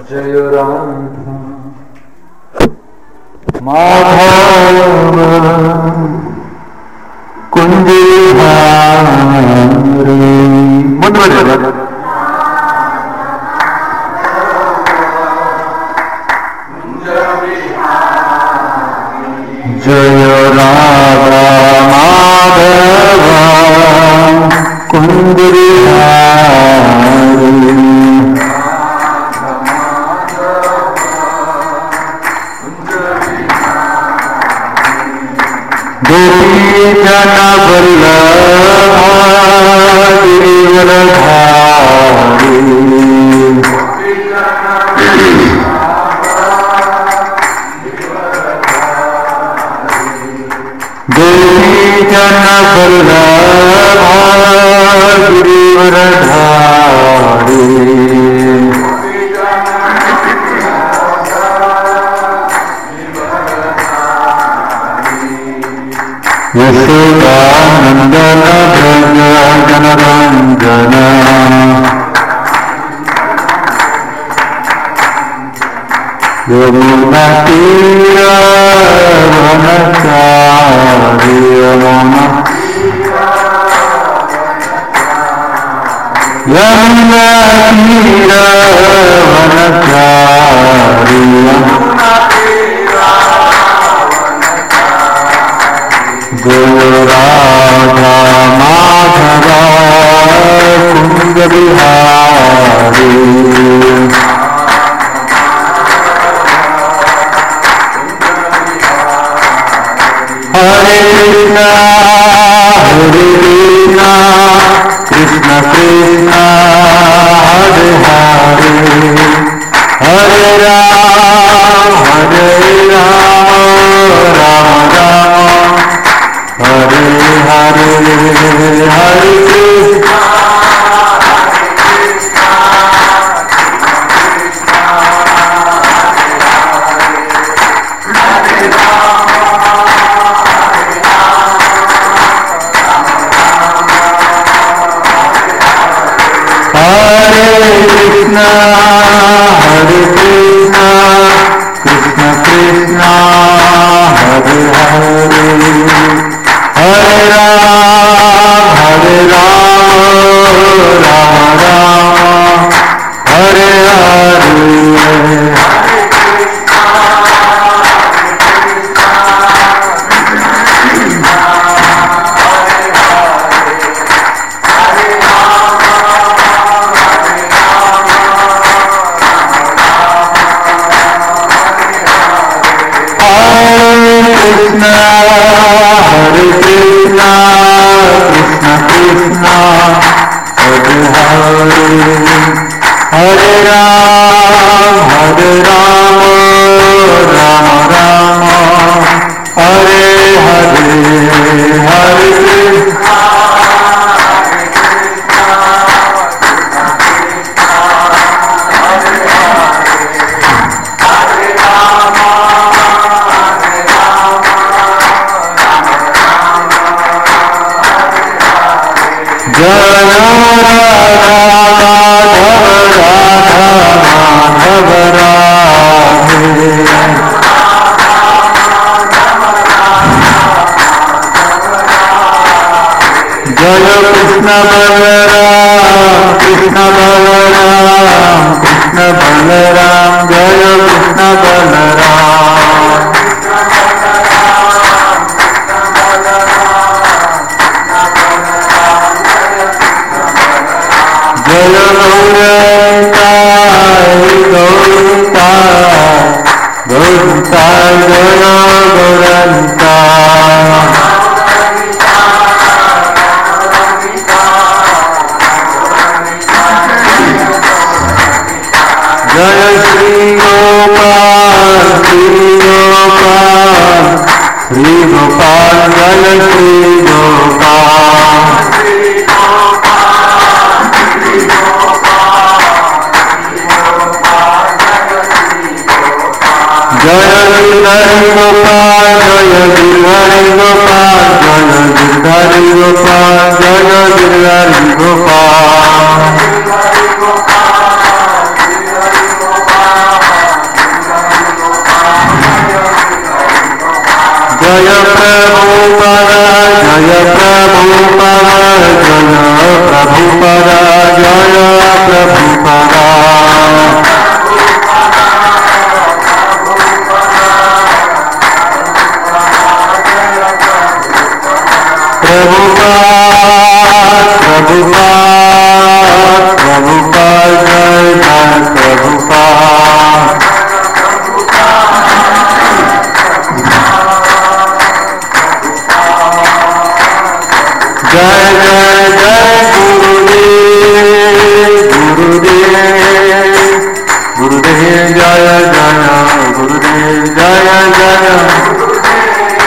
जय राधा माधव कुंज ಮುಂದುವರೆದ ಜಯ ರಾಧಾ ಮಾಧವ ಕುಂದಿರಿ ಗೋಪಿ ಜನ ಬಲ್ಲಭ ಗಿರಿವರಧಾರಿ ಗೋಪಿ ಜನ ಬಲ್ಲಭ ಗಿರಿವರಧಾರಿ ಯಶೋದಾನಂದನ ಭಜ ಜನರಂಜನ ಯಮುನಾ ತೀರ ವನಚಾರಿ ಯಮುನಾ ಯಮುನಾ ತೀರ ವನಚಾರಿ ಯಮುನಾ ಗೌರಾಧ ಮಾಧವ ಕುಂಜ ಬಿಹಾರಿ ಹರೇ ಕೃಷ್ಣ ಹರೇ ಕೃಷ್ಣ ಕೃಷ್ಣ ಕೃಷ್ಣ ಹರೇ ಹರೇ ಹರೇ ರಾಮ ಹರೇ ರಾಮ ರಾಮ ರಾಮ ಹರೇ ಹರೇ ಹರೇ ಕೃಷ್ಣ ಹರೇ ಕೃಷ್ಣ ಹರೇ ಕೃಷ್ಣ ಕೃಷ್ಣ ಕೃಷ್ಣ ಹರೇ ಹರೇ ಹರೇ ರಾಮ ಹರೇ ರಾಮ ರಾಮ ರಾಮ ಹರೇ ಹರೇ Hare Krishna, Hare Krishna, Krishna Krishna, Hare Hare, Hare Ram, Hare Ram, Ram Ram, Hare Hare, Hare Krishna. जय राधा माधव राधा माधव राधे जय कृष्ण बलराम कृष्ण बलराम कृष्ण बलराम जय कृष्ण बलराम जय गौरता गौरता गौरता जय गौरता जय श्री गोपाल श्री गोपाल श्री गोपाल जय श्री गोपाल जय गिरधरि गोपाल जय गिरधरि गोपाल जय गिरधरि गोपाल जय गिरधरि गोपाल प्रभुपद जय प्रभुपद जय प्रभुपद प्रभुपाद प्रभुपाद प्रभुपाद जय जय प्रभुपाद जय जय जय गुरुदेव गुरुदेव गुरुदेव जय जय गुरुदेव जय जय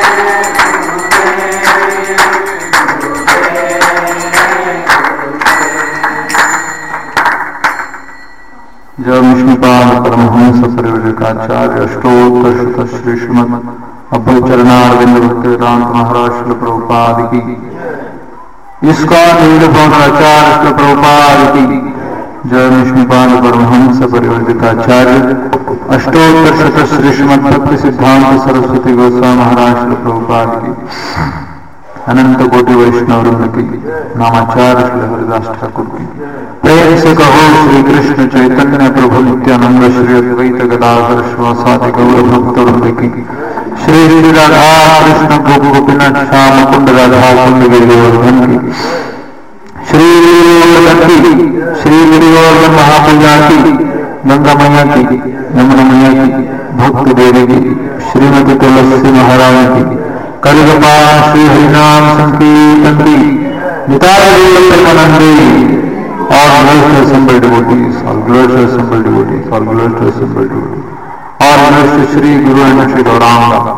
जय विष्णुपाद परमहंस परिवृकाचार्य अष्टोत्तर शत श्री श्रीमद अभय चरणारविंद भक्ति वेदांत महाराज श्री प्रभुपाद की इसका नीलभद्राचार्य श्री प्रभुपाद की जय विष्णुपाद परमहंस परिवर्तिकाचार्य अष्टोत्तर शत श्री श्रीमद भक्ति सिद्धांत सरस्वती गोस्वामी महाराज श्री प्रभुपाद की अनंत कोटि वैष्णव वृंद की नामाचार्य श्री हरिदास ठाकुर की प्रेम से कहो श्री कृष्ण चैतन्य प्रभु नित्यानंद श्री अद्वैत गदाधर श्वासादि गौर भक्त वृंद की श्री श्री राधा कृष्ण गोप गोपीनाथ श्याम कुंड राधा कुंड गिरिवर्धन की श्री गिरिवर्धन की श्री गिरिवर्धन महापूजा की गंगा मैया की यमुना मैया की भक्त देवी की श्रीमती तुलसी महाराज की कलिगपा श्री हरिनाम संकीर्तन की Nitai Premanandi all glorious to assembled devotees, all glorious to assembled devotees, all glorious to assembled devotees, all glorious to Sri Guru and Sri Gauranga.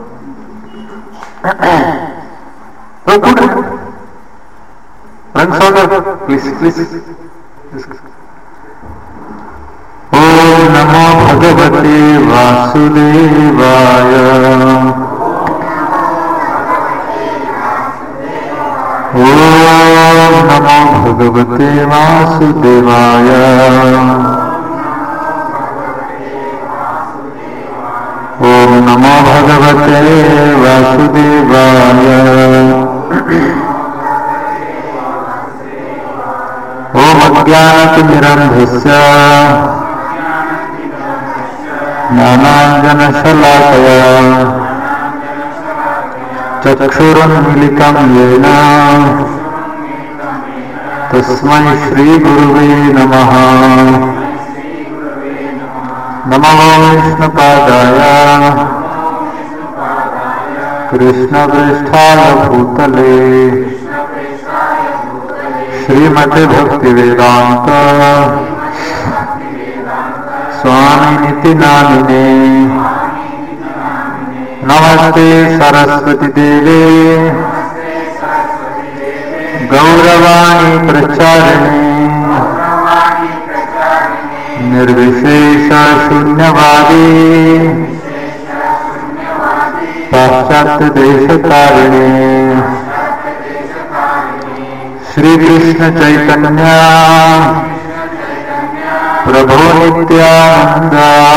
So good. Friends order, please, please. ॐ नमो भगवते वासुदेवाय ॐ नमो भगवते वासुदेवाय ॐ नमो भगवते वासुदेवाय ॐ अज्ञानतिमिरन्धस्य ज्ञानाञ्जनशलाकया चक्षुरुन्मिलितं येन तस्मै श्रीगुरुवे नमः नमो विष्णुपादाय कृष्णपृष्ठाय भूतले श्रीमते भक्तिवेदान्त स्वामिनिति नामिने नमस्ते सरस्वती देवे गौरवाणी प्रचारिणे निर्विशेष शून्यवादी पाश्चात्य देशकारिणे श्री कृष्ण चैतन्य प्रभो नित्यानंद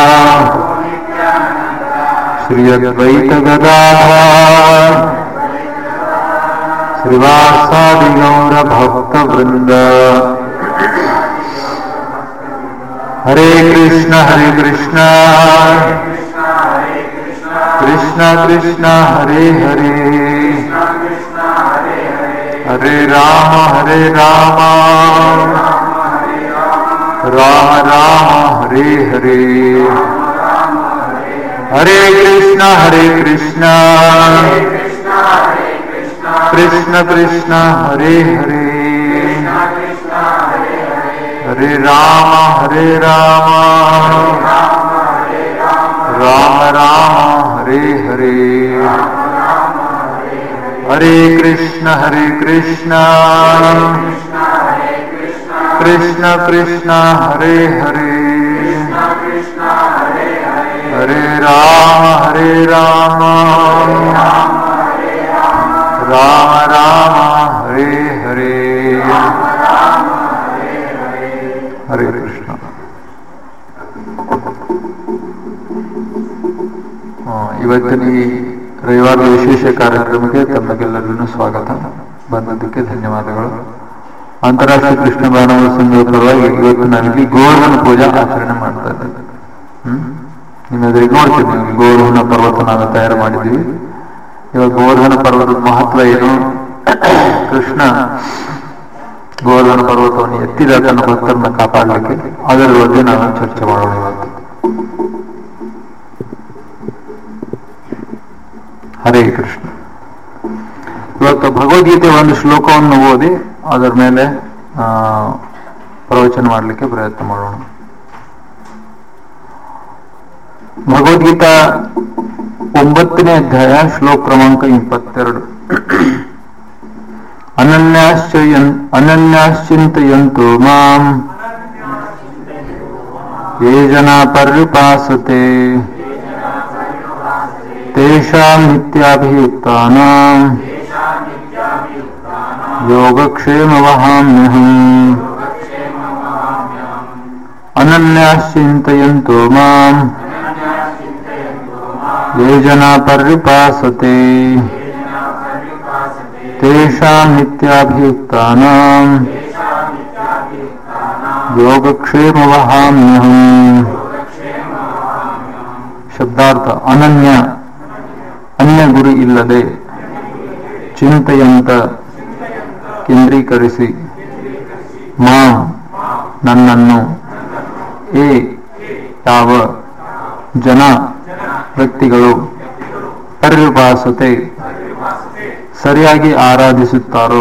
श्री अद्वैत गदाधर श्रीवासादि गौर भक्त वृंद हरे कृष्ण हरे कृष्ण कृष्ण कृष्ण हरे हरे हरे राम हरे राम राम राम हरे हरे हरे कृष्ण हरे कृष्ण कृष्ण कृष्ण हरे हरे हरे राम हरे राम राम राम हरे हरे हरे कृष्ण हरे कृष्ण कृष्ण कृष्ण हरे हरे हरे राम हरे राम राम राम हरे हरे ಹರೇ ಕೃಷ್ಣ ಆ, ಇವತ್ತಿನ ಈ ರವಿವಾರದ ವಿಶೇಷ ಕಾರ್ಯಕ್ರಮಕ್ಕೆ ತಮಗೆಲ್ಲರಿಗೂ ಸ್ವಾಗತ ಬಂದದ್ದಕ್ಕೆ ಧನ್ಯವಾದಗಳು ಅಂತಾರಾಷ್ಟ್ರೀಯ ಕೃಷ್ಣ ಬಾಣವ ಸಂಘದ ಪರವಾಗಿ ಇವತ್ತು ನಾವಿಲ್ಲಿ ಗೋವರ್ಧನ ಪೂಜಾ ಆಚರಣೆ ಮಾಡ್ತಾ ಇದ್ದೇವೆ ಹ್ಮ್ ನಿಮ್ಮ ಎದುರಿಗೆ ನೋಡ್ತೀವಿ ನೀವು ಗೋವರ್ಧನ ಪರ್ವತ ನಾವು ತಯಾರು ಮಾಡಿದ್ದೀವಿ ಇವಾಗ ಗೋವರ್ಧನ ಪರ್ವತದ ಮಹತ್ವ ಏನು ಕೃಷ್ಣ ಗೋವರ್ಧನ ಪರ್ವತವನ್ನು ಎತ್ತಿದ ತನ್ನ ಭಕ್ತರನ್ನ ಕಾಪಾಡಲಿಕ್ಕೆ ಅದರ ಬಗ್ಗೆ ನಾವು ಚರ್ಚೆ ಮಾಡೋಣ ಇವತ್ತು ಹರೇ ಕೃಷ್ಣ ಇವತ್ತು ಭಗವದ್ಗೀತೆ ಒಂದು ಶ್ಲೋಕವನ್ನು ಓದಿ ಅದರ ಮೇಲೆ ಆ, ಪ್ರವಚನ ಮಾಡಲಿಕ್ಕೆ ಪ್ರಯತ್ನ ಮಾಡೋಣ ಭಗವದ್ಗೀತಾ ಒಂಬತ್ತನೇ ಅಧ್ಯಾಯ ಶ್ಲೋಕ ಕ್ರಮಾಂಕ ಇಪ್ಪತ್ತೆರಡು ಅನನ್ಯಾಶ್ಚಯನ್ ಅನನ್ಯಾಶ್ಚಿಂತೆಯಂತು ಮಾಂ ಯೇ ಜನ ಪರ್ಯುಪಾಸತೆ ತೇಷಾಂ ನಿತ್ಯಾಭಿಯುಕ್ತಾನಾಂ ಯೋಗಕ್ಷೇಮವಹಾಮ್ಯಹಂ ಅನನ್ಯಾಶ್ಚಿಂತೆಯಂತು ಮಾಂ ಯೇ ಜನ ಪರ್ಯುಪಾಸತೆ ತೇಷಾಂ ನಿತ್ಯಾಭಿಯುಕ್ತಾನಾಂ ಯೋಗಕ್ಷೇಮವಹಾಮ್ಯಹಂ ಶಬ್ದಾರ್ಥ ಅನನ್ಯ ಅನ್ಯ ಗುರಿ ಇಲ್ಲದೆ ಚಿಂತೆಯಂತ ಕೇಂದ್ರೀಕರಿಸಿ ಮಾ ನನ್ನನ್ನು ಏ ಯಾವ ಜನ ವ್ಯಕ್ತಿಗಳು ಪರ್ಯುಪಾಸತೆ ಸರಿಯಾಗಿ ಆರಾಧಿಸುತ್ತಾರೋ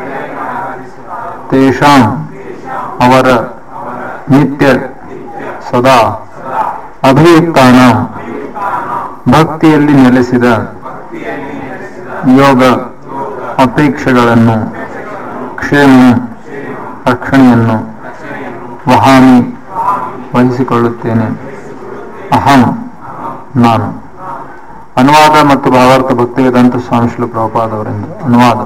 ತೇಷಾಂ ಅವರ ನಿತ್ಯ ಸದಾ ಅಭಿಯುಕ್ತಾನ ಭಕ್ತಿಯಲ್ಲಿ ನೆಲೆಸಿದ ಯೋಗ ಅಪೇಕ್ಷೆಗಳನ್ನು ಕ್ಷೇಮ ರಕ್ಷಣೆಯನ್ನು ವಹಾಮಿ ವಹಿಸಿಕೊಳ್ಳುತ್ತೇನೆ ಅಹಂ ನಾನು ಅನುವಾದ ಮತ್ತು ಭಾವಾರ್ಥ ಭಕ್ತಿವೇದಾಂತ ಸ್ವಾಮಿ ಶ್ರೀ ಪ್ರಭುಪಾದವರಿಂದ ಅನುವಾದ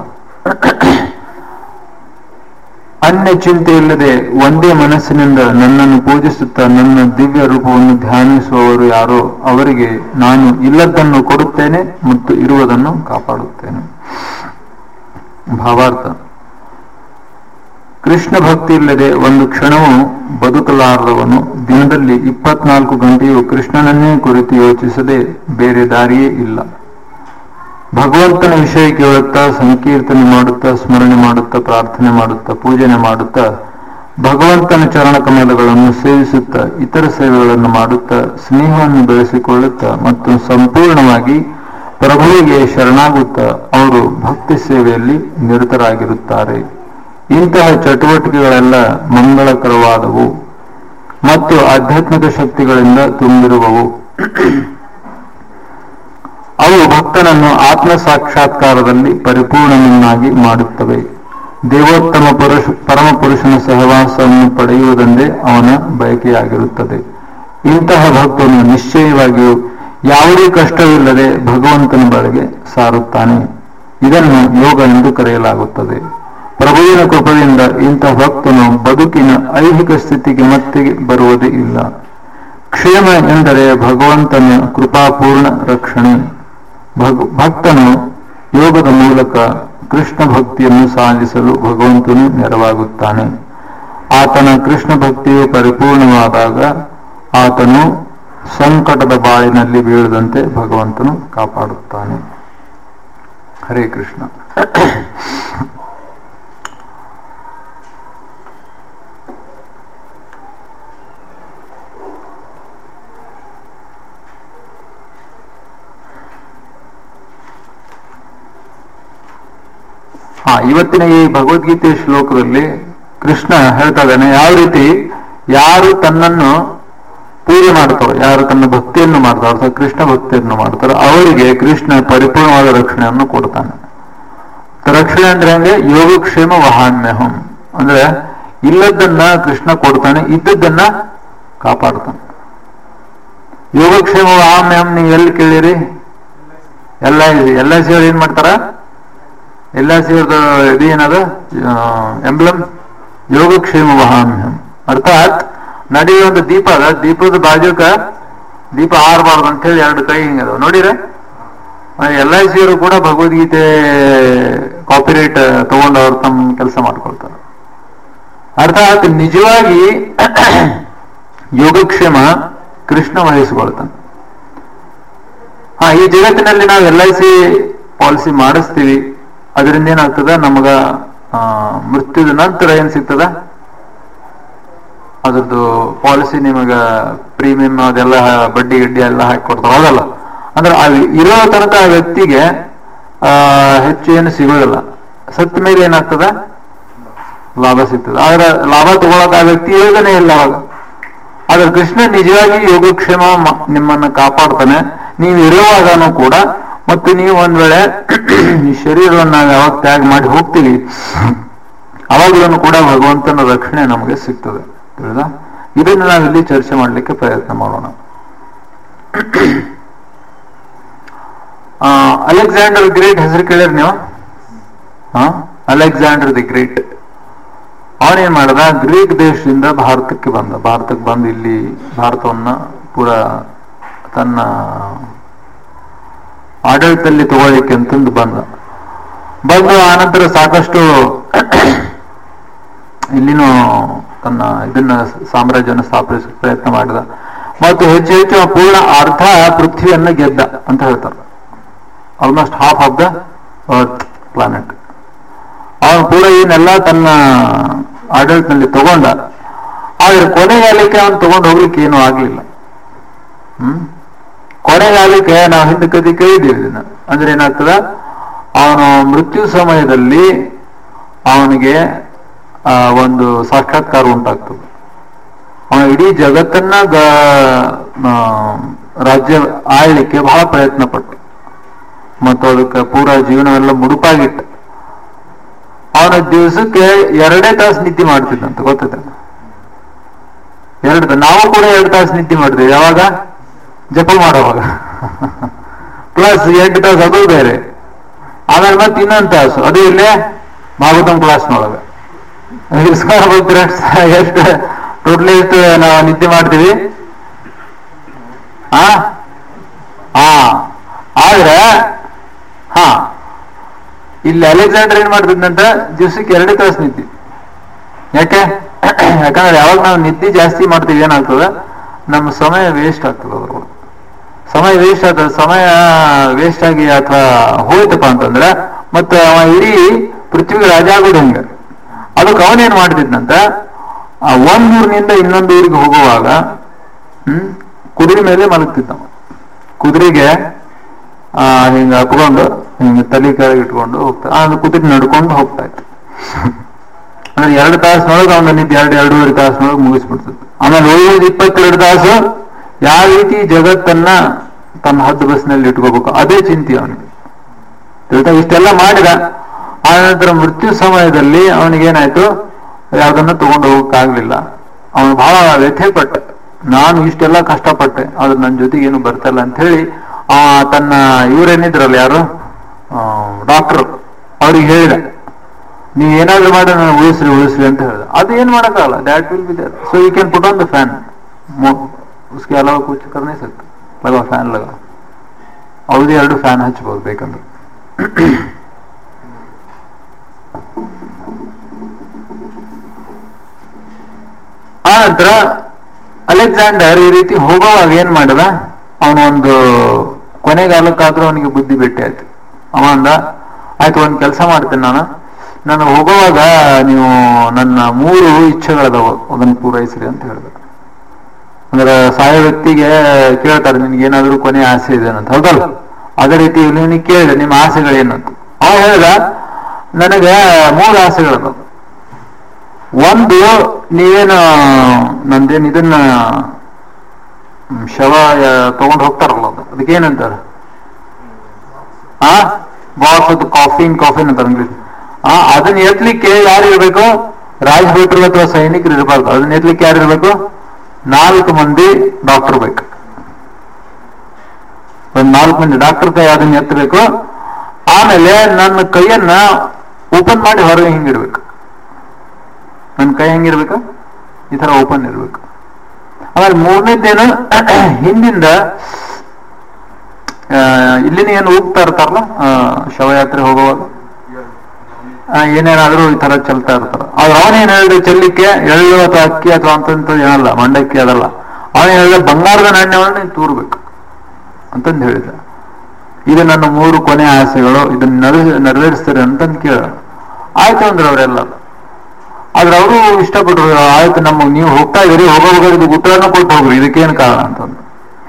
ಅನ್ಯ ಚಿಂತೆ ಇಲ್ಲದೆ ಒಂದೇ ಮನಸ್ಸಿನಿಂದ ನನ್ನನ್ನು ಪೂಜಿಸುತ್ತಾ ನನ್ನ ದಿವ್ಯ ರೂಪವನ್ನು ಧ್ಯಾನಿಸುವವರು ಯಾರೋ ಅವರಿಗೆ ನಾನು ಇಲ್ಲದನ್ನು ಕೊಡುತ್ತೇನೆ ಮತ್ತು ಇರುವುದನ್ನು ಕಾಪಾಡುತ್ತೇನೆ ಭಾವಾರ್ಥ ಕೃಷ್ಣ ಭಕ್ತಿ ಇಲ್ಲದೆ ಒಂದು ಕ್ಷಣವೂ ಬದುಕಲಾರದವನು ದಿನದಲ್ಲಿ ಇಪ್ಪತ್ನಾಲ್ಕು ಗಂಟೆಯು ಕೃಷ್ಣನನ್ನೇ ಕುರಿತು ಯೋಚಿಸದೆ ಬೇರೆ ದಾರಿಯೇ ಇಲ್ಲ ಭಗವಂತನ ವಿಷಯ ಕೇಳುತ್ತಾ ಸಂಕೀರ್ತನೆ ಮಾಡುತ್ತಾ ಸ್ಮರಣೆ ಮಾಡುತ್ತಾ ಪ್ರಾರ್ಥನೆ ಮಾಡುತ್ತಾ ಪೂಜನೆ ಮಾಡುತ್ತಾ ಭಗವಂತನ ಚರಣ ಕಮಲಗಳನ್ನು ಸೇವಿಸುತ್ತಾ ಇತರ ಸೇವೆಗಳನ್ನು ಮಾಡುತ್ತಾ ಸ್ನೇಹವನ್ನು ಬೆಳೆಸಿಕೊಳ್ಳುತ್ತಾ ಮತ್ತು ಸಂಪೂರ್ಣವಾಗಿ ಪ್ರಭುವಿಗೆ ಶರಣಾಗುತ್ತಾ ಅವರು ಭಕ್ತಿ ಸೇವೆಯಲ್ಲಿ ನಿರತರಾಗಿರುತ್ತಾರೆ ಇಂತಹ ಚಟುವಟಿಕೆಗಳೆಲ್ಲ ಮಂಗಳಕರವಾದವು ಮತ್ತು ಆಧ್ಯಾತ್ಮಿಕ ಶಕ್ತಿಗಳಿಂದ ತುಂಬಿರುವವು ಅವು ಭಕ್ತನನ್ನು ಆತ್ಮ ಸಾಕ್ಷಾತ್ಕಾರದಲ್ಲಿ ಪರಿಪೂರ್ಣನನ್ನಾಗಿ ಮಾಡುತ್ತವೆ ದೇವೋತ್ತಮ ಪುರುಷ ಪರಮ ಪುರುಷನ ಸಹವಾಸವನ್ನು ಪಡೆಯುವುದೆಂದೇ ಅವನ ಬಯಕೆಯಾಗಿರುತ್ತದೆ ಇಂತಹ ಭಕ್ತನು ನಿಶ್ಚಯವಾಗಿಯೂ ಯಾವುದೇ ಕಷ್ಟವಿಲ್ಲದೆ ಭಗವಂತನ ಬಳಿಗೆ ಸಾರುತ್ತಾನೆ ಇದನ್ನು ಯೋಗ ಎಂದು ಕರೆಯಲಾಗುತ್ತದೆ ಪ್ರಭುವಿನ ಕೃಪದಿಂದ ಇಂತಹ ಭಕ್ತನು ಬದುಕಿನ ಐಹಿಕ ಸ್ಥಿತಿಗೆ ಮತ್ತೆ ಬರುವುದೇ ಇಲ್ಲ ಕ್ಷೇಮ ಎಂದರೆ ಭಗವಂತನ ಕೃಪಾಪೂರ್ಣ ರಕ್ಷಣೆ ಭಗ- ಭಕ್ತನು ಯೋಗದ ಮೂಲಕ ಕೃಷ್ಣ ಭಕ್ತಿಯನ್ನು ಸಾಧಿಸಲು ಭಗವಂತನು ನೆರವಾಗುತ್ತಾನೆ ಆತನ ಕೃಷ್ಣ ಭಕ್ತಿಯು ಪರಿಪೂರ್ಣವಾದಾಗ ಆತನು ಸಂಕಟದ ಬಾಳಿನಲ್ಲಿ ಬೀಳದಂತೆ ಭಗವಂತನು ಕಾಪಾಡುತ್ತಾನೆ ಹರೇ ಕೃಷ್ಣ ಹಾ ಇವತ್ತಿನ ಈ ಭಗವದ್ಗೀತೆ ಶ್ಲೋಕದಲ್ಲಿ ಕೃಷ್ಣ ಹೇಳ್ತಾ ಇದ್ದಾನೆ ಯಾವ ರೀತಿ ಯಾರು ತನ್ನನ್ನು ಪೂಜೆ ಮಾಡ್ತಾರೋ ಯಾರು ತನ್ನ ಭಕ್ತಿಯನ್ನು ಮಾಡ್ತಾರೋ ಅಥವಾ ಕೃಷ್ಣ ಭಕ್ತಿಯನ್ನು ಮಾಡ್ತಾರೋ ಅವರಿಗೆ ಕೃಷ್ಣ ಪರಿಪೂರ್ಣವಾದ ರಕ್ಷಣೆಯನ್ನು ಕೊಡ್ತಾನೆ ತ- ರಕ್ಷಣೆ ಅಂದ್ರೆ ಹಂಗೆ ಯೋಗಕ್ಷೇಮ ವಹಾಮ್ಯಹಂ ಅಂದ್ರೆ ಇಲ್ಲದನ್ನ ಕೃಷ್ಣ ಕೊಡ್ತಾನೆ ಇದ್ದದ್ದನ್ನ ಕಾಪಾಡ್ತಾನೆ ಯೋಗಕ್ಷೇಮ ವಹಾಮ್ಯಹಂ ನೀವು ಎಲ್ಲಿ ಕೇಳಿರಿ ಎಲ್ಲ ಎಲ್ಲ ಸೇರಿ ಏನ್ ಮಾಡ್ತಾರ ಎಲ್ಲ ಸೇರಿದ ಇದು ಏನದ ಎಂಬ್ಲಮ್ ಯೋಗಕ್ಷೇಮ ವಹಾಮ್ಯಹಂ ಅರ್ಥಾತ್ ನಡೆಯುವ ಒಂದು ದೀಪ ಅದ ದೀಪದ ಬಾಜುಕ ದೀಪ ಆರಬಾರ್ದು ಅಂತ ಹೇಳಿ ಎರಡು ಕೈ ಹಿಂಗದ ನೋಡಿರ ಎಲ್ ಐ ಸಿ ಅವರು ಕೂಡ ಭಗವದ್ಗೀತೆ ಕಾಪಿರೈಟ್ ತಗೊಂಡು ಅವ್ರು ತಮ್ಮ ಕೆಲಸ ಮಾಡ್ಕೊಳ್ತಾರೆ ಅರ್ಥಾತ್ ನಿಜವಾಗಿ ಯೋಗಕ್ಷೇಮ ಕೃಷ್ಣ ವಹಿಸ್ಕೊಳ್ತಾನೆ ಹಾ ಈ ಜಗತ್ತಿನಲ್ಲಿ ನಾವು ಎಲ್ ಐ ಸಿ ಪಾಲಿಸಿ ಮಾಡಿಸ್ತೀವಿ ಅದರಿಂದ ಏನಾಗ್ತದ ನಮಗ ಆ, ಮೃತ್ಯುದ ನಂತರ ಏನ್ ಸಿಗ್ತದ ಅದ್ರದ್ದು ಪಾಲಿಸಿ ನಿಮಗ ಪ್ರೀಮಿಯಂ ಅದೆಲ್ಲ ಬಡ್ಡಿ ಗಿಡ್ಡಿ ಎಲ್ಲ ಹಾಕಿ ಕೊಡ್ತಾರ ಹೌದಲ್ಲ ಅಂದ್ರೆ ಆ ಇರೋ ತನಕ ಆ ವ್ಯಕ್ತಿಗೆ ಆ ಹೆಚ್ಚು ಏನು ಸಿಗೋದಿಲ್ಲ ಸತ್ತ ಮೇಲೆ ಏನಾಗ್ತದ ಲಾಭ ಸಿಗ್ತದೆ ಆದ್ರೆ ಲಾಭ ತಗೊಳಕ್ ಆ ವ್ಯಕ್ತಿ ಯೋಗನೆ ಇಲ್ಲ ಅವಾಗ ಆದ್ರೆ ಕೃಷ್ಣ ನಿಜವಾಗಿ ಯೋಗಕ್ಷೇಮ ಮ- ನಿಮ್ಮನ್ನ ಕಾಪಾಡ್ತಾನೆ ನೀವು ಇರುವಾಗನೂ ಕೂಡ ಮತ್ತು ನೀವು ಒಂದ್ ವೇಳೆ ಈ ಶರೀರವನ್ನು ನಾವು ಯಾವಾಗ ತ್ಯಾಗ ಮಾಡಿ ಹೋಗ್ತೀವಿ ಅವಾಗಲೂ ಕೂಡ ಭಗವಂತನ ರಕ್ಷಣೆ ನಮಗೆ ಸಿಗ್ತದೆ ತಿಳಿದ ಇದನ್ನು ನಾವಿಲ್ಲಿ ಚರ್ಚೆ ಮಾಡಲಿಕ್ಕೆ ಪ್ರಯತ್ನ ಮಾಡೋಣ ಆ, ಅಲೆಕ್ಸಾಂಡರ್ ಗ್ರೇಟ್ ಹೆಸರು ಕೇಳಿರಿ ನೀವು ಹಾ ಅಲೆಕ್ಸಾಂಡರ್ ದಿ ಗ್ರೇಟ್ ಅವನೇನ್ ಮಾಡ್ದ ಗ್ರೀಕ್ ದೇಶದಿಂದ ಭಾರತಕ್ಕೆ ಬಂದ ಭಾರತಕ್ಕೆ ಬಂದು ಇಲ್ಲಿ ಭಾರತವನ್ನ ಪೂರ ತನ್ನ ಆಡಳಿತದಲ್ಲಿ ತಗೊಳ್ಳಿಕ್ಕೆ ಅಂತಂದು ಬಂದ ಬಂದು ಆನಂತರ ಸಾಕಷ್ಟು ಇಲ್ಲಿನೂ ತನ್ನ ಇದನ್ನ ಸಾಮ್ರಾಜ್ಯವನ್ನು ಸ್ಥಾಪಿಸಕ್ಕೆ ಪ್ರಯತ್ನ ಮಾಡಿದ ಮತ್ತು ಹೆಚ್ಚು ಹೆಚ್ಚು ಪೂರ್ಣ ಅರ್ಧ ಪೃಥ್ವಿಯನ್ನ ಗೆದ್ದ ಅಂತ ಹೇಳ್ತಾರೆ almost half of the earth planet ಅವನು ಕೂಡ ಏನೆಲ್ಲ ತನ್ನ ಆಡಳಿತದಲ್ಲಿ ತಗೊಂಡ ಆದ್ರೆ ಕೊನೆಗಾಲಕ್ಕೆ ಅವನು ತಗೊಂಡು ಹೋಗ್ಲಿಕ್ಕೆ ಏನೂ ಆಗ್ಲಿಲ್ಲ ಹ್ಮ್ ಕೊನೆಗಾಲಕ್ಕೆ ನಾವು ಹಿಂದೆ ಕದಿ ಕೇಳಿದ್ದೀವಿ ಇದನ್ನ ಅಂದ್ರೆ ಏನಾಗ್ತದ ಅವನು ಮೃತ್ಯು ಸಮಯದಲ್ಲಿ ಅವನಿಗೆ ಆ, ಒಂದು ಸಾಕ್ಷಾತ್ಕಾರ ಉಂಟಾಗ್ತದೆ ಅವನು ಇಡೀ ಜಗತ್ತನ್ನ ಗ- ಆ, ರಾಜ್ಯ ಆಳ್ಲಿಕ್ಕೆ ಬಹಳ ಪ್ರಯತ್ನ ಪಟ್ಟ ಮತ್ತು ಅದಕ್ಕೆ ಪೂರ ಜೀವನವೆಲ್ಲ ಮುಡುಪಾಗಿಟ್ಟ ಅವನ ದಿವಸಕ್ಕೆ ಎರಡೇ ತಾಸು ನಿದ್ದೆ ಮಾಡ್ತಿದ್ದಂತ ಗೊತ್ತದ ಎರಡು ತಾ- ನಾವು ಕೂಡ ಎರಡು ತಾಸು ನಿದ್ದೆ ಮಾಡ್ತೀವಿ ಯಾವಾಗ ಜಪ ಮಾಡೋವಾಗ ಪ್ಲಸ್ ಎಂಟು ತಾಸು ಅದು ಬೇರೆ ಆಮೇಲೆ ಮತ್ತೆ ಇನ್ನೊಂದು ತಾಸು ಅದು ಇಲ್ಲೇ ಭಾಗವತಂ ಕ್ಲಾಸ್ನೊಳಗೆ ಇಸ್ಕೊಂಡು ಬರ್ತೀರ ಎಷ್ಟು ಟೋಟಲಿ ಎಷ್ಟು ನಾವು ನಿದ್ದೆ ಮಾಡ್ತೀವಿ ಆ ಹಾ ಆದ್ರೆ ಹಾ ಇಲ್ಲಿ ಅಲೆಕ್ಸಾಂಡರ್ ಏನ್ ಮಾಡ್ತಿದ್ದಂತ ದಿವ್ಸಕ್ಕೆ ಎರಡೇ ತಾಸು ನಿದ್ದೆ ಯಾಕೆ ಯಾಕಂದ್ರೆ ಯಾವಾಗ ನಾವು ನಿದ್ದೆ ಜಾಸ್ತಿ ಮಾಡ್ತೀವಿ ಏನಾಗ್ತದ ನಮ್ಮ ಸಮಯ ವೇಸ್ಟ್ ಆಗ್ತದೆ ಅದ್ರೊಳಗೆ ಸಮಯ ವೇಸ್ಟ್ ಆಗ್ತದೆ ಸಮಯ ವೇಸ್ಟ್ ಆಗಿ ಅಥವಾ ಹೋಯ್ತಪ್ಪ ಅಂತಂದ್ರೆ ಮತ್ತೆ ಅವ ಇಡೀ ಪೃಥ್ವಿಗೆ ರಾಜ ಆಗೋದು ಹಂಗ ಅದಕ್ಕೆ ಅವನೇನ್ ಮಾಡ್ತಿದ್ನಂತ ಆ ಒಂದ್ ಊರಿನಿಂದ ಇನ್ನೊಂದು ಊರಿಗೆ ಹೋಗುವಾಗ ಹ್ಮ್ ಕುದುರೆ ಮೇಲೆ ಮಲಗ್ತಿದ್ದ ಅವ. ಕುದುರೆಗೆ ಆ ಹಿಂಗ ಹಾಕೊಂಡು ಹಿಂಗ ತಲೆ ಕೆಳಗೆ ಇಟ್ಕೊಂಡು ಹೋಗ್ತಾ ಆ ಕುದುರೆ ನಡ್ಕೊಂಡು ಹೋಗ್ತಾ ಇತ್ತು ಅಂದ್ರೆ ಎರಡು ತಾಸಿನೊಳಗೆ ಅವನ ನಿದ್ದೆ ಎರಡು ಎರಡೂವರೆ ತಾಸಿನೊಳಗೆ ಮುಗಿಸ್ಬಿಡ್ತದೆ ಆಮೇಲೆ ಉಳಿದ ಇಪ್ಪತ್ತೆರಡು ತಾಸು ಯಾವ ರೀತಿ ಜಗತ್ತನ್ನ ತನ್ನ ಹದ್ದು ಬಸ್ನಲ್ಲಿ ಇಟ್ಕೋಬೇಕು ಅದೇ ಚಿಂತೆ ಅವನಿಗೆ ತಿಳಿತಾ ಇಷ್ಟೆಲ್ಲ ಮಾಡಿದ ಆ ನಂತರ ಮೃತ್ಯು ಸಮಯದಲ್ಲಿ ಅವನಿಗೇನಾಯ್ತು ಯಾವ್ದನ್ನ ತಗೊಂಡು ಹೋಗಕ್ಕಾಗ್ಲಿಲ್ಲ ಅವನು ಬಹಳ ವ್ಯಥೆ ಪಟ್ಟ ನಾನು ಇಷ್ಟೆಲ್ಲ ಕಷ್ಟಪಟ್ಟೆ ಆದ್ರೆ ನನ್ನ ಜೊತೆಗೆ ಏನು ಬರ್ತಿಲ್ಲ ಅಂತ ಹೇಳಿ ಆ ತನ್ನ ಇವರೇನಿದ್ರಲ್ಲ ಯಾರು ಡಾಕ್ಟರ್ ಅವ್ರಿಗೆ ಹೇಳಿದ ನೀವು ಏನಾದ್ರೂ ಮಾಡಿ ನಾನು ಉಳಿಸ್ರಿ ಉಳಿಸ್ರಿ ಅಂತ ಹೇಳಿದ ಅದು ಏನ್ ಮಾಡಕ್ಕಾಗಲ್ಲ that will be there so you can put on the fan उसके अलावा कुछ कर नहीं सकते लगा फैन लगा ಅವ್ರದ್ದು ಎರಡು ಫ್ಯಾನ್ ಹಚ್ಬೋದು ಬೇಕಂದ್ರೆ ಆ ನಂತರ ಅಲೆಕ್ಸಾಂಡರ್ ಈ ರೀತಿ ಹೋಗೋವಾಗ ಏನ್ ಮಾಡಿದ ಅವನು ಒಂದು ಕೊನೆಗಾಲಕ್ಕಾದ್ರೂ ಅವನಿಗೆ ಬುದ್ಧಿ ಭೇಟಿ ಆಯ್ತು ಅವ ಅಂದ ಆಯ್ತು ಒಂದ್ ಕೆಲಸ ಮಾಡ್ತೇನೆ ನಾನು ನಾನು ಹೋಗುವಾಗ ನೀವು ನನ್ನ ಮೂರು ಇಚ್ಛೆಗಳದಾವ ಅದನ್ನು ಪೂರೈಸ್ರಿ ಅಂತ ಹೇಳಿದ ಅಂದ್ರೆ ಸಾಯೋ ವ್ಯಕ್ತಿಗೆ ಕೇಳ್ತಾರೆ ನಿನ್ಗೆ ಏನಾದ್ರೂ ಕೊನೆ ಆಸೆ ಇದೆ ಅಂತ ಹೌದಲ್ಲ ಅದೇ ರೀತಿ ಇವನಿಗೆ ಕೇಳಿದೆ ನಿಮ್ಮ ಆಸೆಗಳೇನಂತ ಅವ ಹೇಳ್ದ ನನಗೆ ಮೂರು ಆಸೆಗಳದಾವ ಒಂದು ನೀವೇನು ನಂದೇನು ಇದನ್ನ ಹ್ಮ್, ಶವ ತಗೊಂಡು ಹೋಗ್ತಾರಲ್ಲ ಅದು ಅದಕ್ಕೆ ಏನಂತಾರೆ ಆ ಬಾಕ್ಸ್ ಅದು ಕಾಫಿನ್ ಕಾಫಿನ್ ಅಂತಾರೆ ಇಂಗ್ಲಿಷ್ ಆ ಅದನ್ನ ಎತ್ತಲಿಕ್ಕೆ ಯಾರು ಇರಬೇಕು ರಾಜಭಟ್ರು ಅಥವಾ ಸೈನಿಕರು ಇರಬಾರ್ದು ಅದನ್ನ ಎತ್ತಲಿಕ್ಕೆ ಯಾರು ಇರಬೇಕು ನಾಲ್ಕು ಮಂದಿ ಡಾಕ್ಟರ್ ಬೇಕು ಒಂದ್ ನಾಲ್ಕು ಮಂದಿ ಡಾಕ್ಟರ್ ಕೈ ಅದನ್ನ ಎತ್ತಬೇಕು ಆಮೇಲೆ ನನ್ನ ಕೈಯನ್ನ ಓಪನ್ ಮಾಡಿ ಹೊರಗೆ ಹಿಂಗಿಡ್ಬೇಕು ನನ್ನ ಕೈ ಹೆಂಗಿರ್ಬೇಕು ಈ ತರ ಓಪನ್ ಇರ್ಬೇಕು ಆಮೇಲೆ ಮೂರನೇದೇನು ಹಿಂದಿಂದ ಆ, ಇಲ್ಲಿನ ಏನು ಹೋಗ್ತಾ ಇರ್ತಾರಲ್ಲ ಆ, ಶವಯಾತ್ರೆ ಹೋಗುವಾಗ ಆ, ಏನೇನಾದ್ರೂ ಈ ತರ ಚೆಲ್ತಾ ಇರ್ತಾರ ಆದ್ರೆ ಅವನೇನ್ ಹೇಳಿದ್ರೆ ಚೆಲ್ಲಿಕ್ಕೆ ಎಳ್ಳು ಅಥವಾ ಅಕ್ಕಿ ಅಥವಾ ಅಂತಂತ ಏನಲ್ಲ ಮಂಡಕ್ಕಿ ಅದಲ್ಲ ಅವನು ಹೇಳಿದ್ರೆ ಬಂಗಾರದ ನಾಣ್ಯವನ್ನು ನೀನು ತೂರ್ಬೇಕು ಅಂತಂದು ಹೇಳಿದ ಇದು ನನ್ನ ಮೂರು ಕೊನೆ ಆಸೆಗಳು ಇದನ್ನ ನೆರವೇ- ನೆರವೇರಿಸ್ತಾರೆ ಅಂತಂದು ಕೇಳ ಆಯ್ತು ಅಂದ್ರೆ ಅವರೆಲ್ಲ ಆದ್ರೆ ಅವರು ಇಷ್ಟಪಟ್ರು ಆಯ್ತು ನಮ್ಮ ನೀವು ಹೋಗ್ತಾ ಇದೀರಿ ಹೋಗೋವಾಗ ಇದು ಉತ್ತರನ ಕೊಟ್ಟು ಹೋಗ್ರಿ ಇದಕ್ಕೇನು ಕಾರಣ ಅಂತಂದು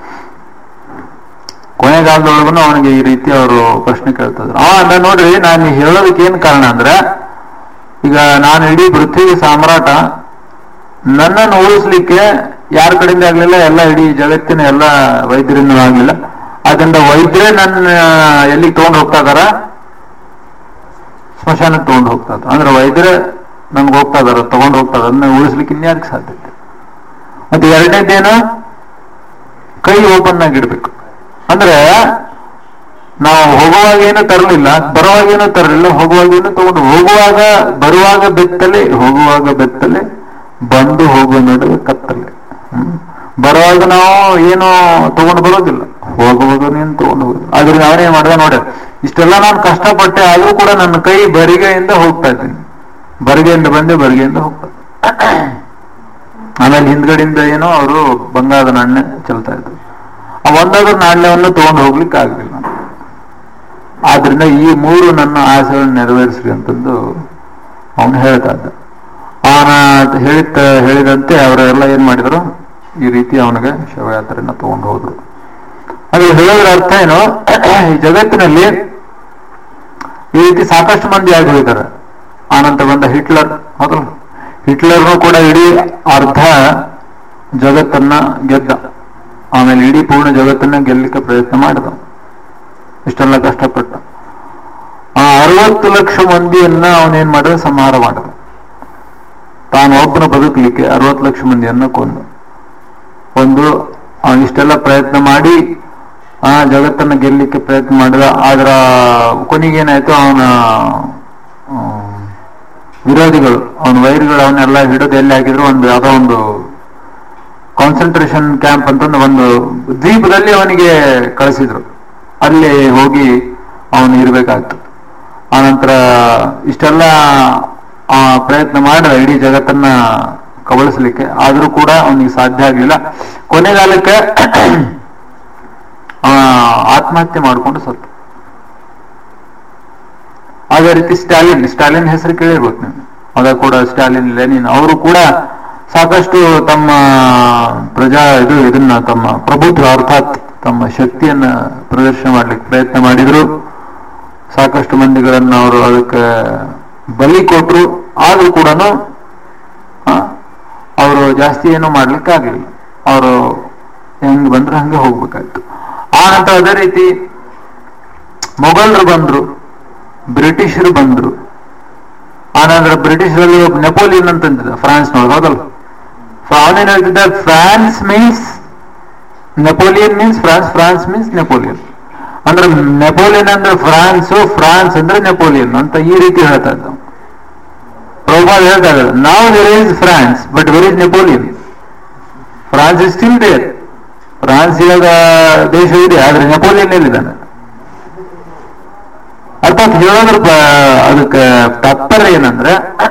ಕೊನೆಗಾಲದೊಳಗೂ ಅವನಿಗೆ ಈ ರೀತಿ ಅವರು ಪ್ರಶ್ನೆ ಕೇಳ್ತಿದ್ರು ಅವ ಅಂದ ನೋಡ್ರಿ ನಾನು ಹೇಳೋದಕ್ಕೆ ಏನ್ ಕಾರಣ ಅಂದ್ರೆ ಈಗ ನಾನು ಇಡೀ ಪೃಥ್ವಿ ಸಾಮ್ರಾಟ ನನ್ನನ್ನು ಉಳಿಸ್ಲಿಕ್ಕೆ ಯಾರ ಕಡೆಯಿಂದ ಆಗ್ಲಿಲ್ಲ ಎಲ್ಲ ಇಡೀ ಜಗತ್ತಿನ ಎಲ್ಲ ವೈದ್ಯರಿಂದ ಆಗ್ಲಿಲ್ಲ ಅದರಿಂದ ವೈದ್ಯರೇ ನನ್ನ ಎಲ್ಲಿಗೆ ತಗೊಂಡು ಹೋಗ್ತಾ ಇದಾರ ಸ್ಮಶಾನಕ್ಕೆ ತಗೊಂಡು ಹೋಗ್ತಾ ಇದ್ದಾರೆ ಅಂದ್ರೆ ವೈದ್ಯರೇ ನನ್ಗೆ ಹೋಗ್ತಾ ಇದಾರ ತಗೊಂಡು ಹೋಗ್ತಾ ಇದಾರೆ ಅದನ್ನ ಉಳಿಸ್ಲಿಕ್ಕೆ ಇನ್ಯಾರಿಗೆ ಸಾಧ್ಯತೆ ಮತ್ತೆ ಎರಡನೇದೇನು ಕೈ ಓಪನ್ ಆಗಿ ಇಡ್ಬೇಕು ಅಂದ್ರೆ ನಾವು ಹೋಗುವಾಗ ಏನು ತರಲಿಲ್ಲ ಬರುವಾಗ ಏನು ತರಲಿಲ್ಲ ಹೋಗುವಾಗ ಏನು ತಗೊಂಡು ಹೋಗುವಾಗ ಬರುವಾಗ ಬೆತ್ತಲೆ ಹೋಗುವಾಗ ಬೆತ್ತಲೆ ಬಂದು ಹೋಗುವ ನಡುವೆ ಕತ್ತಲೆ ಹ್ಮ್. ಬರುವಾಗ ನಾವು ಏನು ತಗೊಂಡು ಬರೋದಿಲ್ಲ ಹೋಗುವಾಗ ನೀನು ತಗೊಂಡು ಹೋಗೋದಿಲ್ಲ ಆದ್ರೆ ನಾವೇನ್ ಮಾಡಿದೆ ನೋಡಿ ಇಷ್ಟೆಲ್ಲ ನಾನು ಕಷ್ಟಪಟ್ಟೆ ಆದ್ರೂ ಕೂಡ ನನ್ನ ಕೈ ಬರಿಗೆಯಿಂದ ಹೋಗ್ತಾ ಇದ್ದೀನಿ ಬರಿಗೆಯಿಂದ ಬಂದೆ ಬರಿಗೆಯಿಂದ ಹೋಗ್ತಾ ಇದ್ದೀನಿ. ಆಮೇಲೆ ಹಿಂದ್ಗಡೆಯಿಂದ ಏನೋ ಅವರು ಬಂಗಾರದ ನಾಣ್ಯ ಚೆಲ್ತಾ ಇದ್ರು ಆ ಒಂದಾದ್ರೂ ನಾಣ್ಯವನ್ನು ತಗೊಂಡು ಹೋಗ್ಲಿಕ್ಕೆ ಆಗ್ಲಿಲ್ಲ ಆದ್ರಿಂದ ಈ ಮೂರು ನನ್ನ ಆಸೆಗಳನ್ನು ನೆರವೇರಿಸ್ರಿ ಅಂತಂದು ಅವನು ಹೇಳ್ತಾ ಇದ್ದ ಅವನ ಹೇಳಿದ ಹೇಳಿದಂತೆ ಅವರೆಲ್ಲ ಏನ್ ಮಾಡಿದ್ರು ಈ ರೀತಿ ಅವನಿಗೆ ಶವಯಾತ್ರೆಯನ್ನ ತಗೊಂಡು ಹೋದ್ರು ಅದು ಹೇಳೋದ್ರ ಅರ್ಥ ಏನು ಈ ಜಗತ್ತಿನಲ್ಲಿ ಈ ರೀತಿ ಸಾಕಷ್ಟು ಮಂದಿ ಆಗಿ ಹೋಗಿದ್ದಾರೆ ಆನಂತರ ಬಂದ ಹಿಟ್ಲರ್ ಹೌದಲ್ಲ ಹಿಟ್ಲರ್ನು ಕೂಡ ಇಡೀ ಅರ್ಧ ಜಗತ್ತನ್ನ ಗೆದ್ದ ಆಮೇಲೆ ಇಡೀ ಪೂರ್ಣ ಜಗತ್ತನ್ನ ಗೆಲ್ಲಲಿಕ್ಕೆ ಪ್ರಯತ್ನ ಮಾಡಿದ ಇಷ್ಟೆಲ್ಲ ಕಷ್ಟಪಟ್ಟ ಆ ಅರವತ್ತು ಲಕ್ಷ ಮಂದಿಯನ್ನ ಅವನೇನ್ ಮಾಡಿದ ಸಂಹಾರ ಮಾಡಿದ ತಾನು ಒಬ್ಬನ ಬದುಕಲಿಕ್ಕೆ ಅರವತ್ತು ಲಕ್ಷ ಮಂದಿಯನ್ನ ಕೊಂದ ಒಂದು ಅವನು ಇಷ್ಟೆಲ್ಲ ಪ್ರಯತ್ನ ಮಾಡಿ ಆ ಜಗತ್ತನ್ನ ಗೆಲ್ಲಲಿಕ್ಕೆ ಪ್ರಯತ್ನ ಮಾಡಿದ ಆದ್ರ ಕೊನೆಗೇನಾಯ್ತು ಅವನ ಆ, ವಿರೋಧಿಗಳು ಅವನ ವೈರಿಗಳು ಅವನ್ನೆಲ್ಲ ಹಿಡಿದು ಎಲ್ಲಿ ಹಾಕಿದ್ರು ಒಂದು ಯಾವುದೋ ಒಂದು ಕಾನ್ಸಂಟ್ರೇಷನ್ ಕ್ಯಾಂಪ್ ಅಂತಂದು ಒಂದು ದ್ವೀಪದಲ್ಲಿ ಅವನಿಗೆ ಕಳಿಸಿದ್ರು ಅಲ್ಲಿ ಹೋಗಿ ಅವನು ಇರ್ಬೇಕಾಗ್ತು ಆನಂತರ ಇಷ್ಟೆಲ್ಲ ಆ ಪ್ರಯತ್ನ ಮಾಡಿದ ಇಡೀ ಜಗತ್ತನ್ನ ಕಬಳಿಸ್ಲಿಕ್ಕೆ ಆದ್ರೂ ಕೂಡ ಅವನಿಗೆ ಸಾಧ್ಯ ಆಗ್ಲಿಲ್ಲ ಕೊನೆಗಾಲಕ್ಕೆ ಆ, ಆತ್ಮಹತ್ಯೆ ಮಾಡಿಕೊಂಡು ಸತ್ತು ಅದೇ ರೀತಿ ಸ್ಟಾಲಿನ್ ಸ್ಟಾಲಿನ್ ಹೆಸರು ಕೇಳಿರ್ಬೇಕು ನೀವು ಅದ ಕೂಡ ಸ್ಟಾಲಿನ್ ಲೆನಿನ್ ಅವರು ಕೂಡ ಸಾಕಷ್ಟು ತಮ್ಮ ಪ್ರಜಾ ಇದು ಇದನ್ನ ತಮ್ಮ ಪ್ರಭುತ್ವ ಅರ್ಥಾತ್ ತಮ್ಮ ಶಕ್ತಿಯನ್ನ ಪ್ರದರ್ಶನ ಮಾಡ್ಲಿಕ್ಕೆ ಪ್ರಯತ್ನ ಮಾಡಿದ್ರು ಸಾಕಷ್ಟು ಮಂದಿಗಳನ್ನ ಅವರು ಅದಕ್ಕೆ ಬಲಿ ಕೊಟ್ರು ಆದ್ರೂ ಕೂಡ ಅವರು ಜಾಸ್ತಿ ಏನು ಮಾಡ್ಲಿಕ್ಕೆ ಆಗ್ಲಿಲ್ಲ ಅವರು ಹೆಂಗ್ ಬಂದ್ರೆ ಹಂಗೆ ಹೋಗ್ಬೇಕಾಯ್ತು ಆ ನಂತರ ಅದೇ ರೀತಿ ಮೊಘಲರು ಬಂದ್ರು ಬ್ರಿಟಿಷರು ಬಂದ್ರು ಆನಂತರ ಬ್ರಿಟಿಷರಲ್ಲಿ ಒಬ್ಬ ನೆಪೋಲಿಯನ್ ಅಂತಂದಿದ್ದ ಫ್ರಾನ್ಸ್ ನೊಳಗೆ ಹೌದಲ್ಲ ಅವನೇನ್ ಹೇಳ್ತಿದ್ದ France means Napoleon means France France means Napoleon ಅಂದ್ರೆ ನೆಪೋಲಿಯನ್ ಅಂದ್ರೆ ಫ್ರಾನ್ಸ್ ಫ್ರಾನ್ಸ್ ಅಂದ್ರೆ ನೆಪೋಲಿಯನ್ ಅಂತ ಈ ರೀತಿ ಹೇಳ್ತಾ ಇದ್ದ ಪ್ರಭುಪಾದ ಹೇಳ್ತಾ ಇದ್ದಾರೆ ನಾವು where is France but where is Napoleon France is still there France ಇವಾಗ ದೇಶ ಇದೆ ಆದ್ರೆ ನೆಪೋಲಿಯನ್ ಎಲ್ಲಿದ್ದಾನೆ ಅರ್ಥಾತ್ ಹೇಳೋದ್ರ ಪ- ಅದಕ್ಕೆ ತಾತ್ಪರ್ಯ ಏನಂದ್ರೆ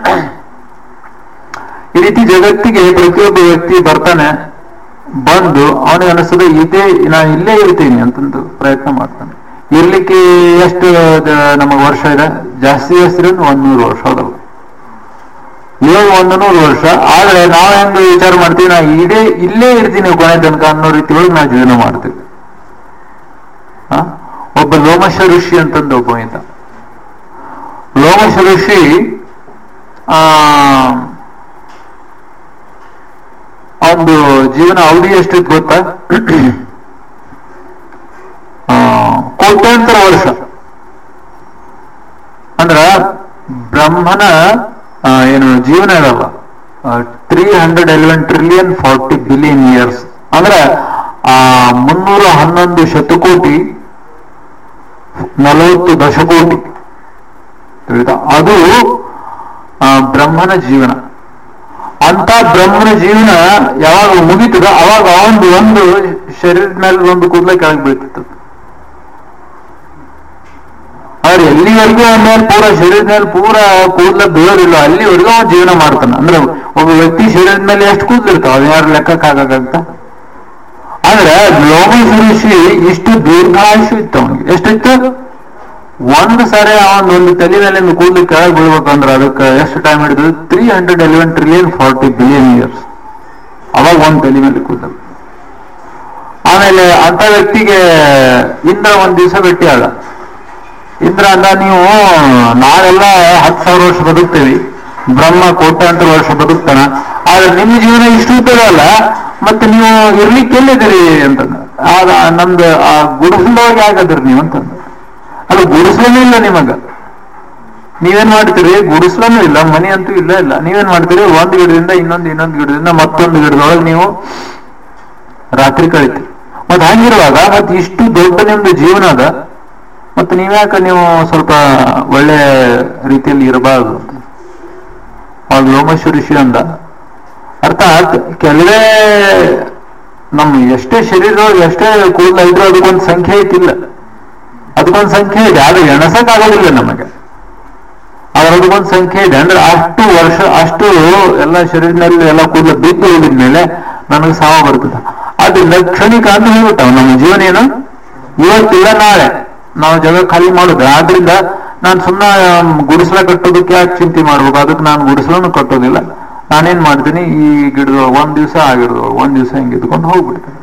ಈ ರೀತಿ ಜಗತ್ತಿಗೆ ಪ್ರತಿಯೊಬ್ಬ ವ್ಯಕ್ತಿ ಬರ್ತಾನೆ ಬಂದು ಅವನಿಗೆ ಅನಿಸ್ತದೆ ಇದೇ ನಾನು ಇಲ್ಲೇ ಇರ್ತೀನಿ ಅಂತಂದು ಪ್ರಯತ್ನ ಮಾಡ್ತಾನೆ ಇರ್ಲಿಕ್ಕೆ ಎಷ್ಟು ದ- ನಮಗೆ ವರ್ಷ ಇದೆ ಜಾಸ್ತಿ ಜಾಸ್ತಿ ಇರೋದು ಒಂದ್ ನೂರು ವರ್ಷ ಹೌದಲ್ಲ ಇವಾಗ ಒಂದು ನೂರು ವರ್ಷ ಆದ್ರೆ ನಾವು ಹೆಂಗ್ ವಿಚಾರ ಮಾಡ್ತೀವಿ ನಾ ಇದೇ ಇಲ್ಲೇ ಇರ್ತೀನಿ ಕೊನೆ ತನಕ ಅನ್ನೋ ರೀತಿ ಒಳಗೆ ನಾವು ಜೀವನ ಮಾಡ್ತೀವಿ ಆ? ಒಬ್ಬ ಲೋಮಶ ಋಷಿ ಅಂತಂದು ಒಬ್ಬ ಇದ್ದ ಲೋಮಶ ಋಷಿ ಆ ಒಂದು ಜೀವನ ಅವಧಿ ಎಷ್ಟಿತ್ತು ಗೊತ್ತಾ ಆ, ಕೋಟ್ಯಾಂತರ ವರ್ಷ ಅಂದ್ರ ಬ್ರಹ್ಮನ ಆ, ಏನು ಜೀವನ ಇರಲ್ಲ three hundred eleven trillion forty billion years ಅಂದ್ರೆ ಆ ಮುನ್ನೂರ ಹನ್ನೊಂದು ಶತಕೋಟಿ ನಲವತ್ತು ದಶಕೋಟಿ ತಿಳಿತಾ ಅದು ಆ, ಬ್ರಹ್ಮನ ಜೀವನ ಅಂತ ಬ್ರಹ್ಮನ ಜೀವನ ಯಾವಾಗ ಮುಗೀತದ ಅವಾಗ ಒಂದು ಒಂದು ಶರೀರದ ಮೇಲೆ ಒಂದು ಕೂದಲ ಕೆಳಗೆ ಬೀಳ್ತಿತ್ತು ಹಾಗಾದ್ರೆ ಎಲ್ಲಿವರೆಗೂ ಅವನ ಮೇಲೆ ಪೂರ ಶರೀರದ ಮೇಲೆ ಪೂರ ಕೂದಲ ಬೀಳೋದಿಲ್ಲ ಅಲ್ಲಿವರೆಗೂ ಅವನು ಜೀವನ ಮಾಡ್ತಾನೆ ಅಂದ್ರೆ ಒಬ್ಬ ವ್ಯಕ್ತಿ ಶರೀರದ ಮೇಲೆ ಎಷ್ಟು ಕೂದಲಿರ್ತಾವ ಅದು ಯಾರು ಲೆಕ್ಕಕ್ಕಾಗತ್ತ ಆದ್ರೆ ಲೋಮಶ ಋಷಿ ಇಷ್ಟು ದೀರ್ಘಾಯುಷು ಇತ್ತು ಅವನಿಗೆ ಎಷ್ಟಿತ್ತು ಒಂದು ಸಾರಿ ಅವನ್ ಒಂದು ತಲೆ ಮೇಲೆ ಕೂದಲು ಕೆಳಗೆ ಬೀಳ್ಬೇಕಂದ್ರೆ ಅದಕ್ಕೆ ಎಷ್ಟು ಟೈಮ್ ಹಿಡಿದು three hundred eleven trillion forty billion years ಅವಾಗ ಒಂದ್ ತಲೆ ಮೇಲೆ ಕೂದಲು ಆಮೇಲೆ ಅಂತ ವ್ಯಕ್ತಿಗೆ ಇಂದ್ರ ಒಂದ್ ದಿವಸ ಭೇಟಿ ಆದ ಇಂದ್ರ ಅಂದ ನೀವು ನಾವೆಲ್ಲ ಹತ್ತು ಸಾವಿರ ವರ್ಷ ಬದುಕ್ತೇವಿ ಬ್ರಹ್ಮ ಕೋಟ್ಯಾಂತರ ವರ್ಷ ಬದುಕ್ತಾನ ಆದ್ರೆ ನಿಮ್ಮ ಜೀವನ ಇಷ್ಟು ಇರ್ತದಲ್ಲ ಮತ್ತೆ ನೀವು ಇರ್ಲಿಕ್ಕೆ ಎಲ್ಲಿದ್ದೀರಿ ಅಂತಂದ ಆಗ ನಮ್ದು ಆ ಗುಡಿಸಲೊಳಗೆ ಆಗದ್ರಿ ನೀವು ಅಂತಂದ ಅದು ಗುಡಿಸಲೂ ಇಲ್ಲ ನಿಮಗ ನೀವೇನ್ ಮಾಡ್ತೀರಿ ಗುಡಿಸಲೂ ಇಲ್ಲ ಮನೆ ಅಂತೂ ಇಲ್ಲ ಇಲ್ಲ ನೀವೇನ್ ಮಾಡ್ತೀರಿ ಒಂದ್ ಗಿಡದಿಂದ ಇನ್ನೊಂದು ಇನ್ನೊಂದು ಗಿಡದಿಂದ ಮತ್ತೊಂದು ಗಿಡದೊಳಗೆ ನೀವು ರಾತ್ರಿ ಕಳಿತೀರಿ ಮತ್ತೆ ಹಂಗಿರುವಾಗ ಮತ್ತೆ ಇಷ್ಟು ದೊಡ್ಡ ನಿಮ್ದು ಜೀವನ ಅದ ಮತ್ತೆ ನೀವ್ಯಾಕ ನೀವು ಸ್ವಲ್ಪ ಒಳ್ಳೆ ರೀತಿಯಲ್ಲಿ ಇರಬಾರದು ಅಂತ ಅವಾಗ ಲೋಮೇಶ್ವರ ಋಷಿ ಅಂದ ಅರ್ಥಾತ್ ಕೆಲವೇ ನಮ್ ಎಷ್ಟೇ ಶರೀರದೊಳಗೆ ಎಷ್ಟೇ ಕೂದಲ ಇದ್ರೂ ಅದಕ್ಕೊಂದು ಸಂಖ್ಯೆ ಐತಿಲ್ಲ ಅದಕ್ಕೊಂದು ಸಂಖ್ಯೆ ಇದೆ ಆದ್ರೆ ಎಣಸಕ್ ಆಗೋದಿಲ್ಲ ನಮಗೆ ಆದ್ರೆ ಅದಕ್ಕೊಂದು ಸಂಖ್ಯೆ ಇದೆ ಅಂದ್ರೆ ಅಷ್ಟು ವರ್ಷ ಅಷ್ಟು ಎಲ್ಲ ಶರೀರದಲ್ಲಿ ಎಲ್ಲ ಕೂದಲು ಬಿದ್ದು ಹೋಗಿದ್ಮೇಲೆ ನನಗೆ ಸಾವು ಬರ್ತದೆ ಆದ್ರಿಂದ ಕ್ಷಣಿಕ ಅಂತ ಹೇಳ್ಬಿಟ್ಟಾವ ನಮ್ಮ ಜೀವನ ಏನು ಇವತ್ತಿಲ್ಲ ನಾಳೆ ನಾವು ಜಾಗ ಖಾಲಿ ಮಾಡುದು ಆದ್ರಿಂದ ನಾನು ಸುಮ್ಮನೆ ಗುಡಿಸಲ ಕಟ್ಟೋದಕ್ಕೆ ಯಾಕೆ ಚಿಂತೆ ಮಾಡ್ಬೇಕು ಅದಕ್ಕೆ ನಾನು ಗುಡಿಸಲನ್ನು ಕಟ್ಟೋದಿಲ್ಲ ನಾನೇನ್ ಮಾಡ್ತೀನಿ ಈ ಗಿಡದ ಒಂದ್ ದಿವಸ ಆ ಗಿಡದ ಒಂದ್ ದಿವಸ ಹಿಂಗೆ ಇದ್ಕೊಂಡು ಹೋಗ್ಬಿಡ್ತೇನೆ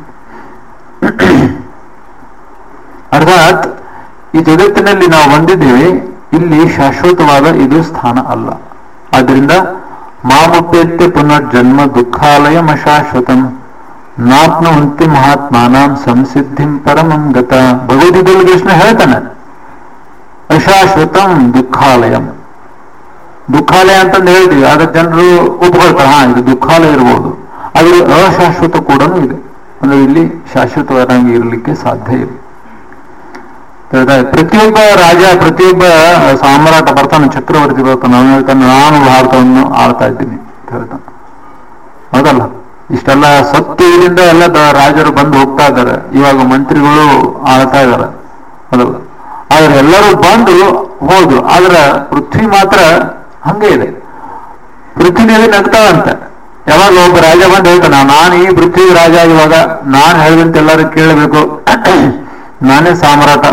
ಅರ್ಥಾತ್ ಈ ಜಗತ್ತಿನಲ್ಲಿ ನಾವು ಬಂದಿದ್ದೇವೆ ಇಲ್ಲಿ ಶಾಶ್ವತವಾದ ಇದು ಸ್ಥಾನ ಅಲ್ಲ ಆದ್ರಿಂದ ಮಾಮುಪೇತ್ಯ ಪುನರ್ಜನ್ಮ ದುಃಖಾಲಯಂ ಅಶಾಶ್ವತಂ ನಾಪ್ನುವಂತಿ ಮಹಾತ್ಮಾನಾಂ ಸಂಸಿದ್ಧಿಂ ಪರಮಂ ಗತ ಭಗವದ್ಗೀತೆಯಲ್ಲಿ ಕೃಷ್ಣ ಹೇಳ್ತಾನೆ ಅಶಾಶ್ವತಂ ದುಃಖಾಲಯಂ ದುಃಖಾಲಯ ಅಂತಂದು ಹೇಳ್ತೀವಿ ಆದ್ರೆ ಜನರು ಒಪ್ಕೊಳ್ತಾರೆ ಹಾ ಇದು ದುಃಖಾಲಯ ಇರ್ಬೋದು ಆದ್ರೆ ಅಶಾಶ್ವತ ಕೂಡ ಇದೆ ಅಂದ್ರೆ ಇಲ್ಲಿ ಶಾಶ್ವತವಾಗಿ ಇರಲಿಕ್ಕೆ ಸಾಧ್ಯ ಇದೆ ತಿಳಿತಾ ಇದೆ? ಪ್ರತಿಯೊಬ್ಬ ರಾಜ ಪ್ರತಿಯೊಬ್ಬ ಸಾಮ್ರಾಟ ಬರ್ತಾನೆ ಚಕ್ರವರ್ತಿ ಬರ್ತಾನೆ ಅವನು ಹೇಳ್ತಾನೆ ನಾನು ಭಾರತವನ್ನು ಆಳ್ತಾ ಇದ್ದೀನಿ ಅಂತ ಹೇಳ್ತಾನೆ ಹೌದಲ್ಲ ಇಷ್ಟೆಲ್ಲ ಸತ್ಯದಿಂದ ಎಲ್ಲ ದ- ರಾಜರು ಬಂದು ಹೋಗ್ತಾ ಇದ್ದಾರೆ ಇವಾಗ ಮಂತ್ರಿಗಳು ಆಳ್ತಾ ಇದ್ದಾರೆ ಹೌದಲ್ಲ ಆದ್ರೆ ಎಲ್ಲರೂ ಬಂದು ಹೋದ್ರು ಆದ್ರೆ ಪೃಥ್ವಿ ಮಾತ್ರ ಹಂಗೆ ಇದೆ ಪೃಥ್ವಿನಲ್ಲಿ ನಗ್ತಾವಂತೆ ಯಾವಾಗ ಒಬ್ಬ ರಾಜ ಬಂದು ಹೇಳ್ತಾನ ನಾನು ಈ ಪೃಥ್ವಿ ರಾಜ ಇವಾಗ ನಾನು ಹೇಳಿದಂತೆ ಎಲ್ಲರೂ ಕೇಳಬೇಕು ನಾನೇ ಸಾಮ್ರಾಟ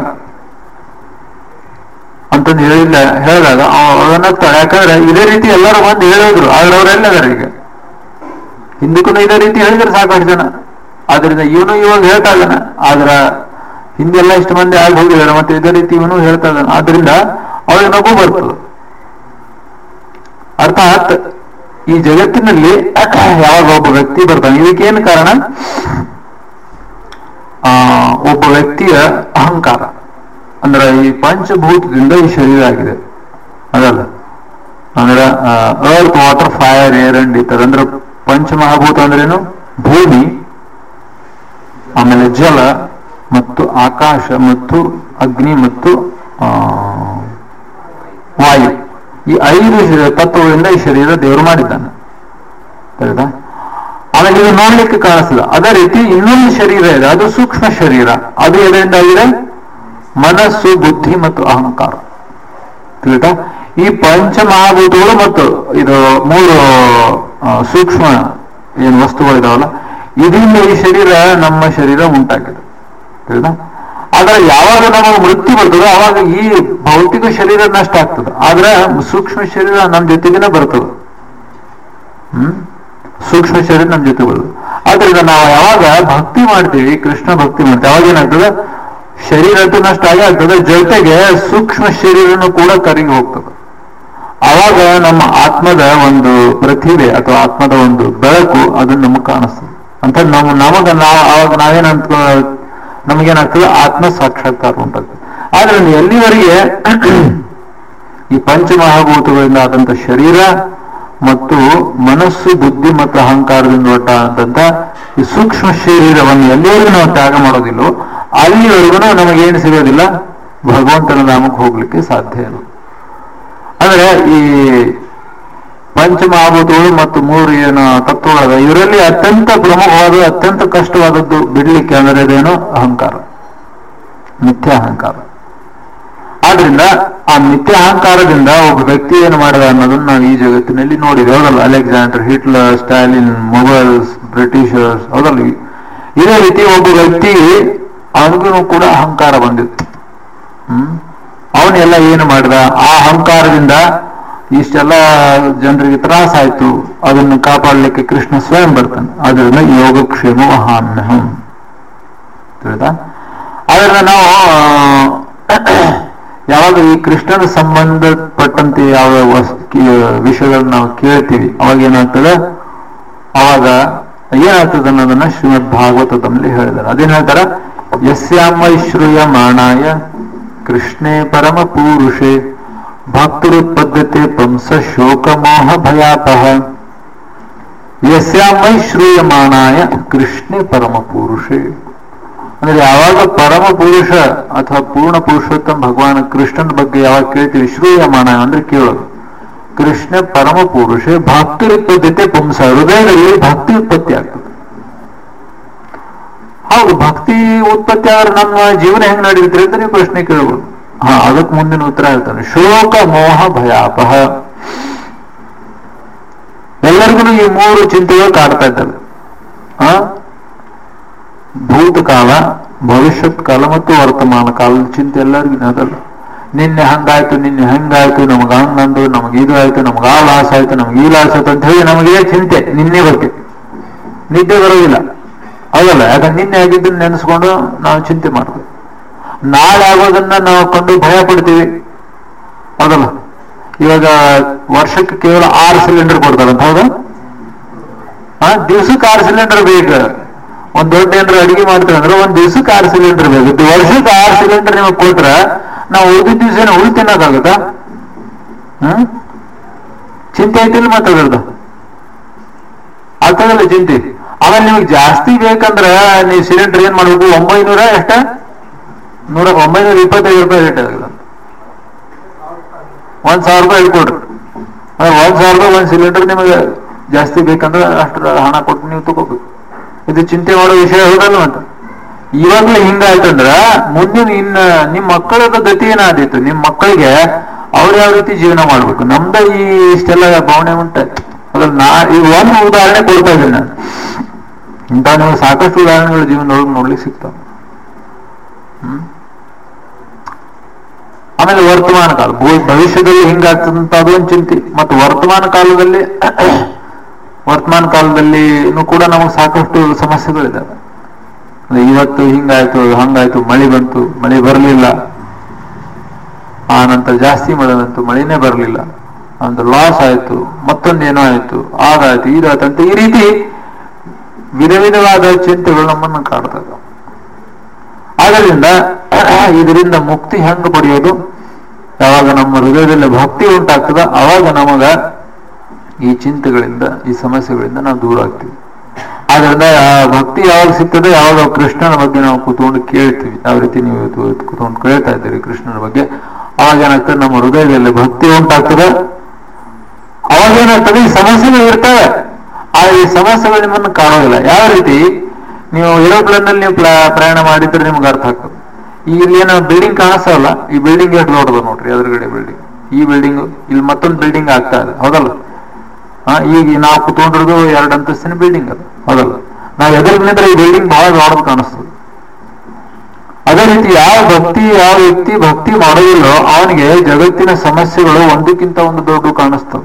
ಅಂತಂದು ಹೇಳಿಲ್ಲ ಹೇಳಿದಾಗ ಅವನಗ್ತಾಳೆ ಯಾಕಂದ್ರೆ ಇದೇ ರೀತಿ ಎಲ್ಲರೂ ಬಂದು ಹೇಳಿದ್ರು ಆದ್ರೆ ಅವರೆಲ್ಲದಾರೆ ಈಗ ಹಿಂದಕ್ಕೂ ಇದೇ ರೀತಿ ಹೇಳಿದ್ರೆ ಸಾಕಷ್ಟು ಜನ ಆದ್ರಿಂದ ಇವನು ಇವಾಗ ಹೇಳ್ತಾ ಇದ್ದಾನೆ ಆದ್ರ ಹಿಂದೆಲ್ಲ ಇಷ್ಟು ಮಂದಿ ಆಗಿ ಹೋಗಿದ್ದಾರೆ ಮತ್ತೆ ಇದೇ ರೀತಿ ಇವನು ಹೇಳ್ತಾ ಇದ್ದಾನೆ ಆದ್ರಿಂದ ಅವಳಿಗೆ ನಗು ಬರ್ತದೆ ಅರ್ಥಾತ್ ಈ ಜಗತ್ತಿನಲ್ಲಿ ಯಾವಾಗ ಒಬ್ಬ ವ್ಯಕ್ತಿ ಬರ್ತಾನೆ ಇದಕ್ಕೇನು ಕಾರಣ ಆ ಒಬ್ಬ ವ್ಯಕ್ತಿಯ ಅಹಂಕಾರ ಅಂದ್ರೆ ಈ ಪಂಚಭೂತದಿಂದ ಈ ಶರೀರ ಆಗಿದೆ ಅದಲ್ಲ ಅಂದ್ರೆ earth water fire air and ಇತರ ಅಂದ್ರೆ ಪಂಚಮಹಾಭೂತ ಅಂದ್ರೇನು ಭೂಮಿ ಆಮೇಲೆ ಜಲ ಮತ್ತು ಆಕಾಶ ಮತ್ತು ಅಗ್ನಿ ಮತ್ತು ಆ, ವಾಯು ಈ ಐದು ಶ- ತತ್ವಗಳಿಂದ ಈ ಶರೀರ ದೇವರು ಮಾಡಿದ್ದಾನೆ ತಿಳಿತಾ ಆಮೇಲೆ ಇದು ನೋಡ್ಲಿಕ್ಕೆ ಕಾಣಿಸ್ತದೆ ಅದೇ ರೀತಿ ಇನ್ನೊಂದು ಶರೀರ ಇದೆ ಅದು ಸೂಕ್ಷ್ಮ ಶರೀರ ಅದು ಎದರಿಂದ ಆಗಿದೆ ಮನಸ್ಸು ಬುದ್ಧಿ ಮತ್ತು ಅಹಂಕಾರ ತಿಳಿತಾ ಈ ಪಂಚಮಹಾಭೂತಗಳು ಮತ್ತು ಇದು ಮೂರು ಆ, ಸೂಕ್ಷ್ಮ ಏನು ವಸ್ತುಗಳಿದಾವಲ್ಲ ಇದರಿಂದ ಈ ಶರೀರ ನಮ್ಮ ಶರೀರ ಉಂಟಾಗಿದೆ ತಿಳಿತಾ ಆದ್ರೆ ಯಾವಾಗ ನಮಗೆ ಮೃತ್ಯು ಬರ್ತದೆ ಅವಾಗ ಈ ಭೌತಿಕ ಶರೀರ ನಷ್ಟ ಆಗ್ತದೆ ಆದ್ರೆ ಸೂಕ್ಷ್ಮ ಶರೀರ ನಮ್ಮ ಜೊತೆಗೇನೆ ಬರ್ತದೆ ಹ್ಮ್ ಸೂಕ್ಷ್ಮ ಶರೀರ ನಮ್ಮ ಜೊತೆ ಬರ್ತದೆ ಆದ್ರಿಂದ ನಾವು ಯಾವಾಗ ಭಕ್ತಿ ಮಾಡ್ತೀವಿ ಕೃಷ್ಣ ಭಕ್ತಿ ಮಾಡ್ತೀವಿ ಅವಾಗ ಏನಾಗ್ತದೆ ಶರೀರ ಅಂತೂ ನಷ್ಟ ಆಗೇ ಆಗ್ತದೆ ಜೊತೆಗೆ ಸೂಕ್ಷ್ಮ ಶರೀರನು ಕೂಡ ಕರಗಿ ಹೋಗ್ತದೆ ಆವಾಗ ನಮ್ಮ ಆತ್ಮದ ಒಂದು ಪ್ರತಿಭೆ ಅಥವಾ ಆತ್ಮದ ಒಂದು ಬೆಳಕು ಅದು ನಮಗೆ ಕಾಣಿಸ್ತದೆ ಅಂತ ನಮ್ಮ ನಮಗ ನಾವು ಅವಾಗ ನಾವೇನಂತ ನಮಗೇನಾಗ್ತದೆ ಆತ್ಮ ಸಾಕ್ಷಾತ್ಕಾರ ಉಂಟಾಗ್ತದೆ ಆದ್ರೆ ಎಲ್ಲಿವರೆಗೆ ಈ ಪಂಚಮಹಾಭೂತಗಳಿಂದ ಆದಂತ ಶರೀರ ಮತ್ತು ಮನಸ್ಸು ಬುದ್ಧಿ ಮತ್ತು ಅಹಂಕಾರದಿಂದ ಒಟ್ಟಾದಂತ ಈ ಸೂಕ್ಷ್ಮ ಶರೀರವನ್ನು ಎಲ್ಲಿವರೆಗೂ ನಾವು ತ್ಯಾಗ ಮಾಡೋದಿಲ್ಲೋ ಅಲ್ಲಿವರೆಗೂ ನಮಗೇನು ಸಿಗೋದಿಲ್ಲ ಭಗವಂತನ ನಾಮಕ್ಕೆ ಹೋಗ್ಲಿಕ್ಕೆ ಸಾಧ್ಯ ಇಲ್ಲ ಅಂದ್ರೆ ಈ ಪಂಚಮಹಾಭೂತಗಳು ಮತ್ತು ಮೂರು ಏನು ತತ್ವಗಳದ ಇವರಲ್ಲಿ ಅತ್ಯಂತ ಪ್ರಮುಖವಾದ ಅತ್ಯಂತ ಕಷ್ಟವಾದದ್ದು ಬಿಡ್ಲಿಕ್ಕೆ ಅಂದ್ರೆ ಅದೇನು ಅಹಂಕಾರ ಮಿಥ್ಯಾ ಅಹಂಕಾರ ಆದ್ರಿಂದ ಆ ಮಿಥ್ಯ ಅಹಂಕಾರದಿಂದ ಒಬ್ಬ ವ್ಯಕ್ತಿ ಏನು ಮಾಡಿದ ಅನ್ನೋದನ್ನ ನಾವು ಈ ಜಗತ್ತಿನಲ್ಲಿ ನೋಡಿದ್ವಿ ಹೌದಲ್ಲ Alexander Hitler Stalin Mughals Britishers ಹೌದಲ್ಲ ಇದೇ ರೀತಿ ಒಬ್ಬ ವ್ಯಕ್ತಿಗೆ ಅವನಿಗೂ ಕೂಡ ಅಹಂಕಾರ ಬಂದಿತ್ತು ಹ್ಮ್ ಅವನೆಲ್ಲ ಏನು ಮಾಡಿದ ಆ ಅಹಂಕಾರದಿಂದ ಇಷ್ಟೆಲ್ಲ ಜನರಿಗೆ ತ್ರಾಸ ಆಯ್ತು ಅದನ್ನು ಕಾಪಾಡಲಿಕ್ಕೆ ಕೃಷ್ಣ ಸ್ವಯಂ ಬರ್ತಾನೆ ಅದರಿಂದ ಯೋಗಕ್ಷೇಮ ಮಹಾಮ್ಯಹಂ ತಿಳಿದ ಅದರಿಂದ ನಾವು ಆ, ಯಾವಾಗ ಈ ಕೃಷ್ಣನ ಸಂಬಂಧಪಟ್ಟಂತೆ ಯಾವ ವಸ್- ಕಿ- ವಿಷಯಗಳನ್ನ ನಾವು ಕೇಳ್ತೀವಿ ಅವಾಗ ಏನಾಗ್ತದೆ ಅವಾಗ ಏನಾಗ್ತದೆ ಅನ್ನೋದನ್ನ ಶ್ರೀಮದ್ ಭಾಗವತದಲ್ಲಿ ಹೇಳಿದ್ದಾರೆ ಅದೇನ್ ಹೇಳ್ತಾರ ಯಸ್ಯಾಮೈಶ್ರೂಯಮಾಣಾಯ ಕೃಷ್ಣೇ ಪರಮ ಪೂರುಷೇ ಭಕ್ತರುತ್ಪದ್ಯತೆ ಪಂಸ ಶೋಕ ಮೋಹ ಭಯಾಪಹ ಯಸ್ಯಾಮೈ ಶ್ರೂಯಮಾಣಾಯ ಕೃಷ್ಣೇ ಪರಮ ಪುರುಷೇ ಅಂದ್ರೆ ಯಾವಾಗ ಪರಮ ಪುರುಷ ಅಥವಾ ಪೂರ್ಣ ಪುರುಷೋತ್ತಮ ಭಗವಾನ್ ಕೃಷ್ಣನ ಬಗ್ಗೆ ಯಾವಾಗ ಕೇಳ್ತೀವಿ ಶ್ರೂಯಮಾಣ ಅಂದ್ರೆ ಕೇಳೋದು ಕೃಷ್ಣ ಪರಮ ಪುರುಷೇ ಭಕ್ತಿ ಉತ್ಪದ್ಯತೆ ಪುಂಸ ಹೃದಯದಲ್ಲಿ ಭಕ್ತಿ ಉತ್ಪತ್ತಿ ಆಗ್ತದೆ ಹೌದು ಭಕ್ತಿ ಉತ್ಪತ್ತಿ ಆದ್ರೆ ನಮ್ಮ ಜೀವನ ಹೆಂಗ್ ನಡೀತಾರೆ ಅಂತ ನೀವು ಪ್ರಶ್ನೆ ಕೇಳ್ಬೋದು ಹಾ ಅದಕ್ಕೆ ಮುಂದಿನ ಉತ್ತರ ಹೇಳ್ತಾನೆ ಶೋಕ ಮೋಹ ಭಯಾಪಹ ಎಲ್ಲರಿಗೂ ಈ ಮೂರು ಚಿಂತೆಗಳು ಕಾಡ್ತಾ ಇದ್ದಾವೆ ಆ ಭೂತಕಾಲ ಭವಿಷ್ಯತ್ ಕಾಲ ಮತ್ತು ವರ್ತಮಾನ ಕಾಲದ ಚಿಂತೆ ಎಲ್ಲರಿಗೂ ಅದಲ್ಲ ನಿನ್ನೆ ಹಂಗಾಯ್ತು ನಿನ್ನೆ ಹಂಗಾಯ್ತು ನಮಗ ಹಂಗಂದು ನಮಗೆ ಇದು ಆಯ್ತು ನಮ್ಗೆ ಆ ಲಾಸ್ ಆಯ್ತು ನಮ್ಗೆ ಈ ಲಾಸ್ ಆಯ್ತು ಅಂತ ಹೇಳಿ ನಮಗೆ ಚಿಂತೆ ನಿನ್ನೆ ಬಗ್ಗೆ ನಿದ್ದೆ ಬರೋದಿಲ್ಲ ಹೌದಲ್ಲ ಯಾಕಂದ್ರೆ ನಿನ್ನೆ ಆಗಿದ್ದನ್ನ ನೆನೆಸ್ಕೊಂಡು ನಾವು ಚಿಂತೆ ಮಾಡ್ತೀವಿ ನಾಳೆ ಆಗೋದನ್ನ ನಾವು ಕೊಂಡು ಭಯ ಪಡ್ತೀವಿ ಹೌದಲ್ಲ ಇವಾಗ ವರ್ಷಕ್ಕೆ ಕೇವಲ ಆರು ಸಿಲಿಂಡರ್ ಕೊಡ್ತಾರಂತ ಹೌದಾ ಹಾ ದಿವ್ಸಕ್ಕೆ ಆರು ಸಿಲಿಂಡರ್ ಬೇಕು ಒಂದ್ ದೊಡ್ಡ ಏನಾರ ಅಡಿಗೆ ಮಾಡ್ತೀವಿ ಅಂದ್ರೆ ಒಂದ್ ದಿವ್ಸಕ್ಕೆ ಆರು ಸಿಲಿಂಡರ್ ಬೇಕು ಇದು ವರ್ಷಕ್ಕೆ ಆರು ಸಿಲಿಂಡರ್ ನಿಮಗೆ ಕೊಟ್ರ ನಾವು ಉಳಿದ ದಿವಸ ಏನು ಉಳಿ ತಿನ್ನಕ್ಕಾಗತ್ತಾ ಹ್ಮ್ ಚಿಂತೆ ಐತಿಲ್ಲ ಮಾತಾಡೋದು ಆಗ್ತದಲ್ಲ ಚಿಂತೆ ಆಮೇಲೆ ನಿಮಗೆ ಜಾಸ್ತಿ ಬೇಕಂದ್ರ ನೀವು ಸಿಲಿಂಡರ್ ಏನ್ ಮಾಡ್ಬೇಕು ಒಂಬೈನೂರ ಎಷ್ಟ ನೂರ ಒಂಬೈನೂರ ಇಪ್ಪತ್ತೈದು ರೂಪಾಯಿ ರೇಟ್ ಆಗಲ್ಲ ಒಂದ್ ಸಾವಿರ ರೂಪಾಯಿ ಇಟ್ಕೊಡ್ರಿ ಅಂದ್ರೆ ಒಂದ್ ಸಾವಿರ ರೂಪಾಯಿ ಒಂದ್ ಸಿಲಿಂಡರ್ ನಿಮಗೆ ಜಾಸ್ತಿ ಬೇಕಂದ್ರೆ ಅಷ್ಟರ ಹಣ ಕೊಟ್ಟು ನೀವು ತಗೋಬೇಕು ಇದು ಚಿಂತೆ ಮಾಡೋ ವಿಷಯ ಹೌದಲ್ಲ ಅಂತ ಇವಾಗ್ಲೇ ಹಿಂಗಾಯ್ತಂದ್ರ ಮುಂದಿನ ಇನ್ನ ನಿಮ್ ಮಕ್ಕಳದ ಗತಿ ಏನಾದೀತು ನಿಮ್ ಮಕ್ಕಳಿಗೆ ಅವ್ರು ಯಾವ ರೀತಿ ಜೀವನ ಮಾಡ್ಬೇಕು ನಮ್ದ ಈ ಇಷ್ಟೆಲ್ಲ ಭಾವನೆ ಉಂಟ ಅದ್ರಲ್ಲಿ ನಾ ಈಗ ಒಂದು ಉದಾಹರಣೆ ಕೊಡ್ತಾ ಇದ್ದೀನಿ ನಾನು ಇಂಥ ನೀವು ಸಾಕಷ್ಟು ಉದಾಹರಣೆಗಳು ಜೀವನದೊಳಗೆ ನೋಡ್ಲಿಕ್ಕೆ ಸಿಗ್ತಾವ ಹ್ಮ್ ಆಮೇಲೆ ವರ್ತಮಾನ ಕಾಲ ಭೂ- ಭವಿಷ್ಯದಲ್ಲಿ ಹಿಂಗಾಗ್ತದಂತ ಅದೊಂದು ಚಿಂತೆ ಮತ್ತು ವರ್ತಮಾನ ಕಾಲದಲ್ಲಿ ವರ್ತಮಾನ ಕಾಲದಲ್ಲಿ ಕೂಡ ನಮಗೆ ಸಾಕಷ್ಟು ಸಮಸ್ಯೆಗಳಿದ್ದಾವೆ ಅಂದ್ರೆ ಇವತ್ತು ಹಿಂಗಾಯ್ತು ಹಂಗಾಯ್ತು ಮಳೆ ಬಂತು ಮಳೆ ಬರಲಿಲ್ಲ ಆ ನಂತರ ಜಾಸ್ತಿ ಮಳೆ ಬಂತು ಮಳೆನೇ ಬರಲಿಲ್ಲ ಒಂದು ಲಾಸ್ ಆಯ್ತು ಮತ್ತೊಂದೇನೋ ಆಯ್ತು ಆಗಾಯ್ತು ಇದಾಯ್ತು ಅಂತ ಈ ರೀತಿ ವಿಧ ವಿಧವಾದ ಚಿಂತೆಗಳು ನಮ್ಮನ್ನು ಕಾಡ್ತವೆ ಆದ್ದರಿಂದ ಇದರಿಂದ ಮುಕ್ತಿ ಹೆಂಗ ಪಡೆಯೋದು ಯಾವಾಗ ನಮ್ಮ ಹೃದಯದಲ್ಲಿ ಭಕ್ತಿ ಉಂಟಾಗ್ತದ ಅವಾಗ ನಮಗ ಈ ಚಿಂತೆಗಳಿಂದ ಈ ಸಮಸ್ಯೆಗಳಿಂದ ನಾವು ದೂರ ಆಗ್ತೀವಿ ಆದ್ರಿಂದ ಆ ಭಕ್ತಿ ಯಾವಾಗ ಸಿಗ್ತದೆ ಯಾವಾಗ ಕೃಷ್ಣನ ಬಗ್ಗೆ ನಾವು ಕೂತ್ಕೊಂಡು ಕೇಳ್ತೀವಿ ಯಾವ ರೀತಿ ನೀವು ಇವತ್ತು ಇವತ್ತು ಕೂತ್ಕೊಂಡು ಕೇಳ್ತಾ ಇದ್ದೀರಿ ಕೃಷ್ಣನ ಬಗ್ಗೆ ಅವಾಗ ಏನಾಗ್ತದೆ ನಮ್ಮ ಹೃದಯದಲ್ಲಿ ಭಕ್ತಿ ಉಂಟಾಗ್ತದೆ ಅವಾಗ ಏನಾಗ್ತದೆ ಈ ಸಮಸ್ಯೆಗಳು ಇರ್ತವೆ ಆ ಈ ಸಮಸ್ಯೆಗಳು ನಿಮ್ಮನ್ನು ಕಾಣೋದಿಲ್ಲ ಯಾವ ರೀತಿ ನೀವು ಏರೋಪ್ಲೇನ್ ನಲ್ಲಿ ನೀವು ಪ್ಲ- ಪ್ರಯಾಣ ಮಾಡಿದ್ರೆ ನಿಮ್ಗೆ ಅರ್ಥ ಆಗ್ತದೆ ಈ ಇಲ್ಲಿ ಏನೋ ಬಿಲ್ಡಿಂಗ್ ಕಾಣಿಸ್ತಲ್ಲ ಈ ಬಿಲ್ಡಿಂಗ್ ಎಷ್ಟು ದೊಡ್ಡದ ನೋಡ್ರಿ ಎದುರುಗಡೆ ಬಿಲ್ಡಿಂಗ್ ಈ ಬಿಲ್ಡಿಂಗ್ ಇಲ್ಲಿ ಮತ್ತೊಂದು ಬಿಲ್ಡಿಂಗ್ ಆಗ್ತಾ ಇದೆ ಹೌದಲ್ಲ ಹಾ ಈಗ ನಾವು ಕುತ್ಕೊಂಡಿರೋದು ಎರಡು ಅಂತಸ್ತಿನ ಬಿಲ್ಡಿಂಗ್ ಅದು ಹೌದಲ್ಲ ನಾವು ಎದುರು ನಿಂತ್ರೆ ಈ ಬಿಲ್ಡಿಂಗ್ ಬಹಳ ದೊಡ್ಡದು ಕಾಣಿಸ್ತದೆ ಅದೇ ರೀತಿ ಯಾವ ಭಕ್ತಿ ಯಾವ ವ್ಯಕ್ತಿ ಭಕ್ತಿ ಮಾಡೋದಿಲ್ಲೋ ಅವನಿಗೆ ಜಗತ್ತಿನ ಸಮಸ್ಯೆಗಳು ಒಂದಕ್ಕಿಂತ ಒಂದು ದೊಡ್ಡ ಕಾಣಿಸ್ತವೆ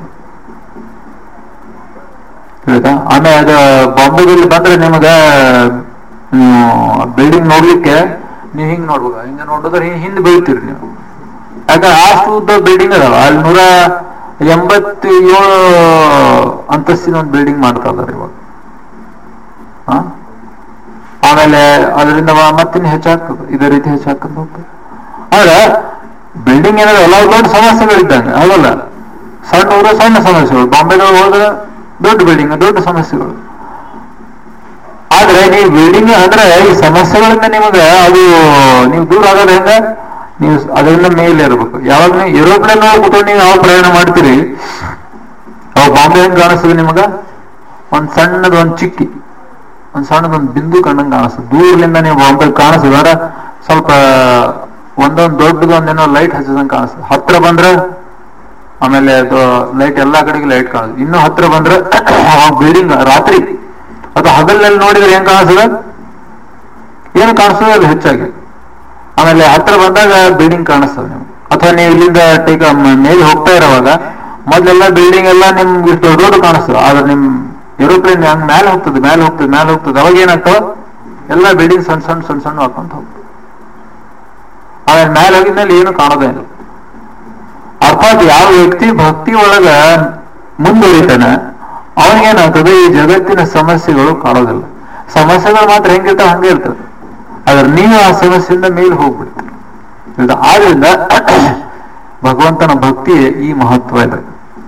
ಆಯ್ತಾ ಆಮೇಲೆ ಅದು ಬಾಂಬೆದಲ್ಲಿ ಬಂದ್ರೆ ನಿಮಗ ಬಿಲ್ಡಿಂಗ್ ನೋಡ್ಲಿಕ್ಕೆ ನೀವು ಹಿಂಗ್ ನೋಡ್ಬೇಕು ಹಿಂಗ ನೋಡಿದ್ರೆ ಹಿಂಗ್ ಹಿಂದೆ ಬೀಳ್ತೀರಿ ನೀವು ಯಾಕಂದ್ರೆ ಅಷ್ಟು ಉದ್ದ ಬಿಲ್ಡಿಂಗ್ ಅದಾವ ಅಲ್ಲಿ ನೂರ ಎಂಬತ್ತೇಳು ಅಂತಸ್ತಿನ ಒಂದು ಬಿಲ್ಡಿಂಗ್ ಮಾಡ್ತಾ ಇದಾರೆ ಇವಾಗ ಹ? ಆಮೇಲೆ ಅದರಿಂದ ಮತ್ತಿನ್ನು ಹೆಚ್ಚಾಗ್ತದೆ ಇದೇ ರೀತಿ ಹೆಚ್ಚಾಗ್ತದೆ ಹೋಗ್ತದೆ ಆದ್ರೆ ಬಿಲ್ಡಿಂಗ್ ಏನಾದ್ರೆ ಎಲ್ಲ ದೊಡ್ಡ ಸಮಸ್ಯೆಗಳಿದ್ದಂಗೆ ಹೌದಲ್ಲ ಸಣ್ಣ ಊರು ಸಣ್ಣ ಸಮಸ್ಯೆಗಳು ಬಾಂಬೆದೊಳಗೆ ಹೋದ್ರೆ ದೊಡ್ಡ ಬಿಲ್ಡಿಂಗ್ ದೊಡ್ಡ ಸಮಸ್ಯೆಗಳು ಆದ್ರೆ ನೀವು ಬಿಲ್ಡಿಂಗ್ ಅಂದ್ರೆ ಈ ಸಮಸ್ಯೆಗಳಿಂದ ನಿಮಗೆ ಅದು ನೀವು ದೂರ ಆಗೋದು ಹೆಂಗ ನೀವು ಅದರಿಂದ ಮೇಲೆ ಇರಬೇಕು ಯಾವಾಗ ನೀವು ಏರೋಪ್ಲೇನ್ ಕೂತ್ಕೊಂಡು ನೀವು ಯಾವ ಪ್ರಯಾಣ ಮಾಡ್ತೀರಿ ಅವಾಗ ಬಾಂಬೆ ಹೆಂಗ್ ಕಾಣಿಸ್ತದೆ ನಿಮಗ ಒಂದ್ ಸಣ್ಣದ ಒಂದ್ ಚಿಕ್ಕಿ ಒಂದ್ ಸಣ್ಣದೊಂದು ಬಿಂದು ಕಣ್ಣಂಗ್ ಕಾಣಿಸ್ತದೆ ದೂರದಿಂದ ನೀವು ಬಾಂಬೆ ಕಾಣಿಸ್ತದೆ ಅಂದ್ರೆ ಸ್ವಲ್ಪ ಒಂದೊಂದು ದೊಡ್ಡದೊಂದೇನೋ ಲೈಟ್ ಹಚ್ಚಿದಂಗೆ ಕಾಣಿಸ್ತದೆ ಹತ್ರ ಬಂದ್ರೆ ಆಮೇಲೆ ಅದು ಲೈಟ್ ಎಲ್ಲಾ ಕಡೆಗೆ ಲೈಟ್ ಕಾಣುತ್ತೆ ಇನ್ನು ಹತ್ರ ಬಂದ್ರೆ ಬಿಲ್ಡಿಂಗ್ ರಾತ್ರಿ ಅದು ಹಗಲಲ್ಲಿ ನೋಡಿದ್ರೆ ಏನ್ ಕಾಣಿಸ್ತದೆ ಏನು ಕಾಣಿಸ್ತದೆ ಅದು ಹೆಚ್ಚಾಗಿ ಆಮೇಲೆ ಹತ್ರ ಬಂದಾಗ ಬಿಲ್ಡಿಂಗ್ ಕಾಣಿಸ್ತದೆ ನಿಮ್ಗೆ ಅಥವಾ ನೀವು ಇಲ್ಲಿಂದ ಟೇಕ್ ಮೇಲೆ ಹೋಗ್ತಾ ಇರೋವಾಗ ಮೊದಲೆಲ್ಲ ಬಿಲ್ಡಿಂಗ್ ಎಲ್ಲ ನಿಮ್ಗೆ ಇಷ್ಟು ದೊಡ್ಡ ದೊಡ್ಡ ಕಾಣಿಸ್ತದೆ ಆದ್ರೆ ನಿಮ್ ಏರೋಪ್ಲೇನ್ ಹಂಗ್ ಮೇಲೆ ಹೋಗ್ತದೆ ಮೇಲೆ ಹೋಗ್ತದೆ ಮೇಲೆ ಹೋಗ್ತದೆ ಅವಾಗ ಏನಾಗ್ತಾವ ಎಲ್ಲ ಬಿಲ್ಡಿಂಗ್ ಸಣ್ಣ ಸಣ್ಣ ಸಣ್ಣ ಸಣ್ಣ ಹಾಕೊಂತ ಹೋಗ್ತದೆ ಆಮೇಲೆ ಮೇಲೆ ಹೋಗಿದ್ಮೇಲೆ ಏನು ಕಾಣೋದೇ ಇಲ್ಲ ಅರ್ಥಾತ್ ಯಾವ ವ್ಯಕ್ತಿ ಭಕ್ತಿ ಒಳಗ ಮುಂದುವರಿತಾನೆ ಅವನಿಗೇನಾಗ್ತದೆ ಈ ಜಗತ್ತಿನ ಸಮಸ್ಯೆಗಳು ಕಾಣೋದಿಲ್ಲ ಸಮಸ್ಯೆಗಳು ಮಾತ್ರ ಹೆಂಗಿರ್ತಾವ ಹಂಗೆ ಇರ್ತದೆ ಆದ್ರೆ ನೀವು ಆ ಸಮಸ್ಯೆಯಿಂದ ಮೇಲೆ ಹೋಗ್ಬಿಡ್ತೀರಿ ಇದು ಆದ್ರಿಂದ ಭಗವಂತನ ಭಕ್ತಿಯೇ ಈ ಮಹತ್ವ ಇದೆ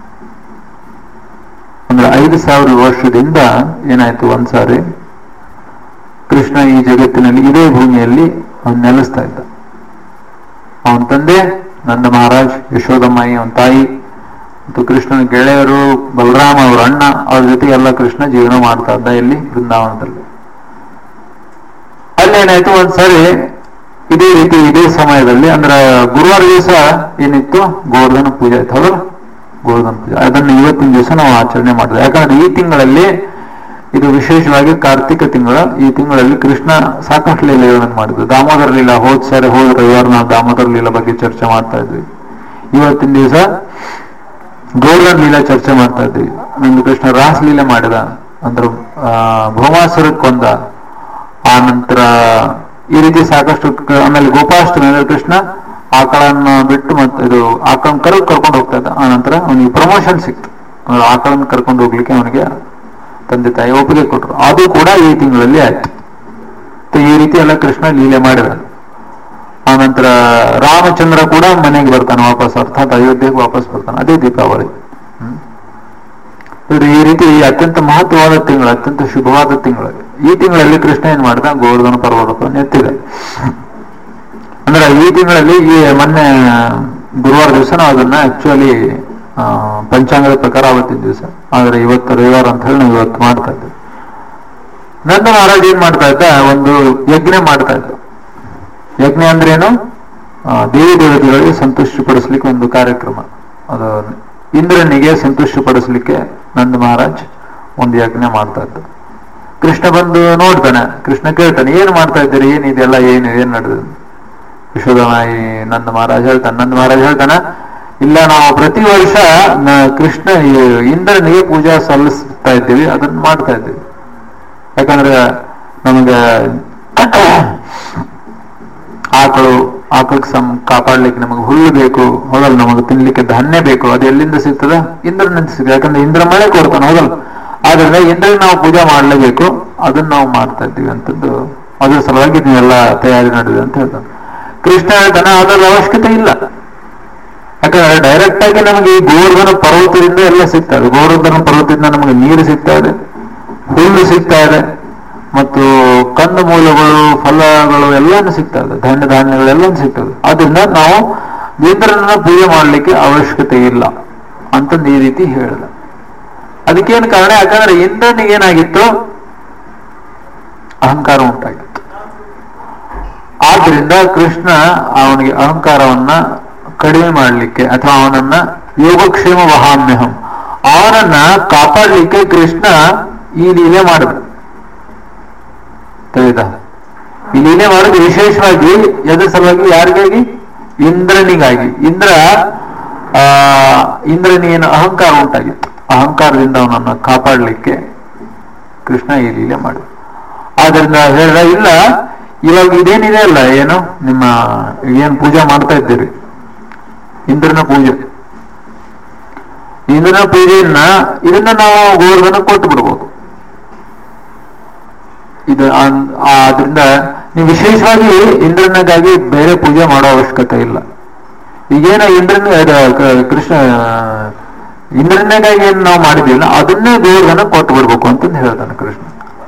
ಅಂದ್ರೆ ಐದು ಸಾವಿರ ವರ್ಷದಿಂದ ಏನಾಯ್ತು ಒಂದ್ಸಾರಿ ಕೃಷ್ಣ ಈ ಜಗತ್ತಿನಲ್ಲಿ ಇದೇ ಭೂಮಿಯಲ್ಲಿ ಅವನು ನೆಲೆಸ್ತಾ ಇದ್ದ ಅವನ ತಂದೆ ನಂದ ಮಹಾರಾಜ್ ಯಶೋದಮ್ಮಾಯಿ ಅವನ ತಾಯಿ ಮತ್ತು ಕೃಷ್ಣನ ಗೆಳೆಯರು ಬಲರಾಮ ಅವ್ರ ಅಣ್ಣ ಅವ್ರ ಜೊತೆ ಎಲ್ಲ ಕೃಷ್ಣ ಜೀವನ ಮಾಡ್ತಾ ಇದ್ದ ಇಲ್ಲಿ ಬೃಂದಾವನದಲ್ಲಿ ಅಲ್ಲೇನಾಯ್ತು ಒಂದ್ಸರಿ ಇದೇ ರೀತಿ ಇದೇ ಸಮಯದಲ್ಲಿ ಅಂದ್ರೆ ಗುರುವಾರ ದಿವಸ ಏನಿತ್ತು ಗೋವರ್ಧನ ಪೂಜೆ ಆಯ್ತು ಹೌದಲ್ಲ ಗೋವರ್ಧನ ಪೂಜೆ ಅದನ್ನ ಇವತ್ತಿನ ದಿವಸ ನಾವು ಆಚರಣೆ ಮಾಡಿದ್ವಿ ಯಾಕಂದ್ರೆ ಈ ತಿಂಗಳಲ್ಲಿ ಇದು ವಿಶೇಷವಾಗಿ ಕಾರ್ತಿಕ ತಿಂಗಳ ಈ ತಿಂಗಳಲ್ಲಿ ಕೃಷ್ಣ ಸಾಕಷ್ಟು ಲೀಲೆಗಳನ್ನು ಮಾಡಿದ್ರು ದಾಮೋದರ ಲೀಲಾ ಹೋದ್ ಸಾರಿ ಹೋದ ರವಿವಾರ ನಾವು ದಾಮೋದರ ಲೀಲಾ ಬಗ್ಗೆ ಚರ್ಚೆ ಮಾಡ್ತಾ ಇದ್ವಿ ಇವತ್ತಿನ ದಿವಸ ಗೋವರ್ಧನ ಲೀಲಾ ಚರ್ಚೆ ಮಾಡ್ತಾ ಇದ್ವಿ ನಮ್ದು ಕೃಷ್ಣ ರಾಸ್ ಲೀಲೆ ಮಾಡಿದ ಅಂದ್ರೆ ಆ, ಭೌಮಾಸುರಕ್ಕೆ ಕೊಂದ ಆ ನಂತರ ಈ ರೀತಿ ಸಾಕಷ್ಟು ಕ- ಆಮೇಲೆ ಗೋಪಾಷ್ಟಮಿ ಅಂದ್ರೆ ಕೃಷ್ಣ ಆಕಳನ್ನ ಬಿಟ್ಟು ಮತ್ತೆ ಇದು ಆಕಳನ್ನ ಕರೆದು ಕರ್ಕೊಂಡು ಹೋಗ್ತಾ ಇದ್ದ ಆ ನಂತರ ಅವನಿಗೆ ಪ್ರಮೋಷನ್ ಸಿಕ್ತು ಅಂದ್ರೆ ಆಕಳನ್ನ ಕರ್ಕೊಂಡು ಹೋಗ್ಲಿಕ್ಕೆ ಅವನಿಗೆ ತಂದೆ ತಾಯಿ ಒಪ್ಪಿಗೆ ಕೊಟ್ರು ಅದು ಕೂಡ ಈ ತಿಂಗಳಲ್ಲಿ ಆಯ್ತು ಮತ್ತೆ ಈ ರೀತಿ ಎಲ್ಲ ಕೃಷ್ಣ ಲೀಲೆ ಮಾಡಿದ ಆ ನಂತರ ರಾಮಚಂದ್ರ ಕೂಡ ಮನೆಗೆ ಬರ್ತಾನೆ ವಾಪಸ್ ಅರ್ಥಾತ್ ಅಯೋಧ್ಯೆಗೆ ವಾಪಸ್ ಬರ್ತಾನೆ ಅದೇ ದೀಪಾವಳಿ ಹ್ಮ್. ಇವ್ರು ಈ ರೀತಿ ಅತ್ಯಂತ ಮಹತ್ವವಾದ ತಿಂಗಳು ಅತ್ಯಂತ ಶುಭವಾದ ತಿಂಗಳು ಈ ತಿಂಗಳಲ್ಲಿ ಕೃಷ್ಣ ಏನ್ ಮಾಡ್ದ ಗೋವರ್ಧನ ಪರ್ವತವನ್ನು ಎತ್ತಿದ ಅಂದ್ರೆ ಈ ತಿಂಗಳಲ್ಲಿ ಈ ಮೊನ್ನೆ ಗುರುವಾರ ದಿವಸ ನಾವು ಅದನ್ನ ಆಕ್ಚುಲಿ ಪಂಚಾಂಗದ ಪ್ರಕಾರ ಅವತ್ತಿನ ದಿವಸ ಆದ್ರೆ ಇವತ್ತು ರವಿವಾರ ಅಂತ ಹೇಳಿ ನಾವು ಇವತ್ತು ಮಾಡ್ತಾ ಇದ್ದೇವೆ ನಂದ ಮಹಾರಾಜ್ ಏನ್ ಮಾಡ್ತಾ ಇದ್ದ ಒಂದು ಯಜ್ಞ ಮಾಡ್ತಾ ಇದ್ದ ಯಜ್ಞ ಅಂದ್ರೆ ಏನು ಆ, ದೇವಿ ದೇವತೆಗಳಿಗೆ ಸಂತುಷ್ಟಪಡಿಸ್ಲಿಕ್ಕೆ ಒಂದು ಕಾರ್ಯಕ್ರಮ ಅದು ಇಂದ್ರನಿಗೆ ಸಂತುಷ್ಟಪಡಿಸ್ಲಿಕ್ಕೆ ನಂದ ಮಹಾರಾಜ್ ಒಂದು ಯಜ್ಞ ಮಾಡ್ತಾ ಇದ್ದ ಕೃಷ್ಣ ಬಂದು ನೋಡ್ತಾನೆ ಕೃಷ್ಣ ಕೇಳ್ತಾನೆ ಏನ್ ಮಾಡ್ತಾ ಇದ್ದೀರಿ ಏನ್ ಇದೆಲ್ಲ ಏನು ಏನ್ ನಡೆದು ಯಶೋಧನಾಯಿ ನಂದ ಮಹಾರಾಜ್ ಹೇಳ್ತಾನೆ ನಂದ ಮಹಾರಾಜ್ ಹೇಳ್ತಾನೆ ಇಲ್ಲ ನಾವು ಪ್ರತಿ ವರ್ಷ ನ- ಕೃಷ್ಣ ಈ ಇಂದ್ರನಿಗೆ ಪೂಜಾ ಸಲ್ಲಿಸ್ತಾ ಇದ್ದೀವಿ ಅದನ್ನ ಮಾಡ್ತಾ ಇದ್ದೀವಿ ಯಾಕಂದ್ರೆ ನಮಗೆ ಆಕಳು ಆಕಳಿಗೆ ಸಂ ಕಾಪಾಡ್ಲಿಕ್ಕೆ ನಮಗೆ ಹುಲ್ಲು ಬೇಕು ಹೌದಲ್ಲ ನಮಗೆ ತಿನ್ಲಿಕ್ಕೆ ಧಾನ್ಯ ಬೇಕು ಅದು ಎಲ್ಲಿಂದ ಸಿಗ್ತದ ಇಂದ್ರನಿಂದ ಸಿಗ್ತದೆ ಯಾಕಂದ್ರೆ ಇಂದ್ರ ಮಳೆ ಕೊಡ್ತಾನೆ ಹೌದಲ್ಲ ಆದ್ರಿಂದ ಇಂದ್ರನಿಗೆ ನಾವು ಪೂಜೆ ಮಾಡ್ಲೇಬೇಕು ಅದನ್ನ ನಾವು ಮಾಡ್ತಾ ಇದ್ದೀವಿ ಅಂತಂದು ಅದ್ರ ಸಲುವಾಗಿ ನೀವೆಲ್ಲ ತಯಾರಿ ನಡೆದಿದೆ ಅಂತ ಹೇಳ್ತಾನೆ ಕೃಷ್ಣ ಹೇಳ್ತಾನೆ ಅದರ ಅವಶ್ಯಕತೆ ಇಲ್ಲ ಯಾಕಂದ್ರೆ ಡೈರೆಕ್ಟ್ ಆಗಿ ನಮಗೆ ಈ ಗೋವರ್ಧನ ಪರ್ವತದಿಂದ ಎಲ್ಲ ಸಿಗ್ತಾ ಇದೆ ಗೋವರ್ಧನ ಪರ್ವತದಿಂದ ನಮಗೆ ನೀರು ಸಿಗ್ತಾ ಇದೆ ಹುಲ್ಲು ಸಿಗ್ತಾ ಇದೆ ಮತ್ತು ಕಂದು ಮೂಲಗಳು ಫಲಗಳು ಎಲ್ಲಾನು ಸಿಗ್ತಾ ಇದೆ ಧಾನ್ಯ ಧಾನ್ಯಗಳೆಲ್ಲನೂ ಸಿಗ್ತದೆ ಆದ್ರಿಂದ ನಾವು ಇಂದ್ರನ ಪೂಜೆ ಮಾಡಲಿಕ್ಕೆ ಅವಶ್ಯಕತೆ ಇಲ್ಲ ಅಂತಂದು ಈ ರೀತಿ ಹೇಳಿದ ಅದಕ್ಕೇನು ಕಾರಣ ಯಾಕಂದ್ರೆ ಇಂದ್ರನಿಗೆ ಏನಾಗಿತ್ತು ಅಹಂಕಾರ ಉಂಟಾಗಿತ್ತು ಆದ್ರಿಂದ ಕೃಷ್ಣ ಅವನಿಗೆ ಅಹಂಕಾರವನ್ನ ಕಡಿಮೆ ಮಾಡಲಿಕ್ಕೆ ಅಥವಾ ಅವನನ್ನ ಯೋಗಕ್ಷೇಮ ವಹಾಮ್ಯಹಂ ಅವನನ್ನ ಕಾಪಾಡಲಿಕ್ಕೆ ಕೃಷ್ಣ ಈ ಲೀಲೆ ಮಾಡಿದ ತಿಳಿದ ಈ ಲೀಲೆ ಮಾಡೋದು ವಿಶೇಷವಾಗಿ ಎದ್ರ ಸಲುವಾಗಿ ಯಾರಿಗಾಗಿ ಇಂದ್ರನಿಗಾಗಿ ಇಂದ್ರ ಆ ಇಂದ್ರನಿಗೇನು ಅಹಂಕಾರ ಉಂಟಾಗಿತ್ತು ಅಹಂಕಾರದಿಂದ ಅವನನ್ನ ಕಾಪಾಡಲಿಕ್ಕೆ ಕೃಷ್ಣ ಈ ಲೀಲೆ ಮಾಡಿದ ಆದ್ರಿಂದ ಹೇಳಿದ ಇಲ್ಲ ಇವಾಗ ಇದೇನಿದೆ ಅಲ್ಲ ಏನು ನಿಮ್ಮ ಏನ್ ಪೂಜೆ ಮಾಡ್ತಾ ಇದ್ದೀರಿ ಇಂದ್ರನ ಪೂಜೆ ಇಂದ್ರನ ಪೂಜೆಯನ್ನ ಇದನ್ನ ನಾವು ಗೋವರ್ಧನ ಕೊಟ್ಟು ಬಿಡ್ಬೋದು ಇದು ಅನ್- ಆದ್ರಿಂದ ನೀವು ವಿಶೇಷವಾಗಿ ಇಂದ್ರನಿಗಾಗಿ ಬೇರೆ ಪೂಜೆ ಮಾಡೋ ಅವಶ್ಯಕತೆ ಇಲ್ಲ ಈಗೇನ ಇಂದ್ರನ ಅದು ಕ- ಕೃಷ್ಣ ಇಂದ್ರನಿಗಾಗಿ ಏನ್ ನಾವು ಮಾಡಿದ್ವಿಲ್ಲ ಅದನ್ನೇ ಗೋವರ್ಧನ ಕೊಟ್ಟು ಬಿಡ್ಬೇಕು ಅಂತಂದು ಹೇಳ್ತಾನೆ ಕೃಷ್ಣ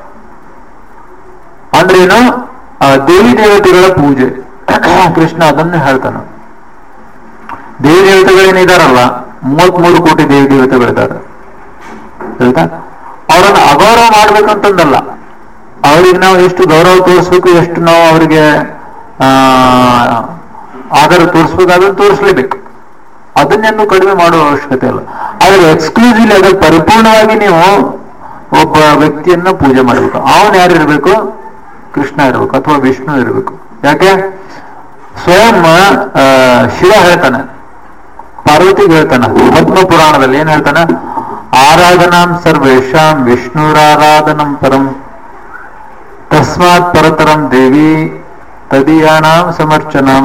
ಅಂದ್ರೇನು ಆ, ದೇವಿ ದೇವತೆಗಳ ಪೂಜೆ ಕೃಷ್ಣ ಅದನ್ನ ಹೇಳ್ತಾನೆ ದೇವಿ ದೇವತೆಗಳೇನಿದಾರಲ್ಲ ಮೂವತ್ಮೂರು ಕೋಟಿ ದೇವಿ ದೇವತೆಗಳಿದ್ದಾರೆ ಆಯ್ತಾ ಅವರನ್ನ ಅಗೌರವ ಮಾಡ್ಬೇಕಂತಂದಲ್ಲ ಅವರಿಗೆ ನಾವು ಎಷ್ಟು ಗೌರವ ತೋರಿಸ್ಬೇಕು ಎಷ್ಟು ನಾವು ಅವರಿಗೆ ಆ ಆಧಾರ ತೋರಿಸ್ಬೇಕಾದ್ರೆ ತೋರಿಸ್ಲೇಬೇಕು ಅದನ್ನೆನ್ನು ಕಡಿಮೆ ಮಾಡುವ ಅವಶ್ಯಕತೆ ಇಲ್ಲ ಆದ್ರೆ ಎಕ್ಸ್ಕ್ಲೂಸಿವ್ಲಿ ಅದು ಪರಿಪೂರ್ಣವಾಗಿ ನೀವು ಒಬ್ಬ ವ್ಯಕ್ತಿಯನ್ನ ಪೂಜೆ ಮಾಡಬೇಕು ಅವನು ಯಾರು ಇರಬೇಕು ಕೃಷ್ಣ ಇರಬೇಕು ಅಥವಾ ವಿಷ್ಣು ಇರಬೇಕು ಯಾಕೆ ಸ್ವಯಂ ಆ, ಶಿವ ಹೇಳ್ತಾನೆ ಪಾರ್ವತಿಗೆ ಹೇಳ್ತಾನ ಪದ್ಮ ಪುರಾಣದಲ್ಲಿ ಏನ್ ಹೇಳ್ತಾನ ಆರಾಧನಾಂ ಸರ್ವೇಶಾಂ ವಿಷ್ಣುರಾರಾಧನಂ ಪರಂ ತಸ್ಮಾತ್ ಪರತರಂ ದೇವಿ ತದೀಯಾನಾಂ ಸಮರ್ಚನಾಂ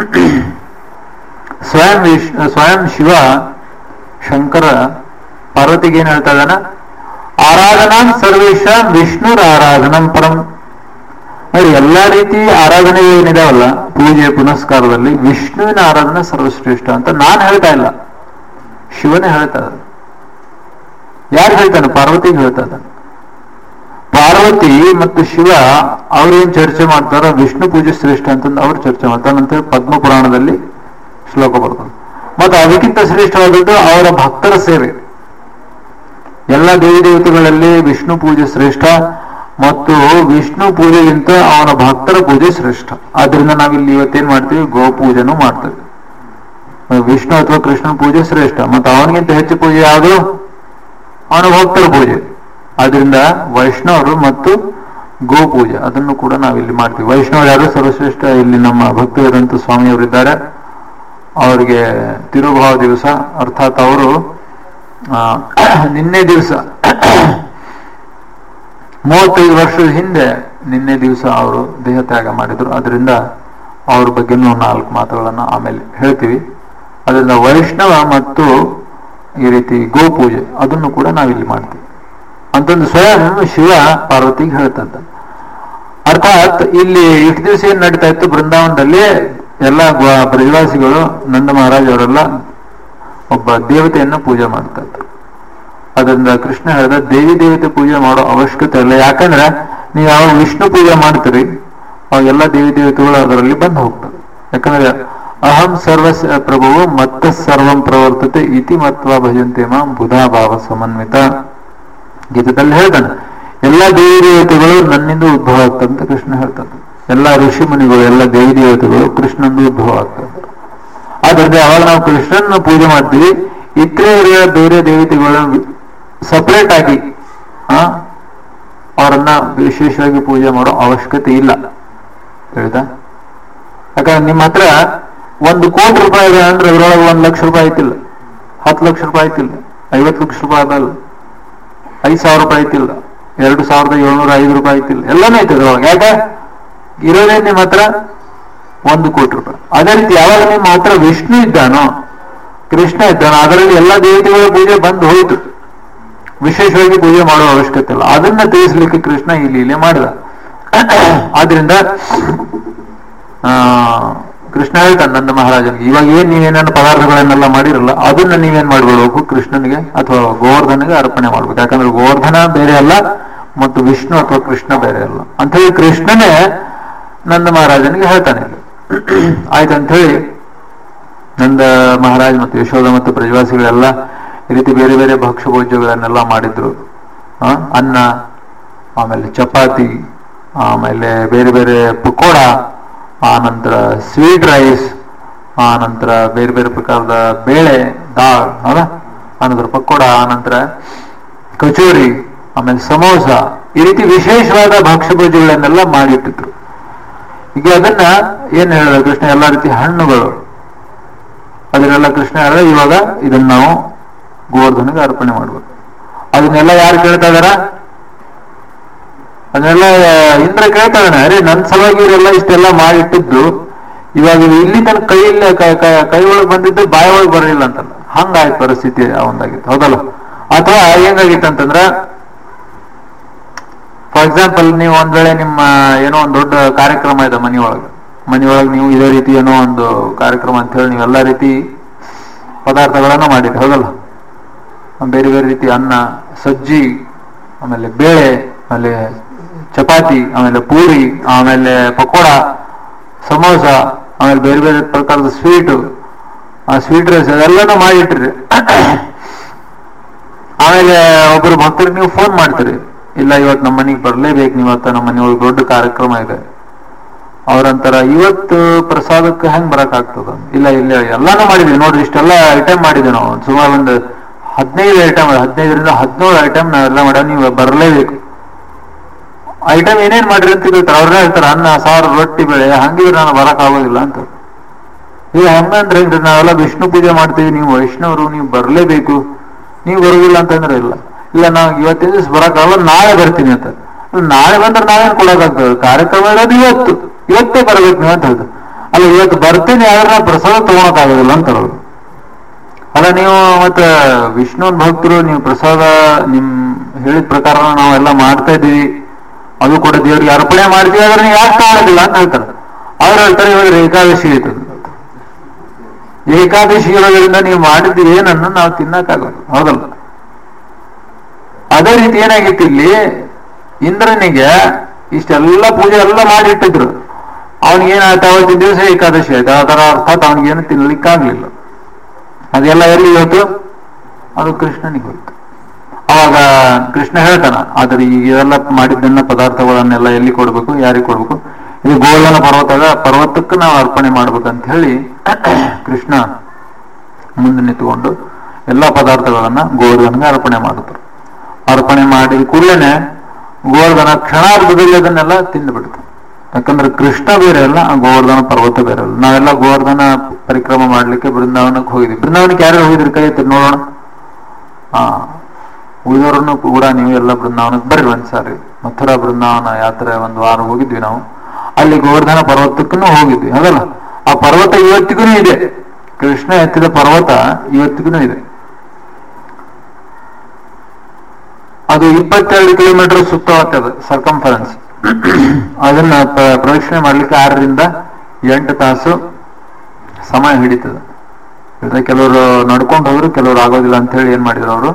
ಸ್ವಯಂ ವಿಶ್ ಸ್ವಯಂ ಶಿವ ಶಂಕರ ಪಾರ್ವತಿಗೆ ಏನ್ ಹೇಳ್ತಾ ಇದ್ದಾನ ಆರಾಧನಾಂ ಸರ್ವೇಶಾಂ ವಿಷ್ಣುರ ಆರಾಧನಂ ಪರಂ ನೋಡಿ ಎಲ್ಲಾ ರೀತಿ ಆರಾಧನೆ ಏನಿದಾವಲ್ಲ ಪೂಜೆ ಪುನಸ್ಕಾರದಲ್ಲಿ ವಿಷ್ಣುವಿನ ಆರಾಧನೆ ಸರ್ವಶ್ರೇಷ್ಠ ಅಂತ ನಾನು ಹೇಳ್ತಾ ಇಲ್ಲ ಶಿವನೇ ಹೇಳ್ತಾ ಇದ್ದಾನೆ ಯಾರು ಹೇಳ್ತಾನೆ ಪಾರ್ವತಿಗೆ ಹೇಳ್ತಾ ಇದ್ದಾನೆ ಪಾರ್ವತಿ ಮತ್ತು ಶಿವ ಅವ್ರೇನ್ ಚರ್ಚೆ ಮಾಡ್ತಾರ ವಿಷ್ಣು ಪೂಜೆ ಶ್ರೇಷ್ಠ ಅಂತಂದು ಅವ್ರು ಚರ್ಚೆ ಮಾಡ್ತಾರೆ ಅಂತ ಪದ್ಮ ಪುರಾಣದಲ್ಲಿ ಶ್ಲೋಕ ಬರ್ತದೆ ಮತ್ತು ಅದಕ್ಕಿಂತ ಶ್ರೇಷ್ಠವಾದದ್ದು ಅವರ ಭಕ್ತರ ಸೇವೆ ಎಲ್ಲ ದೇವಿ ದೇವತೆಗಳಲ್ಲಿ ವಿಷ್ಣು ಪೂಜೆ ಶ್ರೇಷ್ಠ ಮತ್ತು ವಿಷ್ಣು ಪೂಜೆಗಿಂತ ಅವನ ಭಕ್ತರ ಪೂಜೆ ಶ್ರೇಷ್ಠ ಆದ್ರಿಂದ ನಾವಿಲ್ಲಿ ಇವತ್ತೇನ್ ಮಾಡ್ತೀವಿ ಗೋ ಪೂಜೆನೂ ಮಾಡ್ತೇವೆ ವಿಷ್ಣು ಅಥವಾ ಕೃಷ್ಣನ ಪೂಜೆ ಶ್ರೇಷ್ಠ ಮತ್ತು ಅವನಿಗಿಂತ ಹೆಚ್ಚು ಪೂಜೆ ಯಾವುದು ಅವನ ಭಕ್ತರ ಪೂಜೆ ಆದ್ರಿಂದ ವೈಷ್ಣವರು ಮತ್ತು ಗೋ ಪೂಜೆ ಅದನ್ನು ಕೂಡ ನಾವಿಲ್ಲಿ ಮಾಡ್ತೀವಿ ವೈಷ್ಣವರು ಯಾರು ಸರ್ವಶ್ರೇಷ್ಠ ಇಲ್ಲಿ ನಮ್ಮ ಭಕ್ತರಂತ ಸ್ವಾಮಿಯವರಿದ್ದಾರೆ ಅವರಿಗೆ ತಿರುಭಾವ ದಿವಸ ಅರ್ಥಾತ್ ಅವರು ಆ, ನಿನ್ನೆ ದಿವಸ ಮೂವತ್ತೈದು ವರ್ಷದ ಹಿಂದೆ ನಿನ್ನೆ ದಿವಸ ಅವರು ದೇಹ ತ್ಯಾಗ ಮಾಡಿದ್ರು ಅದರಿಂದ ಅವ್ರ ಬಗ್ಗೆನೂ ನಾಲ್ಕು ಮಾತುಗಳನ್ನು ಆಮೇಲೆ ಹೇಳ್ತೀವಿ ಅದರಿಂದ ವೈಷ್ಣವ ಮತ್ತು ಈ ರೀತಿ ಗೋಪೂಜೆ ಅದನ್ನು ಕೂಡ ನಾವಿಲ್ಲಿ ಮಾಡ್ತೀವಿ ಅಂತಂದು ಸ್ವಯಂ ಶಿವ ಪಾರ್ವತಿಗೆ ಹೇಳ್ತಂತ ಅರ್ಥಾತ್ ಇಲ್ಲಿ ಇಷ್ಟು ದಿವಸ ಏನ್ ನಡೀತಾ ಇತ್ತು ಬೃಂದಾವನದಲ್ಲಿ ಎಲ್ಲ ಗ್ವ- ಬ್ರಜವಾಸಿಗಳು ನಂದ ಮಹಾರಾಜ್ ಅವರೆಲ್ಲ ಒಬ್ಬ ದೇವತೆಯನ್ನ ಪೂಜೆ ಮಾಡ್ತಾ ಇದ್ರು ಅದರಿಂದ ಕೃಷ್ಣ ಹೇಳಿದ ದೇವಿ ದೇವತೆ ಪೂಜೆ ಮಾಡೋ ಅವಶ್ಯಕತೆ ಇಲ್ಲ ಯಾಕಂದ್ರೆ ನೀವು ಯಾವ ವಿಷ್ಣು ಪೂಜೆ ಮಾಡ್ತೀರಿ ಅವಾಗ ಎಲ್ಲ ದೇವಿ ದೇವತೆಗಳು ಅದರಲ್ಲಿ ಬಂದು ಹೋಗ್ತವೆ ಯಾಕಂದ್ರೆ ಅಹಂ ಸರ್ವ ಪ್ರಭುವು ಮತ್ತ ಸರ್ವಂ ಪ್ರವರ್ತತೆ ಇತಿ ಮತ್ವ ಭಜಂತೆ ಮಾಂ ಬುಧಾ ಭಾವ ಸಮನ್ವಿತ ಗೀತದಲ್ಲಿ ಹೇಳ್ತಾನೆ ಎಲ್ಲ ದೇವಿ ದೇವತೆಗಳು ನನ್ನಿಂದ ಉದ್ಭವ ಆಗ್ತಂತ ಕೃಷ್ಣ ಹೇಳ್ತಾನೆ ಎಲ್ಲ ಋಷಿ ಮುನಿಗಳು ಎಲ್ಲ ದೇವಿ ದೇವತೆಗಳು ಕೃಷ್ಣಂದು ಉದ್ಭವ ಆಗ್ತದೆ ಆದ್ರಿಂದ ಅವಾಗ ನಾವು ಕೃಷ್ಣನ ಪೂಜೆ ಮಾಡ್ತೀವಿ ಇತರೆ ಇರುವ ಬೇರೆ ದೇವತೆಗಳನ್ನ ಸಪರೇಟ್ ಆಗಿ ಆ ಅವರನ್ನ ವಿಶೇಷವಾಗಿ ಪೂಜೆ ಮಾಡೋ ಅವಶ್ಯಕತೆ ಇಲ್ಲ ಹೇಳ್ತಾ ಯಾಕಂದ್ರೆ ನಿಮ್ಮ ಹತ್ರ ಒಂದು ಕೋಟಿ ರೂಪಾಯಿ ಇದೆ ಅಂದ್ರೆ ಅದರೊಳಗೆ ಒಂದ್ ಲಕ್ಷ ರೂಪಾಯಿ ಐತಿಲ್ಲ ಹತ್ತು ಲಕ್ಷ ರೂಪಾಯಿ ಐತಿಲ್ಲ ಐವತ್ತು ಲಕ್ಷ ರೂಪಾಯಿ ಅದಲ್ಲ ಐದು ಸಾವಿರ ರೂಪಾಯಿ ಐತಿಲ್ಲ ಎರಡು ಸಾವಿರದ ಏಳ್ನೂರ ಐದು ರೂಪಾಯಿ ಐತಿಲ್ಲ ಎಲ್ಲಾನು ಐತೆ ಅದ್ರೊಳಗೆ ಯಾಕೆ ಇರೋದೇ ನಿಮ್ಮ ಹತ್ರ ಒಂದು ಕೋಟಿ ರೂಪಾಯಿ ಅದೇ ರೀತಿ ಯಾವಾಗ ನಿಮ್ಮ ಹತ್ರ ವಿಷ್ಣು ಇದ್ದಾನೋ ಕೃಷ್ಣ ಇದ್ದಾನೋ ಅದರಲ್ಲಿ ಎಲ್ಲ ದೇವತೆಗಳ ಪೂಜೆ ಬಂದು ಹೋಯಿತು ವಿಶೇಷವಾಗಿ ಪೂಜೆ ಮಾಡುವ ಅವಶ್ಯಕತೆ ಇಲ್ಲ ಅದನ್ನ ತಿಳಿಸ್ಲಿಕ್ಕೆ ಕೃಷ್ಣ ಈ ಲೀಲೆ ಮಾಡಿದ ಆದ್ರಿಂದ ಆ ಕೃಷ್ಣ ಹೇಳ್ತಾನೆ ನಂದ ಮಹಾರಾಜನಿಗೆ ಇವಾಗ ಏನ್ ನೀವೇನೇನು ಪದಾರ್ಥಗಳನ್ನೆಲ್ಲ ಮಾಡಿರಲ್ಲ ಅದನ್ನ ನೀವೇನ್ ಮಾಡ್ಬಿಡ್ಬೇಕು ಕೃಷ್ಣನಿಗೆ ಅಥವಾ ಗೋವರ್ಧನಿಗೆ ಅರ್ಪಣೆ ಮಾಡ್ಬೇಕು ಯಾಕಂದ್ರೆ ಗೋವರ್ಧನ ಬೇರೆ ಅಲ್ಲ ಮತ್ತು ವಿಷ್ಣು ಅಥವಾ ಕೃಷ್ಣ ಬೇರೆ ಅಲ್ಲ ಅಂತ ಹೇಳಿ ಕೃಷ್ಣನೇ ನಂದ ಮಹಾರಾಜನಿಗೆ ಹೇಳ್ತಾನೆ ಇಲ್ಲಿ. ಆಯ್ತು ಅಂತ ಹೇಳಿ ನಂದ ಮಹಾರಾಜ್ ಮತ್ತು ಯಶೋಧ ಮತ್ತು ಪ್ರಜವಾಸಿಗಳೆಲ್ಲ ಈ ರೀತಿ ಬೇರೆ ಬೇರೆ ಭಕ್ಷ್ಯ ಭೋಜ್ಯಗಳನ್ನೆಲ್ಲ ಮಾಡಿದ್ರು ಆ, ಅನ್ನ ಆಮೇಲೆ ಚಪಾತಿ ಆಮೇಲೆ ಬೇರೆ ಬೇರೆ ಪಕೋಡ ಆ ನಂತರ ಸ್ವೀಟ್ ರೈಸ್ ಆ ನಂತರ ಬೇರೆ ಬೇರೆ ಪ್ರಕಾರದ ಬೇಳೆ ದಾಲ್ ಹೌದಾ ಆನಂತರ ಪಕೋಡ ಆನಂತರ ಕಚೋರಿ ಆಮೇಲೆ ಸಮೋಸ ಈ ರೀತಿ ವಿಶೇಷವಾದ ಭಕ್ಷ್ಯ ಭೋಜ್ಯಗಳನ್ನೆಲ್ಲ ಮಾಡಿಟ್ಟಿದ್ರು ಈಗ ಅದನ್ನ ಏನ್ ಹೇಳಿದ ಕೃಷ್ಣ ಎಲ್ಲಾ ರೀತಿ ಹಣ್ಣುಗಳು ಅದನ್ನೆಲ್ಲ ಕೃಷ್ಣ ಹೇಳಿದ ಇವಾಗ ಇದನ್ನ ನಾವು ಗೋವರ್ಧನಿಗೆ ಅರ್ಪಣೆ ಮಾಡ್ಬೇಕು ಅದನ್ನೆಲ್ಲ ಯಾರು ಕೇಳ್ತಾ ಇದಾರ ಅದನ್ನೆಲ್ಲ ಇಂದ್ರ ಕೇಳ್ತಾ ಇದ್ದಾನೆ ಅರೆ ನನ್ ಸಲುವಾಗಿ ಇವರೆಲ್ಲ ಇಷ್ಟೆಲ್ಲ ಮಾಡಿಟ್ಟಿದ್ದು ಇವಾಗ ಇದು ಇಲ್ಲಿ ತನಕ ಕೈಯಲ್ಲಿ ಕ- ಕ- ಕೈ ಒಳಗೆ ಬಂದಿದ್ದು ಬಾಯಿ ಒಳಗೆ ಬರಲಿಲ್ಲ ಅಂತಲ್ಲ ಹಂಗಾಯ್ತು ಪರಿಸ್ಥಿತಿ ಒಂದಾಗಿತ್ತು ಹೌದಲ್ಲ ಅಥವಾ ಹೆಂಗಾಗಿತ್ತು ಅಂತಂದ್ರ ಫಾರ್ ಎಕ್ಸಾಂಪಲ್ ನೀವು ಒಂದ್ ವೇಳೆ ನಿಮ್ಮ ಏನೋ ಒಂದು ದೊಡ್ಡ ಕಾರ್ಯಕ್ರಮ ಇದೆ ಮನೆಯೊಳಗೆ ಮನೆಯೊಳಗೆ ನೀವು ಇದೇ ರೀತಿ ಏನೋ ಒಂದು ಕಾರ್ಯಕ್ರಮ ಅಂತ ಹೇಳಿ ನೀವು ಎಲ್ಲಾ ರೀತಿ ಪದಾರ್ಥಗಳನ್ನ ಮಾಡಿರಿ ಹೌದಲ್ಲ ಬೇರೆ ಬೇರೆ ರೀತಿ ಅನ್ನ ಸಜ್ಜಿ ಆಮೇಲೆ ಬೇಳೆ ಆಮೇಲೆ ಚಪಾತಿ ಆಮೇಲೆ ಪೂರಿ ಆಮೇಲೆ ಪಕೋಡ ಸಮೋಸ ಆಮೇಲೆ ಬೇರೆ ಬೇರೆ ಪ್ರಕಾರದ ಸ್ವೀಟು ಆ ಸ್ವೀಟ್ ರೈಸ್ ಅದೆಲ್ಲನೂ ಮಾಡಿಟ್ರಿ ಆಮೇಲೆ ಒಬ್ಬರು ಭಕ್ತರಿಗೆ ನೀವು ಫೋನ್ ಮಾಡ್ತೀರಿ ಇಲ್ಲ ಇವತ್ತು ನಮ್ಮ ಮನೆಗೆ ಬರ್ಲೇಬೇಕು ನೀವು ಇವತ್ತು ನಮ್ಮ ಮನೆಯೊಳಗೆ ದೊಡ್ಡ ಕಾರ್ಯಕ್ರಮ ಇದೆ ಅವ್ರಂತಾರ ಇವತ್ತು ಪ್ರಸಾದಕ್ಕೆ ಹೆಂಗ್ ಬರಕ್ ಆಗ್ತದ ಇಲ್ಲ ಇಲ್ಲ ಎಲ್ಲಾನು ಮಾಡಿದ್ವಿ ನೋಡ್ರಿ ಇಷ್ಟೆಲ್ಲ ಐಟಮ್ ಮಾಡಿದ್ವಿ ನಾವು ಸುಮಾರು ಒಂದು ಹದಿನೈದು ಐಟಮ್ ಹದಿನೈದರಿಂದ ಹದಿನೇಳು ಐಟಮ್ ನಾವೆಲ್ಲ ಮಾಡ್ಯಾವ ನೀವು ಬರಲೇಬೇಕು ಐಟಮ್ ಏನೇನ್ ಮಾಡ್ರಿ ಅಂತ ಕೇಳ್ತಾರೆ ಅವ್ರನ್ನ ಹೇಳ್ತಾರೆ ಅನ್ನ ಸಾರು ರೊಟ್ಟಿ ಬೆಳೆ ಹಂಗಿದ್ರೆ ನಾನು ಬರಕ್ ಆಗೋದಿಲ್ಲ ಅಂತ ಈಗ ಹೆಂಗಂದ್ರೆ ಹೆಂಗ್ರಿ ನಾವೆಲ್ಲ ವಿಷ್ಣು ಪೂಜೆ ಮಾಡ್ತೀವಿ ನೀವು ವೈಷ್ಣವರು ನೀವು ಬರ್ಲೇಬೇಕು ನೀವು ಬರುದಿಲ್ಲ ಅಂತಂದ್ರೆ ಇಲ್ಲ ಇಲ್ಲ ನಾವು ಇವತ್ತಿನ ದಿವಸ ಬರಕ್ಕಾಗಲ್ಲ ನಾಳೆ ಬರ್ತೀನಿ ಅಂತ ಅಲ್ಲ, ನಾಳೆ ಬಂದ್ರೆ ನಾವೇನ್ ಕೊಡೋಕಾಗ್ತದೆ ಕಾರ್ಯಕ್ರಮ ಇರೋದು ಇವತ್ತು ಇವತ್ತೇ ಬರ್ಬೇಕು ನೀವು ಅಂತ ಹೇಳ್ತಾರೆ ಅಲ್ಲ ಇವತ್ತು ಬರ್ತೀನಿ ಆದ್ರೆ ನಾವು ಪ್ರಸಾದ ತಗೊಳಕ್ಕಾಗೋದಿಲ್ಲ ಅಂತಾರೆ ಅವ್ರು ಅಲ್ಲ ನೀವು ಮತ್ತೆ ವಿಷ್ಣುವನ್ ಭಕ್ತರು ನೀವು ಪ್ರಸಾದ ನಿಮ್ ಹೇಳಿದ ಪ್ರಕಾರ ನಾವೆಲ್ಲ ಮಾಡ್ತಾ ಇದೀವಿ ಅದು ಕೂಡ ದೇವರಿಗೆ ಅರ್ಪಣೆ ಮಾಡ್ತೀವಿ ಆದ್ರೆ ನೀವು ಯಾಕೆ ಮಾಡೋದಿಲ್ಲ ಅಂತ ಹೇಳ್ತಾರೆ ಅವ್ರು ಹೇಳ್ತಾರೆ ಇವಾಗ ಏಕಾದಶಿ ಐತದ ಏಕಾದಶಿ ಇರೋದ್ರಿಂದ ನೀವು ಮಾಡಿದ್ದು ಏನನ್ನು ನಾವು ತಿನ್ನಕ್ಕಾಗಲ್ಲ ಹೌದಲ್ಲ ಅದೇ ರೀತಿ ಏನಾಗಿತ್ತು ಇಲ್ಲಿ ಇಂದ್ರನಿಗೆ ಇಷ್ಟೆಲ್ಲ ಪೂಜೆ ಎಲ್ಲ ಮಾಡಿಟ್ಟಿದ್ರು ಅವನಿಗೆ ಏನಾಯ್ತು ಅವತ್ತಿನ ದಿವಸ ಏಕಾದಶಿ ಆಯ್ತು ಅದರ ಅರ್ಥಾತ್ ಅವನಿಗೇನು ತಿನ್ಲಿಕ್ಕಾಗ್ಲಿಲ್ಲ ಅದೆಲ್ಲ ಎಲ್ಲಿ ಹೋಯ್ತು ಅದು ಕೃಷ್ಣನಿಗೆ ಹೋಯ್ತು ಅವಾಗ ಕೃಷ್ಣ ಹೇಳ್ತಾನ ಆದ್ರೆ ಈಗ ಇದೆಲ್ಲ ಮಾಡಿದ್ದನ್ನ ಪದಾರ್ಥಗಳನ್ನೆಲ್ಲ ಎಲ್ಲಿ ಕೊಡ್ಬೇಕು ಯಾರಿಗೆ ಕೊಡ್ಬೇಕು ಇದು ಗೋಲ್ಡನ ಪರ್ವತದ ಪರ್ವತಕ್ಕೆ ನಾವು ಅರ್ಪಣೆ ಮಾಡ್ಬೇಕಂತ ಹೇಳಿ ಕೃಷ್ಣ ಮುಂದೆ ನಿಂತುಕೊಂಡು ಎಲ್ಲಾ ಪದಾರ್ಥಗಳನ್ನ ಗೋರ್ಧನ್ಗೆ ಅರ್ಪಣೆ ಮಾಡುತ್ತಾರೆ ಅರ್ಪಣೆ ಮಾಡಿದ ಕೂಡಲೇ ಗೋವರ್ಧನ ಕ್ಷಣಾರ್ಧದಲ್ಲಿ ಅದನ್ನೆಲ್ಲ ತಿಂದುಬಿಡ್ತು ಯಾಕಂದ್ರೆ ಕೃಷ್ಣ ಬೇರೆ ಅಲ್ಲ ಆ ಗೋವರ್ಧನ ಪರ್ವತ ಬೇರೆ ಅಲ್ಲ ನಾವೆಲ್ಲ ಗೋವರ್ಧನ ಪರಿಕ್ರಮ ಮಾಡ್ಲಿಕ್ಕೆ ಬೃಂದಾವನಕ್ಕೆ ಹೋಗಿದ್ವಿ ಬೃಂದಾವನಕ್ಕೆ ಯಾರು ಹೋಗಿದ್ರಿ ಕೈ ಎತ್ತಿ ನೋಡೋಣ ಹಾ ಉಳಿದವ್ರನ್ನು ಕೂಡ ನೀವು ಎಲ್ಲ ಬೃಂದಾವನಕ್ಕೆ ಬರ್ರಿ ಒಂದ್ಸಾರಿ ಮಥುರಾ ಬೃಂದಾವನ ಯಾತ್ರೆ ಒಂದು ವಾರ ಹೋಗಿದ್ವಿ ನಾವು ಅಲ್ಲಿ ಗೋವರ್ಧನ ಪರ್ವತಕ್ಕೂ ಹೋಗಿದ್ವಿ ಅದಲ್ಲ ಆ ಪರ್ವತ ಇವತ್ತಿಗೂ ಇದೆ ಕೃಷ್ಣ ಎತ್ತಿದ ಪರ್ವತ ಇವತ್ತಿಗೂ ಇದೆ ಅದು ಇಪ್ಪತ್ತೆರಡು ಕಿಲೋಮೀಟರ್ ಸುತ್ತವಾಗ್ತದೆ ಸರ್ಕಂಫರೆನ್ಸ್ ಅದನ್ನ ಪ- ಪ್ರದಕ್ಷಿಣೆ ಮಾಡ್ಲಿಕ್ಕೆ ಆರರಿಂದ ಎಂಟು ತಾಸು ಸಮಯ ಹಿಡಿತದೆ ಇಲ್ಲದೆ ಕೆಲವರು ನಡ್ಕೊಂಡು ಹೋದ್ರು ಕೆಲವರು ಆಗೋದಿಲ್ಲ ಅಂತ ಹೇಳಿ ಏನ್ ಮಾಡಿದ್ರು ಅವರು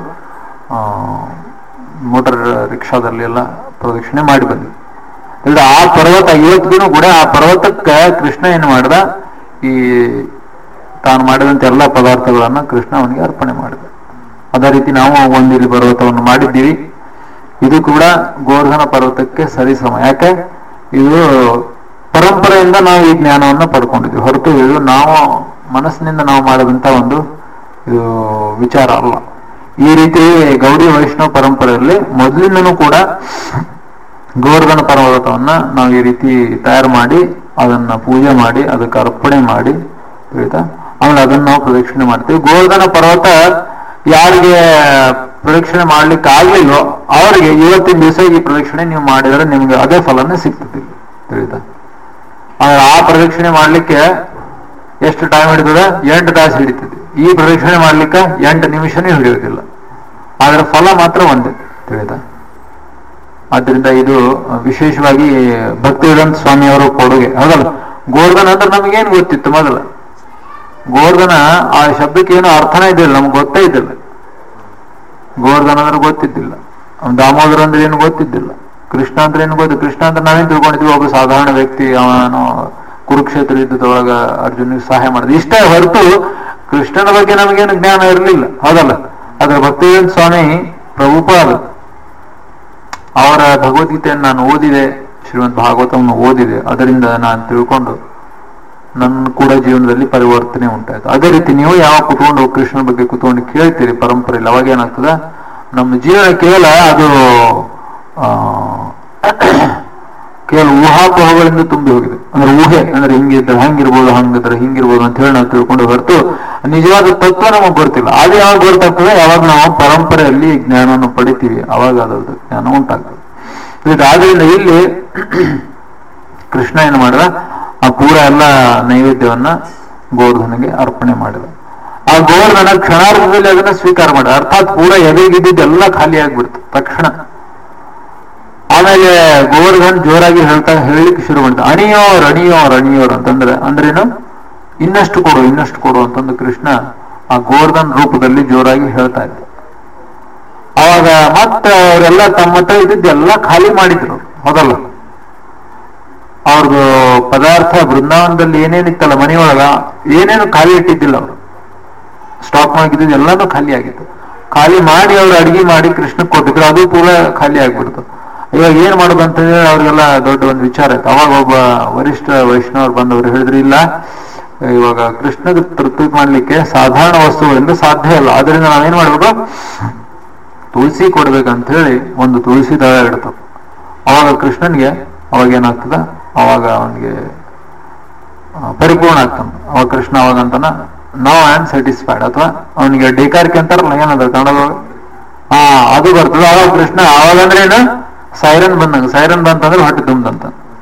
ಮೋಟರ್ ರಿಕ್ಷಾದಲ್ಲಿ ಎಲ್ಲ ಪ್ರದಕ್ಷಿಣೆ ಮಾಡಿ ಬಂದ್ರು ಇಲ್ಲ ಆ ಪರ್ವತ ಇವತ್ತಿಗೂ ಕೂಡ ಆ ಪರ್ವತಕ್ಕೆ ಕೃಷ್ಣ ಏನ್ ಮಾಡ್ದ ಈ ತಾನು ಮಾಡಿದಂತ ಎಲ್ಲ ಪದಾರ್ಥಗಳನ್ನ ಕೃಷ್ಣ ಅವನಿಗೆ ಅರ್ಪಣೆ ಮಾಡಿದ ಅದೇ ರೀತಿ ನಾವು ಒಂದಿಲ್ಲಿ ಪರ್ವತವನ್ನು ಮಾಡಿದ್ದೀವಿ ಇದು ಕೂಡ ಗೋರ್ಧನ ಪರ್ವತಕ್ಕೆ ಸರಿಸಮ ಯಾಕೆ ಇದು ಪರಂಪರೆಯಿಂದ ನಾವು ಈ ಜ್ಞಾನವನ್ನ ಪಡ್ಕೊಂಡಿದ್ವಿ ಹೊರತು ಇದು ನಾವು ಮನಸ್ಸಿನಿಂದ ನಾವು ಮಾಡಿದಂತ ಒಂದು ಇದು ವಿಚಾರ ಅಲ್ಲ ಈ ರೀತಿ ಗೌಡಿ ವೈಷ್ಣವ ಪರಂಪರೆಯಲ್ಲಿ ಮೊದಲಿಂದನೂ ಕೂಡ ಗೋವರ್ಧನ ಪರ್ವತವನ್ನ ನಾವು ಈ ರೀತಿ ತಯಾರು ಮಾಡಿ ಅದನ್ನ ಪೂಜೆ ಮಾಡಿ ಅದಕ್ಕೆ ಅರ್ಪಣೆ ಮಾಡಿ ತಿಳಿತಾ ಆಮೇಲೆ ಅದನ್ನ ನಾವು ಪ್ರದಕ್ಷಿಣೆ ಮಾಡ್ತೀವಿ ಗೋವರ್ಧನ ಪರ್ವತ ಯಾರಿಗೆ ಪ್ರದಕ್ಷಿಣೆ ಮಾಡ್ಲಿಕ್ಕೆ ಆಗ್ಲಿಲ್ವೋ ಅವರಿಗೆ ಇವತ್ತಿನ ದಿವಸ ಈ ಪ್ರದಕ್ಷಿಣೆ ನೀವು ಮಾಡಿದ್ರೆ ನಿಮ್ಗೆ ಅದೇ ಫಲನೇ ಸಿಗ್ತದೆ ತಿಳಿತಾ ಆದ್ರೆ ಆ ಪ್ರದಕ್ಷಿಣೆ ಮಾಡ್ಲಿಕ್ಕೆ ಎಷ್ಟು ಟೈಮ್ ಹಿಡಿತದೆ ಎಂಟು ತಾಸು ಹಿಡಿತದೆ ಈ ಪ್ರದಕ್ಷಿಣೆ ಮಾಡ್ಲಿಕ್ಕೆ ಎಂಟು ನಿಮಿಷನೇ ಹಿಡಿಯೋದಿಲ್ಲ ಆದ್ರೆ ಫಲ ಮಾತ್ರ ಒಂದೇ ತಿಳಿತಾ ಆದ್ರಿಂದ ಇದು ವಿಶೇಷವಾಗಿ ಭಕ್ತಿವೇದಾಂತ ಸ್ವಾಮಿಯವರು ಕೊಡುಗೆ ಹೌದಲ್ಲ ಗೋರ್ಧನ ಅಂದ್ರೆ ನಮಗೇನು ಗೊತ್ತಿತ್ತು ಮೊದಲ ಗೋರ್ಧನ ಆ ಶಬ್ದಕ್ಕೆ ಏನು ಅರ್ಥನೇ ಇದ್ದಿಲ್ಲ ನಮ್ಗೆ ಗೊತ್ತೇ ಇದ್ದಿಲ್ಲ ಗೋರ್ಧನ ಅಂದ್ರೆ ಗೊತ್ತಿದ್ದಿಲ್ಲ ಅವ್ನ್ ದಾಮೋದರ ಅಂದ್ರೆ ಏನು ಗೊತ್ತಿದ್ದಿಲ್ಲ ಕೃಷ್ಣ ಅಂದ್ರೆ ಏನು ಗೊತ್ತು ಕೃಷ್ಣ ಅಂದ್ರೆ ನಾವೇನ್ ತಿಳ್ಕೊಂಡಿದ್ವಿ ಒಬ್ಬ ಸಾಧಾರಣ ವ್ಯಕ್ತಿ ಅವನು ಕುರುಕ್ಷೇತ್ರ ಯುದ್ಧದೊಳಗ ಅರ್ಜುನಿಗೆ ಸಹಾಯ ಮಾಡಿದ ಇಷ್ಟೇ ಹೊರತು ಕೃಷ್ಣನ ಬಗ್ಗೆ ನಮಗೇನು ಜ್ಞಾನ ಇರಲಿಲ್ಲ ಹೌದಲ್ಲ ಆದ್ರೆ ಭಕ್ತಿವೇದಾಂತ ಸ್ವಾಮಿ ಪ್ರಭುಪಾದ ಅವರ ಭಗವದ್ಗೀತೆಯನ್ನು ನಾನು ಓದಿದೆ ಶ್ರೀಮಂತ ಭಾಗವತವನ್ನು ಓದಿದೆ ಅದರಿಂದ ನಾನು ತಿಳ್ಕೊಂಡು ನನ್ನ ಕೂಡ ಜೀವನದಲ್ಲಿ ಪರಿವರ್ತನೆ ಉಂಟಾಯ್ತು ಅದೇ ರೀತಿ ನೀವು ಯಾವ ಕುತ್ಕೊಂಡು ಕೃಷ್ಣನ ಬಗ್ಗೆ ಕುತ್ಕೊಂಡು ಕೇಳ್ತೀರಿ ಪರಂಪರೆಯಲ್ಲಿ ಅವಾಗ ಏನಾಗ್ತದ ನಮ್ಮ ಜೀವನ ಕೇವಲ ಅದು ಆ, ಕೇವಲ ಊಹಾಪೋಹಗಳಿಂದ ತುಂಬಿ ಹೋಗಿದೆ ಅಂದ್ರೆ ಊಹೆ ಅಂದ್ರೆ ಹಿಂಗಿದ್ರೆ ಹಂಗಿರ್ಬೋದು ಹಂಗಿದ್ರೆ ಹಿಂಗಿರ್ಬೋದು ಅಂತ ಹೇಳಿ ನಾವು ತಿಳ್ಕೊಂಡು ಹೊರತು ನಿಜವಾದ ತತ್ವ ನಮಗೆ ಗೊತ್ತಿಲ್ಲ ಅದು ಯಾವಾಗ ಗೊತ್ತಾಗ್ತದೆ ಯಾವಾಗ ನಾವು ಪರಂಪರೆಯಲ್ಲಿ ಜ್ಞಾನವನ್ನು ಪಡಿತೀವಿ ಅವಾಗ ಅದರದ್ದು ಜ್ಞಾನ ಉಂಟಾಗ್ತದೆ ಇದು ಆದ್ರಿಂದ ಇಲ್ಲಿ ಕೃಷ್ಣ ಏನು ಮಾಡಿದ ಆ ಪೂರ ಎಲ್ಲ ನೈವೇದ್ಯವನ್ನ ಗೋವರ್ಧನಿಗೆ ಅರ್ಪಣೆ ಮಾಡಿದ ಆ ಗೋವರ್ಧನ ಕ್ಷಣಾರ್ಧದಲ್ಲಿ ಅದನ್ನ ಸ್ವೀಕಾರ ಮಾಡಿದ ಅರ್ಥಾತ್ ಪೂರ ಎದೆಗಿದ್ದಿದ್ದೆಲ್ಲ ಖಾಲಿ ಆಗ್ಬಿಡ್ತು ತಕ್ಷಣ ಆಮೇಲೆ ಗೋವರ್ಧನ್ ಜೋರಾಗಿ ಹೇಳ್ತಾ ಹೇಳಲಿಕ್ಕೆ ಶುರು ಮಾಡಿದ ಅಣಿಯೋರ್ ಅಣಿಯೋರ್ ಅಣಿಯೋರ್ ಅಂತಂದ್ರೆ ಅಂದ್ರೇನು ಇನ್ನಷ್ಟು ಕೊಡು ಇನ್ನಷ್ಟು ಕೊಡು ಅಂತಂದು ಕೃಷ್ಣ ಆ ಗೋವರ್ಧನ್ ರೂಪದಲ್ಲಿ ಜೋರಾಗಿ ಹೇಳ್ತಾ ಇದ್ದ ಅವಾಗ ಮತ್ತೆ ಅವರೆಲ್ಲ ತಮ್ಮ ಹತ್ರ ಇದ್ದಿದ್ದೆಲ್ಲ ಖಾಲಿ ಮಾಡಿದ್ರು ಹೌದಲ್ಲ ಅವ್ರದ್ದು ಪದಾರ್ಥ ಬೃಂದಾವನದಲ್ಲಿ ಏನೇನಿತ್ತಲ್ಲ ಮನೆಯೊಳಗ ಏನೇನು ಖಾಲಿ ಇಟ್ಟಿದ್ದಿಲ್ಲ ಅವರು ಸ್ಟಾಕ್ ಮಾಡಿದ್ದು ಎಲ್ಲಾನು ಖಾಲಿ ಆಗಿತ್ತು ಖಾಲಿ ಮಾಡಿ ಅವ್ರು ಅಡಿಗೆ ಮಾಡಿ ಕೃಷ್ಣ ಕೊಟ್ಟಿದ್ರು ಅದು ಪೂರ ಖಾಲಿ ಆಗ್ಬಿಡ್ತು ಇವಾಗ ಏನ್ ಮಾಡೋದು ಅಂತ ಹೇಳಿ ಅವ್ರಿಗೆಲ್ಲ ದೊಡ್ಡ ಒಂದು ವಿಚಾರ ಆಯ್ತು ಅವಾಗ ಒಬ್ಬ ವರಿಷ್ಠ ವೈಷ್ಣವರು ಬಂದವರು ಹೇಳಿದ್ರು ಇಲ್ಲ ಇವಾಗ ಕೃಷ್ಣಗೆ ತೃಪ್ತಿ ಮಾಡ್ಲಿಕ್ಕೆ ಸಾಧಾರಣ ವಸ್ತುಗಳಿಂದ ಸಾಧ್ಯ ಇಲ್ಲ ಆದ್ರಿಂದ ನಾವೇನ್ ಮಾಡ್ಬೇಕು ತುಳಸಿ ಕೊಡ್ಬೇಕಂತ ಹೇಳಿ ಒಂದು ತುಳಸಿ ದಳ ಇಡ್ತು ಅವಾಗ ಕೃಷ್ಣನ್ಗೆ ಅವಾಗ ಏನಾಗ್ತದ ಅವಾಗ ಅವನಿಗೆ ಪರಿಪೂರ್ಣ ಆಗ್ತಾನ ಅವಾಗ ಕೃಷ್ಣ ಅವಾಗ ಅಂತಾನ ನೋ ಆಮ್ ಸ್ಯಾಟಿಸ್ಫೈಡ್ ಅಥವಾ ಅವನಿಗೆ ಡೇಕಾರಿಕೆ ಅಂತಾರಲ್ಲ ಏನದ ಕನ್ನಡದೊಳಗ ಹಾ ಅದು ಬರ್ತದ ಅವಾಗ ಕೃಷ್ಣ ಅವಾಗ ಅಂದ್ರೆ ಏನು ಸೈರನ್ ಬಂದಂಗ ಸೈರನ್ ಬಂತಂದ್ರೆ ಹೊಟ್ಟೆ ತುಂಬದಂತ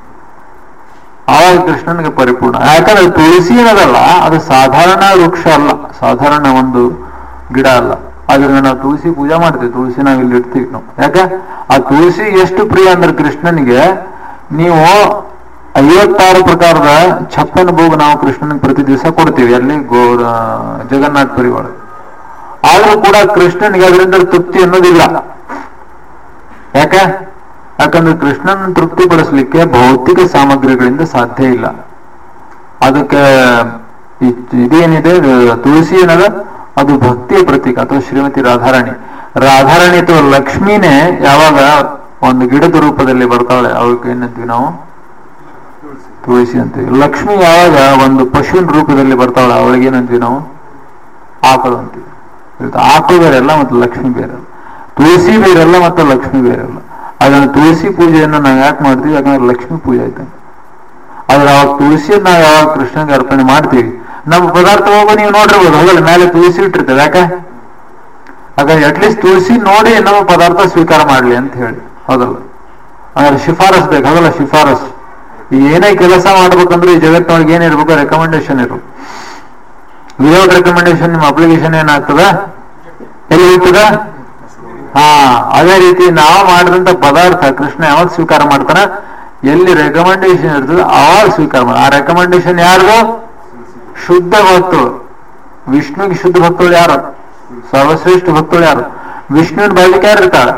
ಆವಾಗ ಕೃಷ್ಣನಿಗೆ ಪರಿಪೂರ್ಣ ಯಾಕಂದ್ರೆ ತುಳಸಿ ಏನದಲ್ಲ ಅದು ಸಾಧಾರಣ ವೃಕ್ಷ ಅಲ್ಲ ಸಾಧಾರಣ ಒಂದು ಗಿಡ ಅಲ್ಲ ಆದ್ರಿಂದ ನಾವು ತುಳಸಿ ಪೂಜೆ ಮಾಡ್ತೀವಿ ತುಳಸಿ ನಾವ್ ಇಲ್ಲಿ ಇಡ್ತೀವಿ ನಾವು ಯಾಕೆ ಆ ತುಳಸಿ ಎಷ್ಟು ಪ್ರಿಯ ಅಂದ್ರೆ ಕೃಷ್ಣನಿಗೆ ನೀವು ಐವತ್ತಾರು ಪ್ರಕಾರದ ಛಪ್ಪನ ಭೋಗ ನಾವು ಕೃಷ್ಣನಿಗೆ ಪ್ರತಿ ದಿವಸ ಕೊಡ್ತೀವಿ ಅಲ್ಲಿ ಗೋ ಜಗನ್ನಾಥ ಪುರಿ ಒಳಗೆ ಆದ್ರೂ ಕೂಡ ಕೃಷ್ಣನಿಗೆ ಅದರಿಂದ ತೃಪ್ತಿ ಅನ್ನೋದಿಲ್ಲ ಯಾಕೆ ಯಾಕಂದ್ರೆ ಕೃಷ್ಣನ ತೃಪ್ತಿಪಡಿಸ್ಲಿಕ್ಕೆ ಭೌತಿಕ ಸಾಮಗ್ರಿಗಳಿಂದ ಸಾಧ್ಯ ಇಲ್ಲ ಅದಕ್ಕೆ ಇ- ಇದೇನಿದೆ ಇದು ತುಳಸಿ ಏನದ ಅದು ಭಕ್ತಿಯ ಪ್ರತೀಕ ಅಥವಾ ಶ್ರೀಮತಿ ರಾಧಾರಾಣಿ ರಾಧಾರಾಣಿ ಅಥವಾ ಲಕ್ಷ್ಮಿನೇ ಯಾವಾಗ ಒಂದು ಗಿಡದ ರೂಪದಲ್ಲಿ ಬರ್ತಾಳೆ ಅವಕ್ಕೆ ಏನಂತೀವಿ ನಾವು ತುಳಸಿ ಅಂತೀವಿ ಲಕ್ಷ್ಮಿ ಯಾವಾಗ ಒಂದು ಪಶುವಿನ ರೂಪದಲ್ಲಿ ಬರ್ತಾಳೆ ಅವಳಿಗೆ ಏನಂತೀವಿ ನಾವು ಆಕಳು ಅಂತೀವಿ ಆಯ್ತಾ? ಆಕಳು ಬೇರೆಲ್ಲ ಮತ್ತು ಲಕ್ಷ್ಮಿ ಬೇರೆಲ್ಲ ತುಳಸಿ ಬೇರೆಲ್ಲ ಮತ್ತು ಲಕ್ಷ್ಮಿ ಬೇರೆಲ್ಲ ಅದನ್ನ ತುಳಸಿ ಪೂಜೆಯನ್ನು ನಾವು ಯಾಕೆ ಮಾಡ್ತೀವಿ ಯಾಕಂದ್ರೆ ಲಕ್ಷ್ಮಿ ಪೂಜೆ ಆಯ್ತು ಆದ್ರೆ ಅವಾಗ ತುಳಸಿಯನ್ನ ನಾವು ಯಾವಾಗ ಕೃಷ್ಣಗೆ ಅರ್ಪಣೆ ಮಾಡ್ತೀವಿ ನಮ್ಮ ಪದಾರ್ಥ ಹೋಗೋ ನೀವು ನೋಡಿರ್ಬೋದು ಹೋಗಲ್ಲ ಮೇಲೆ ತುಳಸಿ ಇಟ್ಟಿರ್ತೇವೆ ಯಾಕೆ ಹಾಗಾಗಿ ಅಟ್ಲೀಸ್ಟ್ ತುಳಸಿ ನೋಡಿ ನಮ್ಮ ಪದಾರ್ಥ ಸ್ವೀಕಾರ ಮಾಡ್ಲಿ ಅಂತ ಹೇಳಿ ಹೌದಲ್ಲ ಅಂದ್ರೆ ಶಿಫಾರಸ್ ಬೇಕು ಹೌದಲ್ಲ ಶಿಫಾರಸ್ ಈ ಏನೇ ಕೆಲಸ ಮಾಡ್ಬೇಕಂದ್ರೆ ಈ ಜಗತ್ತಿನೊಳಗೆ ಏನಿರ್ಬೇಕು ರೆಕಮೆಂಡೇಶನ್ ಇರು ವಿದೌಟ್ ರೆಕಮೆಂಡೇಶನ್ ನಿಮ್ಮ ಅಪ್ಲಿಕೇಶನ್ ಏನಾಗ್ತದ ಎಲ್ಲಿ ಹೋಗ್ತದ ಹಾ ಅದೇ ರೀತಿ ನಾವು ಮಾಡಿದಂತ ಪದಾರ್ಥ ಕೃಷ್ಣ ಯಾವಾಗ ಸ್ವೀಕಾರ ಮಾಡ್ತಾನ ಎಲ್ಲಿ ರೆಕಮೆಂಡೇಶನ್ ಇರ್ತದೆ ಅವಾಗ ಸ್ವೀಕಾರ ಮಾಡ ಆ ರೆಕಮೆಂಡೇಶನ್ ಯಾರ್ದು ಶುದ್ಧ ಭಕ್ತರು ವಿಷ್ಣುವಿಗೆ ಶುದ್ಧ ಭಕ್ತರು ಯಾರು ಸರ್ವಶ್ರೇಷ್ಠ ಭಕ್ತರು ಯಾರು ವಿಷ್ಣುವಿನ ಬಾಳ್ಲಿಕ್ಕೆ ಯಾರು ಇರ್ತಾಳೆ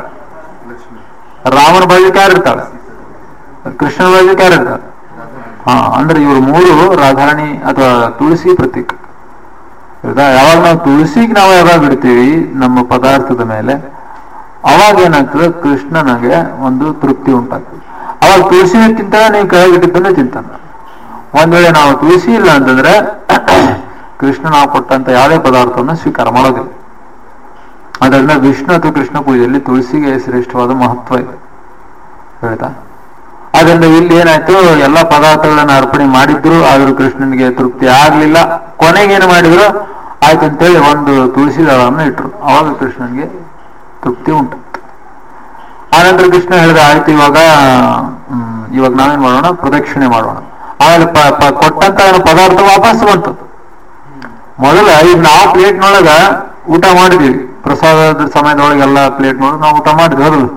ರಾಮನ ಬಾಳ್ಲಿಕ್ಕೆ ಯಾರು ಇರ್ತಾಳೆ ಕೃಷ್ಣನ ಬಾಳ್ಲಿಕ್ಕೆ ಯಾರು ಇರ್ತಾಳೆ ಹಾ ಅಂದ್ರೆ ಇವರು ಮೂರು ರಾಧಾರಾಣಿ ಅಥವಾ ತುಳಸಿ ಪ್ರತೀಕ ಹೌದಾ ಯಾವಾಗ ನಾವು ತುಳಸಿಗೆ ನಾವು ಯಾವಾಗ ಇಡ್ತೀವಿ ನಮ್ಮ ಪದಾರ್ಥದ ಮೇಲೆ ಅವಾಗ ಏನಾಗ್ತದೆ ಕೃಷ್ಣನಿಗೆ ಒಂದು ತೃಪ್ತಿ ಉಂಟಾಗ್ತದೆ ಅವಾಗ ತುಳಸಿ ತಿಂತಾನೆ ನೀವು ಕೆಳಗಿಟ್ಟಿದ್ದನ್ನೇ ತಿಂತಾನೆ ಒಂದ್ ವೇಳೆ ನಾವು ತುಳಸಿ ಇಲ್ಲ ಅಂತಂದ್ರೆ ಕೃಷ್ಣ ನಾವು ಕೊಟ್ಟಂತ ಯಾವುದೇ ಪದಾರ್ಥವನ್ನು ಸ್ವೀಕಾರ ಮಾಡೋದಿಲ್ಲ ಅದರಿಂದ ವಿಷ್ಣು ಅಥವಾ ಕೃಷ್ಣ ಪೂಜೆಯಲ್ಲಿ ತುಳಸಿಗೆ ಶ್ರೇಷ್ಠವಾದ ಮಹತ್ವ ಇದೆ ಹೇಳ್ತಾ ಅದರಿಂದ ಇಲ್ಲಿ ಏನಾಯ್ತು ಎಲ್ಲಾ ಪದಾರ್ಥಗಳನ್ನ ಅರ್ಪಣೆ ಮಾಡಿದ್ರು ಆದ್ರೂ ಕೃಷ್ಣನಿಗೆ ತೃಪ್ತಿ ಆಗ್ಲಿಲ್ಲ ಕೊನೆಗೇನು ಮಾಡಿದ್ರು ಆಯ್ತು ಅಂತೇಳಿ ಒಂದು ತುಳಸಿ ದಳವನ್ನು ಇಟ್ರು ಅವಾಗ ಕೃಷ್ಣನಿಗೆ ತೃಪ್ತಿ ಉಂಟು ಆನಂತರ ಕೃಷ್ಣ ಹೇಳಿದ ಆಯ್ತು ಇವಾಗ ಹ್ಮ್, ಇವಾಗ ನಾವೇನ್ ಮಾಡೋಣ ಪ್ರದಕ್ಷಿಣೆ ಮಾಡೋಣ ಆಮೇಲೆ ಪ- ಪ- ಕೊಟ್ಟಂತ ಪದಾರ್ಥ ವಾಪಸ್ ಬಂತು ಮೊದಲ ಈಗ ನಾವು ಪ್ಲೇಟ್ನೊಳಗ ಊಟ ಮಾಡಿದ್ವಿ ಪ್ರಸಾದದ ಸಮಯದೊಳಗೆ ಎಲ್ಲ ಪ್ಲೇಟ್ನೊಳಗೆ ನಾವು ಊಟ ಮಾಡಿದ್ವಿ ಹೌದು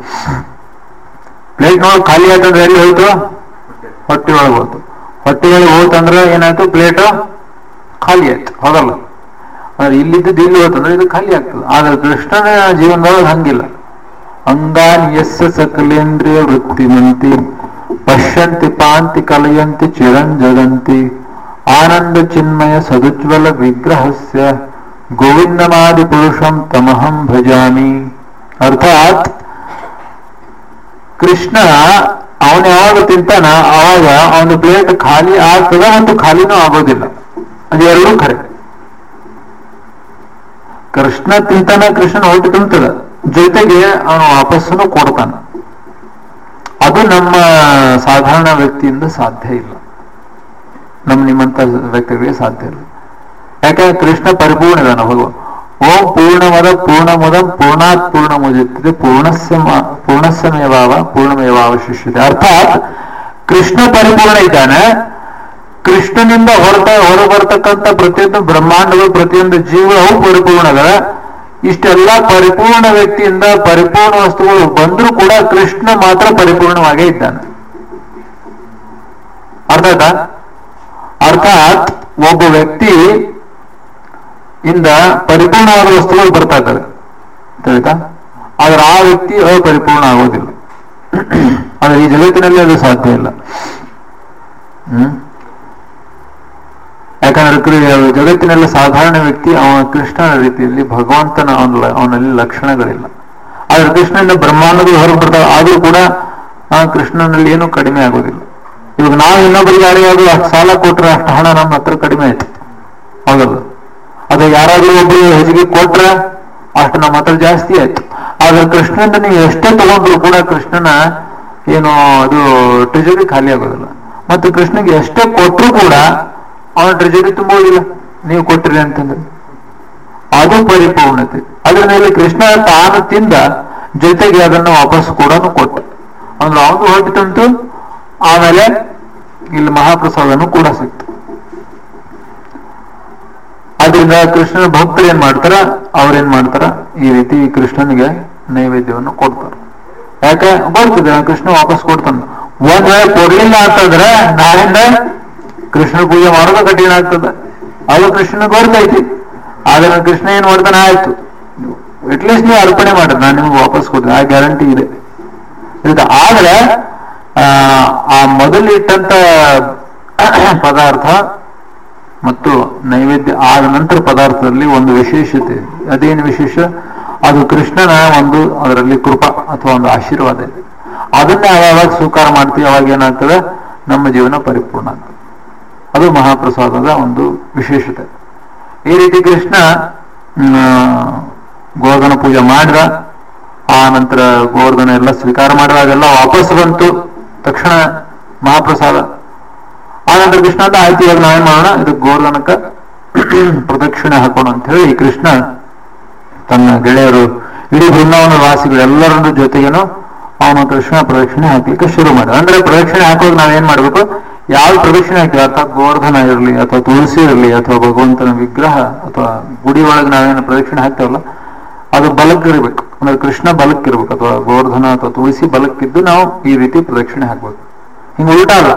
ಪ್ಲೇಟ್ನೊಳಗೆ ಖಾಲಿ ಆಯ್ತಂದ್ರೆ ಎಲ್ಲಿ ಹೋಯ್ತು ಹೊಟ್ಟೆ ಒಳಗೆ ಹೋಯ್ತು ಹೊಟ್ಟೆ ಒಳಗೆ ಹೋಯ್ತಂದ್ರೆ ಏನಾಯ್ತು ಪ್ಲೇಟ್ ಖಾಲಿ ಆಯ್ತು ಹೌದಲ್ಲ ಆದ್ರೆ ಇಲ್ಲಿದ್ದು ಇಲ್ಲಿ ಹೋಯ್ತಂದ್ರೆ ಇದು ಖಾಲಿ ಆಗ್ತದೆ ಆದ್ರೆ ಕೃಷ್ಣನ ಜೀವನದೊಳಗೆ ಹಂಗಿಲ್ಲ ಅಂಗಾನ್ ಯಸ್ಯ ಸಕಲೇಂದ್ರಿಯ ವೃತ್ತಿಮಂತಿ ಪಶ್ಯಂತಿ ಪಾಂತಿ ಕಲಯಂತಿ ಚಿರಂಜಗಂತಿ ಆನಂದ ಚಿನ್ಮಯ ಸದುಜ್ವಲ ವಿಗ್ರಹಸ್ಯ ಗೋವಿಂದಮಾದಿ ಪುರುಷಂ ತಮಹಂ ಭಜಾಮಿ ಅರ್ಥಾತ್ ಕೃಷ್ಣ ಅವನು ಯಾವಾಗ ತಿಂತಾನ ಅವಾಗ ಅವನ ಪ್ಲೇಟ್ ಖಾಲಿ ಆಗ್ತದ ಮತ್ತು ಖಾಲಿನೂ ಆಗೋದಿಲ್ಲ ಅದು ಎರಡೂ ಖರೆ ಕೃಷ್ಣ ತಿಂತಾನ ಕೃಷ್ಣನ ಹೊಟ್ಟೆ ತುಂಬತದ ಜೊತೆಗೆ ಅವನು ವಾಪಸ್ಸನ್ನು ಕೊಡ್ತಾನ ಅದು ನಮ್ಮ ಸಾಧಾರಣ ವ್ಯಕ್ತಿಯಿಂದ ಸಾಧ್ಯ ಇಲ್ಲ ನಮ್ಮ ನಿಮ್ಮಂತ ವ್ಯಕ್ತಿಗಳಿಗೆ ಸಾಧ್ಯ ಇಲ್ಲ ಯಾಕಂದ್ರೆ ಕೃಷ್ಣ ಪರಿಪೂರ್ಣ ಇದಾನ ಭಗವಾನ್ ಓಂ ಪೂರ್ಣಮದ ಪೂರ್ಣಮುದಂ ಪೂರ್ಣಾತ್ ಪೂರ್ಣ ಮುಜಿತ್ತದೆ ಪೂರ್ಣಸ್ಯ ಮ- ಪೂರ್ಣಸ್ಯಮೇವಾವ ಪೂರ್ಣಮೇವಾವಶಿಷ್ಯತೆ ಅರ್ಥಾತ್ ಕೃಷ್ಣ ಪರಿಪೂರ್ಣ ಇದ್ದಾನೆ ಕೃಷ್ಣನಿಂದ ಹೊರತ ಹೊರ ಬರ್ತಕ್ಕಂಥ ಪ್ರತಿಯೊಂದು ಬ್ರಹ್ಮಾಂಡಗಳು ಪ್ರತಿಯೊಂದು ಜೀವವು ಪರಿಪೂರ್ಣದ ಇಷ್ಟೆಲ್ಲ ಪರಿಪೂರ್ಣ ವ್ಯಕ್ತಿಯಿಂದ ಪರಿಪೂರ್ಣ ವಸ್ತುಗಳು ಬಂದರೂ ಕೂಡ ಕೃಷ್ಣ ಮಾತ್ರ ಪರಿಪೂರ್ಣವಾಗೇ ಇದ್ದಾನೆ ಅರ್ಥ ಆಯ್ತಾ ಅರ್ಥಾತ್ ಒಬ್ಬ ವ್ಯಕ್ತಿ ಇಂದ ಪರಿಪೂರ್ಣವಾದ ವಸ್ತುಗಳು ಬರ್ತಾ ಇದ್ದಾರೆ ತಿಳಿತಾ ಆದ್ರೆ ಆ ವ್ಯಕ್ತಿ ಅಪರಿಪೂರ್ಣ ಆಗೋದಿಲ್ಲ ಆದ್ರೆ ಈ ಜಗತ್ತಿನಲ್ಲಿ ಅದು ಸಾಧ್ಯ ಇಲ್ಲ ಹ್ಮ್ ಯಾಕಂದ್ರೆ ಕೃ- ಜಗತ್ತಿನಲ್ಲಿ ಸಾಧಾರಣ ವ್ಯಕ್ತಿ ಅವನ ಕೃಷ್ಣನ ರೀತಿಯಲ್ಲಿ ಭಗವಂತನ ಅವನ ಅವನಲ್ಲಿ ಲಕ್ಷಣಗಳಿಲ್ಲ ಆದ್ರೆ ಕೃಷ್ಣನ ಬ್ರಹ್ಮಾಂಡಗಳು ಹೊರಗೆ ಬರ್ತಾವೆ ಆದ್ರೂ ಕೂಡ ಆ ಕೃಷ್ಣನಲ್ಲಿ ಏನು ಕಡಿಮೆ ಆಗೋದಿಲ್ಲ ಇವಾಗ ನಾವು ಇನ್ನೊಬ್ಬರಿಗೆ ಯಾರಿಗಾದ್ರು ಅಷ್ಟು ಸಾಲ ಕೊಟ್ರೆ ಅಷ್ಟು ಹಣ ನಮ್ಮ ಹತ್ರ ಕಡಿಮೆ ಆಯ್ತು ಹೌದಲ್ಲ ಅದು ಯಾರಾದ್ರೂ ಒಬ್ರು ಹೆಚ್ಚಿಗೆ ಕೊಟ್ರೆ ಅಷ್ಟು ನಮ್ಮ ಹತ್ರ ಜಾಸ್ತಿ ಆಯ್ತು ಆದ್ರೆ ಕೃಷ್ಣನ ನೀವು ಎಷ್ಟೇ ತಗೊಂಡ್ರು ಕೂಡ ಕೃಷ್ಣನ ಏನು ಅದು ಟ್ರೆಜರಿ ಖಾಲಿ ಆಗೋದಿಲ್ಲ ಮತ್ತು ಕೃಷ್ಣಗೆ ಎಷ್ಟೇ ಕೊಟ್ಟರು ಕೂಡ ಅವನ ಟ್ರೆಜರಿ ತುಂಬೋದಿಲ್ಲ ನೀವು ಕೊಟ್ಟಿರಿ ಅಂತಂದ್ರೆ ಅದು ಪರಿಪೂರ್ಣತೆ ಅದರ ಮೇಲೆ ಕೃಷ್ಣ ತಾನು ತಿಂದ ಜೊತೆಗೆ ಅದನ್ನು ವಾಪಸ್ ಕೂಡ ಕೊಟ್ಟ ಅಂದ್ರೆ ಅವನು ಹೊಟ್ಟೆ ತುಂಬಿತು ಆಮೇಲೆ ಇಲ್ಲಿ ಮಹಾಪ್ರಸಾದನು ಕೂಡ ಸಿಕ್ತು ಆದ್ರಿಂದ ಕೃಷ್ಣನ ಭಕ್ತರು ಏನ್ ಮಾಡ್ತಾರ ಅವ್ರೇನ್ ಮಾಡ್ತಾರ ಈ ರೀತಿ ಕೃಷ್ಣನಿಗೆ ನೈವೇದ್ಯವನ್ನು ಕೊಡ್ತಾರ ಯಾಕೆ ಗೊತ್ತಿದೆ ಕೃಷ್ಣ ವಾಪಸ್ ಕೊಡ್ತಾನ ಒಂದ್ ವೇಳೆ ಕೊಡ್ಲಿಲ್ಲ ಅಂತಂದ್ರೆ ನಾಳಿಂದ ಕೃಷ್ಣ ಪೂಜೆ ಮಾಡೋದು ಕಠಿಣ ಆಗ್ತದೆ ಅದು ಕೃಷ್ಣ ಗೊತ್ತೈತಿ ಆದ್ರೆ ಕೃಷ್ಣ ಏನ್ ಮಾಡ್ತಾನೆ ಆಯ್ತು ಅಟ್ಲೀಸ್ಟ್ ನೀವು ಅರ್ಪಣೆ ಮಾಡ್ರಿ ನಾನು ನಿಮ್ಗೆ ವಾಪಸ್ ಕೊಡ್ತೀನಿ ಆ ಗ್ಯಾರಂಟಿ ಇದೆ ಇದು ಆದ್ರೆ ಆ, ಆ ಮೊದಲಿಟ್ಟಂತ ಪದಾರ್ಥ ಮತ್ತು ನೈವೇದ್ಯ ಆದ ನಂತರ ಪದಾರ್ಥದಲ್ಲಿ ಒಂದು ವಿಶೇಷತೆ ಇದೆ ಅದೇನು ವಿಶೇಷ ಅದು ಕೃಷ್ಣನ ಒಂದು ಅದರಲ್ಲಿ ಕೃಪಾ ಅಥವಾ ಒಂದು ಆಶೀರ್ವಾದ ಇದೆ ಅದನ್ನೇ ಯಾವಾಗ ಸ್ವೀಕಾರ ಮಾಡ್ತೀವಿ ಅವಾಗ ಏನಾಗ್ತದೆ ನಮ್ಮ ಜೀವನ ಪರಿಪೂರ್ಣ ಆಗ್ತದೆ ಅದು ಮಹಾಪ್ರಸಾದದ ಒಂದು ವಿಶೇಷತೆ ಈ ರೀತಿ ಕೃಷ್ಣ ಮ್, ಗೋವರ್ಧನ ಪೂಜೆ ಮಾಡಿದ ಆ ನಂತರ ಗೋವರ್ಧನ ಎಲ್ಲ ಸ್ವೀಕಾರ ಮಾಡಿದಾಗೆಲ್ಲ ವಾಪಸ್ ಬಂತು ತಕ್ಷಣ ಮಹಾಪ್ರಸಾದ ಆನಂತರ ಕೃಷ್ಣ ಅಂತ ಆಯ್ತು ಇವಾಗ ನಾವೇನ್ ಮಾಡೋಣ ಇದು ಗೋವರ್ಧನಕ್ಕ ಪ್ರದಕ್ಷಿಣೆ ಹಾಕೋಣ ಅಂತ ಹೇಳಿ ಕೃಷ್ಣ ತನ್ನ ಗೆಳೆಯರು ಇಡೀ ಬೃಂದಾವನ ವಾಸಿಗಳು ಎಲ್ಲರ ಜೊತೆಗೇನು ಅವನು ಕೃಷ್ಣ ಪ್ರದಕ್ಷಿಣೆ ಹಾಕ್ಲಿಕ್ಕೆ ಶುರು ಮಾಡಿದ ಅಂದ್ರೆ ಪ್ರದಕ್ಷಿಣೆ ಹಾಕೋದು ನಾವೇನ್ ಮಾಡ್ಬೇಕು ಯಾವ ಪ್ರದಕ್ಷಿಣೆ ಹಾಕಿ ಅಥವಾ ಗೋವರ್ಧನ ಇರಲಿ ಅಥವಾ ತುಳಸಿ ಇರಲಿ ಅಥವಾ ಭಗವಂತನ ವಿಗ್ರಹ ಅಥವಾ ಗುಡಿ ಒಳಗೆ ನಾವೇನು ಪ್ರದಕ್ಷಿಣೆ ಹಾಕ್ತೇವಲ್ಲ ಅದು ಬಲಕ್ಕಿರ್ಬೇಕು ಅಂದ್ರೆ ಕೃಷ್ಣ ಬಲಕ್ಕಿರ್ಬೇಕು ಅಥವಾ ಗೋವರ್ಧನ ಅಥವಾ ತುಳಸಿ ಬಲಕ್ಕಿದ್ದು ನಾವು ಈ ರೀತಿ ಪ್ರದಕ್ಷಿಣೆ ಹಾಕ್ಬೇಕು ಹಿಂಗ ಉಲ್ಟಾ ಅಲ್ಲ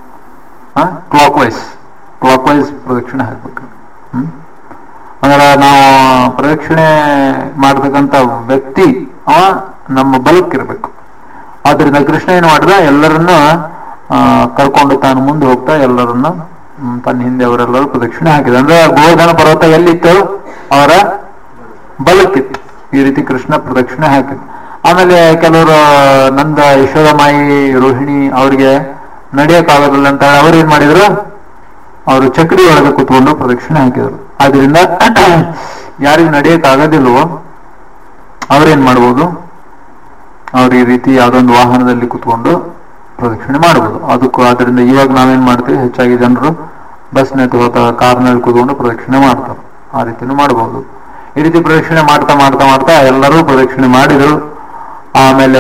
ಕ್ಲಾಕ್ ವೈಸ್ ಕ್ಲಾಕ್ ವೈಸ್ ಪ್ರದಕ್ಷಿಣೆ ಹಾಕ್ಬೇಕು ಹ್ಮ್ ಅಂದ್ರೆ ನಾವು ಪ್ರದಕ್ಷಿಣೆ ಮಾಡ್ತಕ್ಕಂಥ ವ್ಯಕ್ತಿ ಅವ ನಮ್ಮ ಬಲಕ್ಕಿರ್ಬೇಕು ಆದ್ರಿಂದ ಕೃಷ್ಣ ಏನ್ ಮಾಡಿದ ಎಲ್ಲರನ್ನ ಆ, ಕರ್ಕೊಂಡು ತಾನು ಮುಂದೆ ಹೋಗ್ತಾ ಎಲ್ಲರನ್ನ ಹ್ಮ್, ತನ್ನ ಹಿಂದೆ ಅವರೆಲ್ಲರೂ ಪ್ರದಕ್ಷಿಣೆ ಹಾಕಿದ ಅಂದ್ರೆ ಗೋವರ್ಧನ ಪರ್ವತ ಎಲ್ಲಿತ್ತು ಅವರ ಬಲಕ್ಕಿತ್ತು ಈ ರೀತಿ ಕೃಷ್ಣ ಪ್ರದಕ್ಷಿಣೆ ಹಾಕಿದ ಆಮೇಲೆ ಕೆಲವರು ನಂದ ಯಶೋದಮಾಯಿ ರೋಹಿಣಿ ಅವ್ರಿಗೆ ನಡೆಯಕ್ಕಾಗೋದಿಲ್ಲ ಅಂತ ಹೇಳಿ ಅವ್ರು ಏನ್ ಮಾಡಿದ್ರು ಅವರು ಚಕ್ರಿ ಒಳಗೆ ಕುತ್ಕೊಂಡು ಪ್ರದಕ್ಷಿಣೆ ಹಾಕಿದ್ರು ಆದ್ರಿಂದ ಯಾರಿಗೆ ನಡೆಯಕ್ ಆಗೋದಿಲ್ವೋ ಅವ್ರೇನ್ ಮಾಡ್ಬೋದು ಅವ್ರು ಈ ರೀತಿ ಯಾವ್ದೊಂದು ವಾಹನದಲ್ಲಿ ಕುತ್ಕೊಂಡು ಪ್ರದಕ್ಷಿಣೆ ಮಾಡ್ಬೋದು ಅದಕ್ಕೂ ಆದ್ರಿಂದ ಇವಾಗ ನಾವೇನ್ ಮಾಡ್ತೀವಿ ಹೆಚ್ಚಾಗಿ ಜನರು ಬಸ್ನಲ್ಲಿ ಅಥವಾ ಕಾರ್ನಲ್ಲಿ ಕುತ್ಕೊಂಡು ಪ್ರದಕ್ಷಿಣೆ ಮಾಡ್ತಾರೆ ಆ ರೀತಿನೂ ಮಾಡ್ಬೋದು ಈ ರೀತಿ ಪ್ರದಕ್ಷಿಣೆ ಮಾಡ್ತಾ ಮಾಡ್ತಾ ಮಾಡ್ತಾ ಎಲ್ಲರೂ ಪ್ರದಕ್ಷಿಣೆ ಮಾಡಿದ್ರು ಆಮೇಲೆ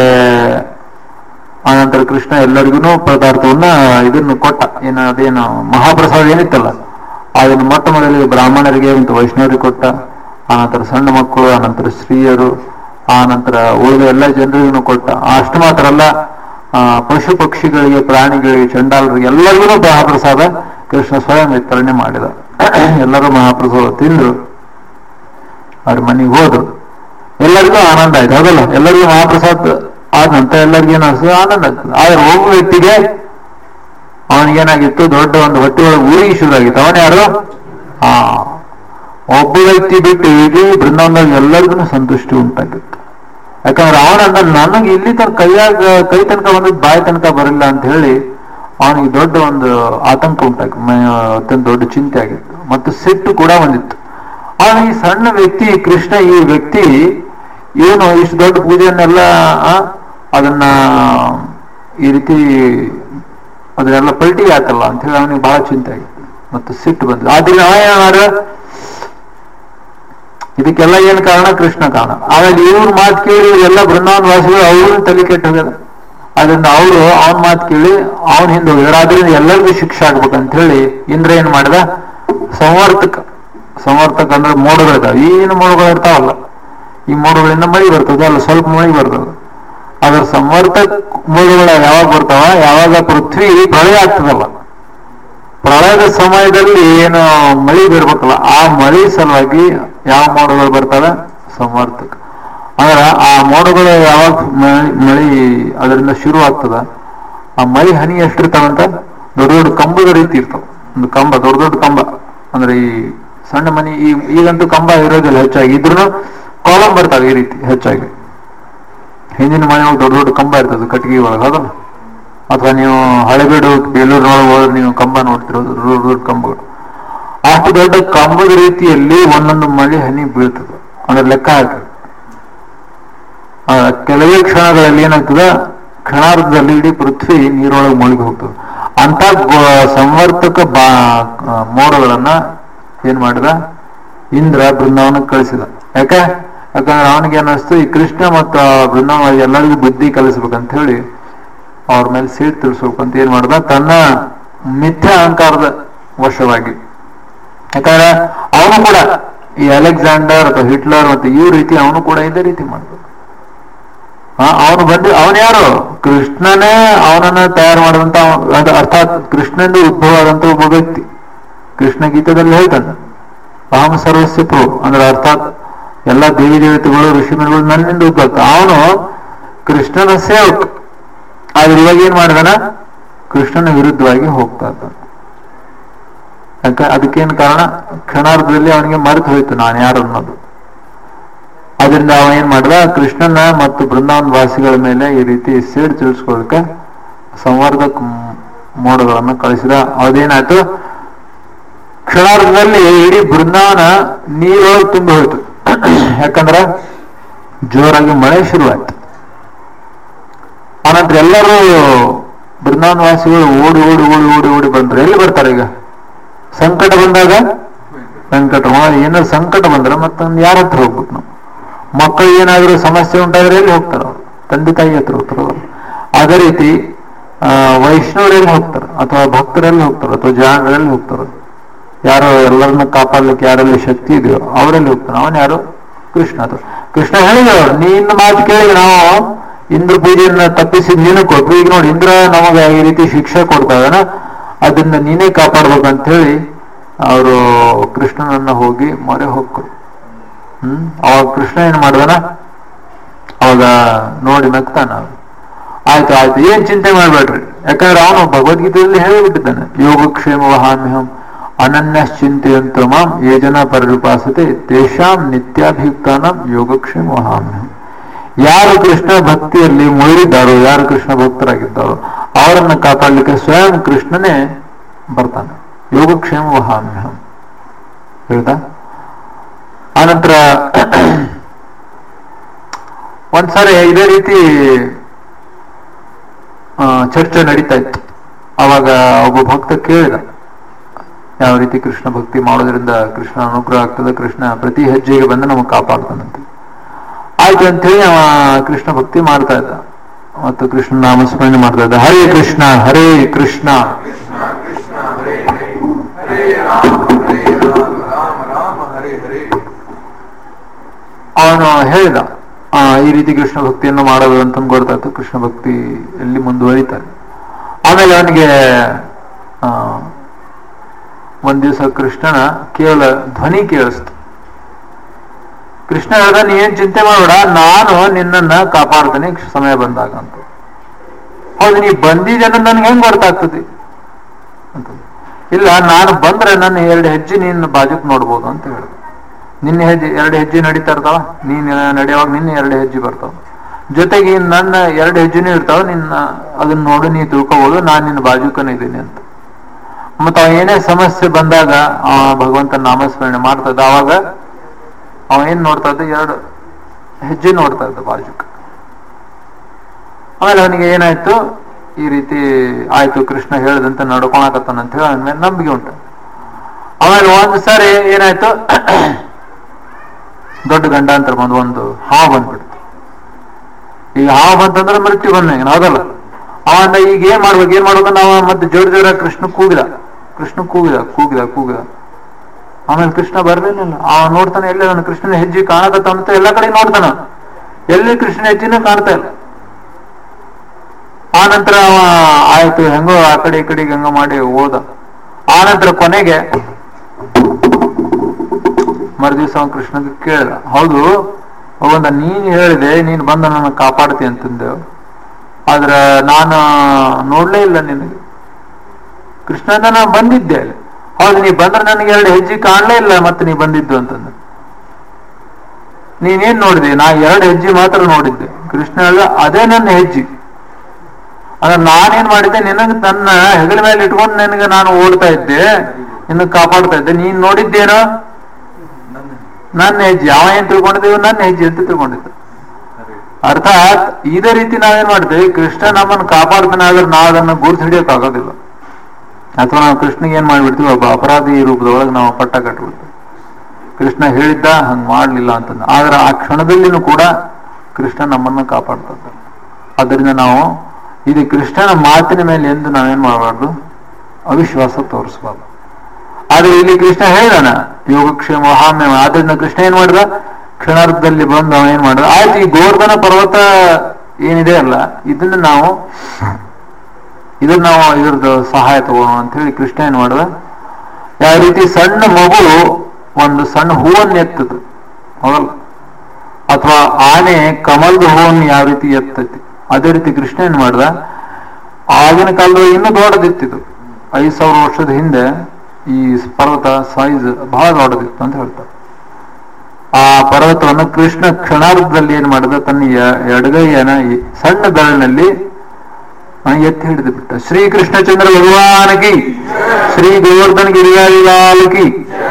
ಆನಂತರ ಕೃಷ್ಣ ಎಲ್ಲರಿಗೂ ಪದಾರ್ಥವನ್ನ ಇದನ್ನು ಕೊಟ್ಟ ಏನು ಅದೇನು ಮಹಾಪ್ರಸಾದ ಏನಿತ್ತಲ್ಲ ಅದನ್ನು ಮೊಟ್ಟ ಮೊದಲಿಗೆ ಬ್ರಾಹ್ಮಣರಿಗೆ ಮತ್ತು ವೈಷ್ಣವರಿಗೆ ಕೊಟ್ಟ ಆನಂತರ ಸಣ್ಣ ಮಕ್ಕಳು ಆನಂತರ ಸ್ತ್ರೀಯರು ಆನಂತರ ಉಳಿದ ಎಲ್ಲ ಜನರಿಗೂ ಕೊಟ್ಟ ಅಷ್ಟು ಮಾತ್ರ ಅಲ್ಲ ಆ, ಪಶು ಪಕ್ಷಿಗಳಿಗೆ ಪ್ರಾಣಿಗಳಿಗೆ ಚಂಡಾಲರಿಗೆ ಎಲ್ಲರಿಗೂ ಮಹಾಪ್ರಸಾದ ಕೃಷ್ಣ ಸ್ವಯಂ ವಿತರಣೆ ಮಾಡಿದ ಎಲ್ಲರೂ ಮಹಾಪ್ರಸಾದ ತಿಂದ್ರು ಅವ್ರ ಮನೆಗೆ ಹೋದ್ರು ಎಲ್ಲರಿಗೂ ಆನಂದ ಆಯ್ತು ಹೌದಲ್ಲ ಎಲ್ಲರಿಗೂ ಮಹಾಪ್ರಸಾದ ಆದ ನಂತರ ಎಲ್ಲರಿಗೂ ಏನು ಅನ್ಸ್ತದೆ ಆನಂದ ಆಗ್ತದೆ ಆದ್ರೆ ಒಬ್ಬ ವ್ಯಕ್ತಿಗೆ ಅವನಿಗೇನಾಗಿತ್ತು ದೊಡ್ಡ ಒಂದು ಹೊಟ್ಟೆ ಒಳಗೆ ಊರಿಗೆ ಶುರು ಆಗಿತ್ತು ಅವನ ಯಾರು ಆ ಒಬ್ಬ ವ್ಯಕ್ತಿ ಬಿಟ್ಟು ಇಡೀ ಬೃಂದಾವನದಾಗ ಎಲ್ಲರಿಗೂ ಸಂತುಷ್ಟಿ ಉಂಟಾಗಿತ್ತು ಯಾಕಂದ್ರೆ ಅವನಂದ ನನಗೆ ಇಲ್ಲಿ ತನಕ ಕೈಯಾಗ ಕೈ ತನಕ ಬಂದದ್ದು ಬಾಯಿ ತನಕ ಬರಲಿಲ್ಲ ಅಂತ ಹೇಳಿ ಅವನಿಗೆ ದೊಡ್ಡ ಒಂದು ಆತಂಕ ಉಂಟಾಗಿ ಅತ್ಯಂತ ದೊಡ್ಡ ಚಿಂತೆ ಆಗಿತ್ತು ಮತ್ತು ಸಿಟ್ಟು ಕೂಡ ಬಂದಿತ್ತು ಆಗ ಈ ಸಣ್ಣ ವ್ಯಕ್ತಿ ಕೃಷ್ಣ ಈ ವ್ಯಕ್ತಿ ಏನು ಇಷ್ಟು ದೊಡ್ಡ ಪೂಜೆಯನ್ನೆಲ್ಲ ಆ, ಅದನ್ನ ಈ ರೀತಿ ಅದನ್ನೆಲ್ಲ ಪಲ್ಟಿ ಆತಲ್ಲ ಅಂತ ಹೇಳಿ ಅವನಿಗೆ ಬಹಳ ಚಿಂತೆ ಆಗಿತ್ತು ಮತ್ತು ಸಿಟ್ಟು ಬಂದಿದೆ ಆದ್ರೆ ಅವ ಏನಾರ ಇದಕ್ಕೆಲ್ಲ ಏನ್ ಕಾರಣ ಕೃಷ್ಣ ಕಾರಣ ಆಮೇಲೆ ಇವ್ರ ಮಾತು ಕೇಳಿ ಎಲ್ಲ ಬೃಂದಾವನ ವಾಸಿಗಳು ಅವ್ರನ್ನ ತಲೆ ಕೆಟ್ಟ ಹೋಗ್ಯದ ಅದರಿಂದ ಅವರು ಅವನ ಮಾತು ಕೇಳಿ ಅವನ ಹಿಂದೆ ಹೋಗಿದ್ರು ಆದ್ರಿಂದ ಎಲ್ಲರಿಗೂ ಶಿಕ್ಷೆ ಆಗ್ಬೇಕಂತ ಹೇಳಿ ಇಂದ್ರ ಏನ್ ಮಾಡಿದ ಸಂವರ್ತಕ ಸಂವರ್ತಕ ಅಂದ್ರೆ ಮೋಡಗಳಿದಾವೆ ಏನು ಮೋಡಗಳು ಇರ್ತಾವಲ್ಲ ಈ ಮೋಡಗಳಿಂದ ಮಳಿ ಬರ್ತದೆ ಅಲ್ಲ ಸ್ವಲ್ಪ ಮಳಿ ಬರ್ತದೆ ಅದ್ರ ಸಂವರ್ತಕ ಮೋಡಗಳು ಯಾವಾಗ ಬರ್ತಾವ ಯಾವಾಗ ಪೃಥ್ವಿ ಪ್ರಳಯ ಆಗ್ತದಲ್ಲ ಪ್ರಳಯದ ಸಮಯದಲ್ಲಿ ಏನು ಮಳಿ ಬರ್ಬೇಕಲ್ಲ ಆ ಮಳಿ ಸಲುವಾಗಿ ಯಾವ ಮೋಡಗಳು ಬರ್ತವೆ ಸಂವರ್ತಕ ಅಂದ್ರ ಆ ಮೋಡಗಳು ಯಾವಾಗ ಮಳಿ ಮಳಿ ಅದರಿಂದ ಶುರು ಆಗ್ತದ ಆ ಮಳಿ ಹನಿ ಎಷ್ಟಿರ್ತಾವಂತ ದೊಡ್ಡ ದೊಡ್ಡ ಕಂಬದ ರೀತಿ ಇರ್ತಾವ ಒಂದು ಕಂಬ ದೊಡ್ಡ ದೊಡ್ಡ ಕಂಬ ಅಂದ್ರೆ ಈ ಸಣ್ಣ ಮನಿ ಈ ಈಗಂತೂ ಕಂಬ ಇರೋದಿಲ್ಲ ಹೆಚ್ಚಾಗಿ ಇದ್ರೂ ಕಾಲಂ ಬರ್ತಾವೆ ಈ ರೀತಿ ಹೆಚ್ಚಾಗಿ ಹಿಂದಿನ ಮನೆ ಒಳಗೆ ದೊಡ್ಡ ದೊಡ್ಡ ಕಂಬ ಇರ್ತದೆ ಕಟ್ಟಿಗೆ ಒಳಗೆ ಹೌದಲ್ಲ ಅಥವಾ ನೀವು ಹಳೆಬೀಡು ಬೇಲೂರಿನೊಳಗೆ ಹೋದ್ರೆ ನೀವು ಕಂಬ ನೋಡ್ತಿರೋದು ರೋಡ್ ರೋಡ್ ಕಂಬಗಳು ಅಷ್ಟು ದೊಡ್ಡ ಕಂಬದ ರೀತಿಯಲ್ಲಿ ಒಂದೊಂದು ಮಳೆ ಹನಿ ಬೀಳ್ತದೆ ಅಂದ್ರೆ ಲೆಕ್ಕ ಹಾಕಿ ಆ ಕೆಲವೇ ಕ್ಷಣಗಳಲ್ಲಿ ಏನಾಗ್ತದ ಕ್ಷಣಾರ್ಧದಲ್ಲಿ ಇಡೀ ಪೃಥ್ವಿ ನೀರೊಳಗೆ ಮುಳುಗಿ ಹೋಗ್ತದೆ ಅಂತ ಗೋ- ಸಂವರ್ತಕ ಬಾ ಆ, ಮೋಡಗಳನ್ನ ಏನ್ ಮಾಡಿದ ಇಂದ್ರ ಬೃಂದಾವನಕ್ಕೆ ಕಳಿಸಿದ ಯಾಕೆ ಯಾಕಂದ್ರೆ ಅವನಿಗೆ ಏನಿಸ್ತು ಈ ಕೃಷ್ಣ ಮತ್ತು ಆ ಬೃಂದಾವನ ಎಲ್ಲರಿಗೂ ಬುದ್ಧಿ ಕಲಿಸ್ಬೇಕಂತ ಹೇಳಿ ಅವ್ರ ಮೇಲೆ ಸೀಟ್ ತಿಳಿಸ್ಬೇಕು ಅಂತ ಏನ್ ಮಾಡ್ದ ತನ್ನ ಮಿಥ್ಯ ಅಹಂಕಾರದ ವಶವಾಗಿ ಯಾಕಂದ್ರೆ ಅವನು ಕೂಡ ಈ ಅಲೆಕ್ಸಾಂಡರ್ ಅಥವಾ ಹಿಟ್ಲರ್ ಮತ್ತು ಈ ರೀತಿ ಅವನು ಕೂಡ ಇದೇ ರೀತಿ ಮಾಡ್ಬೇಕು ಅವನು ಬಂದು ಅವನು ಯಾರು ಕೃಷ್ಣನೇ ಅವನನ್ನ ತಯಾರು ಮಾಡಿದಂತ ಅವ- ಅದು ಅರ್ಥಾತ್ ಕೃಷ್ಣನಿಂದ ಉದ್ಭವ ಆದಂತ ಒಬ್ಬ ವ್ಯಕ್ತಿ ಕೃಷ್ಣ ಗೀತದಲ್ಲಿ ಹೇಳ್ತಾನೆ ಅಹಂ ಸರ್ವಸ್ಯ ಪ್ರಭು ಅಂದ್ರೆ ಅರ್ಥಾತ್ ಎಲ್ಲ ದೇವಿ ದೇವತೆಗಳು ಋಷಿಮುನಿಗಳು ನನ್ನಿಂದ ಉದ್ಭವ ಅವನು ಕೃಷ್ಣನ ಸೇವಕ ಆದ್ರೆ ಇವಾಗ ಏನ್ ಮಾಡಿದಾನ ಕೃಷ್ಣನ ವಿರುದ್ಧವಾಗಿ ಹೋಗ್ತಾ ಇದ್ದಾನೆ ಯಾಕೆ ಅದಕ್ಕೇನು ಕಾರಣ ಕ್ಷಣಾರ್ಧದಲ್ಲಿ ಅವನಿಗೆ ಮರೆತು ಹೋಯ್ತು ನಾನು ಯಾರು ಅನ್ನೋದು ಅದರಿಂದ ಅವ ಏನ್ ಮಾಡ್ದ ಕೃಷ್ಣನ ಮತ್ತು ಬೃಂದಾವನ ವಾಸಿಗಳ ಮೇಲೆ ಈ ರೀತಿ ಸೇಡ್ ತಿಳಿಸ್ಕೊಳ್ಳಕ್ಕೆ ಸಂವರ್ಧಕ ಮ್- ಮೋಡಗಳನ್ನು ಕಳಿಸಿದ ಅದೇನಾಯ್ತು ಕ್ಷಣಾರ್ಧದಲ್ಲಿ ಇಡೀ ಬೃಂದಾವನ ನೀರೊಳಗೆ ತುಂಬಿ ಹೋಯ್ತು ಯಾಕಂದ್ರ ಜೋರಾಗಿ ಮಳೆ ಶುರುವಾಯ್ತು ಆನಂತರ ಎಲ್ಲರೂ ಬೃಂದಾವನ ವಾಸಿಗಳು ಓಡಿ ಓಡಿ ಓಡಿ ಓಡಿ ಓಡಿ ಬಂದ್ರು ಎಲ್ಲಿ ಬರ್ತಾರೆ ಈಗ ಸಂಕಟ ಬಂದಾಗ ಸಂಕಟ ಏನಾದ್ರು ಸಂಕಟ ಬಂದ್ರೆ ಮತ್ತೊಂದು ಯಾರ ಹತ್ರ ಹೋಗ್ಬೇಕು ನಾವು ಮಕ್ಕಳಿಗೆ ಏನಾದರೂ ಸಮಸ್ಯೆ ಉಂಟಾದ್ರೆ ಎಲ್ಲಿ ಹೋಗ್ತಾರ ಅವ್ರು ತಂದೆ ತಾಯಿ ಹತ್ರ ಹೋಗ್ತಾರ ಅವ್ರು ಅದೇ ರೀತಿ ಆ, ವೈಷ್ಣವರೆಲ್ಲಿ ಹೋಗ್ತಾರೆ ಅಥವಾ ಭಕ್ತರೆಲ್ಲಿ ಹೋಗ್ತಾರೆ ಅಥವಾ ಜಾಣರೆಲ್ಲಿ ಹೋಗ್ತಾರೆ ಯಾರು ಎಲ್ಲರನ್ನ ಕಾಪಾಡ್ಲಿಕ್ಕೆ ಯಾರಲ್ಲಿ ಶಕ್ತಿ ಇದೆಯೋ ಅವರಲ್ಲಿ ಹೋಗ್ತಾನೆ ಅವನ್ ಯಾರು ಕೃಷ್ಣ ಅದು ಕೃಷ್ಣ ಹೇಳಿದವರು ನಿನ್ನ ಮಾತು ಕೇಳಿ ನಾವು ಇಂದ್ರ ಪೂಜೆಯನ್ನ ತಪ್ಪಿಸಿ ನೀನು ಕೊಟ್ಟು ಈಗ ನೋಡಿ ಇಂದ್ರ ನಮಗೆ ಈ ರೀತಿ ಶಿಕ್ಷೆ ಕೊಡ್ತಾ ಇದ್ದಾನ ಅದನ್ನ ನೀನೇ ಕಾಪಾಡ್ಬೇಕಂತ ಹೇಳಿ ಅವರು ಕೃಷ್ಣನನ್ನ ಹೋಗಿ ಮೊರೆ ಹೋಗ್ರು ಹ್ಮ್ ಅವಾಗ ಕೃಷ್ಣ ಏನ್ ಮಾಡ್ದಾನ ಅವಾಗ ನೋಡಿ ನಗ್ತಾನ ಅವ್ನು. ಆಯ್ತು ಆಯ್ತು ಏನ್ ಚಿಂತೆ ಮಾಡ್ಬೇಡ್ರಿ ಯಾಕಂದ್ರೆ ಅವನು ಭಗವದ್ಗೀತೆಯಲ್ಲಿ ಹೇಳಿಬಿಟ್ಟಿದ್ದಾನೆ ಯೋಗಕ್ಷೇಮ ವಹಾಮ್ಯಹಂ ಅನನ್ಯಶ್ಚಿಂತೆಯಂತ ಮಾಂ ಯೇ ಜನ ಪರಿಪಾಸತೆ ತೇಷಾಂ ನಿತ್ಯಾಭಿಯುಕ್ತಾನಂ ಯೋಗಕ್ಷೇಮ ವಹಾಮ್ಯಹಂ ಯಾರು ಕೃಷ್ಣ ಭಕ್ತಿಯಲ್ಲಿ ಮುಳುಗಿದ್ದಾರೋ ಯಾರು ಕೃಷ್ಣ ಭಕ್ತರಾಗಿದ್ದಾರೋ ಅವರನ್ನ ಕಾಪಾಡಲಿಕ್ಕೆ ಸ್ವಯಂ ಕೃಷ್ಣನೇ ಬರ್ತಾನೆ ಯೋಗಕ್ಷೇಮ ವಹಾಮ್ಯಹಂ ಹೇಳ್ತಾ ಆನಂತರ ಒಂದ್ಸರಿ ಇದೇ ರೀತಿ ಆ, ಚರ್ಚೆ ನಡೀತಾ ಇತ್ತು ಅವಾಗ ಒಬ್ಬ ಭಕ್ತ ಕೇಳಿದ ಯಾವ ರೀತಿ ಕೃಷ್ಣ ಭಕ್ತಿ ಮಾಡೋದ್ರಿಂದ ಕೃಷ್ಣ ಅನುಗ್ರಹ ಆಗ್ತದೆ ಕೃಷ್ಣ ಪ್ರತಿ ಹೆಜ್ಜೆಗೆ ಬಂದು ನಮಗೆ ಕಾಪಾಡ್ತಾನಂತೆ ಆಯ್ತು ಅಂತೇಳಿ ಅವ ಕೃಷ್ಣ ಭಕ್ತಿ ಮಾಡ್ತಾ ಇದ್ದ ಮತ್ತು ಕೃಷ್ಣ ನಾಮಸ್ಮರಣೆ ಮಾಡ್ತಾ ಇದ್ದ ಹರೇ ಕೃಷ್ಣ ಹರೇ ಕೃಷ್ಣ ಅವನು ಹೇಳಿದ ಆ, ಈ ರೀತಿ ಕೃಷ್ಣ ಭಕ್ತಿಯನ್ನು ಮಾಡೋದು ಅಂತ ಗೊತ್ತಾಯ್ತು ಕೃಷ್ಣ ಭಕ್ತಿ ಎಲ್ಲಿ ಮುಂದುವರಿತಾರೆ ಆಮೇಲೆ ಅವನಿಗೆ ಆ, ಒಂದ್ ದಿವಸ ಕೃಷ್ಣನ ಕೇವಲ ಧ್ವನಿ ಕೇಳಿಸ್ತು ಕೃಷ್ಣ ಹೇಳ್ದ ನೀ ಏನ್ ಚಿಂತೆ ಮಾಡಬೇಡ ನಾನು ನಿನ್ನನ್ನ ಕಾಪಾಡ್ತೇನೆ ಸಮಯ ಬಂದಾಗ ಅಂತ ಹೌದು ನೀ ಬಂದಿದ್ದೆ ಅನ್ನೋದು ನನ್ಗೆ ಹೆಂಗ್ ಗೊತ್ತಾಗ್ತದೆ ಅಂತ ಇಲ್ಲ ನಾನು ಬಂದ್ರೆ ನನ್ನ ಎರಡು ಹೆಜ್ಜೆ ನೀನು ಬಾಜುಕ್ ನೋಡ್ಬೋದು ಅಂತ ಹೇಳಿದ ನಿನ್ನ ಹೆಜ್ಜೆ ಎರಡು ಹೆಜ್ಜೆ ನಡೀತಾ ಇರ್ತಾವ ನೀನ್ ನಡೆಯುವಾಗ ನಿನ್ನ ಎರಡು ಹೆಜ್ಜೆ ಬರ್ತಾವ ಜೊತೆಗೆ ಇನ್ ನನ್ನ ಎರಡು ಹೆಜ್ಜೆನೂ ಇರ್ತಾವ ನಿನ್ನ ಅದನ್ನ ನೋಡಿ ನೀ ತಿಳ್ಕೋಬಹುದು ನಾನು ನಿನ್ನ ಬಾಜುಕನ ಇದ್ದೀನಿ ಅಂತ ಮತ್ತ ಅವ ಏನೇ ಸಮಸ್ಯೆ ಬಂದಾಗ ಆ ಭಗವಂತ ನಾಮಸ್ಮರಣೆ ಮಾಡ್ತಾ ಇದ್ದ ಅವಾಗ ಅವ ಏನ್ ನೋಡ್ತಾ ಇದ್ದ ಎರಡು ಹೆಜ್ಜೆ ನೋಡ್ತಾ ಇದ್ದ ಬಾಜುಕ ಆಮೇಲೆ ಅವನಿಗೆ ಏನಾಯ್ತು ಈ ರೀತಿ ಆಯ್ತು ಕೃಷ್ಣ ಹೇಳ್ದಂತೆ ನಡ್ಕೊಳಕತ್ತಾನ ಅಂತ ಹೇಳಿ ಅವನ ಮೇಲೆ ನಂಬಿಕೆ ಉಂಟು ಆಮೇಲೆ ಒಂದ್ ಸಾರಿ ಏನಾಯ್ತು ದೊಡ್ಡ ಗಂಡಾಂತರ ಬಂದು ಒಂದು ಹಾವು ಬಂದ್ಬಿಡ್ತು ಈಗ ಹಾವು ಬಂತಂದ್ರೆ ಮೃತ್ಯು ಬಂದಂಗೆ ಹೌದಲ್ಲ ಅವಂದ ಈಗ ಏನ್ ಮಾಡ್ಬೇಕು ಏನ್ ಮಾಡ್ಬೇಕು ನಾವು ಮತ್ತೆ ಜೋರ್ ಜೋರ ಕೃಷ್ಣ ಕೂಗಿದ ಕೃಷ್ಣ ಕೂಗಿದ ಕೂಗಿದ ಕೂಗಿದ ಆಮೇಲೆ ಕೃಷ್ಣ ಬರ್ಲಿಲ್ಲ ಅವ ನೋಡ್ತಾನೆ ಎಲ್ಲಿ ನನ್ನ ಕೃಷ್ಣನ ಹೆಜ್ಜೆ ಕಾಣಕತ್ತ ಅಂತ ಎಲ್ಲ ಕಡೆ ನೋಡ್ತಾನ ಎಲ್ಲಿ ಕೃಷ್ಣ ಹೆಜ್ಜೆನೂ ಕಾಣ್ತಾ ಇಲ್ಲ ಆ ನಂತರ ಅವ ಆಯ್ತು ಹೆಂಗೋ ಆ ಕಡೆ ಈ ಕಡೆ ಹೆಂಗ ಮಾಡಿ ಹೋದ ಆ ನಂತರ ಕೊನೆಗೆ ಮರುದಿವಸ ಅವನು ಕೃಷ್ಣಗೆ ಕೇಳಿದ ಹೌದು ಭಗವಂತ ನೀನ್ ಹೇಳಿದೆ ನೀನ್ ಬಂದ ನನ್ನ ಕಾಪಾಡ್ತಿ ಅಂತಂದೆವು ಆದ್ರ ನಾನು ನೋಡ್ಲೇ ಇಲ್ಲ ನಿನಗೆ ಕೃಷ್ಣನ ನಾನು ಬಂದಿದ್ದೆ ಅಲ್ಲಿ ಹೌದು ನೀ ಬಂದ್ರೆ ನನಗೆ ಎರಡು ಹೆಜ್ಜೆ ಕಾಣ್ಲೇ ಇಲ್ಲ ಮತ್ತೆ ನೀ ಬಂದಿದ್ದು ಅಂತಂದ ನೀನೇನ್ ನೋಡಿದೆ ನಾ ಎರಡು ಹೆಜ್ಜೆ ಮಾತ್ರ ನೋಡಿದ್ದೆ ಕೃಷ್ಣ ಹೇಳ್ದ ಅದೇ ನನ್ನ ಹೆಜ್ಜೆ ಅಂದ್ರೆ ನಾನೇನ್ ಮಾಡಿದ್ದೆ ನಿನಗೆ ನನ್ನ ಹೆಗಲ ಮೇಲೆ ಇಟ್ಕೊಂಡು ನಿನಗೆ ನಾನು ಓಡ್ತಾ ಇದ್ದೆ ನಿನ್ನ ಕಾಪಾಡ್ತಾ ಇದ್ದೆ ನೀನ್ ನೋಡಿದ್ದೇನೋ ನನ್ನ ಹೆಜ್ಜೆ ಅವ ಏನ್ ತಿಳ್ಕೊಂಡಿದ್ದೇವೆ ನನ್ನ ಹೆಜ್ಜೆ ಅಂತ ತಿಳ್ಕೊಂಡಿದ್ದೆ ಅರ್ಥಾತ್ ಇದೇ ರೀತಿ ನಾವೇನ್ ಮಾಡ್ತೇವೆ ಕೃಷ್ಣ ನಮ್ಮನ್ನು ಕಾಪಾಡ್ತಾನೆ ಆದ್ರೆ ನಾವು ಅದನ್ನ ಗುರುತು ಹಿಡಿಯೋಕ್ ಆಗೋದಿಲ್ಲ ಅಥವಾ ನಾವು ಕೃಷ್ಣಗೆ ಏನ್ ಮಾಡ್ಬಿಡ್ತೀವಿ ಒಬ್ಬ ಅಪರಾಧಿ ರೂಪದೊಳಗೆ ನಾವು ಪಟ್ಟ ಕಟ್ಬಿಡ್ತೀವಿ ಕೃಷ್ಣ ಹೇಳಿದ್ದ ಹಂಗ್ ಮಾಡ್ಲಿಲ್ಲ ಅಂತಂದ ಆದ್ರೆ ಆ ಕ್ಷಣದಲ್ಲಿನೂ ಕೂಡ ಕೃಷ್ಣ ನಮ್ಮನ್ನ ಕಾಪಾಡ್ತದ ಅದರಿಂದ ನಾವು ಇದು ಕೃಷ್ಣನ ಮಾತಿನ ಮೇಲೆ ಎಂದು ನಾವೇನ್ ಮಾಡಬಾರ್ದು ಅವಿಶ್ವಾಸ ತೋರಿಸಬಾರ್ದು ಆದ್ರೆ ಇಲ್ಲಿ ಕೃಷ್ಣ ಹೇಳಿದಾನ ಯೋಗಕ್ಷೇಮ ಮಹಾಮ್ಯ ಆದ್ರಿಂದ ಕೃಷ್ಣ ಏನ್ ಮಾಡಿದ ಕ್ಷಣಾರ್ಧದಲ್ಲಿ ಬಂದು ಅವ ಏನ್ ಮಾಡಿದ ಆಯ್ತು ಈ ಗೋವರ್ಧನ ಪರ್ವತ ಏನಿದೆ ಅಲ್ಲ ಇದನ್ನ ನಾವು ಇದನ್ನ ನಾವು ಇದ್ರದ್ದು ಸಹಾಯ ತಗೋಣ ಅಂತ ಹೇಳಿ ಕೃಷ್ಣ ಏನ್ ಮಾಡಿದ ಯಾವ ರೀತಿ ಸಣ್ಣ ಮಗು ಒಂದು ಸಣ್ಣ ಹೂವನ್ನು ಎತ್ತದು ಹೌದಲ್ಲ ಅಥವಾ ಆನೆ ಕಮಲದ ಹೂವನ್ನು ಯಾವ ರೀತಿ ಎತ್ತತಿ ಅದೇ ರೀತಿ ಕೃಷ್ಣ ಏನ್ ಮಾಡ್ದ ಆಗಿನ ಕಾಲದಲ್ಲಿ ಇನ್ನೂ ದೊಡ್ಡದಿತ್ತಿದು ಐದ್ ಸಾವಿರ ವರ್ಷದ ಹಿಂದೆ ಈ ಪರ್ವತ ಸೈಜ್ ಬಹಳ ದೊಡ್ಡದಿತ್ತು ಅಂತ ಹೇಳ್ತಾರೆ ಆ ಪರ್ವತವನ್ನು ಕೃಷ್ಣ ಕ್ಷಣಾರ್ಧದಲ್ಲಿ ಏನ್ ಮಾಡಿದ ತನ್ನ ಎ- ಎಡಗೈಯನ ಈ ಸಣ್ಣ ಬೆರಳಿನಲ್ಲಿ ಆ, ಎತ್ತಿ ಹಿಡಿದು ಬಿಟ್ಟ ಶ್ರೀ ಕೃಷ್ಣಚಂದ್ರ ಭಗವಾನಕಿ ಶ್ರೀ ಗೋವರ್ಧನ ಗಿರಿಯಾಲಿಲಾಲಕಿ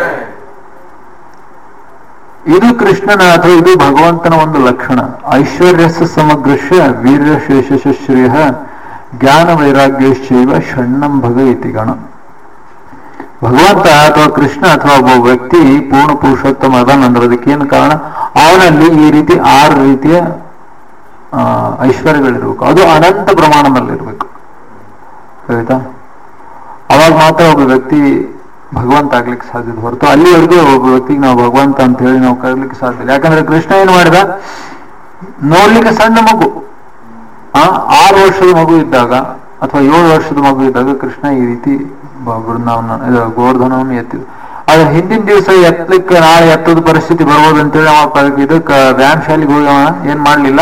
ಇದು ಕೃಷ್ಣನ ಅಥವಾ ಇದು ಭಗವಂತನ ಒಂದು ಲಕ್ಷಣ ಐಶ್ವರ್ಯಸ ಸಮಗ್ರಶ್ಯ ವೀರ್ಯ ಶೇಷ ಶ್ರೇಯ ಜ್ಞಾನ ವೈರಾಗ್ಯಶ್ಚೈವ ಷಣ್ಣಂ ಭಗ ಇತಿ ಗಣ ಭಗವಂತ ಅಥವಾ ಕೃಷ್ಣ ಅಥವಾ ಒಬ್ಬ ವ್ಯಕ್ತಿ ಪೂರ್ಣ ಪುರುಷೋತ್ತಮ ಅದಾನಂದ್ರೆ ಅದಕ್ಕೇನು ಕಾರಣ ಅವನಲ್ಲಿ ಈ ರೀತಿ ಆರು ರೀತಿಯ ಆ, ಐಶ್ವರ್ಯಗಳಿರ್ಬೇಕು ಅದು ಅನಂತ ಪ್ರಮಾಣದಲ್ಲಿರ್ಬೇಕು ಆಯ್ತಾ ಅವಾಗ ಮಾತ್ರ ಒಬ್ಬ ವ್ಯಕ್ತಿ ಭಗವಂತ ಆಗ್ಲಿಕ್ಕೆ ಸಾಧ್ಯದ ಹೊರತು ಅಲ್ಲಿವರೆಗೂ ಒಬ್ಬ ವ್ಯಕ್ತಿಗೆ ನಾವು ಭಗವಂತ ಅಂತ ಹೇಳಿ ನಾವು ಕರೀಲಿಕ್ಕೆ ಸಾಧ್ಯ ಇಲ್ಲ ಯಾಕಂದ್ರೆ ಕೃಷ್ಣ ಏನ್ ಮಾಡಿದ ನೋಡ್ಲಿಕ್ಕೆ ಸಣ್ಣ ಮಗು ಆ ಆರು ವರ್ಷದ ಮಗು ಇದ್ದಾಗ ಅಥವಾ ಏಳು ವರ್ಷದ ಮಗು ಇದ್ದಾಗ ಕೃಷ್ಣ ಈ ರೀತಿ ಬ- ಬೃಂದಾವನ ಇದು ಗೋವರ್ಧನವನ್ನು ಎತ್ತಿದ ಆದ್ರೆ ಹಿಂದಿನ ದಿವಸ ಎತ್ತಲಿಕ್ಕೆ ನಾಳೆ ಎತ್ತದ ಪರಿಸ್ಥಿತಿ ಬರ್ಬೋದು ಅಂತೇಳಿ ಅವ ಪ- ಇದಕ್ಕೆ ವ್ಯಾಯಾಮ ಶಾಲೆಗೆ ಹೋಗಿ ಅವ ಏನ್ ಮಾಡ್ಲಿಲ್ಲ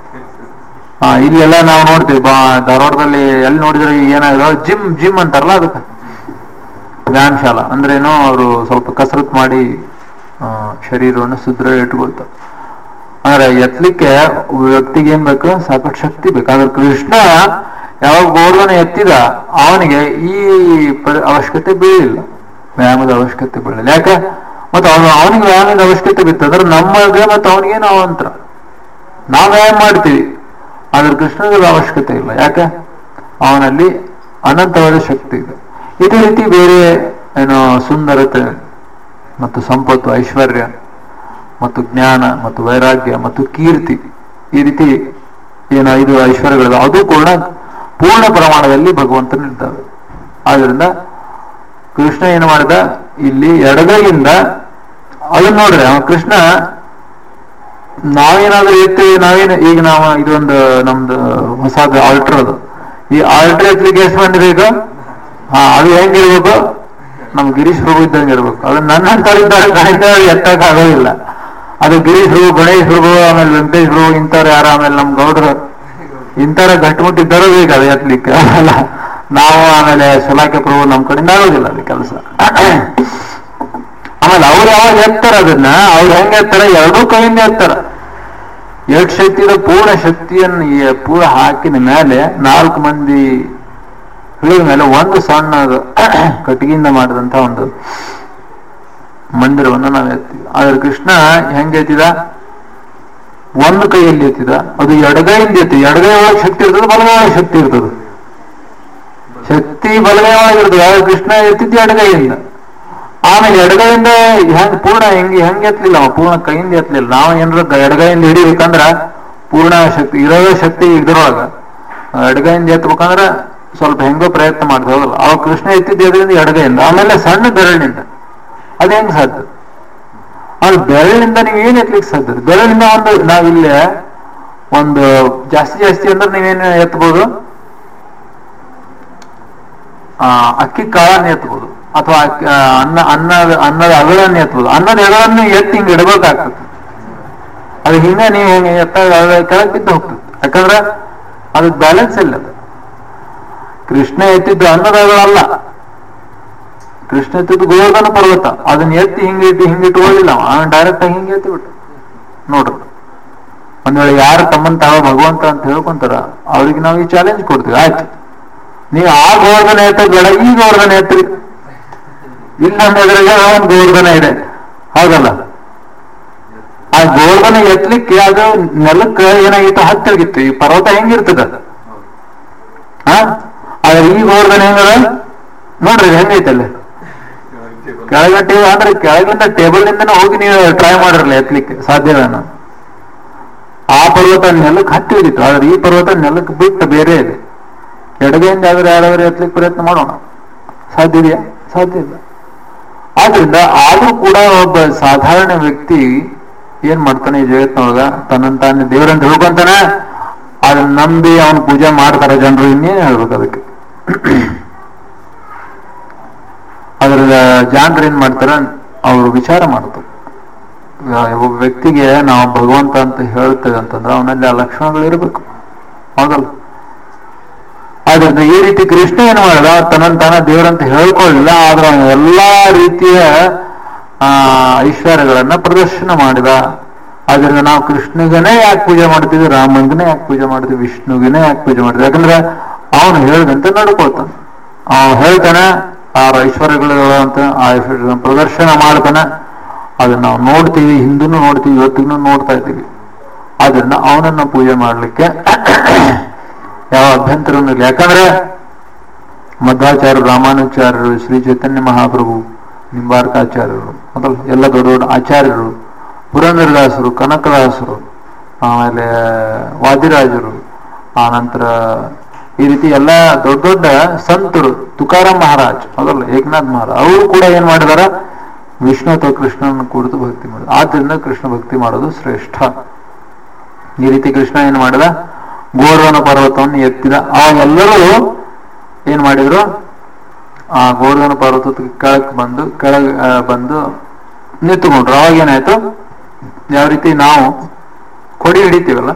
ಹಾ ಇಲ್ಲೆಲ್ಲ ನಾವು ನೋಡ್ತೀವಿ ಬಾ ಧಾರವಾಡದಲ್ಲಿ ಎಲ್ಲಿ ನೋಡಿದ್ರೆ ಏನಾಗಿದೆ ಜಿಮ್ ಜಿಮ್ ಅಂತಾರಲ್ಲ ಅದಕ್ಕೆ ವ್ಯಾಯಾಮ ಶಾಲಾ ಅಂದ್ರೆ ಏನೋ ಅವರು ಸ್ವಲ್ಪ ಕಸರತ್ ಮಾಡಿ ಆ, ಶರೀರವನ್ನು ಸುದೃಢ ಇಟ್ಕೊಳ್ತಾರೆ ಅಂದ್ರೆ ಎತ್ತಲಿಕ್ಕೆ ವ್ಯಕ್ತಿಗೆ ಏನ್ ಬೇಕು ಸಾಕಷ್ಟು ಶಕ್ತಿ ಬೇಕು ಆದ್ರೆ ಕೃಷ್ಣ ಯಾವಾಗ ಗೋರ್ಧನ ಎತ್ತಿದ ಅವನಿಗೆ ಈ ಪರಿ- ಅವಶ್ಯಕತೆ ಬೀಳಿಲ್ಲ ವ್ಯಾಯಾಮದ ಅವಶ್ಯಕತೆ ಬೀಳಿಲ್ಲ ಯಾಕೆ ಮತ್ತೆ ಅವನು ಅವನಿಗೆ ವ್ಯಾಯಾಮದ ಅವಶ್ಯಕತೆ ಬಿತ್ತು ಅಂದ್ರೆ ನಮಗೆ ಮತ್ತೆ ಅವನಿಗೇನು ಅವಂತರ ನಾವು ವ್ಯಾಯಾಮ ಮಾಡ್ತೀವಿ ಆದ್ರೆ ಕೃಷ್ಣನಿಗೆ ಅವಶ್ಯಕತೆ ಇಲ್ಲ ಯಾಕೆ ಅವನಲ್ಲಿ ಅನಂತವಾದ ಶಕ್ತಿ ಇದೆ ಇದೇ ರೀತಿ ಬೇರೆ ಏನು ಸುಂದರತೆ ಮತ್ತು ಸಂಪತ್ತು ಐಶ್ವರ್ಯ ಮತ್ತು ಜ್ಞಾನ ಮತ್ತು ವೈರಾಗ್ಯ ಮತ್ತು ಕೀರ್ತಿ ಈ ರೀತಿ ಏನು ಐದು ಐಶ್ವರ್ಯಗಳಿವೆ ಅದು ಕೂಡ ಪೂರ್ಣ ಪ್ರಮಾಣದಲ್ಲಿ ಭಗವಂತನಿದ್ದಾವೆ ಆದ್ರಿಂದ ಕೃಷ್ಣ ಏನು ಮಾಡಿದ ಇಲ್ಲಿ ಎಡಗೈಯಿಂದ ಅದನ್ನ ನೋಡ್ರಿ ಅವ ಕೃಷ್ಣ ನಾವೇನಾದ್ರೂ ಎತ್ತೀವಿ ನಾವೇನು ಈಗ ನಾವು ಇದೊಂದು ನಮ್ದು ಹೊಸದು ಆಲ್ಟ್ರ್ ಅದು ಈ ಆಲ್ಟ್ರ್ ಎತ್ತಲಿಕ್ಕೆ ಎಷ್ಟು ಮಂದಿ ಬೇಕು ಹಾ ಅದು ಹೆಂಗಿರ್ಬೇಕು ನಮ್ ಗಿರೀಶ್ ಪ್ರಭು ಇದ್ದಂಗೆ ಇರ್ಬೇಕು ಅದು ನನ್ನ ಅಂತವ್ರಿದ್ದಾರೆ ಗಣಿತ ಎತ್ತಕ್ ಆಗೋದಿಲ್ಲ ಅದು ಗಿರೀಶ್ ಪ್ರಭು ಗಣೇಶ್ ಪ್ರಭು ಆಮೇಲೆ ವೆಂಕಟೇಶ್ ಪ್ರಭು ಇಂಥವ್ರು ಯಾರು ಆಮೇಲೆ ನಮ್ ಗೌಡ್ರು ಇಂಥವ್ರ ಗಟ್ಟಿಮುಟ್ಟಿದ್ದಾರೋ ಬೇಕು ಅದು ಎತ್ತಲಿಕ್ಕೆ ಅಲ್ಲ ನಾವು ಆಮೇಲೆ ಸಲಾಕೆ ಪ್ರಭು ನಮ್ ಕಡೆಯಿಂದ ಆಗೋದಿಲ್ಲ ಅದು ಕೆಲಸ ಆಮೇಲೆ ಅವ್ರು ಯಾವಾಗ ಎತ್ತಾರ ಅದನ್ನ ಅವ್ರು ಹೆಂಗ್ ಎತ್ತಾರ ಎರಡೂ ಕೈಯಿಂದ ಎತ್ತಾರ ಎಷ್ಟು ಶಕ್ತಿ ಇದೆ ಪೂರ್ಣ ಶಕ್ತಿಯನ್ನು ಈ ಪೂರ ಹಾಕಿದ ಮೇಲೆ ನಾಲ್ಕು ಮಂದಿ ಇಳಿದ ಮೇಲೆ ಒಂದು ಸಣ್ಣ ಕಟ್ಟಿಗೆಯಿಂದ ಮಾಡಿದಂತ ಒಂದು ಮಂದಿರವನ್ನು ನಾವು ಎತ್ತೀವಿ ಆದ್ರೆ ಕೃಷ್ಣ ಹೆಂಗ್ ಎತ್ತಿದ ಒಂದು ಕೈಯಲ್ಲಿ ಎತ್ತಿದ ಅದು ಎಡಗೈಯಿಂದ ಎತ್ತಿ ಎಡಗೈ ಒಳಗೆ ಶಕ್ತಿ ಇರ್ತದೆ ಬಲಗೈ ಒಳಗೆ ಶಕ್ತಿ ಇರ್ತದೆ ಶಕ್ತಿ ಬಲಗೈ ಒಳಗೆ ಇರ್ತದೆ ಆದ್ರೆ ಕೃಷ್ಣ ಎತ್ತಿದ್ದು ಎಡಗೈಯಿಂದ ಆಮೇಲೆ ಎಡಗೈಯಿಂದ ಹೆಂಗ್ ಪೂರ್ಣ ಹೆಂಗ್ ಹೆಂಗ್ ಎತ್ತಲಿಲ್ಲ ಅವ ಪೂರ್ಣ ಕೈಯಿಂದ ಎತ್ತಲಿಲ್ಲ ನಾವು ಏನಾರ ಗ- ಎಡಗೈಯಿಂದ ಹಿಡಿಬೇಕಂದ್ರ ಪೂರ್ಣ ಶಕ್ತಿ ಇರೋ ಶಕ್ತಿ ಇದ್ರೊಳಗ ಎಡಗೈಯಿಂದ ಎತ್ತಬೇಕಂದ್ರ ಸ್ವಲ್ಪ ಹೆಂಗೋ ಪ್ರಯತ್ನ ಮಾಡ್ತಾ ಹೋಗಲ್ಲ ಅವ ಕೃಷ್ಣ ಎತ್ತಿದ್ದು ಎದರಿಂದ ಎಡಗೈಯಿಂದ ಆಮೇಲೆ ಸಣ್ಣ ಬೆರಳಿನಿಂದ ಅದ್ ಹೆಂಗ್ ಸಾಧ್ಯ ಅವ್ರ ಬೆರಳಿನಿಂದ ನೀವು ಏನ್ ಎತ್ತಲಿಕ್ಕೆ ಸಾಧ್ಯ ಬೆರಳಿನಿಂದ ಒಂದು ನಾವಿಲ್ಲೇ ಒಂದು ಜಾಸ್ತಿ ಜಾಸ್ತಿ ಅಂದ್ರೆ ನೀವೇನು ಎತ್ತಬಹುದು ಆ, ಅಕ್ಕಿ ಕಾಳನ್ನ ಎತ್ತಬಹುದು ಅಥವಾ ಅಕ್ಕಿ- ಆ, ಅನ್ನ ಅನ್ನ ಅನ್ನದ ಅಗಳನ್ನ ಎತ್ತಬಹುದು ಅನ್ನದ ಎಗಳನ್ನು ಎತ್ತಿ ಹಿಂಗ್ ಇಡಬೇಕಾಗ್ತದೆ ಅದು ಹಿಂಗ ನೀವು ಹಿಂಗೆ ಎತ್ತಾಗ ಅದು ಕೆಳಗೆ ಬಿದ್ದು ಹೋಗ್ತದೆ ಯಾಕಂದ್ರೆ ಅದಕ್ಕೆ ಬ್ಯಾಲೆನ್ಸ್ ಇಲ್ಲ ಅದು ಕೃಷ್ಣ ಎತ್ತಿದ್ದು ಅನ್ನದ ಅಗಳಲ್ಲ ಕೃಷ್ಣ ಎತ್ತಿದ್ದು ಗೋವರ್ಧನ ಪರ್ವತ ಅದನ್ನ ಎತ್ತಿ ಹಿಂಗೆ ಇಟ್ಟು ಹಿಂಗೆ ಇಟ್ಕೊಳ್ಳಿಲ್ಲ ಅವನು ಡೈರೆಕ್ಟ್ ಆಗಿ ಹಿಂಗೆ ಎತ್ತಿ ಬಿಟ್ಟು ನೋಡ್ರಿ ಅವ ಒಂದ್ ವೇಳೆ ಯಾರು ತಮ್ಮನ್ ತಾವ ಭಗವಂತ ಅಂತ ಹೇಳ್ಕೊಂತಾರ ಅವ್ರಿಗೆ ನಾವು ಈ ಚಾಲೆಂಜ್ ಕೊಡ್ತೀವಿ ಆಯ್ತು ನೀವು ಆ ಗೋವರ್ಧನ ಎತ್ತ ಬೇಡ ಈ ಗೋವರ್ಧನ ಎತ್ರಿ ಇಲ್ಲ ಎದುರಿಗೆ ಒಂದು ಗೋವರ್ಧನ ಇದೆ ಹೌದಲ್ಲ ಆ ಗೋವರ್ಧನ ಎತ್ತಲಿಕ್ಕೆ ಅದು ನೆಲಕ್ಕೆ ಏನಾಗಿತ್ತು ಹತ್ತಿರಗಿತ್ತು ಈ ಪರ್ವತ ಹೆಂಗಿರ್ತದ ಹಾ ಆದ್ರೆ ಈ ಗೋವರ್ಧನ ಹೆಂಗದ ನೋಡ್ರಿ ಇದು ಹೆಂಗೈತಲ್ಲ ಕೆಳಗೆ ಟೇಬಲ್ ಅಂದ್ರೆ ಕೆಳಗಿಂದ ಟೇಬಲ್ ನಿಂದನೇ ಹೋಗಿ ನೀವು ಟ್ರೈ ಮಾಡಿರಲ್ಲ ಎತ್ತಲಿಕ್ಕೆ ಸಾಧ್ಯವೇನ ಆ ಪರ್ವತ ನೆಲಕ್ಕೆ ಹತ್ತಿ ಹೋಗಿತ್ತು ಆದ್ರೆ ಈ ಪರ್ವತ ನೆಲಕ್ಕೆ ಬಿಟ್ಟು ಬೇರೆ ಇದೆ ಎಡಗೈಯಿಂದ ಯಾವ್ದಾರು ಯಾರಾದ್ರೂ ಎತ್ತಲಿಕ್ಕೆ ಪ್ರಯತ್ನ ಮಾಡೋಣ ಸಾಧ್ಯ ಇದೆಯಾ ಸಾಧ್ಯ ಇಲ್ಲ ಆದ್ರಿಂದ ಆದ್ರೂ ಕೂಡ ಒಬ್ಬ ಸಾಧಾರಣ ವ್ಯಕ್ತಿ ಏನ್ ಮಾಡ್ತಾನೆ ಈ ಜಗತ್ತಿನೊಳಗ ತನ್ನ ತಾನೇ ದೇವರಂತ ಹೇಳ್ಕೊಂತಾನೆ ಅದನ್ನ ನಂಬಿ ಅವನ ಪೂಜೆ ಮಾಡ್ತಾರೆ ಜನರು ಇನ್ನೇನು ಹೇಳ್ಬೇಕು ಅದಕ್ಕೆ ಅದ್ರ ಜಾನ್ರು ಏನ್ ಮಾಡ್ತಾರ ಅವರು ವಿಚಾರ ಮಾಡ್ತಾರೆ ಆ, ಒಬ್ಬ ವ್ಯಕ್ತಿಗೆ ನಾವು ಭಗವಂತ ಅಂತ ಹೇಳ್ತೇವೆ ಅಂತಂದ್ರೆ ಅವನಲ್ಲಿ ಆ ಲಕ್ಷಣಗಳು ಇರಬೇಕು ಹೌದಲ್ಲ ಆದ್ರಿಂದ ಈ ರೀತಿ ಕೃಷ್ಣ ಏನ್ ಮಾಡಿದ ತನ್ನ ತಾನ ದೇವರಂತ ಹೇಳ್ಕೊಳ್ಳಿಲ್ಲ ಆದ್ರೆ ಅವನು ಎಲ್ಲಾ ರೀತಿಯ ಆ ಐಶ್ವರ್ಯಗಳನ್ನ ಪ್ರದರ್ಶನ ಮಾಡಿದ ಆದ್ರಿಂದ ನಾವು ಕೃಷ್ಣಗನೇ ಯಾಕೆ ಪೂಜೆ ಮಾಡ್ತೀವಿ ರಾಮನ್ಗನೇ ಯಾಕೆ ಪೂಜೆ ಮಾಡ್ತೀವಿ ವಿಷ್ಣುವಿನೇ ಯಾಕೆ ಪೂಜೆ ಮಾಡ್ತೀವಿ ಯಾಕಂದ್ರೆ ಅವನು ಹೇಳಿದಂತೆ ನಡ್ಕೊಳ್ತಾನೆ ಅವನು ಹೇಳ್ತಾನೆ ಆ ಐಶ್ವರ್ಯಗಳು ಅಂತ ಆ ಐಶ್ವರ್ಯ ಪ್ರದರ್ಶನ ಮಾಡ್ತಾನೆ ಅದನ್ನ ನಾವು ನೋಡ್ತೀವಿ ಹಿಂದೂ ನೋಡ್ತೀವಿ ಇವತ್ತಿಗೂ ನೋಡ್ತಾ ಇದ್ದೀವಿ ಆದ್ರಿಂದ ಅವನನ್ನ ಪೂಜೆ ಮಾಡ್ಲಿಕ್ಕೆ ಯಾವ ಅಭ್ಯಂತರನೂ ಇಲ್ಲ ಯಾಕಂದ್ರೆ ಮಧ್ವಾಚಾರ್ಯರು ರಾಮಾನುಚಾರ್ಯರು ಶ್ರೀ ಚೈತನ್ಯ ಮಹಾಪ್ರಭು ನಿಂಬಾರ್ಕಾಚಾರ್ಯರು ಮೊದಲು ಎಲ್ಲ ದೊಡ್ಡ ದೊಡ್ಡ ಆಚಾರ್ಯರು ಪುರಂದರದಾಸರು ಕನಕದಾಸರು ಆಮೇಲೆ ವಾದಿರಾಜರು ಆ ನಂತರ ಈ ರೀತಿ ಎಲ್ಲ ದೊಡ್ಡ ದೊಡ್ಡ ಸಂತರು ತುಕಾರಾಮ್ ಮಹಾರಾಜ್ ಮೊದಲು ಏಕನಾಥ್ ಮಹಾರಾಜ್ ಅವರು ಕೂಡ ಏನ್ ಮಾಡಿದಾರ ವಿಷ್ಣು ಅಥವಾ ಕೃಷ್ಣನ ಕುರಿತು ಭಕ್ತಿ ಮಾಡಿದ ಆದ್ರಿಂದ ಕೃಷ್ಣ ಭಕ್ತಿ ಮಾಡೋದು ಶ್ರೇಷ್ಠ ಈ ರೀತಿ ಕೃಷ್ಣ ಏನ್ ಮಾಡಿದ ಗೋರ್ವನ ಪರ್ವತವನ್ನು ಎತ್ತಿದ ಅವಾಗೆಲ್ಲರೂ ಏನ್ ಮಾಡಿದ್ರು ಆ ಗೋರ್ಧನ ಪರ್ವತದ ಕೆಳಕ್ ಬಂದು ಕೆಳಗ್ ಆ, ಬಂದು ನಿಂತುಕೊಂಡ್ರು ಅವಾಗ ಏನಾಯ್ತು ಯಾವ ರೀತಿ ನಾವು ಕೊಡಿ ಹಿಡಿತೀವಲ್ಲ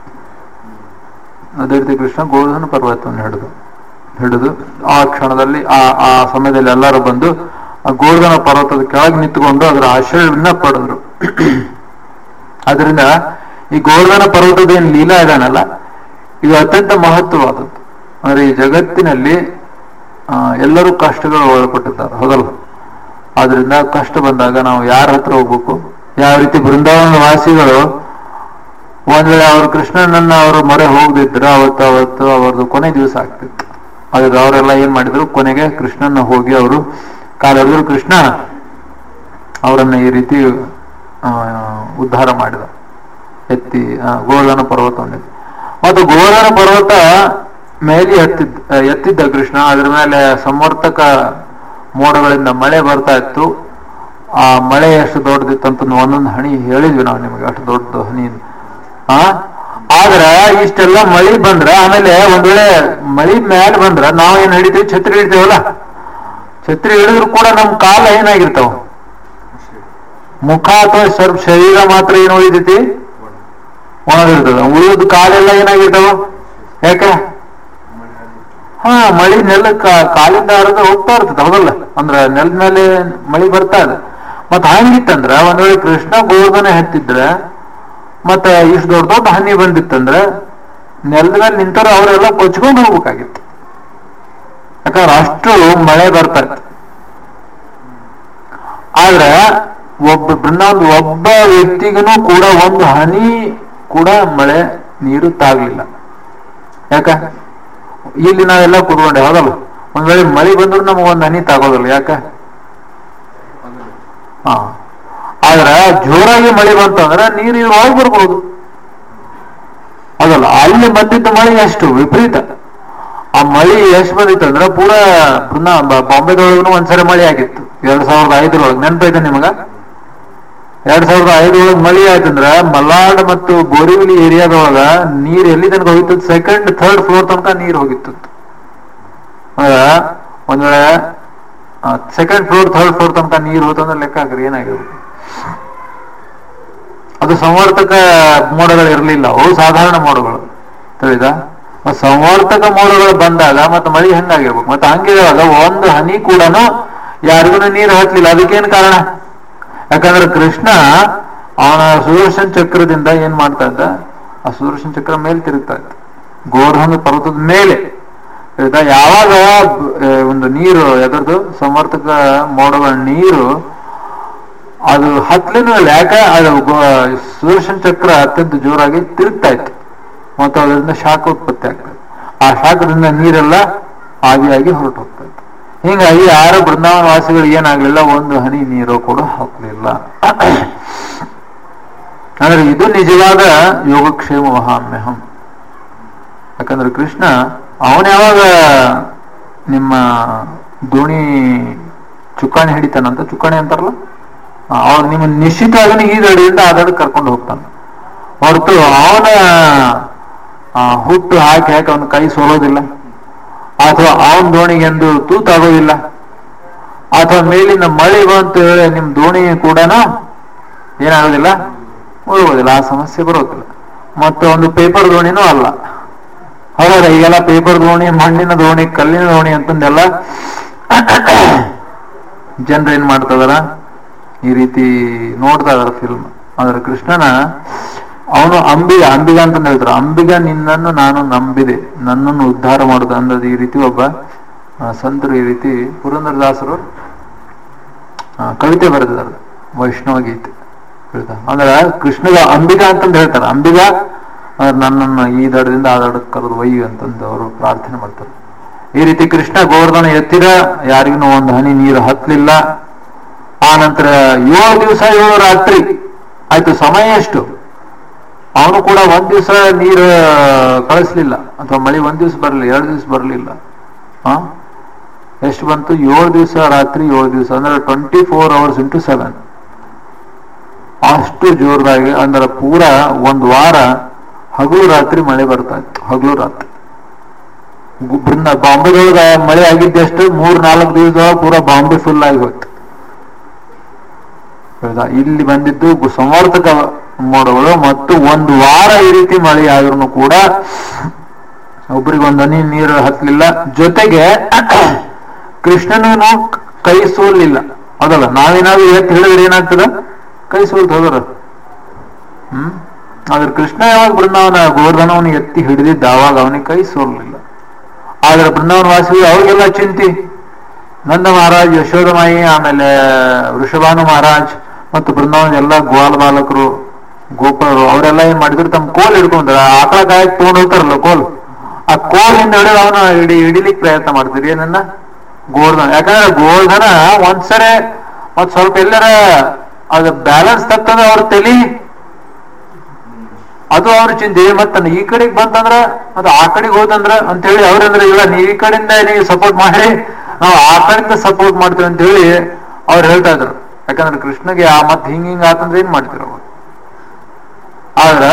ಅದೇ ರೀತಿ ಕೃಷ್ಣ ಗೋರ್ಧನ ಪರ್ವತವನ್ನು ಹಿಡಿದು ಹಿಡಿದು ಆ ಕ್ಷಣದಲ್ಲಿ ಆ ಆ ಸಮಯದಲ್ಲಿ ಎಲ್ಲರೂ ಬಂದು ಆ ಗೋರ್ಧನ ಪರ್ವತದ ಕೆಳಗೆ ನಿಂತುಕೊಂಡು ಅದರ ಆಶ್ರಯವನ್ನ ಪಡೆದ್ರು ಅದರಿಂದ ಈ ಗೋರ್ಧನ ಪರ್ವತದ ಏನ್ ಲೀಲಾ ಇದಾನಲ್ಲ ಇದು ಅತ್ಯಂತ ಮಹತ್ವವಾದದ್ದು ಅಂದ್ರೆ ಈ ಜಗತ್ತಿನಲ್ಲಿ ಆ, ಎಲ್ಲರೂ ಕಷ್ಟಗಳು ಒಳಪಟ್ಟಿದ್ದಾರೆ ಹೌದಲ್ಲ ಆದ್ರಿಂದ ಕಷ್ಟ ಬಂದಾಗ ನಾವು ಯಾರ ಹತ್ರ ಹೋಗ್ಬೇಕು ಯಾವ ರೀತಿ ಬೃಂದಾವನ ವಾಸಿಗಳು ಒಂದ್ ವೇಳೆ ಅವರು ಕೃಷ್ಣನನ್ನ ಅವರು ಮೊರೆ ಹೋಗದಿದ್ರೆ ಅವತ್ತು ಅವತ್ತು ಅವ್ರದ್ದು ಕೊನೆ ದಿವಸ ಆಗ್ತಿತ್ತು ಆದ್ರೆ ಅವರೆಲ್ಲ ಏನ್ ಮಾಡಿದ್ರು ಕೊನೆಗೆ ಕೃಷ್ಣನ ಹೋಗಿ ಅವರು ಕಾಲಿಡಿದ್ರು ಕೃಷ್ಣ ಅವರನ್ನ ಈ ರೀತಿ ಆ, ಉದ್ಧಾರ ಮಾಡಿದ ಎತ್ತಿ ಆ, ಗೋವರ್ಧನ ಪರ್ವತವನ್ನು ಎತ್ತಿ. ಮತ್ತು ಗೋವರ್ಧನ ಪರ್ವತ ಮೇಲೆ ಎತ್ತಿದ್ದ ಆ, ಎತ್ತಿದ್ದ ಕೃಷ್ಣ ಅದ್ರ ಮೇಲೆ ಸಮರ್ಥಕ ಮೋಡಗಳಿಂದ ಮಳೆ ಬರ್ತಾ ಇತ್ತು ಆ ಮಳೆ ಎಷ್ಟು ದೊಡ್ಡದಿತ್ತಂತ ಒಂದೊಂದು ಹನಿ ಹೇಳಿದ್ವಿ ನಾವು ನಿಮಗೆ ಅಷ್ಟು ದೊಡ್ಡ ಹನಿ ಆ ಆದ್ರ ಇಷ್ಟೆಲ್ಲ ಮಳಿ ಬಂದ್ರ ಆಮೇಲೆ ಒಂದ್ ವೇಳೆ ಮಳಿ ಮೇಲೆ ಬಂದ್ರ ನಾವು ಏನ್ ಹಿಡಿತೀವಿ ಛತ್ರಿ ಹಿಡಿತೀವಲ್ಲ ಛತ್ರಿ ಹಿಡಿದ್ರು ಕೂಡ ನಮ್ ಕಾಲ ಏನಾಗಿರ್ತಾವ ಮುಖ ಅಥವಾ ಸ್ವಲ್ಪ ಶರೀರ ಮಾತ್ರ ಏನು ಉಳಿದೈತಿ ಒಣಗಿರ್ತದ ಉಳಿದ ಕಾಲೆಲ್ಲ ಏನಾಗಿರ್ತಾವ ಯಾಕೆ ಹಾ ಮಳಿ ನೆಲ ಕಾಲಿಂದ ಹರಿದು ಹೋಗ್ತಾ ಇರ್ತದೆ ಹೌದಲ್ಲ ಅಂದ್ರ ನೆಲದ ಮೇಲೆ ಮಳಿ ಬರ್ತಾ ಇದೆ ಮತ್ ಹಂಗಿತ್ತಂದ್ರ ಒಂದ್ ವೇಳೆ ಕೃಷ್ಣ ಗೋವರ್ಧನ ಹತ್ತಿದ್ರೆ ಮತ್ತ ಇಷ್ಟು ದೊಡ್ಡ ದೊಡ್ಡ ಹನಿ ಬಂದಿತ್ತಂದ್ರ ನೆಲದ ಮೇಲೆ ನಿಂತವ್ರು ಅವರೆಲ್ಲ ಕೊಚ್ಕೊಂಡು ಹೋಗ್ಬೇಕಾಗಿತ್ತು ಯಾಕಂದ್ರೆ ಅಷ್ಟು ಮಳೆ ಬರ್ತಾ ಇತ್ತು ಆದ್ರೆ ಒಬ್ಬ ಬೃಂದಾವನ ಒಬ್ಬ ವ್ಯಕ್ತಿಗೂ ಕೂಡ ಒಂದು ಹನಿ ಕೂಡ ಮಳೆ ನೀರು ತಾಗ್ಲಿಲ್ಲ ಯಾಕ ಇಲ್ಲಿ ನಾವೆಲ್ಲ ಕೂತ್ಕೊಂಡೆ ಹೌದಲ್ಲ ಒಂದ್ ವೇಳೆ ಮಳೆ ಬಂದ್ರು ನಮಗ್ ಒಂದ್ ಹನಿ ತಾಗೋದಲ್ಲ ಯಾಕ ಹಾ ಆದ್ರ ಜೋರಾಗಿ ಮಳೆ ಬಂತಂದ್ರೆ ನೀರು ಇದ್ರೊಳಗೆ ಬರ್ಬೋದು ಅದಲ್ಲ ಅಲ್ಲಿ ಬಂದಿದ್ದ ಮಳೆ ಎಷ್ಟು ವಿಪರೀತ ಆ ಮಳಿ ಎಷ್ಟು ಬಂದಿತ್ತು ಅಂದ್ರೆ ಪೂರಾ ಪುನಃ ಬ- ಬಾಂಬೆದೊಳಗೂ ಒಂದ್ಸರಿ ಮಳೆ ಆಗಿತ್ತು ಎರಡ್ ಸಾವಿರದ ಐದರೊಳಗೆ ನೆನಪೈತೆ ನಿಮಗ ಎರಡ್ ಸಾವಿರದ ಐದರೊಳಗೆ ಮಳಿ ಆಯ್ತಂದ್ರ ಮಲ್ನಾಡ್ ಮತ್ತು ಬೋರಿವಿಲಿ ಏರಿಯಾದೊಳಗ ನೀರ್ ಎಲ್ಲಿ ತನಕ ಹೋಗಿತ್ತು ಸೆಕೆಂಡ್ ಥರ್ಡ್ ಫ್ಲೋರ್ ತನಕ ನೀರ್ ಹೋಗಿತ್ತು ಅದ ಒಂದ್ ವೇಳೆ ಸೆಕೆಂಡ್ ಫ್ಲೋರ್ ಥರ್ಡ್ ಫ್ಲೋರ್ ತನಕ ನೀರ್ ಹೋತಂದ್ರೆ ಲೆಕ್ಕ ಹಾಕ್ರಿ ಏನಾಗಿರ್ಬೇಕು ಅದು ಸಂವರ್ತಕ ಮೋಡಗಳು ಇರಲಿಲ್ಲ ಅವು ಸಾಧಾರಣ ಮೋಡಗಳು ತಿಳಿದ ಮತ್ತ್ ಸಂವರ್ತಕ ಮೋಡಗಳು ಬಂದಾಗ ಮತ್ತೆ ಮಳಿ ಹೆಂಗಾಗಿರ್ಬೇಕು ಮತ್ತೆ ಹಂಗಿರುವಾಗ ಒಂದು ಹನಿ ಕೂಡ ಯಾರಿಗೂ ನೀರು ಹತ್ಲಿಲ್ಲ ಅದಕ್ಕೇನ್ ಕಾರಣ ಯಾಕಂದ್ರೆ ಕೃಷ್ಣ ಅವನ ಸುದರ್ಶನ್ ಚಕ್ರದಿಂದ ಏನ್ ಮಾಡ್ತಾ ಇದ್ದ ಆ ಸುದರ್ಶನ ಚಕ್ರ ಮೇಲೆ ತಿರುಗ್ತಾ ಇತ್ತು ಗೋವರ್ಧನ ಪರ್ವತದ ಮೇಲೆ ಆಯ್ತಾ ಯಾವಾಗ ಆ, ಒಂದು ನೀರು ಎದರದು ಸಮರ್ಥಕ ಮೋಡಗಳ ನೀರು ಅದು ಹತ್ಲಿನ ಯಾಕೆ ಅದು ಗೋ- ಸುದರ್ಶನ ಚಕ್ರ ಅತ್ಯಂತ ಜೋರಾಗಿ ತಿರುಗ್ತಾ ಇತ್ತು ಮತ್ತು ಅದರಿಂದ ಶಾಖ ಉತ್ಪತ್ತಿ ಆಗ್ತದೆ ಆ ಶಾಖದಿಂದ ನೀರೆಲ್ಲ ಆವಿಯಾಗಿ ಹೊರಟು ಹೋಗ್ತಾ ಇತ್ತು ಹೀಗಾಗಿ ಯಾರ ಬೃಂದಾವನ ವಾಸಿಗಳಿಗೆ ಏನಾಗ್ಲಿಲ್ಲ ಒಂದು ಹನಿ ನೀರು ಕೂಡ ಹಾಕ್ಲಿಲ್ಲ ಅಂದ್ರೆ ಇದು ನಿಜವಾದ ಯೋಗಕ್ಷೇಮ ಮಹಾಮ್ಯಹಂ ಯಾಕಂದ್ರೆ ಕೃಷ್ಣ ಅವನ ಯಾವಾಗ ನಿಮ್ಮ ದೋಣಿ ಚುಕ್ಕಾಣಿ ಹಿಡಿತಾನಂತ ಚುಕ್ಕಾಣಿ ಅಂತಾರಲ್ಲ ಅವನು ನಿಮ್ಮ ನಿಶ್ಚಿತವಾಗಿ ಈ ದಡಿಯಿಂದ ಆ ದಡ ಕರ್ಕೊಂಡು ಹೋಗ್ತಾನೆ ಹೊರತು ಅವನ ಆ, ಹುಟ್ಟು ಹಾಕಿ ಹಾಕಿ ಅವನ ಕೈ ಸೋಲೋದಿಲ್ಲ ಅಥವಾ ಅವನ ದೋಣಿಗೆ ಎಂದು ತೂತಾಗೋದಿಲ್ಲ ಅಥವಾ ಮೇಲಿನ ಮಳೆ ಬಂತು ಹೇಳಿ ನಿಮ್ ದೋಣಿ ಕೂಡ ಏನಾಗೋದಿಲ್ಲ ಮುಳುಗೋದಿಲ್ಲ ಆ ಸಮಸ್ಯೆ ಬರೋದಿಲ್ಲ ಮತ್ತು ಒಂದು ಪೇಪರ್ ದೋಣಿನೂ ಅಲ್ಲ ಹೌದಾ ಈಗೆಲ್ಲ ಪೇಪರ್ ದೋಣಿ ಮಣ್ಣಿನ ದೋಣಿ ಕಲ್ಲಿನ ದೋಣಿ ಅಂತಂದೆಲ್ಲ ಜನರು ಏನ್ ಮಾಡ್ತದಾರ ಈ ರೀತಿ ನೋಡ್ತಾ ಇದಾರ ಫಿಲ್ಮ್ ಆದ್ರೆ ಕೃಷ್ಣನ ಅವನು ಅಂಬಿಗ ಅಂಬಿಗ ಅಂತ ಹೇಳ್ತಾರೆ ಅಂಬಿಗ ನಿನ್ನನ್ನು ನಾನು ನಂಬಿದೆ ನನ್ನನ್ನು ಉದ್ಧಾರ ಮಾಡುದು ಅಂದದ ಈ ರೀತಿ ಒಬ್ಬ ಆ, ಸಂತರು ಈ ರೀತಿ ಪುರಂದರದಾಸರು ಆ, ಕವಿತೆ ಬರೆದಿದ್ದಾರೆ ವೈಷ್ಣವ ಗೀತೆ ಹೇಳ್ತಾ ಅಂದ್ರೆ ಕೃಷ್ಣಗ ಅಂಬಿಗ ಅಂತಂದು ಹೇಳ್ತಾರೆ ಅಂಬಿಗ ಅಂದ್ರೆ ನನ್ನನ್ನು ಈ ದಡದಿಂದ ಆ ದಡಕ್ಕೆ ಕರೆದು ಒಯ್ಯು ಅಂತಂದು ಅವರು ಪ್ರಾರ್ಥನೆ ಮಾಡ್ತಾರೆ ಈ ರೀತಿ ಕೃಷ್ಣ ಗೋವರ್ಧನ ಎತ್ತಿದ ಯಾರಿಗೂ ಒಂದು ಹನಿ ನೀರು ಹತ್ತಲಿಲ್ಲ ಆ ನಂತರ ಏಳು ದಿವಸ ಏಳು ರಾತ್ರಿ ಆಯ್ತು ಸಮಯ ಎಷ್ಟು ಅವನು ಕೂಡ ಒಂದ್ ದಿವಸ ನೀರು ಕಳಿಸ್ಲಿಲ್ಲ ಅಥವಾ ಮಳೆ ಒಂದ್ ದಿವಸ ಬರಲಿಲ್ಲ ಎರಡು ದಿವಸ ಬರಲಿಲ್ಲ ಹಾ ಎಷ್ಟು ಬಂತು ಏಳು ದಿವಸ ರಾತ್ರಿ ಏಳು ದಿವಸ ಅಂದ್ರೆ twenty four hours into seven ಅಷ್ಟು ಜೋರದಾಗಿ ಅಂದ್ರೆ ಪೂರ ಒಂದು ವಾರ ಹಗಲು ರಾತ್ರಿ ಮಳೆ ಬರ್ತಾ ಇತ್ತು ಹಗಲು ರಾತ್ರಿ ಗು- ಬೃಂದ ಬಾಂಬೆದೊಳಗ ಮಳೆ ಆಗಿದ್ದಷ್ಟು ಮೂರ್ ನಾಲ್ಕು ದಿವಸದೊಳಗೆ ಪೂರ ಬಾಂಬೆ ಫುಲ್ ಆಗಿ ಹೋಯ್ತು ಹೌದಾ ಇಲ್ಲಿ ಬಂದಿದ್ದು ಗು- ಸಂವರ್ತಕ ಮೋಡಗಳು ಮತ್ತು ಒಂದು ವಾರ ಈ ರೀತಿ ಮಳೆ ಆದ್ರೂ ಕೂಡ ಒಬ್ರಿಗೆ ಒಂದು ಹನಿ ನೀರು ಹತ್ತಲಿಲ್ಲ ಜೊತೆಗೆ ಕೃಷ್ಣನೇನು ಕೈ ಸೋಲಿಲ್ಲ ಅದಲ್ಲ ನಾವೇನಾದ್ರೂ ಎತ್ತು ಹೇಳಿದ್ರೆ ಏನಾಗ್ತದ ಕೈ ಸೋಲ್ತು ಹೋದ್ರ ಹ್ಮ್ ಆದ್ರೆ ಕೃಷ್ಣ ಯಾವಾಗ ಬೃಂದಾವನ ಗೋವರ್ಧನವನ್ನ ಎತ್ತಿ ಹಿಡಿದಿದ್ದ ಅವಾಗ ಅವನಿಗೆ ಕೈ ಸೋಲಿಲ್ಲ ಆದ್ರೆ ಬೃಂದಾವನ ವಾಸಿ ಅವ್ರಿಗೆಲ್ಲ ಚಿಂತಿ ನಂದ ಮಹಾರಾಜ್ ಯಶೋಧಮಾಯಿ ಆಮೇಲೆ ವೃಷಭಾನು ಮಹಾರಾಜ್ ಮತ್ತು ಬೃಂದಾವನ ಎಲ್ಲ ಗ್ವಾಲ್ ಬಾಲಕರು ಗೋಪಾಲರು ಅವರೆಲ್ಲ ಏನ್ ಮಾಡಿದ್ರು ತಮ್ಮ ಕೋಲ್ ಹಿಡ್ಕೊಂಡ್ರ ಆಕಳ ಕಾಯಕ್ ತಗೊಂಡ್ ಹೋಗ್ತಾರಲ್ಲ ಕೋಲ್ ಆ ಕೋಲಿಂದ ಹಿಡಿದು ಅವನು ಹಿಡಿ ಹಿಡಿಲಿಕ್ಕೆ ಪ್ರಯತ್ನ ಮಾಡ್ತೀರಿ ಏನನ್ನ ಗೋವರ್ಧನ ಯಾಕಂದ್ರೆ ಗೋವರ್ಧನ ಒಂದ್ಸರಿ ಮತ್ ಸ್ವಲ್ಪ ಎಲ್ಲರ ಅದ ಬ್ಯಾಲೆನ್ಸ್ ತಪ್ಪಂದ್ರೆ ಅವ್ರ ತಲಿ ಅದು ಅವ್ರ ಚಿಂತೆ ಮತ್ತ ಈ ಕಡೆಗೆ ಬಂತಂದ್ರ ಅದು ಆ ಕಡೆಗೆ ಹೋದಂದ್ರ ಅಂತ ಹೇಳಿ ಅವ್ರಂದ್ರೆ ಇಲ್ಲ ನೀವ್ ಈ ಕಡೆಯಿಂದ ನೀವು ಸಪೋರ್ಟ್ ಮಾಡಿ ನಾವು ಆ ಕಡೆಯಿಂದ ಸಪೋರ್ಟ್ ಮಾಡ್ತೀವಿ ಅಂತ ಹೇಳಿ ಅವ್ರು ಹೇಳ್ತಾ ಇದ್ರು ಯಾಕಂದ್ರೆ ಕೃಷ್ಣಗೆ ಆ ಮತ್ ಹಿಂಗ್ ಹಿಂಗ್ ಆತಂದ್ರೆ ಏನ್ ಮಾಡ್ತೀರ ಅವ್ರು ಆದ್ರ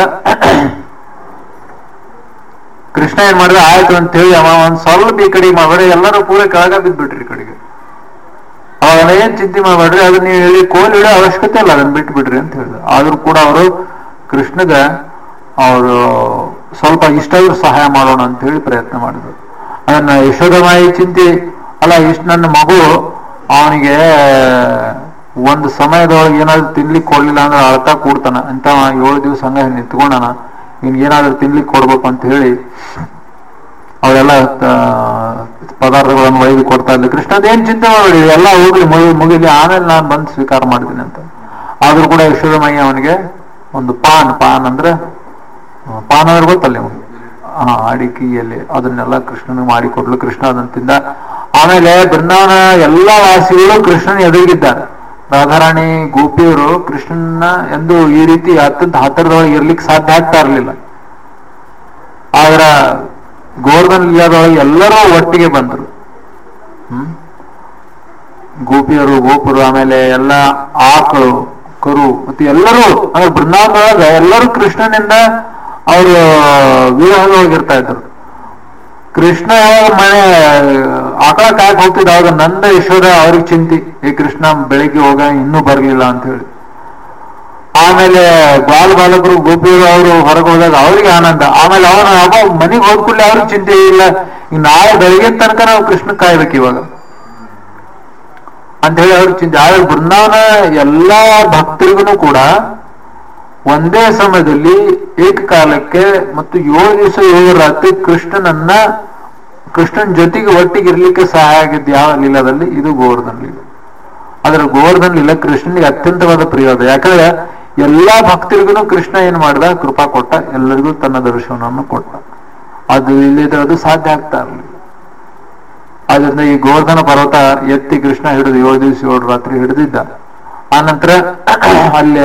ಕೃಷ್ಣ ಏನ್ ಮಾಡಿದ ಆಯ್ತು ಅಂತ ಹೇಳಿ ಅವ ಒಂದ್ ಸ್ವಲ್ಪ ಈ ಕಡೆಗೆ ಮಾಡ್ಬೇಡಿ ಎಲ್ಲರೂ ಪೂರ ಕೆಳಗ ಬಿದ್ಬಿಟ್ರಿ ಈ ಕಡೆಗೆ ಅವಾಗ ಏನ್ ಚಿಂತೆ ಮಾಡ್ಬೇಡ್ರಿ ಅದನ್ನ ನೀವು ಹೇಳಿ ಕೋಲ್ ಇಡೋ ಅವಶ್ಯಕತೆ ಇಲ್ಲ ಅದನ್ನ ಬಿಟ್ಟು ಬಿಡ್ರಿ ಅಂತ ಹೇಳಿದ ಆದ್ರೂ ಕೂಡ ಅವರು ಕೃಷ್ಣಗ ಅವರು ಸ್ವಲ್ಪ ಇಷ್ಟಾದ್ರೂ ಸಹಾಯ ಮಾಡೋಣ ಅಂತ ಹೇಳಿ ಪ್ರಯತ್ನ ಮಾಡಿದ್ರು ಅದನ್ನ ಯಶೋಧಮಾಯಿ ಚಿಂತೆ ಅಲ್ಲ ಇಷ್ಟ ನನ್ನ ಮಗು ಅವನಿಗೆ ಒಂದು ಸಮಯದೊಳಗೆ ಏನಾದ್ರು ತಿನ್ಲಿಕ್ಕೆ ಕೊಡ್ಲಿಲ್ಲ ಅಂದ್ರೆ ಅಳ್ತಾ ಕೂಡ್ತಾನ ಅಂತ ಏಳು ದಿವಸ ಹಂಗ ನಿಂತ್ಕೊಂಡಾನ ಇನ್ ಏನಾದ್ರು ತಿನ್ಲಿಕ್ಕೆ ಕೊಡ್ಬೇಕು ಅಂತ ಹೇಳಿ ಅವರೆಲ್ಲ ಪದಾರ್ಥಗಳನ್ನು ಒಯ್ದು ಕೊಡ್ತಾ ಇದ್ದ ಕೃಷ್ಣ ಅದೇನ್ ಚಿಂತೆ ಮಾಡಬೇಡಿ ಎಲ್ಲ ಹೋಗ್ಲಿ ಮುಗಿ ಮುಗಿಲಿ ಆಮೇಲೆ ನಾನು ಬಂದು ಸ್ವೀಕಾರ ಮಾಡ್ತೀನಿ ಅಂತ ಆದ್ರೂ ಕೂಡ ಯಶೋಧಮಯ್ಯ ಅವನಿಗೆ ಒಂದು ಪಾನ್ ಪಾನ್ ಅಂದ್ರೆ ಆ, ಪಾನ್ ಅಂದ್ರೆ ಗೊತ್ತಲ್ಲ ಅವನು ಹಾ ಅಡಿಕೆಯಲ್ಲಿ ಅದನ್ನೆಲ್ಲ ಕೃಷ್ಣನಿಗೆ ಮಾಡಿಕೊಡ್ಲು ಕೃಷ್ಣ ಅದನ್ನ ತಿಂದ ಆಮೇಲೆ ಬೃಂದಾವನ ಎಲ್ಲಾ ವಾಸಿಗಳು ಕೃಷ್ಣನ ಎದುರಿಗಿದ್ದಾರೆ ರಾಧಾರಾಣಿ ಗೋಪಿಯರು ಕೃಷ್ಣನ ಎಂದು ಈ ರೀತಿ ಅತ್ಯಂತ ಹತ್ತಿರದೊಳಗೆ ಇರ್ಲಿಕ್ಕೆ ಸಾಧ್ಯ ಆಗ್ತಾ ಇರಲಿಲ್ಲ ಆದ್ರ ಗೋವರ್ಧನ್ ಲೀಲಾದೊಳಗೆ ಎಲ್ಲರೂ ಒಟ್ಟಿಗೆ ಬಂದರು ಹ್ಮ್ ಗೋಪಿಯರು ಗೋಪುರು ಆಮೇಲೆ ಎಲ್ಲ ಆಕಳು ಕರು ಮತ್ತೆ ಎಲ್ಲರೂ ಅಂದ್ರೆ ಬೃಂದಾವನದೊಳಗ ಎಲ್ಲರೂ ಕೃಷ್ಣನಿಂದ ಅವರು ವಿವಾಹದೊಳಗೆ ಇರ್ತಾ ಇದ್ರು ಕೃಷ್ಣ ಯಾವಾಗ ಮನೆ ಆಕಳ ಕಾಯಕ್ ಹೋಗ್ತಿದ್ದ ಅವಾಗ ನಂದ ಯಶೋದ ಅವ್ರಿಗೆ ಚಿಂತಿ ಈ ಕೃಷ್ಣ ಬೆಳಿಗ್ಗೆ ಹೋಗ ಇನ್ನೂ ಬರ್ಲಿಲ್ಲ ಅಂತ ಹೇಳಿ ಆಮೇಲೆ ಬಾಲ್ ಬಾಲಕರು ಗೋಪಿಯರು ಅವರು ಹೊರಗೆ ಹೋದಾಗ ಅವ್ರಿಗೆ ಆನಂದ ಆಮೇಲೆ ಅವನ ಅವ ಮನೆಗೆ ಹೋದ್ಕೂಡ್ಲೆ ಅವ್ರಿಗೆ ಚಿಂತೆ ಇಲ್ಲ ಈಗ ನಾಳೆ ಬೆಳಗ್ಗೆ ತನಕ ನಾವು ಕೃಷ್ಣ ಕಾಯ್ಬೇಕು ಇವಾಗ ಅಂತ ಹೇಳಿ ಅವ್ರಿಗೆ ಚಿಂತೆ ಆದ್ರೆ ಬೃಂದಾವನ ಎಲ್ಲಾ ಭಕ್ತರಿಗೂ ಕೂಡ ಒಂದೇ ಸಮಯದಲ್ಲಿ ಏಕಕಾಲಕ್ಕೆ ಮತ್ತು ಏಳು ದಿವಸ ಏಳು ರಾತ್ರಿ ಕೃಷ್ಣನನ್ನ ಕೃಷ್ಣನ್ ಜೊತೆಗೆ ಒಟ್ಟಿಗೆ ಇರ್ಲಿಕ್ಕೆ ಸಹಾಯ ಆಗಿದ್ದು ಯಾವ ಲೀಲಾದಲ್ಲಿ ಇದು ಗೋವರ್ಧನ್ ಲೀಲೆ ಆದ್ರೆ ಗೋವರ್ಧನ್ ಲೀಲ ಕೃಷ್ಣನಿಗೆ ಅತ್ಯಂತವಾದ ಪ್ರಿಯವಾದ ಯಾಕಂದ್ರೆ ಎಲ್ಲಾ ಭಕ್ತರಿಗೂ ಕೃಷ್ಣ ಏನ್ ಮಾಡ್ದ ಕೃಪಾ ಕೊಟ್ಟ ಎಲ್ಲರಿಗೂ ತನ್ನ ದರ್ಶನವನ್ನು ಕೊಟ್ಟ ಅದು ಇಲ್ಲದೆ ಅದು ಸಾಧ್ಯ ಆಗ್ತಾ ಇರಲಿಲ್ಲ ಆದ್ರಿಂದ ಈ ಗೋವರ್ಧನ ಪರ್ವತ ಎತ್ತಿ ಕೃಷ್ಣ ಹಿಡಿದು ಏಳು ದಿವಸ ಏಳು ರಾತ್ರಿ ಹಿಡಿದಿದ್ದ ಆನಂತರ ಅಲ್ಲೇ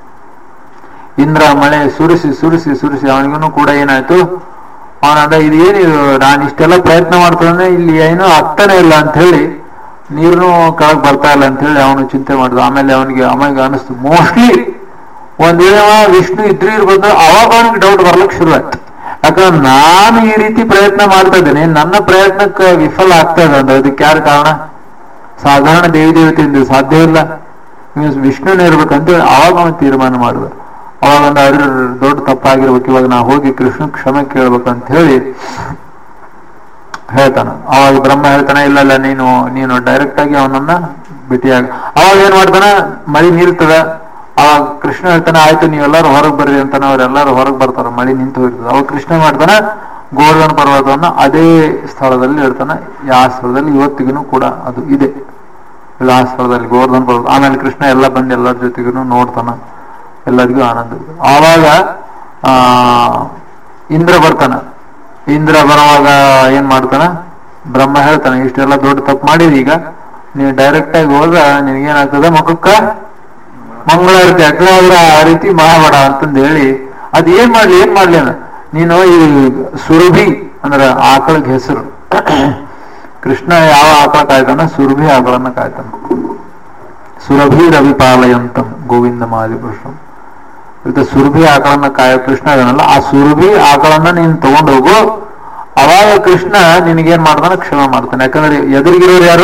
ಇಂದ್ರ ಮಳೆ ಸುರಿಸಿ ಸುರಿಸಿ ಸುರಿಸಿ ಅವನಿಗೂ ಕೂಡ ಏನಾಯ್ತು ಅವನಂದ ಇದು ಏನಿದು ನಾನು ಇಷ್ಟೆಲ್ಲ ಪ್ರಯತ್ನ ಮಾಡ್ತಾನೆ ಇಲ್ಲಿ ಏನೋ ಆಗ್ತಾನೆ ಇಲ್ಲ ಅಂತ ಹೇಳಿ ನೀರ್ನು ಕೆಳಗ್ ಬರ್ತಾ ಇಲ್ಲ ಅಂತ ಹೇಳಿ ಅವನು ಚಿಂತೆ ಮಾಡಿದ ಆಮೇಲೆ ಅವನಿಗೆ ಅಮ್ಮಗೆ ಅನಿಸ್ತು ಮೋಸ್ಟ್ಲಿ ಒಂದ್ ವೇಳೆ ಅವ ವಿಷ್ಣು ಇದ್ರೂ ಇರ್ಬೋದು ಅವಾಗ ಅವನಿಗೆ ಡೌಟ್ ಬರ್ಲಿಕ್ಕೆ ಶುರು ಆಯ್ತು ಯಾಕಂದ್ರೆ ನಾನು ಈ ರೀತಿ ಪ್ರಯತ್ನ ಮಾಡ್ತಾ ಇದ್ದೇನೆ ನನ್ನ ಪ್ರಯತ್ನಕ್ಕೆ ವಿಫಲ ಆಗ್ತಾ ಇದೆ ಅಂದ್ರೆ ಅದಕ್ಕೆ ಯಾರು ಕಾರಣ ಸಾಧಾರಣ ದೇವಿ ದೇವತೆಯಿಂದ ಸಾಧ್ಯ ಇಲ್ಲ ನೀವು ವಿಷ್ಣುನೇ ಇರ್ಬೇಕಂತ ಹೇಳಿ ಅವಾಗ ಅವನು ತೀರ್ಮಾನ ಮಾಡಿದ ಅವಾಗ ಒಂದು ಅದ್ರ ದೊಡ್ಡ ತಪ್ಪಾಗಿರ್ಬೇಕು ಇವಾಗ ನಾ ಹೋಗಿ ಕೃಷ್ಣ ಕ್ಷಮೆ ಕೇಳ್ಬೇಕಂತ ಹೇಳಿ ಹೇಳ್ತಾನ ಅವಾಗ ಬ್ರಹ್ಮ ಹೇಳ್ತಾನೆ ಇಲ್ಲ ಇಲ್ಲ ನೀನು ನೀನು ಡೈರೆಕ್ಟ್ ಆಗಿ ಅವನನ್ನ ಭೇಟಿಯಾಗ ಅವಾಗ ಏನ್ ಮಾಡ್ತಾನ ಮಳಿ ನಿಲ್ತದ ಅವಾಗ ಕೃಷ್ಣ ಹೇಳ್ತಾನೆ ಆಯ್ತು ನೀವೆಲ್ಲರೂ ಹೊರಗೆ ಬರ್ರಿ ಅಂತಾನೆ ಅವರೆಲ್ಲರೂ ಹೊರಗೆ ಬರ್ತಾರ ಮಳಿ ನಿಂತು ಹೋಗ್ತದೆ ಅವಾಗ ಕೃಷ್ಣ ಏನ್ ಮಾಡ್ತಾನ ಗೋವರ್ಧನ ಪರ್ವತವನ್ನ ಅದೇ ಸ್ಥಳದಲ್ಲಿ ಹೇಳ್ತಾನೆ ಯಾವ ಸ್ಥಳದಲ್ಲಿ ಇವತ್ತಿಗೂ ಕೂಡ ಅದು ಇದೆ ಇಲ್ಲ ಆ ಸ್ಥಳದಲ್ಲಿ ಗೋವರ್ಧನ ಪರ್ವತ ಆಮೇಲೆ ಕೃಷ್ಣ ಎಲ್ಲ ಬಂದು ಎಲ್ಲರ ಜೊತೆಗೂ ನೋಡ್ತಾನ ಎಲ್ಲರಿಗೂ ಆನಂದ ಇದೆ. ಆವಾಗ ಆ ಇಂದ್ರ ಬರ್ತಾನ ಇಂದ್ರ ಬರುವಾಗ ಏನ್ ಮಾಡ್ತಾನ ಬ್ರಹ್ಮ ಹೇಳ್ತಾನೆ ಇಷ್ಟೆಲ್ಲ ದೊಡ್ಡ ತಪ್ಪು ಮಾಡಿದಿ ಈಗ ನೀವು ಡೈರೆಕ್ಟ್ ಆಗಿ ಹೋದ್ರ ನಿನಗೇನಾಗ್ತದ ಮುಖಕ್ಕ ಮಂಗಳಾರತಿ ಅಕ್ಲಾದ್ರ ಆ ರೀತಿ ಮಾಡಬೇಡ ಅಂತಂದು ಹೇಳಿ ಅದ್ ಏನ್ ಮಾಡ್ಲಿ ಏನ್ ಮಾಡ್ಲಿ ಅನ್ನ ನೀನು ಈ ಸುರಭಿ ಅಂದ್ರ ಆಕಳಗ್ ಹೆಸರು ಕೃಷ್ಣ ಯಾವ ಆಕಳ ಕಾಯ್ತಾನ ಸುರಭಿ ಆಕಳನ್ನ ಕಾಯ್ತಾನ ಸುರಭಿ ರವಿಪಾಲಯಂತಂ ಗೋವಿಂದ ಮಾದಿಪುರುಷಂ ಇದು ಸುರಭಿ ಆಕಳನ್ನ ಕಾಯ ಕೃಷ್ಣ ಇದನ್ನಲ್ಲ ಆ ಸುರಭಿ ಆಕಳನ್ನ ನೀನ್ ತಗೊಂಡ್ ಹೋಗು ಅವಾಗ ಕೃಷ್ಣ ನಿನಗೇನ್ ಮಾಡ್ತಾನ ಕ್ಷಮೆ ಮಾಡ್ತಾನೆ ಯಾಕಂದ್ರೆ ಎದುರಿಗಿರೋರು ಯಾರು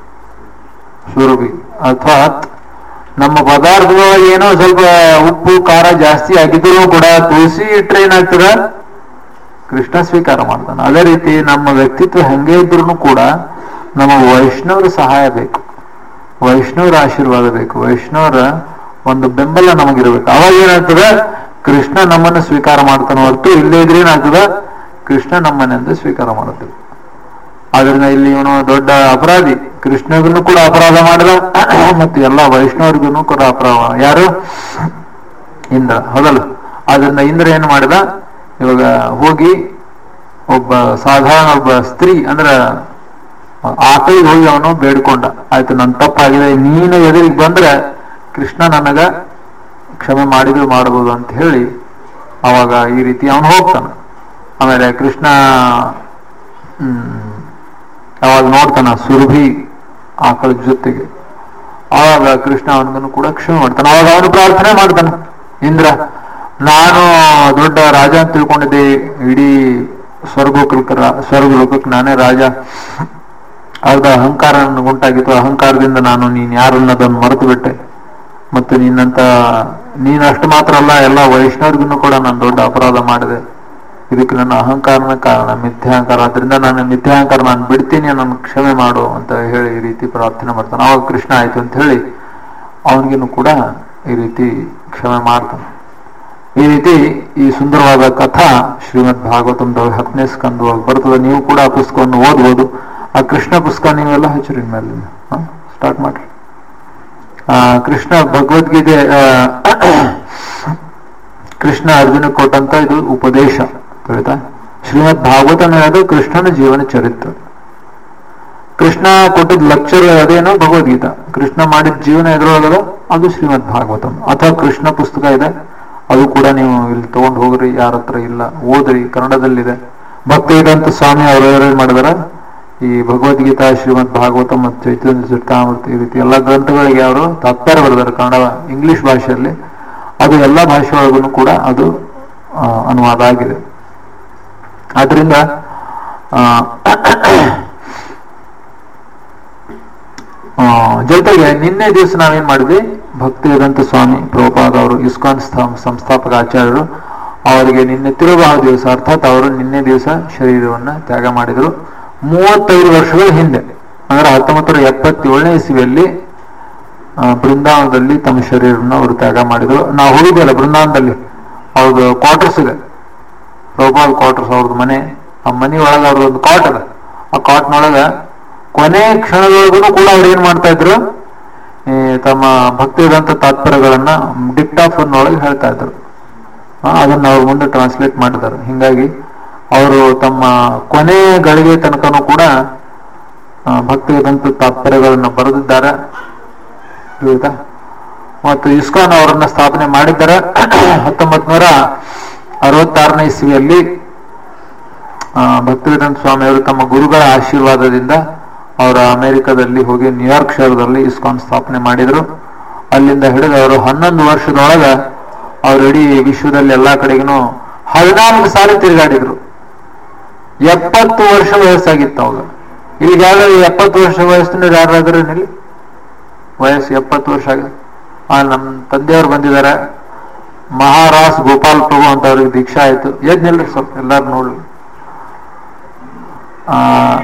ಸುರಭಿ ಅರ್ಥಾತ್ ನಮ್ಮ ಪದಾರ್ಥದೊಳಗೆ ಏನೋ ಸ್ವಲ್ಪ ಉಪ್ಪು ಖಾರ ಜಾಸ್ತಿ ಆಗಿದ್ರು ಕೂಡ ತುಳಸಿ ಇಟ್ರೆ ಏನಾಗ್ತದ ಕೃಷ್ಣ ಸ್ವೀಕಾರ ಮಾಡ್ತಾನೆ ಅದೇ ರೀತಿ ನಮ್ಮ ವ್ಯಕ್ತಿತ್ವ ಹೆಂಗೆ ಇದ್ರು ಕೂಡ ನಮ್ಮ ವೈಷ್ಣವರ ಸಹಾಯ ಬೇಕು ವೈಷ್ಣವರ ಆಶೀರ್ವಾದ ಬೇಕು ವೈಷ್ಣವರ ಒಂದು ಬೆಂಬಲ ನಮಗಿರ್ಬೇಕು ಅವಾಗ ಏನಾಗ್ತದ ಕೃಷ್ಣ ನಮ್ಮನ್ನು ಸ್ವೀಕಾರ ಮಾಡ್ತಾನೆ ಹೊರತು ಇಲ್ಲೇ ಇದ್ರೆ ಏನಾಗ್ತದ ಕೃಷ್ಣ ನಮ್ಮನ್ನೆಂದು ಸ್ವೀಕಾರ ಮಾಡುತ್ತೆ ಆದ್ರಿಂದ ಇಲ್ಲಿ ಇವನು ದೊಡ್ಡ ಅಪರಾಧಿ ಕೃಷ್ಣಗೂ ಕೂಡ ಅಪರಾಧ ಮಾಡಿದ ಮತ್ತು ಎಲ್ಲ ವೈಷ್ಣವರಿಗೂ ಕೂಡ ಅಪರಾಧ ಯಾರು ಇಂದ್ರ ಹೌದಲ್ಲ ಆದ್ರಿಂದ ಇಂದ್ರ ಏನು ಮಾಡಿದ ಇವಾಗ ಹೋಗಿ ಒಬ್ಬ ಸಾಧಾರಣ ಒಬ್ಬ ಸ್ತ್ರೀ ಅಂದ್ರ ಆಕಳಿಗೆ ಹೋಗಿ ಅವನು ಬೇಡ್ಕೊಂಡ ಆಯ್ತು ನನ್ ತಪ್ಪಾಗಿದೆ ನೀನು ಎದುರಿಗೆ ಬಂದ್ರೆ ಕೃಷ್ಣ ನನಗ ಕ್ಷಮೆ ಮಾಡಿದ್ರು ಮಾಡಬಹುದು ಅಂತ ಹೇಳಿ ಅವಾಗ ಈ ರೀತಿ ಅವನು ಹೋಗ್ತಾನ ಆಮೇಲೆ ಕೃಷ್ಣ ಹ್ಮ್ ಅವಾಗ ನೋಡ್ತಾನ ಸುರಭಿ ಆಕಳ ಜೊತೆಗೆ ಆವಾಗ ಕೃಷ್ಣ ಅವನಿಗೂ ಕೂಡ ಕ್ಷಮೆ ಮಾಡ್ತಾನೆ ಅವಾಗ ಅವನು ಪ್ರಾರ್ಥನೆ ಮಾಡ್ತಾನೆ ಇಂದ್ರ ನಾನು ದೊಡ್ಡ ರಾಜ ಅಂತ ತಿಳ್ಕೊಂಡಿದ್ದೆ ಇಡೀ ಸ್ವರ್ಗೋಕಲ್ಕ ಸ್ವರ್ಗ ಲೋಕಕ್ಕೆ ನಾನೇ ರಾಜ ಆಗ ಅಹಂಕಾರ ನನಗೆ ಉಂಟಾಗಿತ್ತು ಅಹಂಕಾರದಿಂದ ನಾನು ನೀನ್ ಯಾರನ್ನದನ್ನು ಮರೆತು ಬಿಟ್ಟೆ ಮತ್ತು ನಿನ್ನಂತ ನೀನ್ ಅಷ್ಟು ಮಾತ್ರ ಅಲ್ಲ ಎಲ್ಲ ವೈಷ್ಣವರಿಗೂ ಕೂಡ ನಾನು ದೊಡ್ಡ ಅಪರಾಧ ಮಾಡಿದೆ ಇದಕ್ಕೆ ನನ್ನ ಅಹಂಕಾರನ ಕಾರಣ ಮಿಥ್ಯಾಹಂಕಾರ ಅದರಿಂದ ನಾನು ಮಿಥ್ಯಾಹಂಕಾರ ನಾನು ಬಿಡ್ತೀನಿ ನನ್ನ ಕ್ಷಮೆ ಮಾಡು ಅಂತ ಹೇಳಿ ಈ ರೀತಿ ಪ್ರಾರ್ಥನೆ ಮಾಡ್ತಾನೆ ಅವಾಗ ಕೃಷ್ಣ ಆಯ್ತು ಅಂತ ಹೇಳಿ ಅವನಿಗೂ ಕೂಡ ಈ ರೀತಿ ಕ್ಷಮೆ ಮಾಡ್ತಾನೆ ಈ ರೀತಿ ಈ ಸುಂದರವಾದ ಕಥಾ ಶ್ರೀಮದ್ ಭಾಗವತಂದ ಹತ್ತನೇ ಸ್ಕಂದವಾಗಿ ಬರ್ತದೆ ನೀವು ಕೂಡ ಆ ಪುಸ್ತಕವನ್ನು ಓದ್ಬೋದು ಆ ಕೃಷ್ಣ ಪುಸ್ತಕ ನೀವೆಲ್ಲ ಹಚ್ಚಿರಿ ಮೇಲೆ ಸ್ಟಾರ್ಟ್ ಮಾಡ್ರಿ ಆ ಕೃಷ್ಣ ಭಗವದ್ಗೀತೆ ಆ, ಕೃಷ್ಣ ಅರ್ಜುನ ಕೊಟ್ಟಂತ ಇದು ಉಪದೇಶ ತಿಳಿತಾ ಶ್ರೀಮದ್ ಭಾಗವತ ಅನ್ನೋದು ಕೃಷ್ಣನ ಜೀವನ ಚರಿತ್ರೆ ಕೃಷ್ಣ ಕೊಟ್ಟಿದ್ ಲೆಕ್ಚರ್ ಅದೇನೋ ಭಗವದ್ಗೀತಾ ಕೃಷ್ಣ ಮಾಡಿದ ಜೀವನ ಎದುರೊಳಗದ ಅದು ಶ್ರೀಮದ್ ಭಾಗವತಂ ಅಥವಾ ಕೃಷ್ಣ ಪುಸ್ತಕ ಇದೆ ಅದು ಕೂಡ ನೀವು ಇಲ್ಲಿ ತಗೊಂಡು ಹೋಗ್ರಿ ಯಾರ ಹತ್ರ ಇಲ್ಲ ಓದ್ರಿ ಕನ್ನಡದಲ್ಲಿದೆ ಭಕ್ತಿ ವೇದಾಂತ ಸ್ವಾಮಿ ಅವರು ಏನ್ ಮಾಡಿದಾರ ಈ ಭಗವದ್ಗೀತಾ ಶ್ರೀಮದ್ ಭಾಗವತ ಮತ್ತು ಚೈತನ್ಯ ಚರಿತಾಮೃತ ಈ ರೀತಿ ಎಲ್ಲ ಗ್ರಂಥಗಳಿಗೆ ಅವರು ತಾತ್ಪರ್ಯ ಬರೆದಾರೆ ಕನ್ನಡ ಇಂಗ್ಲಿಷ್ ಭಾಷೆಯಲ್ಲಿ ಅದು ಎಲ್ಲ ಭಾಷೆ ಒಳಗೂ ಕೂಡ ಅದು ಆ, ಅನುವಾದ ಆಗಿದೆ ಆದ್ರಿಂದ ಆ, ಆ, ಜೊತೆಗೆ ನಿನ್ನೆ ದಿವಸ ನಾವೇನ್ ಮಾಡಿದ್ವಿ ಭಕ್ತಿ ವೇದಾಂತ ಸ್ವಾಮಿ ಪ್ರಭುಪಾದ ಅವರು ಇಸ್ಕಾನ್ ಸ್ಥಾ- ಸಂಸ್ಥಾಪಕ ಆಚಾರ್ಯರು ಅವರಿಗೆ ನಿನ್ನೆ ತಿರುಗಾಹ ದಿವಸ ಅರ್ಥಾತ್ ಅವರು ನಿನ್ನೆ ದಿವಸ ಶರೀರವನ್ನ ತ್ಯಾಗ ಮಾಡಿದರು ಮೂವತ್ತೈದು ವರ್ಷಗಳ ಹಿಂದೆ ಅಂದ್ರೆ ಹತ್ತೊಂಬತ್ತು ನೂರ ಎಪ್ಪತ್ತೇಳನೇ ಇಸ್ವಿಯಲ್ಲಿ ಆ, ಬೃಂದಾವನದಲ್ಲಿ ತಮ್ಮ ಶರೀರನ ಅವರು ತ್ಯಾಗ ಮಾಡಿದ್ರು ನಾವು ಹೋಗಿದ್ದೇವಲ್ಲ ಬೃಂದಾವನದಲ್ಲಿ ಅವ್ರದ್ದು ಕ್ವಾರ್ಟರ್ಸ್ ಇದೆ ಪ್ರಭುಪಾದ ಕ್ವಾರ್ಟರ್ಸ್ ಅವ್ರದ್ದು ಮನೆ ಆ ಮನೆ ಒಳಗೆ ಅವ್ರದ್ದು ಒಂದು ಕಾಟ್ ಅದ ಆ ಕಾಟ್ನೊಳಗ ಕೊನೆ ಕ್ಷಣದೊಳಗೂ ಕೂಡ ಅವ್ರು ಏನ್ ಮಾಡ್ತಾ ಇದ್ರು ಈ ತಮ್ಮ ಭಕ್ತಿದಂತ ತಾತ್ಪರ್ಯಗಳನ್ನ ಡಿಕ್ಟಾಫೋನ್ ಒಳಗೆ ಹೇಳ್ತಾ ಇದ್ರು ಆ, ಅದನ್ನ ಅವ್ರ ಮುಂದೆ ಟ್ರಾನ್ಸ್ಲೇಟ್ ಮಾಡಿದ್ದಾರೆ ಹಿಂಗಾಗಿ ಅವರು ತಮ್ಮ ಕೊನೆ ಗಳಿಗೆ ತನಕನೂ ಕೂಡ ಆ, ಭಕ್ತಿದಂತ ತಾತ್ಪರ್ಯಗಳನ್ನು ಬರೆದಿದ್ದಾರೆ ತಿಳಿತಾ ಮತ್ತು ಇಸ್ಕಾನ್ ಅವರನ್ನ ಸ್ಥಾಪನೆ ಮಾಡಿದ್ದಾರೆ ಹತ್ತೊಂಬತ್ ನೂರ ಅರವತ್ತಾರನೇ ಇಸ್ವಿಯಲ್ಲಿ ಆ, ಭಕ್ತಿವೇದಾಂತ ಸ್ವಾಮಿ ಅವರು ತಮ್ಮ ಗುರುಗಳ ಆಶೀರ್ವಾದದಿಂದ ಅವರ ಅಮೆರಿಕದಲ್ಲಿ ಹೋಗಿ ನ್ಯೂಯಾರ್ಕ್ ಶಹರದಲ್ಲಿ ಇಸ್ಕಾನ್ ಸ್ಥಾಪನೆ ಮಾಡಿದ್ರು ಅಲ್ಲಿಂದ ಹಿಡಿದು ಅವರು ಹನ್ನೊಂದು ವರ್ಷದೊಳಗ ಅವರು ಇಡೀ ವಿಶ್ವದಲ್ಲಿ ಎಲ್ಲಾ ಕಡೆಗೂ ಹದಿನಾಲ್ಕು ಸಾರಿ ತಿರುಗಾಡಿದ್ರು ಎಪ್ಪತ್ತು ವರ್ಷ ವಯಸ್ಸಾಗಿತ್ತು ಅವಾಗ ಇಲ್ಲಿ ಯಾರು ಎಪ್ಪತ್ತು ವರ್ಷ ವಯಸ್ಸಿನ ಯಾರಾದ್ರೂ ಇಲ್ಲಿ ವಯಸ್ಸು ಎಪ್ಪತ್ತು ವರ್ಷ ಆಗಿದೆ ಆ ನಮ್ಮ ತಂದೆಯವರು ಬಂದಿದ್ದಾರೆ ಮಹಾರಾಸ್ ಗೋಪಾಲ್ ಪ್ರಭು ಅಂತ ಅವ್ರಿಗೆ ದೀಕ್ಷಾ ಆಯ್ತು ಎದ್ ನಿಲ್ರಿ ಸ್ವಲ್ಪ ಎಲ್ಲಾರು ನೋಡ್ರಿ ಆ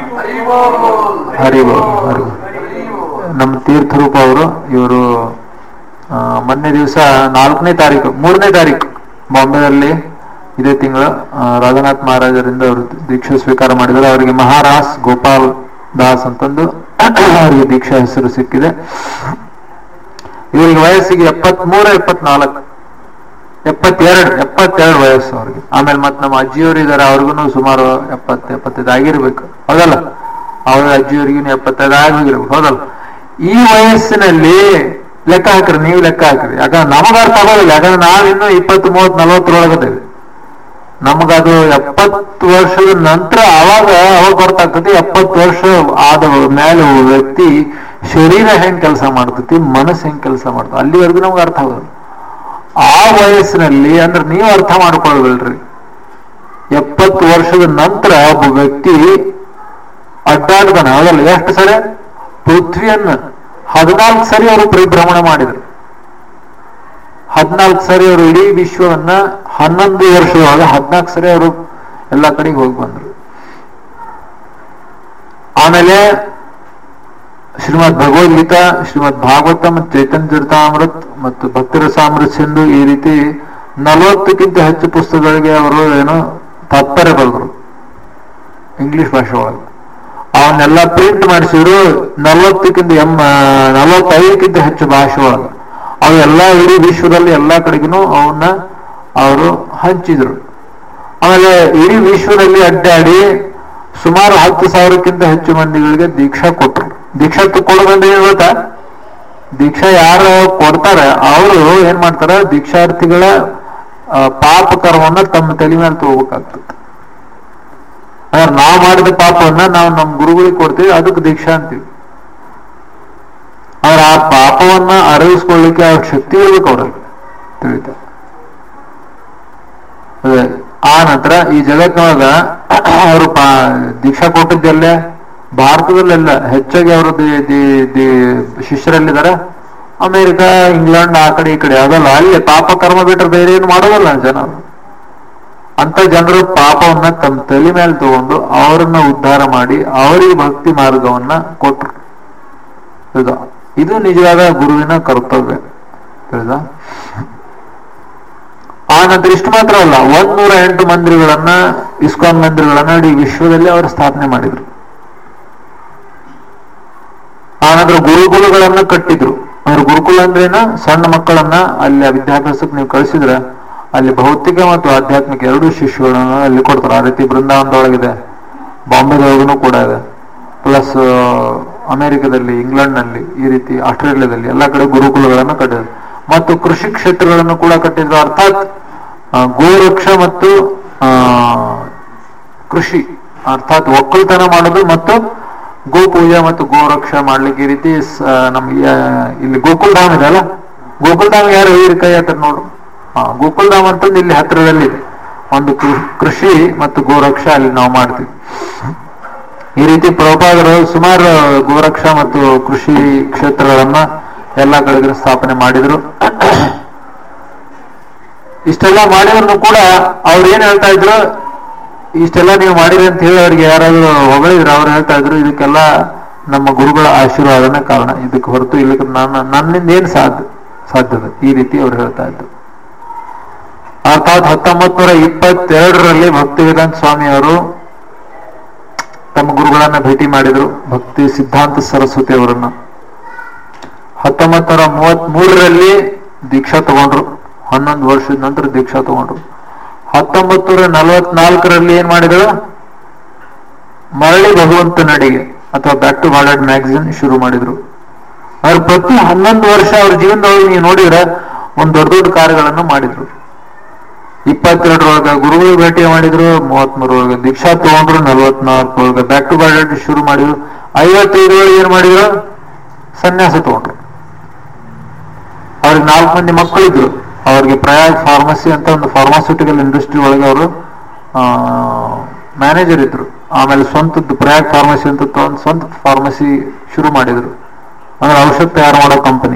ಹರಿ ಬಾಬು, ಹರಿ ಬಾಬು. ನಮ್ಮ ತೀರ್ಥರೂಪ ಅವರು ಇವರು ಮೊನ್ನೆ ದಿವಸ ನಾಲ್ಕನೇ ತಾರೀಕು ಮೂರನೇ ತಾರೀಕು ಬಾಂಬೆದಲ್ಲಿ ಇದೇ ತಿಂಗಳು ಆ, ರಾಘನಾಥ್ ಮಹಾರಾಜರಿಂದ ಅವರು ದೀಕ್ಷೆ ಸ್ವೀಕಾರ ಮಾಡಿದ್ದಾರೆ ಅವರಿಗೆ ಮಹಾರಾಸ್ ಗೋಪಾಲ್ ದಾಸ್ ಅಂತಂದು ಅವರಿಗೆ ದೀಕ್ಷಾ ಹೆಸರು ಸಿಕ್ಕಿದೆ ಇವರಿಗೆ ವಯಸ್ಸಿಗೆ ಎಪ್ಪತ್ಮೂರ ಎಪ್ಪತ್ನಾಲ್ಕು ಎಪ್ಪತ್ತೆರಡು ಎಪ್ಪತ್ತೆರಡು ವಯಸ್ಸು ಅವ್ರಿಗೆ ಆಮೇಲೆ ಮತ್ತೆ ನಮ್ಮ ಅಜ್ಜಿಯವರು ಇದಾರೆ ಅವ್ರಿಗೂ ಸುಮಾರು ಎಪ್ಪತ್ತು ಎಪ್ಪತ್ತೈದು ಆಗಿರ್ಬೇಕು ಹೌದಲ್ಲ ಅವ್ರ ಅಜ್ಜಿಯವ್ರಿಗೂ ಎಪ್ಪತ್ತೈದು ಆಗಿರ್ಬೇಕು ಹೌದಲ್ಲ ಈ ವಯಸ್ಸಿನಲ್ಲಿ ಲೆಕ್ಕ ಹಾಕ್ರಿ ನೀವು ಲೆಕ್ಕ ಹಾಕ್ರಿ ಯಾಕಂದ್ರೆ ನಮಗ ಅರ್ಥ ಆಗೋದಿಲ್ಲ ಯಾಕಂದ್ರೆ ನಾವಿನ್ನು ಇಪ್ಪತ್ತು ಮೂವತ್ ನಲವತ್ತರೊಳಗದೇವೆ ನಮಗದು ಎಪ್ಪತ್ತು ವರ್ಷದ ನಂತರ ಅವಾಗ ಅವಾಗ ಗೊತ್ತಾಗ್ತದೆ ಎಪ್ಪತ್ತು ವರ್ಷ ಆದ ಮೇಲೆ ಒಬ್ಬ ವ್ಯಕ್ತಿ ಶರೀರ ಹೆಂಗ್ ಕೆಲಸ ಮಾಡ್ತೈತಿ ಮನಸ್ಸು ಹೆಂಗ್ ಕೆಲಸ ಮಾಡ್ತದೆ ಅಲ್ಲಿವರೆಗೂ ನಮ್ಗೆ ಅರ್ಥ ಆಗೋದಿಲ್ಲ ಆ ವಯಸ್ಸಿನಲ್ಲಿ ಅಂದ್ರೆ ನೀವು ಅರ್ಥ ಮಾಡ್ಕೊಳ್ಬೇಡ್ರಿ ಎಪ್ಪತ್ತು ವರ್ಷದ ನಂತರ ಒಬ್ಬ ವ್ಯಕ್ತಿ ಅಡ್ಡಾಡ್ದಾನೆ ಹೌದಲ್ಲ ಎಷ್ಟು ಸರಿ ಪೃಥ್ವಿಯನ್ನ ಹದಿನಾಲ್ಕು ಸರಿ ಅವರು ಪರಿಭ್ರಮಣ ಮಾಡಿದರು ಹದಿನಾಲ್ಕು ಸರಿ ಅವರು ಇಡೀ ವಿಶ್ವವನ್ನ ಹನ್ನೊಂದು ವರ್ಷದೊಳಗೆ ಹದಿನಾಲ್ಕು ಸರಿ ಅವರು ಎಲ್ಲ ಕಡೆಗೆ ಹೋಗಿ ಬಂದರು ಆಮೇಲೆ ಶ್ರೀಮದ್ ಭಗವದ್ಗೀತಾ ಶ್ರೀಮದ್ ಭಾಗವತ ಮತ್ತು ಚೈತನ್ಯ ಚರಿತಾಮೃತ್ ಮತ್ತು ಭಕ್ತಿರಸಾಮೃತ್ ಸಿಂಧು ಈ ರೀತಿ ನಲವತ್ತಕ್ಕಿಂತ ಹೆಚ್ಚು ಪುಸ್ತಕಗಳಿಗೆ ಅವರು ಏನು ತಾತ್ಪರ್ಯ ಬರೆದ್ರು ಇಂಗ್ಲಿಷ್ ಭಾಷೆ ಒಳಗೆ ಅವನ್ನೆಲ್ಲ ಪ್ರಿಂಟ್ ಮಾಡಿಸಿದ್ರು ನಲವತ್ತಕ್ಕಿಂತ ಎಂ ನಲವತ್ತೈದಕ್ಕಿಂತ ಹೆಚ್ಚು ಭಾಷೆ ಒಳಗೆ ಅವೆಲ್ಲ ಇಡೀ ವಿಶ್ವದಲ್ಲಿ ಎಲ್ಲಾ ಕಡೆಗೂ ಅವನ್ನ ಅವರು ಹಂಚಿದ್ರು ಆಮೇಲೆ ಇಡೀ ವಿಶ್ವದಲ್ಲಿ ಅಡ್ಡಾಡಿ ಸುಮಾರು ಹತ್ತು ಸಾವಿರಕ್ಕಿಂತ ಹೆಚ್ಚು ಮಂದಿಗಳಿಗೆ ದೀಕ್ಷಾ ಕೊಟ್ರು ದೀಕ್ಷಾ ತಕ್ಕೊಳ್ಳೋದಂದ್ರೆ ಏನ್ ಗೊತ್ತಾ ದೀಕ್ಷಾ ಯಾರು ಕೊಡ್ತಾರೆ ಅವರು ಏನ್ ಮಾಡ್ತಾರ ದೀಕ್ಷಾರ್ಥಿಗಳ ಆ, ಪಾಪ ಕರ್ಮವನ್ನ ತಮ್ಮ ತಲೆ ಮೇಲೆ ತಗೋಬೇಕಾಗ್ತದೆ ಅಂದ್ರೆ ನಾವು ಮಾಡಿದ ಪಾಪವನ್ನ ನಾವು ನಮ್ಮ ಗುರುಗಳಿಗೆ ಕೊಡ್ತೀವಿ ಅದಕ್ಕೆ ದೀಕ್ಷಾ ಅಂತೀವಿ ಆದ್ರೆ ಆ ಪಾಪವನ್ನ ಅರಿವಿಸ್ಕೊಳ್ಳಿಕ್ಕೆ ಅವ್ರ ಶಕ್ತಿ ಇರ್ಬೇಕು ಅವ್ರಲ್ಲಿ ತಿಳಿತಾ ಅದೇ. ಆ ನಂತರ ಈ ಜಗತ್ತಿನೊಳಗ ಅವರು ದೀಕ್ಷಾ ಕೊಟ್ಟಿದ್ದೆಲ್ಲ ಭಾರತದಲ್ಲೆಲ್ಲ ಹೆಚ್ಚಾಗಿ ಅವರು ಶಿಷ್ಯರಲ್ಲಿದ್ದಾರೆ ಅಮೆರಿಕ ಇಂಗ್ಲೆಂಡ್ ಆ ಕಡೆ ಈ ಕಡೆ ಅದಲ್ಲ ಅಲ್ಲಿ ಪಾಪ ಕರ್ಮ ಬಿಟ್ಟರೆ ಬೇರೆ ಏನು ಮಾಡೋದಲ್ಲ ಜನ ಅಂತ ಜನರು ಪಾಪವನ್ನ ತಮ್ಮ ತಲೆ ಮೇಲೆ ತಗೊಂಡು ಅವರನ್ನ ಉದ್ಧಾರ ಮಾಡಿ ಅವರಿಗೆ ಭಕ್ತಿ ಮಾರ್ಗವನ್ನ ಕೊಟ್ರು ಹೌದಾ ಇದು ನಿಜವಾದ ಗುರುವಿನ ಕರ್ತವ್ಯ ತಿಳಿದ ಆ ನಂತರ ಇಷ್ಟು ಮಾತ್ರ ಅಲ್ಲ ಒಂದೂರ ಎಂಟು ಮಂದಿರಗಳನ್ನ ಇಸ್ಕಾನ್ ಮಂದಿರಗಳನ್ನ ಇಡೀ ವಿಶ್ವದಲ್ಲಿ ಅವರು ಸ್ಥಾಪನೆ ಮಾಡಿದ್ರು ಆ ನಂತರ ಗುರುಕುಲಗಳನ್ನ ಕಟ್ಟಿದ್ರು ಅವ್ರ ಗುರುಕುಲ ಅಂದ್ರೇನ ಸಣ್ಣ ಮಕ್ಕಳನ್ನ ಅಲ್ಲಿ ವಿದ್ಯಾಭ್ಯಾಸಕ್ಕೆ ನೀವು ಕಳಿಸಿದ್ರೆ ಅಲ್ಲಿ ಭೌತಿಕ ಮತ್ತು ಆಧ್ಯಾತ್ಮಿಕ ಎರಡೂ ಶಿಷ್ಯಗಳನ್ನ ಅಲ್ಲಿ ಕೊಡ್ತಾರೆ ಆ ರೀತಿ ಬೃಂದಾವನದೊಳಗಿದೆ ಬಾಂಬೆದೊಳಗೂ ಕೂಡ ಇದೆ ಪ್ಲಸ್ ಅಮೆರಿಕದಲ್ಲಿ ಇಂಗ್ಲೆಂಡ್ನಲ್ಲಿ ಈ ರೀತಿ ಆಸ್ಟ್ರೇಲಿಯಾದಲ್ಲಿ ಎಲ್ಲ ಕಡೆ ಗುರುಕುಲಗಳನ್ನು ಕಟ್ಟಿದ್ರು ಮತ್ತು ಕೃಷಿ ಕ್ಷೇತ್ರಗಳನ್ನು ಕೂಡ ಕಟ್ಟಿದ್ರು ಅರ್ಥಾತ್ ಆ, ಗೋರಕ್ಷ ಮತ್ತು ಆ, ಕೃಷಿ ಅರ್ಥಾತ್ ಒಕ್ಕಲ್ತನ ಮಾಡೋದು ಮತ್ತು ಗೋಪೂಜೆ ಮತ್ತು ಗೋರಕ್ಷ ಮಾಡ್ಲಿಕ್ಕೆ ಈ ರೀತಿ ಸ- ನಮ್ಗೆ ಆ, ಇಲ್ಲಿ ಗೋಕುಲ್ ಧಾಮ್ ಇದೆ ಅಲ್ಲ ಗೋಕುಲ್ ಧಾಮ್ ಯಾರು ಈ ಕೈ ಹತ್ರ ನೋಡು ಹಾ ಗೋಕುಲ್ ಧಾಮ್ ಅಂತಂದು ಇಲ್ಲಿ ಹತ್ತಿರದಲ್ಲಿದೆ ಒಂದು ಕೃ- ಕೃಷಿ ಮತ್ತು ಗೋರಕ್ಷ ಅಲ್ಲಿ ನಾವು ಮಾಡ್ತೀವಿ ಈ ರೀತಿ ಪ್ರಭುಪಾದರು ಸುಮಾರು ಗೋರಕ್ಷ ಮತ್ತು ಕೃಷಿ ಕ್ಷೇತ್ರಗಳನ್ನ ಎಲ್ಲ ಕಡೆಗೂ ಸ್ಥಾಪನೆ ಮಾಡಿದ್ರು ಇಷ್ಟೆಲ್ಲ ಮಾಡಿದ್ರು ಕೂಡ ಅವ್ರು ಏನ್ ಹೇಳ್ತಾ ಇದ್ರು ಇಷ್ಟೆಲ್ಲ ನೀವು ಮಾಡಿರಿ ಅಂತ ಹೇಳಿ ಅವ್ರಿಗೆ ಯಾರಾದ್ರೂ ಹೊಗಳಿದ್ರು ಅವ್ರು ಹೇಳ್ತಾ ಇದ್ರು ಇದಕ್ಕೆಲ್ಲ ನಮ್ಮ ಗುರುಗಳ ಆಶೀರ್ವಾದನ ಕಾರಣ ಇದಕ್ಕೆ ಹೊರತು ಇಲ್ಲಿಗೆ ನನ್ನ ನನ್ನಿಂದ ಏನು ಸಾಧ್ಯ ಸಾಧ್ಯದ ಈ ರೀತಿ ಅವ್ರು ಹೇಳ್ತಾ ಇದ್ರು ಅರ್ಥಾತ್ ಹತ್ತೊಂಬತ್ ನೂರ ಇಪ್ಪತ್ತೆರಡರಲ್ಲಿ ಭಕ್ತಿವೇದಾಂತ ಸ್ವಾಮಿ ಅವರು ತಮ್ಮ ಗುರುಗಳನ್ನ ಭೇಟಿ ಮಾಡಿದ್ರು ಭಕ್ತಿ ಸಿದ್ಧಾಂತ ಸರಸ್ವತಿ ಅವರನ್ನ ಹತ್ತೊಂಬತ್ ನೂರ ಮೂವತ್ತ್ ಮೂರರಲ್ಲಿ ದೀಕ್ಷಾ ತಗೊಂಡ್ರು ಹನ್ನೊಂದು ವರ್ಷದ ನಂತರ ದೀಕ್ಷಾ ತಗೊಂಡ್ರು ಹತ್ತೊಂಬತ್ ನೂರ ನಲವತ್ನಾಲ್ಕರಲ್ಲಿ ಏನ್ ಮಾಡಿದ್ರು ಮರಳಿ ಭಗವಂತ ನಡಿಗೆ ಅಥವಾ ಬ್ಯಾಕ್ ಟು ಗಾರ್ಡೆಡ್ ಮ್ಯಾಗಝಿನ್ ಶುರು ಮಾಡಿದ್ರು ಅವ್ರು ಪ್ರತಿ ಹನ್ನೊಂದು ವರ್ಷ ಅವ್ರ ಜೀವನದೊಳಗೆ ನೀವು ನೋಡಿದ್ರೆ ಒಂದ್ ದೊಡ್ಡ ದೊಡ್ಡ ಕಾರ್ಯಗಳನ್ನು ಮಾಡಿದ್ರು ಇಪ್ಪತ್ತೆರಡರೊಳಗ ಗುರುಗಳು ಭೇಟಿ ಮಾಡಿದ್ರು ಮೂವತ್ಮೂರೊಳಗೆ ದೀಕ್ಷಾ ತಗೊಂಡ್ರು ನಲ್ವತ್ನಾಲ್ಕರೊಳಗೆ ಬ್ಯಾಕ್ ಟು ಗಾರ್ಡೆಡ್ ಶುರು ಮಾಡಿದ್ರು ಐವತ್ತೈದರೊಳಗೆ ಏನ್ ಮಾಡಿದ್ರು ಸನ್ಯಾಸ ತಗೊಂಡ್ರು ಅವ್ರಿಗೆ ನಾಲ್ಕು ಮಂದಿ ಮಕ್ಕಳಿದ್ರು ಅವ್ರಿಗೆ ಪ್ರಯಾಗ್ ಫಾರ್ಮಸಿ ಅಂತ ಒಂದು ಫಾರ್ಮಾಸ್ಯೂಟಿಕಲ್ ಇಂಡಸ್ಟ್ರಿ ಒಳಗೆ ಅವರು ಮ್ಯಾನೇಜರ್ ಇದ್ರು ಆಮೇಲೆ ಸ್ವಂತದ್ದು ಪ್ರಯಾಗ್ ಫಾರ್ಮಸಿ ಅಂತ ಒಂದು ಸ್ವಂತ ಫಾರ್ಮಸಿ ಶುರು ಮಾಡಿದ್ರು ಅಂದ್ರೆ ಔಷಧ ತಯಾರು ಮಾಡೋ ಕಂಪನಿ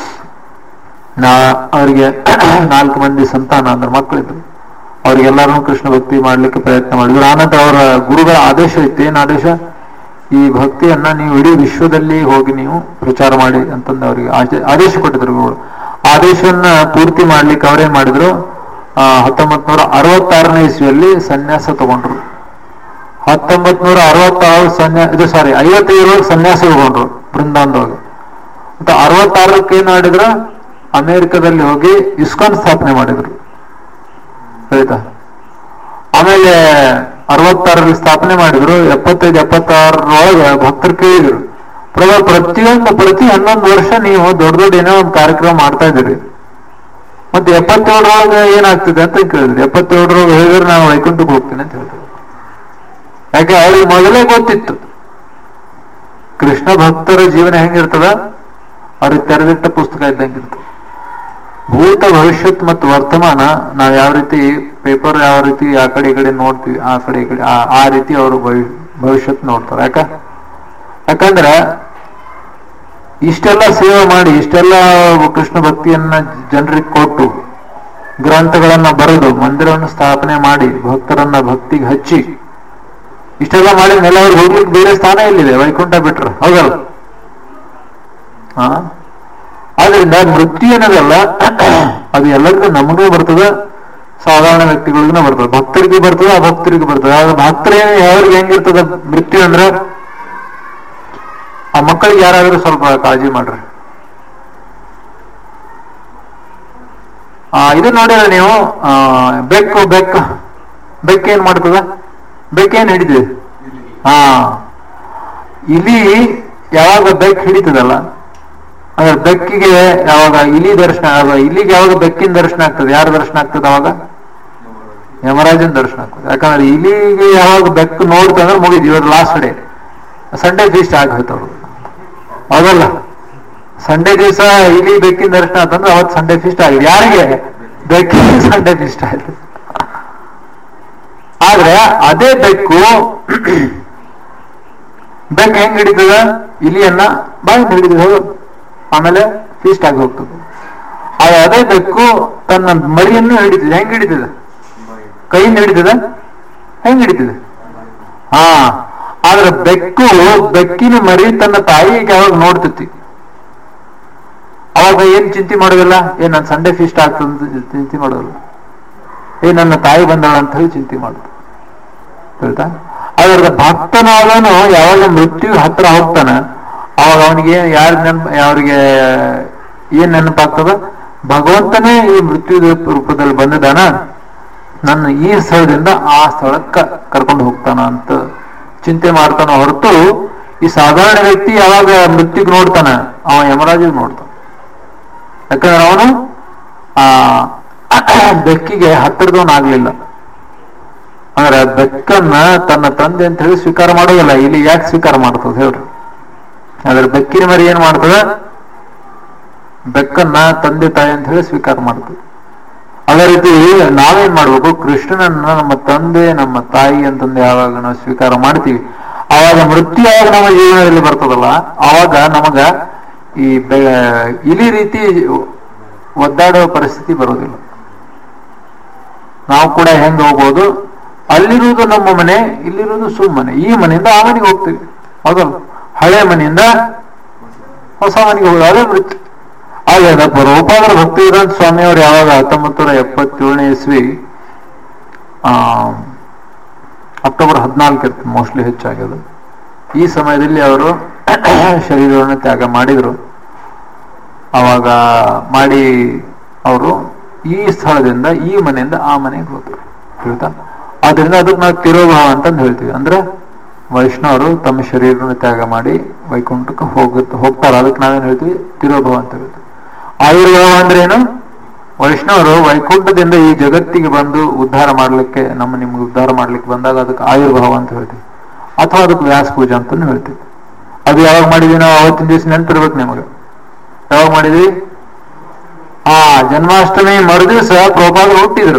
ನಾ ಅವರಿಗೆ ನಾಲ್ಕು ಮಂದಿ ಸಂತಾನ ಅಂದ್ರೆ ಮಕ್ಕಳಿದ್ರು ಅವ್ರಿಗೆಲ್ಲರೂ ಕೃಷ್ಣ ಭಕ್ತಿ ಮಾಡ್ಲಿಕ್ಕೆ ಪ್ರಯತ್ನ ಮಾಡಿದ್ರು ಆನಂತರ ಅವರ ಗುರುಗಳ ಆದೇಶ ಇತ್ತು ಏನ್ ಆದೇಶ ಈ ಭಕ್ತಿಯನ್ನ ನೀವು ಇಡೀ ವಿಶ್ವದಲ್ಲಿ ಹೋಗಿ ನೀವು ಪ್ರಚಾರ ಮಾಡಿ ಅಂತಂದು ಅವರಿಗೆ ಆಚೆ- ಆದೇಶ ಕೊಟ್ಟಿದ್ರು ಗುರುಗಳು ಆದೇಶವನ್ನ ಪೂರ್ತಿ ಮಾಡ್ಲಿಕ್ಕೆ ಅವ್ರೇನ್ ಮಾಡಿದ್ರು ಹತ್ತೊಂಬತ್ ನೂರ ಅರವತ್ತಾರನೇ ಇಸ್ವಿಯಲ್ಲಿ ಸನ್ಯಾಸ ತಗೊಂಡ್ರು ಹತ್ತೊಂಬತ್ ನೂರ ಅರವತ್ತಾರು ಸನ್ಯಾಸ ಇದು ಸಾರಿ ಐವತ್ತೈದರೊಳಗೆ ಸನ್ಯಾಸ ತಗೊಂಡ್ರು ಬೃಂದಾವನದೊಳಗೆ ಮತ್ತೆ ಅರವತ್ತಾರಕ್ಕೆ ಏನ್ ಮಾಡಿದ್ರು ಅಮೆರಿಕದಲ್ಲಿ ಹೋಗಿ ಇಸ್ಕಾನ್ ಸ್ಥಾಪನೆ ಮಾಡಿದ್ರು ಆಯ್ತಾ ಆಮೇಲೆ ಅರವತ್ತಾರಲ್ಲಿ ಸ್ಥಾಪನೆ ಮಾಡಿದ್ರು ಎಪ್ಪತ್ತೈದು ಎಪ್ಪತ್ತಾರರೊಳಗೆ ಭಕ್ತರು ಕೇಳಿದ್ರು ಪ್ರಭು ಪ್ರತಿಯೊಂದು ಪ್ರತಿ ಹನ್ನೊಂದು ವರ್ಷ ನೀವು ದೊಡ್ಡ ದೊಡ್ಡ ಏನೋ ಒಂದು ಕಾರ್ಯಕ್ರಮ ಮಾಡ್ತಾ ಇದ್ದೀರಿ ಮತ್ತೆ ಎಪ್ಪತ್ತೇಳರೊಳಗೆ ಏನಾಗ್ತಿದೆ ಅಂತ ಕೇಳಿದ್ರು ಎಪ್ಪತ್ತೇಳರೊಳಗೆ ಹೇಳಿದ್ರೆ ನಾನು ವೈಕುಂಠಕ್ಕೆ ಹೋಗ್ತೀನಿ ಅಂತ ಹೇಳಿದ್ರು ಯಾಕೆ ಅವ್ರಿಗೆ ಮೊದಲೇ ಗೊತ್ತಿತ್ತು ಕೃಷ್ಣ ಭಕ್ತರ ಜೀವನ ಹೆಂಗಿರ್ತದ ಅವ್ರಿಗೆ ತೆರೆದಿಟ್ಟ ಪುಸ್ತಕ ಇದ್ದಂಗಿರ್ತದೆ ಭೂತ ಭವಿಷ್ಯತ್ ಮತ್ತು ವರ್ತಮಾನ ನಾವ್ ಯಾವ ರೀತಿ ಪೇಪರ್ ಯಾವ ರೀತಿ ಆ ಕಡೆ ಈ ಕಡೆ ನೋಡ್ತೀವಿ ಆ ಕಡೆ ಈ ಕಡೆ ಆ- ಆ ರೀತಿ ಅವರು ಭವಿಷ್ಯತ್ ನೋಡ್ತಾರೆ ಯಾಕ ಯಾಕಂದ್ರೆ ಇಷ್ಟೆಲ್ಲ ಸೇವೆ ಮಾಡಿ ಇಷ್ಟೆಲ್ಲ ಕೃಷ್ಣ ಭಕ್ತಿಯನ್ನ ಜನರಿಗೆ ಕೊಟ್ಟು ಗ್ರಂಥಗಳನ್ನ ಬರೆದು ಮಂದಿರವನ್ನು ಸ್ಥಾಪನೆ ಮಾಡಿ ಭಕ್ತರನ್ನ ಭಕ್ತಿಗೆ ಹಚ್ಚಿ ಇಷ್ಟೆಲ್ಲ ಮಾಡಿ ಮೇಲೆ ಅವ್ರಿಗೆ ಹೋಗ್ಲಿಕ್ಕೆ ಬೇರೆ ಸ್ಥಾನ ಎಲ್ಲಿದೆ ವೈಕುಂಠ ಬಿಟ್ರು ಹೌದಲ್ಲ ಹಾ ಆದ್ರಿಂದ ಮೃತ್ಯು ಏನದಲ್ಲ ಅದು ಎಲ್ಲರಿಗೂ ನಮಗೂ ಬರ್ತದ ಸಾಧಾರಣ ವ್ಯಕ್ತಿಗಳಿಗೂ ಬರ್ತದೆ ಭಕ್ತರಿಗೆ ಬರ್ತದೆ ಅಭಕ್ತರಿಗೆ ಬರ್ತದೆ ಆದ್ರೆ ಭಕ್ತರೇ ಯಾವ್ರಿಗೆ ಹೆಂಗಿರ್ತದ ಮೃತ್ಯು ಅಂದ್ರೆ ಆ ಮಕ್ಕಳಿಗೆ ಯಾರಾದ್ರೂ ಸ್ವಲ್ಪ ಕಾಳಜಿ ಮಾಡ್ರಿ ಆ ಇದು ನೋಡಿದ್ರೆ ನೀವು ಆ, ಬೆಕ್ಕು ಬೆಕ್ಕು ಬೆಕ್ಕು ಏನ್ ಮಾಡ್ತದ ಬೆಕ್ಕೇನ್ ಹಿಡಿತದೆ ಹಾ ಇಲಿ ಯಾವಾಗ ಬೆಕ್ಕು ಹಿಡಿತದಲ್ಲ ಅಂದ್ರೆ ಬೆಕ್ಕಿಗೆ ಯಾವಾಗ ಇಲಿ ದರ್ಶನ ಆಗ- ಇಲಿಗೆ ಯಾವಾಗ ಬೆಕ್ಕಿನ ದರ್ಶನ ಆಗ್ತದೆ ಯಾರ ದರ್ಶನ ಆಗ್ತದೆ ಅವಾಗ ಯಮರಾಜನ ದರ್ಶನ ಆಗ್ತದೆ ಯಾಕಂದ್ರೆ ಇಲಿಗೆ ಯಾವಾಗ ಬೆಕ್ಕು ನೋಡ್ತಂದ್ರೆ ಮುಗಿದು ಇವತ್ತು ಲಾಸ್ಟ್ ಡೇ ಸಂಡೇ ಫೀಸ್ಟ್ ಆಗೋಯ್ತು ಅವ್ರು ಹೌದಲ್ಲ ಸಂಡೇ ದಿವಸ ಇಲಿ ಬೆಕ್ಕಿನ ದರ್ಶನ ಆತಂದ್ರೆ ಅವತ್ತು ಸಂಡೇ ಫೀಸ್ಟ್ ಆಗಿದೆ ಯಾರಿಗೆ ಬೆಕ್ಕಿಗೆ ಸಂಡೇ ಫೀಸ್ಟ್ ಆಯ್ತು ಆದ್ರೆ ಅದೇ ಬೆಕ್ಕು ಬೆಕ್ಕು ಹೆಂಗ್ ಹಿಡಿತದ ಇಲಿಯನ್ನ ಬಾಯಿ ಹಿಡಿತದೆ ಹೌದು ಆಮೇಲೆ ಫೀಸ್ಟ್ ಆಗಿ ಹೋಗ್ತದೆ ಆದ್ರೆ ಅದೇ ಬೆಕ್ಕು ತನ್ನ ಮರಿಯನ್ನು ಹಿಡಿತದೆ ಹೆಂಗ್ ಹಿಡಿತದೆ ಕೈಯಿಂದ ಹಿಡಿತದ ಹೆಂಗ್ ಹಿಡಿತದೆ ಹಾ ಆದ್ರೆ ಬೆಕ್ಕು ಬೆಕ್ಕಿನ ಮರಿ ತನ್ನ ತಾಯಿಗೆ ಯಾವಾಗ ನೋಡ್ತತಿ ಅವಾಗ ಏನ್ ಚಿಂತೆ ಮಾಡೋದಿಲ್ಲ ಏನ್ ನನ್ನ ಸಂಡೇ ಫೀಸ್ಟ್ ಆಗ್ತದೆ ಅಂತ ಚಿಂತೆ ಮಾಡೋದಿಲ್ಲ ಏ ನನ್ನ ತಾಯಿ ಬಂದಾಳ ಅಂತ ಹೇಳಿ ಚಿಂತೆ ಮಾಡುದು ಹೇಳ್ತಾ ಅದ್ರ ಭಕ್ತನಾದನು ಯಾವಾಗ ಮೃತ್ಯು ಹತ್ರ ಹೋಗ್ತಾನ ಅವಾಗ ಅವನಿಗೆ ಯಾರ ನೆನಪು ಅವ್ರಿಗೆ ಏನ್ ನೆನಪಾಗ್ತದ ಭಗವಂತನೇ ಈ ಮೃತ್ಯು ರೂಪದಲ್ಲಿ ಬಂದಿದ್ದಾನ ನನ್ನ ಈ ಸ್ಥಳದಿಂದ ಆ ಸ್ಥಳಕ್ಕ ಕರ್ಕೊಂಡು ಹೋಗ್ತಾನ ಅಂತ ಚಿಂತೆ ಮಾಡ್ತಾನ ಹೊರತು ಈ ಸಾಧಾರಣ ವ್ಯಕ್ತಿ ಯಾವಾಗ ಮೃತ್ಯುಗ್ ನೋಡ್ತಾನ ಅವ ಯಮರಾಜಿಗೆ ನೋಡ್ತಾನ ಯಾಕಂದ್ರೆ ಅವನು ಆ ಬೆಕ್ಕಿಗೆ ಹತ್ತಿರದವನಾಗ್ಲಿಲ್ಲ ಅಂದ್ರೆ ಬೆಕ್ಕನ್ನ ತನ್ನ ತಂದೆ ಅಂತ ಹೇಳಿ ಸ್ವೀಕಾರ ಮಾಡೋದಿಲ್ಲ ಇಲ್ಲಿ ಯಾಕೆ ಸ್ವೀಕಾರ ಮಾಡ್ತದ ಹೇಳ್ರಿ ಆದ್ರೆ ಬೆಕ್ಕಿನ ಮರಿ ಏನ್ ಮಾಡ್ತದ ಬೆಕ್ಕನ್ನ ತಂದೆ ತಾಯಿ ಅಂತ ಹೇಳಿ ಸ್ವೀಕಾರ ಮಾಡ್ತದೆ ಅದೇ ರೀತಿ ನಾವೇನ್ ಮಾಡ್ಬೇಕು ಕೃಷ್ಣನನ್ನ ನಮ್ಮ ತಂದೆ ನಮ್ಮ ತಾಯಿ ಅಂತಂದು ಯಾವಾಗ ನಾವು ಸ್ವೀಕಾರ ಮಾಡ್ತೀವಿ ಆವಾಗ ಮೃತ್ಯು ಯಾವಾಗ ನಮ್ಮ ಜೀವನದಲ್ಲಿ ಬರ್ತದಲ್ಲ ಆವಾಗ ನಮಗ ಈ ಬೆ- ಇಲಿ ರೀತಿ ಒದ್ದಾಡೋ ಪರಿಸ್ಥಿತಿ ಬರೋದಿಲ್ಲ ನಾವು ಕೂಡ ಹೆಂಗ್ ಹೋಗ್ಬೋದು ಅಲ್ಲಿರುವುದು ನಮ್ಮ ಮನೆ ಇಲ್ಲಿರುವುದು ಸುಮ್ಮನೆ ಈ ಮನೆಯಿಂದ ಆ ಮನೆಗೆ ಹೋಗ್ತೀವಿ ಹೌದಲ್ಲ ಹಳೆ ಮನೆಯಿಂದ ಹೊಸ ಮನೆಗೆ ಹೋಗೋದು ಅದೇ ಮೃತ್ಯು ಹಾಗೆ ರೂಪಾಂತರ ಭಕ್ತಿವೇದಾಂತ ಸ್ವಾಮಿ ಅವರು ಯಾವಾಗ ಹತ್ತೊಂಬತ್ತು ನೂರ ಎಪ್ಪತ್ತೇಳನೇ ಇಸ್ವಿ ಆ ಅಕ್ಟೋಬರ್ ಹದಿನಾಲ್ಕು ಇರ್ತದೆ ಮೋಸ್ಟ್ಲಿ ಹೆಚ್ಚಾಗ್ಯದು ಈ ಸಮಯದಲ್ಲಿ ಅವರು ಶರೀರವನ್ನು ತ್ಯಾಗ ಮಾಡಿದ್ರು ಅವಾಗ ಮಾಡಿ ಅವರು ಈ ಸ್ಥಳದಿಂದ ಈ ಮನೆಯಿಂದ ಆ ಮನೆಗೆ ಹೋದ್ರು ಹೇಳ್ತಾ ಆದ್ರಿಂದ ಅದಕ್ಕೆ ನಾವು ತಿರೋಭಾವ ಅಂತಂದು ಹೇಳ್ತೀವಿ ಅಂದ್ರೆ ವೈಷ್ಣವರು ತಮ್ಮ ಶರೀರವನ್ನು ತ್ಯಾಗ ಮಾಡಿ ವೈಕುಂಠಕ್ಕೆ ಹೋಗ ಹೋಗ್ತಾರ ಅದಕ್ಕೆ ನಾವೇನ್ ಹೇಳ್ತೀವಿ ತಿರೋಭಾವ ಅಂತ ಹೇಳ್ತೀವಿ ಆಯುರ್ಭಾವ ಅಂದ್ರೆ ಏನು ವೈಷ್ಣವರು ವೈಕುಂಠದಿಂದ ಈ ಜಗತ್ತಿಗೆ ಬಂದು ಉದ್ಧಾರ ಮಾಡ್ಲಿಕ್ಕೆ ನಮ್ಮ ನಿಮ್ಗೆ ಉದ್ಧಾರ ಮಾಡ್ಲಿಕ್ಕೆ ಬಂದಾಗ ಅದಕ್ಕೆ ಆಯುರ್ಭಾವ ಅಂತ ಹೇಳ್ತೀವಿ ಅಥವಾ ಅದಕ್ಕೆ ವ್ಯಾಸ ಪೂಜೆ ಅಂತಾನು ಹೇಳ್ತೀವಿ ಅದು ಯಾವಾಗ ಮಾಡಿದ್ವಿ ನಾವು ಅವತ್ತಿನ ದಿವಸ ನೆನಪಿರ್ಬೇಕು ನಿಮಗೆ ಯಾವಾಗ ಮಾಡಿದ್ವಿ ಆ ಜನ್ಮಾಷ್ಟಮಿ ಮರುದಿವಸ ಪ್ರಭಾದರು ಹುಟ್ಟಿದ್ರು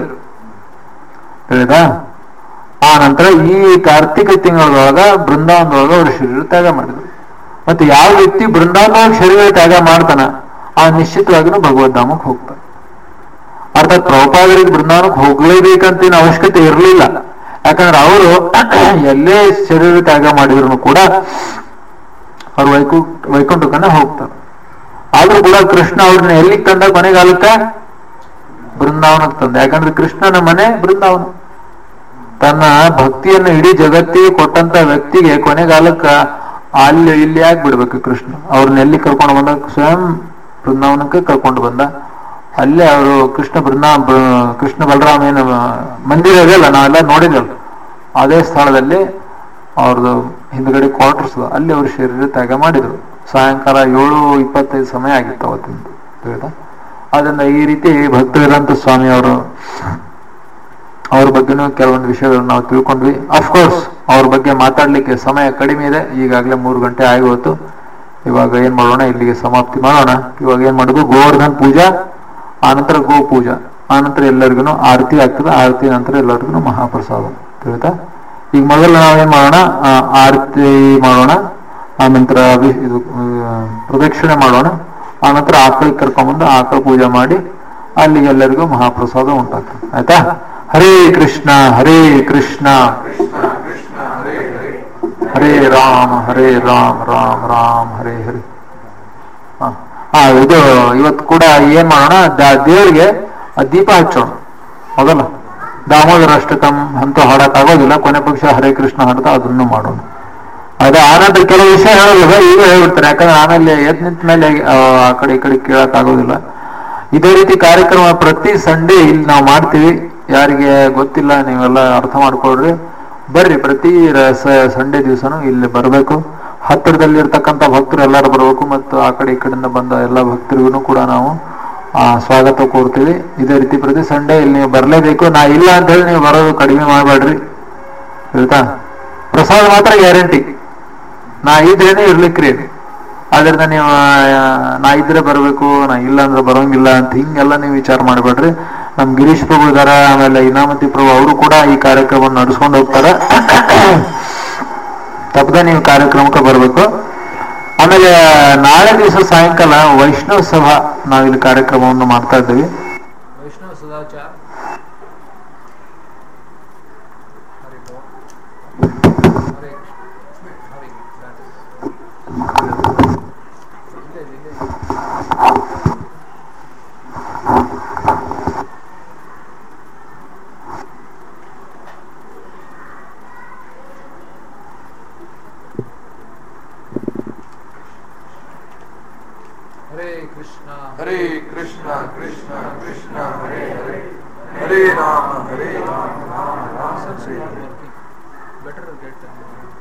ತಿಳಿದಾ ಆ ನಂತರ ಈ ಕಾರ್ತಿಕ ತಿಂಗಳೊಳಗ ಬೃಂದಾವನದೊಳಗ ಅವರು ಶರೀರ ತ್ಯಾಗ ಮಾಡಿದ್ರು ಮತ್ತೆ ಯಾವ ವ್ಯಕ್ತಿ ಬೃಂದಾವನದೊಳಗೆ ಶರೀರ ತ್ಯಾಗ ಮಾಡ್ತಾನ ಆ ನಿಶ್ಚಿತವಾಗಿನೂ ಭಗವದ್ಧಾಮಕ್ಕೆ ಹೋಗ್ತಾನೆ ಅರ್ಥಾತ್ ಪ್ರಭುಪಾದರಿಗೆ ಬೃಂದಾವನಕ್ಕೆ ಹೋಗ್ಲೇಬೇಕಂತ ಅವಶ್ಯಕತೆ ಇರಲಿಲ್ಲ ಯಾಕಂದ್ರೆ ಅವರು ಎಲ್ಲೇ ಶರೀರ ತ್ಯಾಗ ಮಾಡಿದ್ರು ಕೂಡ ಅವ್ರು ವೈಕುಂಠ ವೈಕುಂಠಕ್ಕನ್ನ ಹೋಗ್ತಾರೆ ಆದ್ರೂ ಕೂಡ ಕೃಷ್ಣ ಅವ್ರನ್ನ ಎಲ್ಲಿಗೆ ತಂದ ಕೊನೆಗಾಲಕ್ಕ ಬೃಂದಾವನಕ್ಕೆ ತಂದ ಯಾಕಂದ್ರೆ ಕೃಷ್ಣನ ಮನೆ ಬೃಂದಾವನ ತನ್ನ ಭಕ್ತಿಯನ್ನು ಇಡೀ ಜಗತ್ತಿಗೆ ಕೊಟ್ಟಂತ ವ್ಯಕ್ತಿಗೆ ಕೊನೆಗಾಲಕ್ಕ ಅಲ್ಲಿ ಇಲ್ಲಿ ಯಾಕೆ ಬಿಡ್ಬೇಕು ಕೃಷ್ಣ ಅವ್ರನ್ನ ಎಲ್ಲಿ ಕರ್ಕೊಂಡು ಬಂದ ಸ್ವಯಂ ಬೃಂದಾವನಕ್ಕೆ ಕರ್ಕೊಂಡು ಬಂದ ಅಲ್ಲೇ ಅವರು ಕೃಷ್ಣ ಬೃಂದಾ ಬ- ಕೃಷ್ಣ ಬಲರಾಮ ಏನು ಮಂದಿರ ಇದೆಯಲ್ಲ ನಾವೆಲ್ಲ ನೋಡಿದಲ್ಲ ಅದೇ ಸ್ಥಳದಲ್ಲಿ ಅವ್ರದ್ದು ಹಿಂದ್ಗಡೆ ಕ್ವಾರ್ಟರ್ಸ್ ಅಲ್ಲಿ ಅವರು ಶರೀರ ತ್ಯಾಗ ಮಾಡಿದ್ರು ಸಾಯಂಕಾಲ ಏಳು ಇಪ್ಪತ್ತೈದು ಸಮಯ ಆಗಿತ್ತು ಅವತ್ತಿಂದ ತಿಳಿದ ಅದರಿಂದ ಈ ರೀತಿ ಭಕ್ತವಿರಂತ ಸ್ವಾಮಿ ಅವರು ಅವ್ರ ಬಗ್ಗೆನೂ ಕೆಲವೊಂದು ವಿಷಯಗಳನ್ನ ನಾವು ತಿಳ್ಕೊಂಡ್ವಿ ಅಫ್ಕೋರ್ಸ್ ಅವ್ರ ಬಗ್ಗೆ ಮಾತಾಡ್ಲಿಕ್ಕೆ ಸಮಯ ಕಡಿಮೆ ಇದೆ ಈಗಾಗಲೇ ಮೂರು ಗಂಟೆ ಆಗಿ ಹೋಯ್ತು ಇವಾಗ ಏನ್ ಮಾಡೋಣ ಇಲ್ಲಿಗೆ ಸಮಾಪ್ತಿ ಮಾಡೋಣ ಇವಾಗ ಏನ್ ಮಾಡೋದು ಗೋವರ್ಧನ್ ಪೂಜಾ ಆನಂತರ ಗೋ ಪೂಜಾ ಆನಂತರ ಎಲ್ಲರಿಗೂ ಆರತಿ ಆಗ್ತದೆ ಆರತಿ ನಂತರ ಎಲ್ಲರಿಗೂ ಮಹಾಪ್ರಸಾದ ತಿಳಿತಾ ಈಗ ಮೊದಲು ನಾವೇನ್ ಮಾಡೋಣ ಆ, ಆರತಿ ಮಾಡೋಣ ಆನಂತರ ಅಭಿ- ಇದು ಆ, ಪ್ರದಕ್ಷಿಣೆ ಮಾಡೋಣ ಆನಂತರ ಆಕಳಿಗೆ ಕರ್ಕೊಂಡ್ಬಂದು ಆಕಳ ಪೂಜೆ ಮಾಡಿ ಅಲ್ಲಿಗೆ ಎಲ್ಲರಿಗೂ ಮಹಾಪ್ರಸಾದ ಉಂಟಾಗ್ತದೆ ಆಯ್ತಾ ಹರೇ ಕೃಷ್ಣ ಹರೇ ಕೃಷ್ಣ ಹರೇ ರಾಮ ಹರೇ ರಾಮ ರಾಮ ರಾಮ ಹರೇ ಹರೇ ಹ. ಆ ಇದು ಇವತ್ತು ಕೂಡ ಏನ್ ಮಾಡೋಣ ದ- ದೇವರಿಗೆ ಆ ದೀಪ ಹಚ್ಚೋಣ ಹೌದಲ್ಲ ದಾಮೋದರ ಅಷ್ಟಕಂ ಅಂತ ಹಾಡಕ್ ಆಗೋದಿಲ್ಲ ಕೊನೆ ಪಕ್ಷ ಹರೇ ಕೃಷ್ಣ ಹಾಡ್ತಾ ಅದನ್ನು ಮಾಡೋಣ ಅದೇ ಆನಂತರ ಕೆಲವು ವಿಷಯ ಹೇಳೋದಿಲ್ಲ ಈಗ ಹೇಳ್ಬಿಡ್ತಾರೆ ಯಾಕಂದ್ರೆ ಆಮೇಲೆ ಎದ್ ನಿಂತ ಮೇಲೆ ಆ ಆ ಕಡೆ ಈ ಕಡೆ ಕೇಳಕ್ ಆಗೋದಿಲ್ಲ ಇದೇ ರೀತಿ ಕಾರ್ಯಕ್ರಮ ಪ್ರತಿ ಸಂಡೇ ಇಲ್ಲಿ ನಾವು ಮಾಡ್ತೀವಿ ಯಾರಿಗೆ ಗೊತ್ತಿಲ್ಲ ನೀವೆಲ್ಲ ಅರ್ಥ ಮಾಡ್ಕೊಳ್ರಿ ಬರ್ರಿ ಪ್ರತಿ ಸಂಡೇ ದಿವಸನೂ ಇಲ್ಲಿ ಬರಬೇಕು ಹತ್ತಿರದಲ್ಲಿ ಇರ್ತಕ್ಕಂಥ ಭಕ್ತರು ಎಲ್ಲರೂ ಬರಬೇಕು ಮತ್ತು ಆ ಕಡೆ ಈ ಕಡೆಯಿಂದ ಬಂದ ಎಲ್ಲ ಭಕ್ತರಿಗೂ ಕೂಡ ನಾವು ಆ, ಸ್ವಾಗತ ಕೋರ್ತೀವಿ ಇದೇ ರೀತಿ ಪ್ರತಿ ಸಂಡೇ ಇಲ್ಲಿ ನೀವು ಬರಲೇಬೇಕು ನಾ ಇಲ್ಲ ಅಂತ ಹೇಳಿ ನೀವು ಬರೋದು ಕಡಿಮೆ ಮಾಡಬೇಡ್ರಿ ಆಯ್ತಾ ಪ್ರಸಾದ ಮಾತ್ರ ಗ್ಯಾರಂಟಿ ನಾ ಇದ್ರೇನೆ ಇರ್ಲಿಕ್ರಿ ಆದ್ರಿಂದ ನೀವು ಆ, ನಾ ಇದ್ರೆ ಬರಬೇಕು ನಾ ಇಲ್ಲ ಅಂದ್ರೆ ಬರೋಂಗಿಲ್ಲ ಅಂತ ಹಿಂಗೆಲ್ಲ ನೀವು ವಿಚಾರ ಮಾಡಬೇಡ್ರಿ ನಮ್ ಗಿರೀಶ್ ಪ್ರಭು ಇದಾರ ಆಮೇಲೆ ಇನಾಮತಿ ಪ್ರಭು ಅವರು ಕೂಡ ಈ ಕಾರ್ಯಕ್ರಮವನ್ನು ನಡೆಸ್ಕೊಂಡು ಹೋಗ್ತಾರೆ ತಪ್ಪದೆ ನೀವು ಕಾರ್ಯಕ್ರಮಕ್ಕೆ ಬರಬೇಕು ಆಮೇಲೆ ನಾಳೆ ದಿವಸ ಸಾಯಂಕಾಲ ವೈಷ್ಣವ ಸಭಾ ನಾವಿಲ್ಲಿ ಕಾರ್ಯಕ್ರಮವನ್ನು ಮಾಡ್ತಾ ಇದ್ದೀವಿ वैष्णव सदाचार हरि बोल हरे कृष्ण हरे कृष्ण ले ले हरे कृष्णा हरे कृष्णा कृष्णा कृष्णा हरे हरे हरे राम हरे Ram Ram Ram Some Hare not Hare working. Better get them.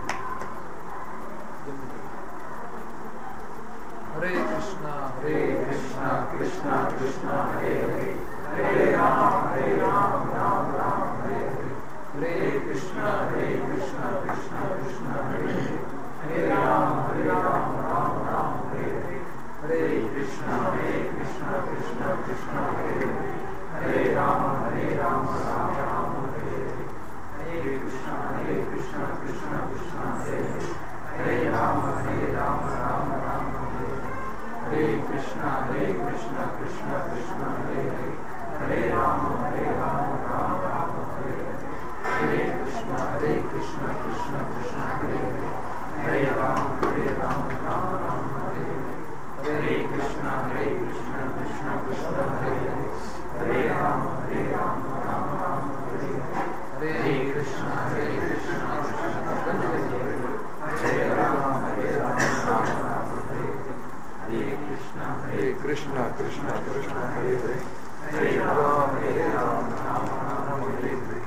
Hare Krishna, Hare Krishna Krishna Krishna Hare Hare Hare Ram Hare Ram Ram Ram Hare Hare Hare Krishna हरे कृष्णा कृष्णा कृष्णा हरे हरे हरे राम हरे राम राम राम हरे हरे हरे कृष्णा हरे कृष्णा कृष्णा कृष्णा हरे हरे हरे राम हरे राम राम राम हरे हरे हरे कृष्णा हरे कृष्णा कृष्णा कृष्णा हरे हरे हरे राम हरे राम राम राम हरे हरे हरे कृष्णा हरे कृष्णा कृष्णा कृष्णा हरे हरे हरे राम हरे राम राम राम हरे हरे हरे कृष्णा हरे कृष्णा कृष्णा कृष्णा हरे हरे हरे राम हरे राम राम राम हरे हरे हरे कृष्णा हरे कृष्णा कृष्णा कृष्णा हरे हरे हरे राम हरे राम राम राम हरे हरे हरे कृष्णा हरे कृष्णा कृष्णा हरे राम हरे राम राम राम हरे हरे कृष्णा हरे कृष्ण कृष्ण कृष्ण हरे हरे हरे राम हरे राम राम राम हरे हरे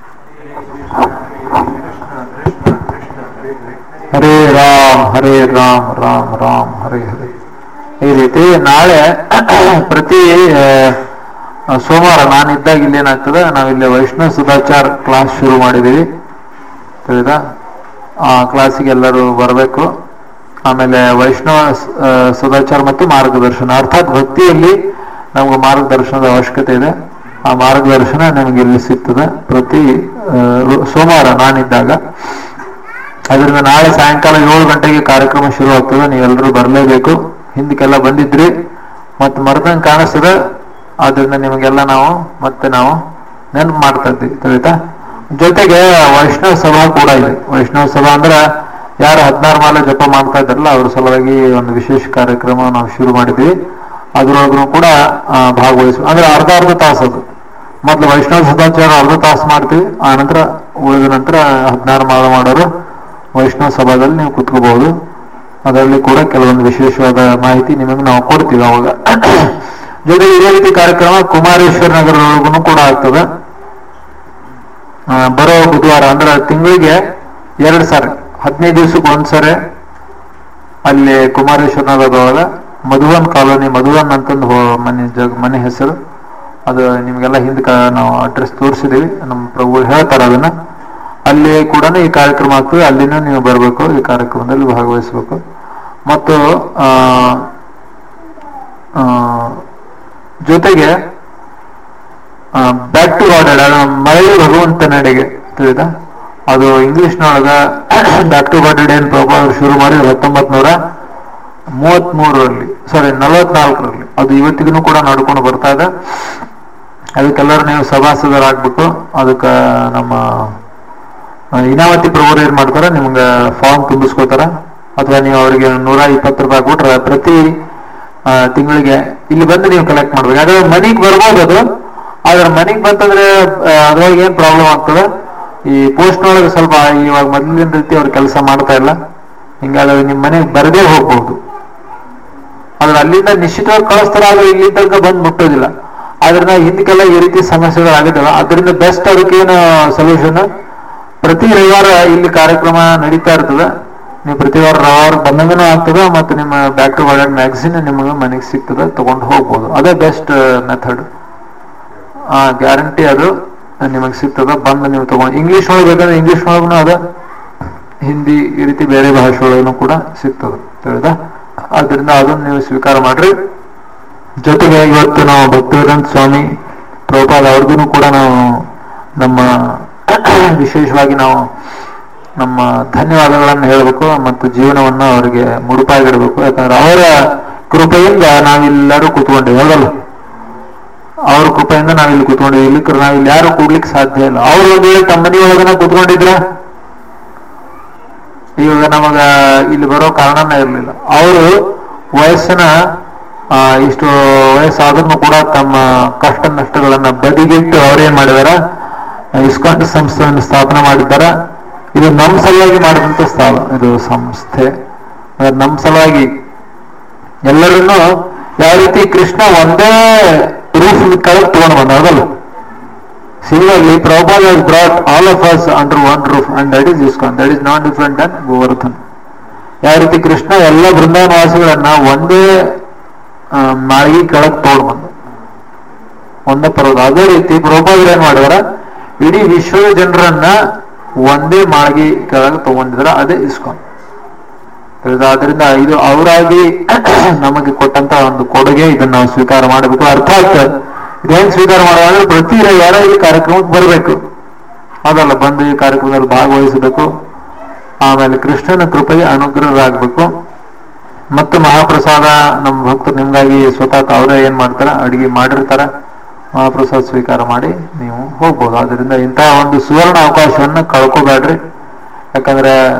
ಹರೇ ರಾಮ್ ಹರೇ ರಾಮ್ ರಾಮ್ ರಾಮ್ ಹರೇ ಹರೇ ಈ ರೀತಿ ನಾಳೆ ಪ್ರತಿ ಆ, ಸೋಮವಾರ ನಾನಿದ್ದಾಗ ಇಲ್ಲಿ ಏನಾಗ್ತದೆ ನಾವಿಲ್ಲಿ ವೈಷ್ಣವ ಸುಧಾಚಾರ್ ಕ್ಲಾಸ್ ಶುರು ಮಾಡಿದ್ದೀವಿ ತಿಳಿದ ಆ ಕ್ಲಾಸಿಗೆ ಎಲ್ಲರೂ ಬರಬೇಕು ಆಮೇಲೆ ವೈಷ್ಣವ ಸ- ಆ, ಸದಾಚಾರ ಮತ್ತು ಮಾರ್ಗದರ್ಶನ ಅರ್ಥಾತ್ ಭಕ್ತಿಯಲ್ಲಿ ನಮ್ಗೆ ಮಾರ್ಗದರ್ಶನದ ಅವಶ್ಯಕತೆ ಇದೆ ಆ ಮಾರ್ಗದರ್ಶನ ನಿಮಗೆ ಇಲ್ಲಿ ಸಿಗ್ತದೆ ಪ್ರತಿ ಆ, ರು- ಸೋಮವಾರ ನಾನಿದ್ದಾಗ ಅದರಿಂದ ನಾಳೆ ಸಾಯಂಕಾಲ ಏಳು ಗಂಟೆಗೆ ಕಾರ್ಯಕ್ರಮ ಶುರು ಆಗ್ತದೆ ನೀವೆಲ್ಲರೂ ಬರಲೇಬೇಕು ಹಿಂದಕ್ಕೆಲ್ಲ ಬಂದಿದ್ರಿ ಮತ್ತೆ ಮರದಂಗೆ ಕಾಣಿಸ್ತದೆ ಆದ್ರಿಂದ ನಿಮಗೆಲ್ಲ ನಾವು ಮತ್ತೆ ನಾವು ನೆನಪು ಮಾಡ್ತಾ ಇದ್ದೀವಿ ತಿಳಿತಾ ಜೊತೆಗೆ ವೈಷ್ಣವ ಸಭಾ ಕೂಡ ಇದೆ ವೈಷ್ಣವ ಸಭಾ ಅಂದ್ರೆ ಯಾರು ಹದಿನಾರು ಮಾಲೆ ಜಪ ಮಾಡ್ತಾ ಇದ್ದಾರಲ್ಲ ಅವ್ರ ಸಲುವಾಗಿ ಒಂದು ವಿಶೇಷ ಕಾರ್ಯಕ್ರಮ ನಾವು ಶುರು ಮಾಡಿದ್ವಿ ಅದ್ರೊಳಗೂ ಕೂಡ ಆ, ಭಾಗವಹಿಸುವ ಅಂದ್ರೆ ಅರ್ಧ ಅರ್ಧ ತಾಸು ಅದು ಮೊದಲು ವೈಷ್ಣವ ಸದಾಚಾರ ಅರ್ಧ ತಾಸು ಮಾಡ್ತೀವಿ ಆ ನಂತರ ಉಳಿದ ನಂತರ ಹದಿನಾರು ಮಾಲ ಮಾಡೋರು ವೈಷ್ಣವ ಸಭಾದಲ್ಲಿ ನೀವು ಕುತ್ಕೋಬಹುದು ಅದರಲ್ಲಿ ಕೂಡ ಕೆಲವೊಂದು ವಿಶೇಷವಾದ ಮಾಹಿತಿ ನಿಮಗೆ ನಾವು ಕೊಡ್ತೀವಿ ಅವಾಗ ಜೊತೆಗೆ ಇದೇ ರೀತಿ ಕಾರ್ಯಕ್ರಮ ಕುಮಾರೇಶ್ವರ ನಗರದೊಳಗೂ ಕೂಡ ಆಗ್ತದೆ ಆ, ಬರೋ ಬುಧವಾರ ಅಂದ್ರೆ ತಿಂಗಳಿಗೆ ಎರಡು ಸಾರಿ ಹದಿನೈದು ದಿವಸಕ್ಕೆ ಒಂದ್ಸರಿ ಅಲ್ಲಿ ಕುಮಾರೇಶ್ವರ ನಗರದೊಳಗ ಮಧುವನ್ ಕಾಲೋನಿ ಮಧುವನ್ ಅಂತಂದು ಹೋ- ಮನೆ ಜಗ್ ಮನೆ ಹೆಸರು ಅದು ನಿಮಗೆಲ್ಲ ಹಿಂದೆ ನಾವು ಅಡ್ರೆಸ್ ತೋರಿಸಿದೀವಿ ನಮ್ಮ ಪ್ರಭು ಹೇಳ್ತಾರೆ ಅದನ್ನ ಅಲ್ಲಿ ಕೂಡ ಈ ಕಾರ್ಯಕ್ರಮ ಆಗ್ತದೆ ಅಲ್ಲಿನೂ ನೀವು ಬರಬೇಕು ಈ ಕಾರ್ಯಕ್ರಮದಲ್ಲಿ ಭಾಗವಹಿಸಬೇಕು ಮತ್ತು ಆ, ಆ, ಜೊತೆಗೆ ಬ್ಯಾಕ್ ಟು ಗಾಡೆಡ್ ಮರಳಿ ಭಗವಂತ ನಡೆಗೆ ತಿಳಿದ ಅದು ಇಂಗ್ಲಿಷ್ನೊಳಗ ಬ್ಯಾಕ್ ಟು ಗಾಡೆಡ್ ಏನ್ ಪ್ರಭಾವ ಶುರು ಮಾಡಿದ್ರು ಹತ್ತೊಂಬತ್ ನೂರ ಮೂವತ್ತ್ ಮೂರರಲ್ಲಿ ಸಾರಿ ನಲವತ್ನಾಲ್ಕರಲ್ಲಿ ಅದು ಇವತ್ತಿಗೂ ಕೂಡ ನಡ್ಕೊಂಡು ಬರ್ತಾ ಇದೆ ಅದಕ್ಕೆಲ್ಲರೂ ನೀವು ಸಭಾಸದರಾಗ್ಬೇಕು ಅದಕ್ಕೆ ನಮ್ಮ ಆ, ಇನಾವತಿ ಪ್ರಭುರು ಏನ್ ಮಾಡ್ತಾರ ನಿಮ್ಗೆ ಫಾರ್ಮ್ ತುಂಬಿಸ್ಕೋತಾರ ಅಥವಾ ನೀವು ಅವರಿಗೆ ನೂರ ಇಪ್ಪತ್ತು ರೂಪಾಯಿ ಕೊಟ್ರೆ ಪ್ರತಿ ಆ, ತಿಂಗಳಿಗೆ ಇಲ್ಲಿ ಬಂದು ನೀವು ಕಲೆಕ್ಟ್ ಮಾಡ್ಬೇಕು ಯಾಕಂದ್ರೆ ಮನಿಗೆ ಬರ್ಬೋದು ಅದು ಆದ್ರೆ ಮನಿಗೆ ಬಂತಂದ್ರೆ ಆ, ಅದ್ರೊಳಗೆ ಏನ್ ಪ್ರಾಬ್ಲಮ್ ಆಗ್ತದೆ ಈ ಪೋಸ್ಟ್ ಒಳಗೆ ಸ್ವಲ್ಪ ಇವಾಗ ಮೊದಲಿನ ರೀತಿ ಅವ್ರು ಕೆಲಸ ಮಾಡ್ತಾ ಇಲ್ಲ ಹಿಂಗಾಗಿ ನಿಮ್ ಮನೆಗೆ ಬರದೇ ಹೋಗ್ಬಹುದು ಆದ್ರೆ ಅಲ್ಲಿಂದ ನಿಶ್ಚಿತವಾಗಿ ಕಳಿಸ್ತಾರ ಆದ್ರೆ ಇಲ್ಲಿ ತನಕ ಬಂದು ಮುಟ್ಟೋದಿಲ್ಲ ಆದ್ರಿಂದ ಹಿಂದಕ್ಕೆಲ್ಲ ಈ ರೀತಿ ಸಮಸ್ಯೆಗಳಾಗಿದ್ದಾವೆ ಅದರಿಂದ ಬೆಸ್ಟ್ ಅದಕ್ಕೇನು ಸೊಲ್ಯೂಷನ್ ಪ್ರತಿ ರವಿವಾರ ಇಲ್ಲಿ ಕಾರ್ಯಕ್ರಮ ನಡೀತಾ ಇರ್ತದೆ ನೀವು ಪ್ರತಿ ವಾರ ರವಿವಾರ ಬಂದಂಗನೂ ಆಗ್ತದೆ ಮತ್ತು ನಿಮ್ಮ ಬ್ಯಾಕ್ ಟು ವರ್ಲ್ಡ್ ಮ್ಯಾಗಝಿನ್ ನಿಮಗೆ ಮನೆಗೆ ಸಿಗ್ತದೆ ತಗೊಂಡು ಹೋಗ್ಬೋದು ಅದೇ ಬೆಸ್ಟ್ ಮೆಥಡ್ ಆ ಗ್ಯಾರಂಟಿ ಅದು ನಿಮಗೆ ಸಿಗ್ತದ ಬಂದು ನೀವು ತಗೊಂಡು ಇಂಗ್ಲಿಷ್ ಒಳಗೆ ಬೇಕಾದ್ರೆ ಇಂಗ್ಲಿಷ್ ಒಳಗೂ ಅದ ಹಿಂದಿ ಈ ರೀತಿ ಬೇರೆ ಭಾಷೆ ಒಳಗೂ ಕೂಡ ಸಿಗ್ತದೆ ತಿಳಿದ ಆದ್ರಿಂದ ಅದನ್ನು ನೀವು ಸ್ವೀಕಾರ ಮಾಡ್ರಿ ಜೊತೆಗೆ ಇವತ್ತು ನಾವು ಭಕ್ತಿವೇದಾಂತ ಸ್ವಾಮಿ ಪ್ರಭುಪಾದ ಅವ್ರಿಗೂ ಕೂಡ ನಾವು ನಮ್ಮ ವಿಶೇಷವಾಗಿ ನಾವು ನಮ್ಮ ಧನ್ಯವಾದಗಳನ್ನು ಹೇಳಬೇಕು ಮತ್ತು ಜೀವನವನ್ನು ಅವರಿಗೆ ಮುಡುಪಾಗಿಡಬೇಕು ಯಾಕಂದ್ರೆ ಅವರ ಕೃಪೆಯಿಂದ ನಾವೆಲ್ಲರೂ ಕೂತ್ಕೊಂಡಿವಿ ಹೌದಲ್ಲ ಅವ್ರ ಕೃಪೆಯಿಂದ ನಾವಿಲ್ಲಿ ಕೂತ್ಕೊಂಡಿವಿ ಇಲ್ಲಿ ನಾವಿಲ್ಲಿ ಯಾರು ಕೂಡ್ಲಿಕ್ಕೆ ಸಾಧ್ಯ ಇಲ್ಲ ಅವ್ರು ಒಂದು ವೇಳೆ ತಮ್ಮ ಮನೆ ಒಳಗನ ಕೂತ್ಕೊಂಡಿದ್ರ ಇವಾಗ ನಮಗ ಇಲ್ಲಿ ಬರೋ ಕಾರಣನೇ ಇರಲಿಲ್ಲ ಅವರು ವಯಸ್ಸಿನ ಆ, ಇಷ್ಟು ವಯಸ್ಸಾದ್ರೂ ಕೂಡ ತಮ್ಮ ಕಷ್ಟ ನಷ್ಟಗಳನ್ನ ಬದಿಗಿಟ್ಟು ಅವ್ರೇನ್ ಮಾಡಿದಾರ ಇಸ್ಕಾನ್ ಸಂಸ್ಥೆಯನ್ನು ಸ್ಥಾಪನೆ ಮಾಡಿದ್ದಾರ ಇದು ನಮ್ಮ ಸಲುವಾಗಿ ಮಾಡಿದಂತ ಸ್ಥಳ ಇದು ಸಂಸ್ಥೆ ಅದು ನಮ್ಮ ಸಲುವಾಗಿ ಎಲ್ಲರನ್ನು ಯಾವ ರೀತಿ ಕೃಷ್ಣ ಒಂದೇ ರೂಫ್ ಕೆಳಗೆ ತಗೊಂಡು ಬಂದ ಹೌದಲ್ಲ Similarly, Prabhupada has brought all of us under one roof and that is ISKCON. That is not different than Govardhan. ಯಾವ ರೀತಿ ಕೃಷ್ಣ ಎಲ್ಲ ಬೃಂದಾವನ ವಾಸಿಗಳನ್ನ ಒಂದೇ ಆ, ಮಾಳಿಗೆ ಕೆಳಗೆ ತಗೊಂಡು ಬಂದ ಒಂದೇ ಪರ್ವತ ಅದೇ ರೀತಿ ಪ್ರಭುಪಾದರು ಏನ್ ಮಾಡಿದಾರ ಇಡೀ ವಿಶ್ವದ ಜನರನ್ನ ಒಂದೇ ಮಾಳಿಗೆ ಕೆಳಗೆ ತಗೊಂಡಿದ್ರ ಅದೇ ಇಸ್ಕಾನ್ ಆದ್ರಿಂದ ಇದು ಅವರಾಗಿ ನಮಗೆ ಕೊಟ್ಟಂತ ಒಂದು ಕೊಡುಗೆ ಇದನ್ನ ನಾವು ಸ್ವೀಕಾರ ಮಾಡಬೇಕು ಅರ್ಥಾತ್ ಇದೇನ್ ಸ್ವೀಕಾರ ಮಾಡುವಾಗ ಪ್ರತಿ ರವಿವಾರ ಈ ಕಾರ್ಯಕ್ರಮಕ್ಕೆ ಬರಬೇಕು ಅದಲ್ಲ ಬಂದು ಈ ಕಾರ್ಯಕ್ರಮದಲ್ಲಿ ಭಾಗವಹಿಸಬೇಕು ಆಮೇಲೆ ಕೃಷ್ಣನ ಕೃಪೆಗೆ ಅನುಗ್ರಹರಾಗಬೇಕು ಮತ್ತು ಮಹಾಪ್ರಸಾದ ನಮ್ಮ ಭಕ್ತರು ನಿಮ್ಗಾಗಿ ಸ್ವತಃ ಅವರೇ ಏನ್ ಮಾಡ್ತಾರ ಅಡಿಗೆ ಮಾಡಿರ್ತಾರ ಮಹಾಪ್ರಸಾದ ಸ್ವೀಕಾರ ಮಾಡಿ ನೀವು ಹೋಗ್ಬೋದು ಆದ್ರಿಂದ ಇಂತಹ ಒಂದು ಸುವರ್ಣ ಅವಕಾಶವನ್ನ ಕಳ್ಕೋಬೇಡ್ರಿ ಯಾಕಂದ್ರೆ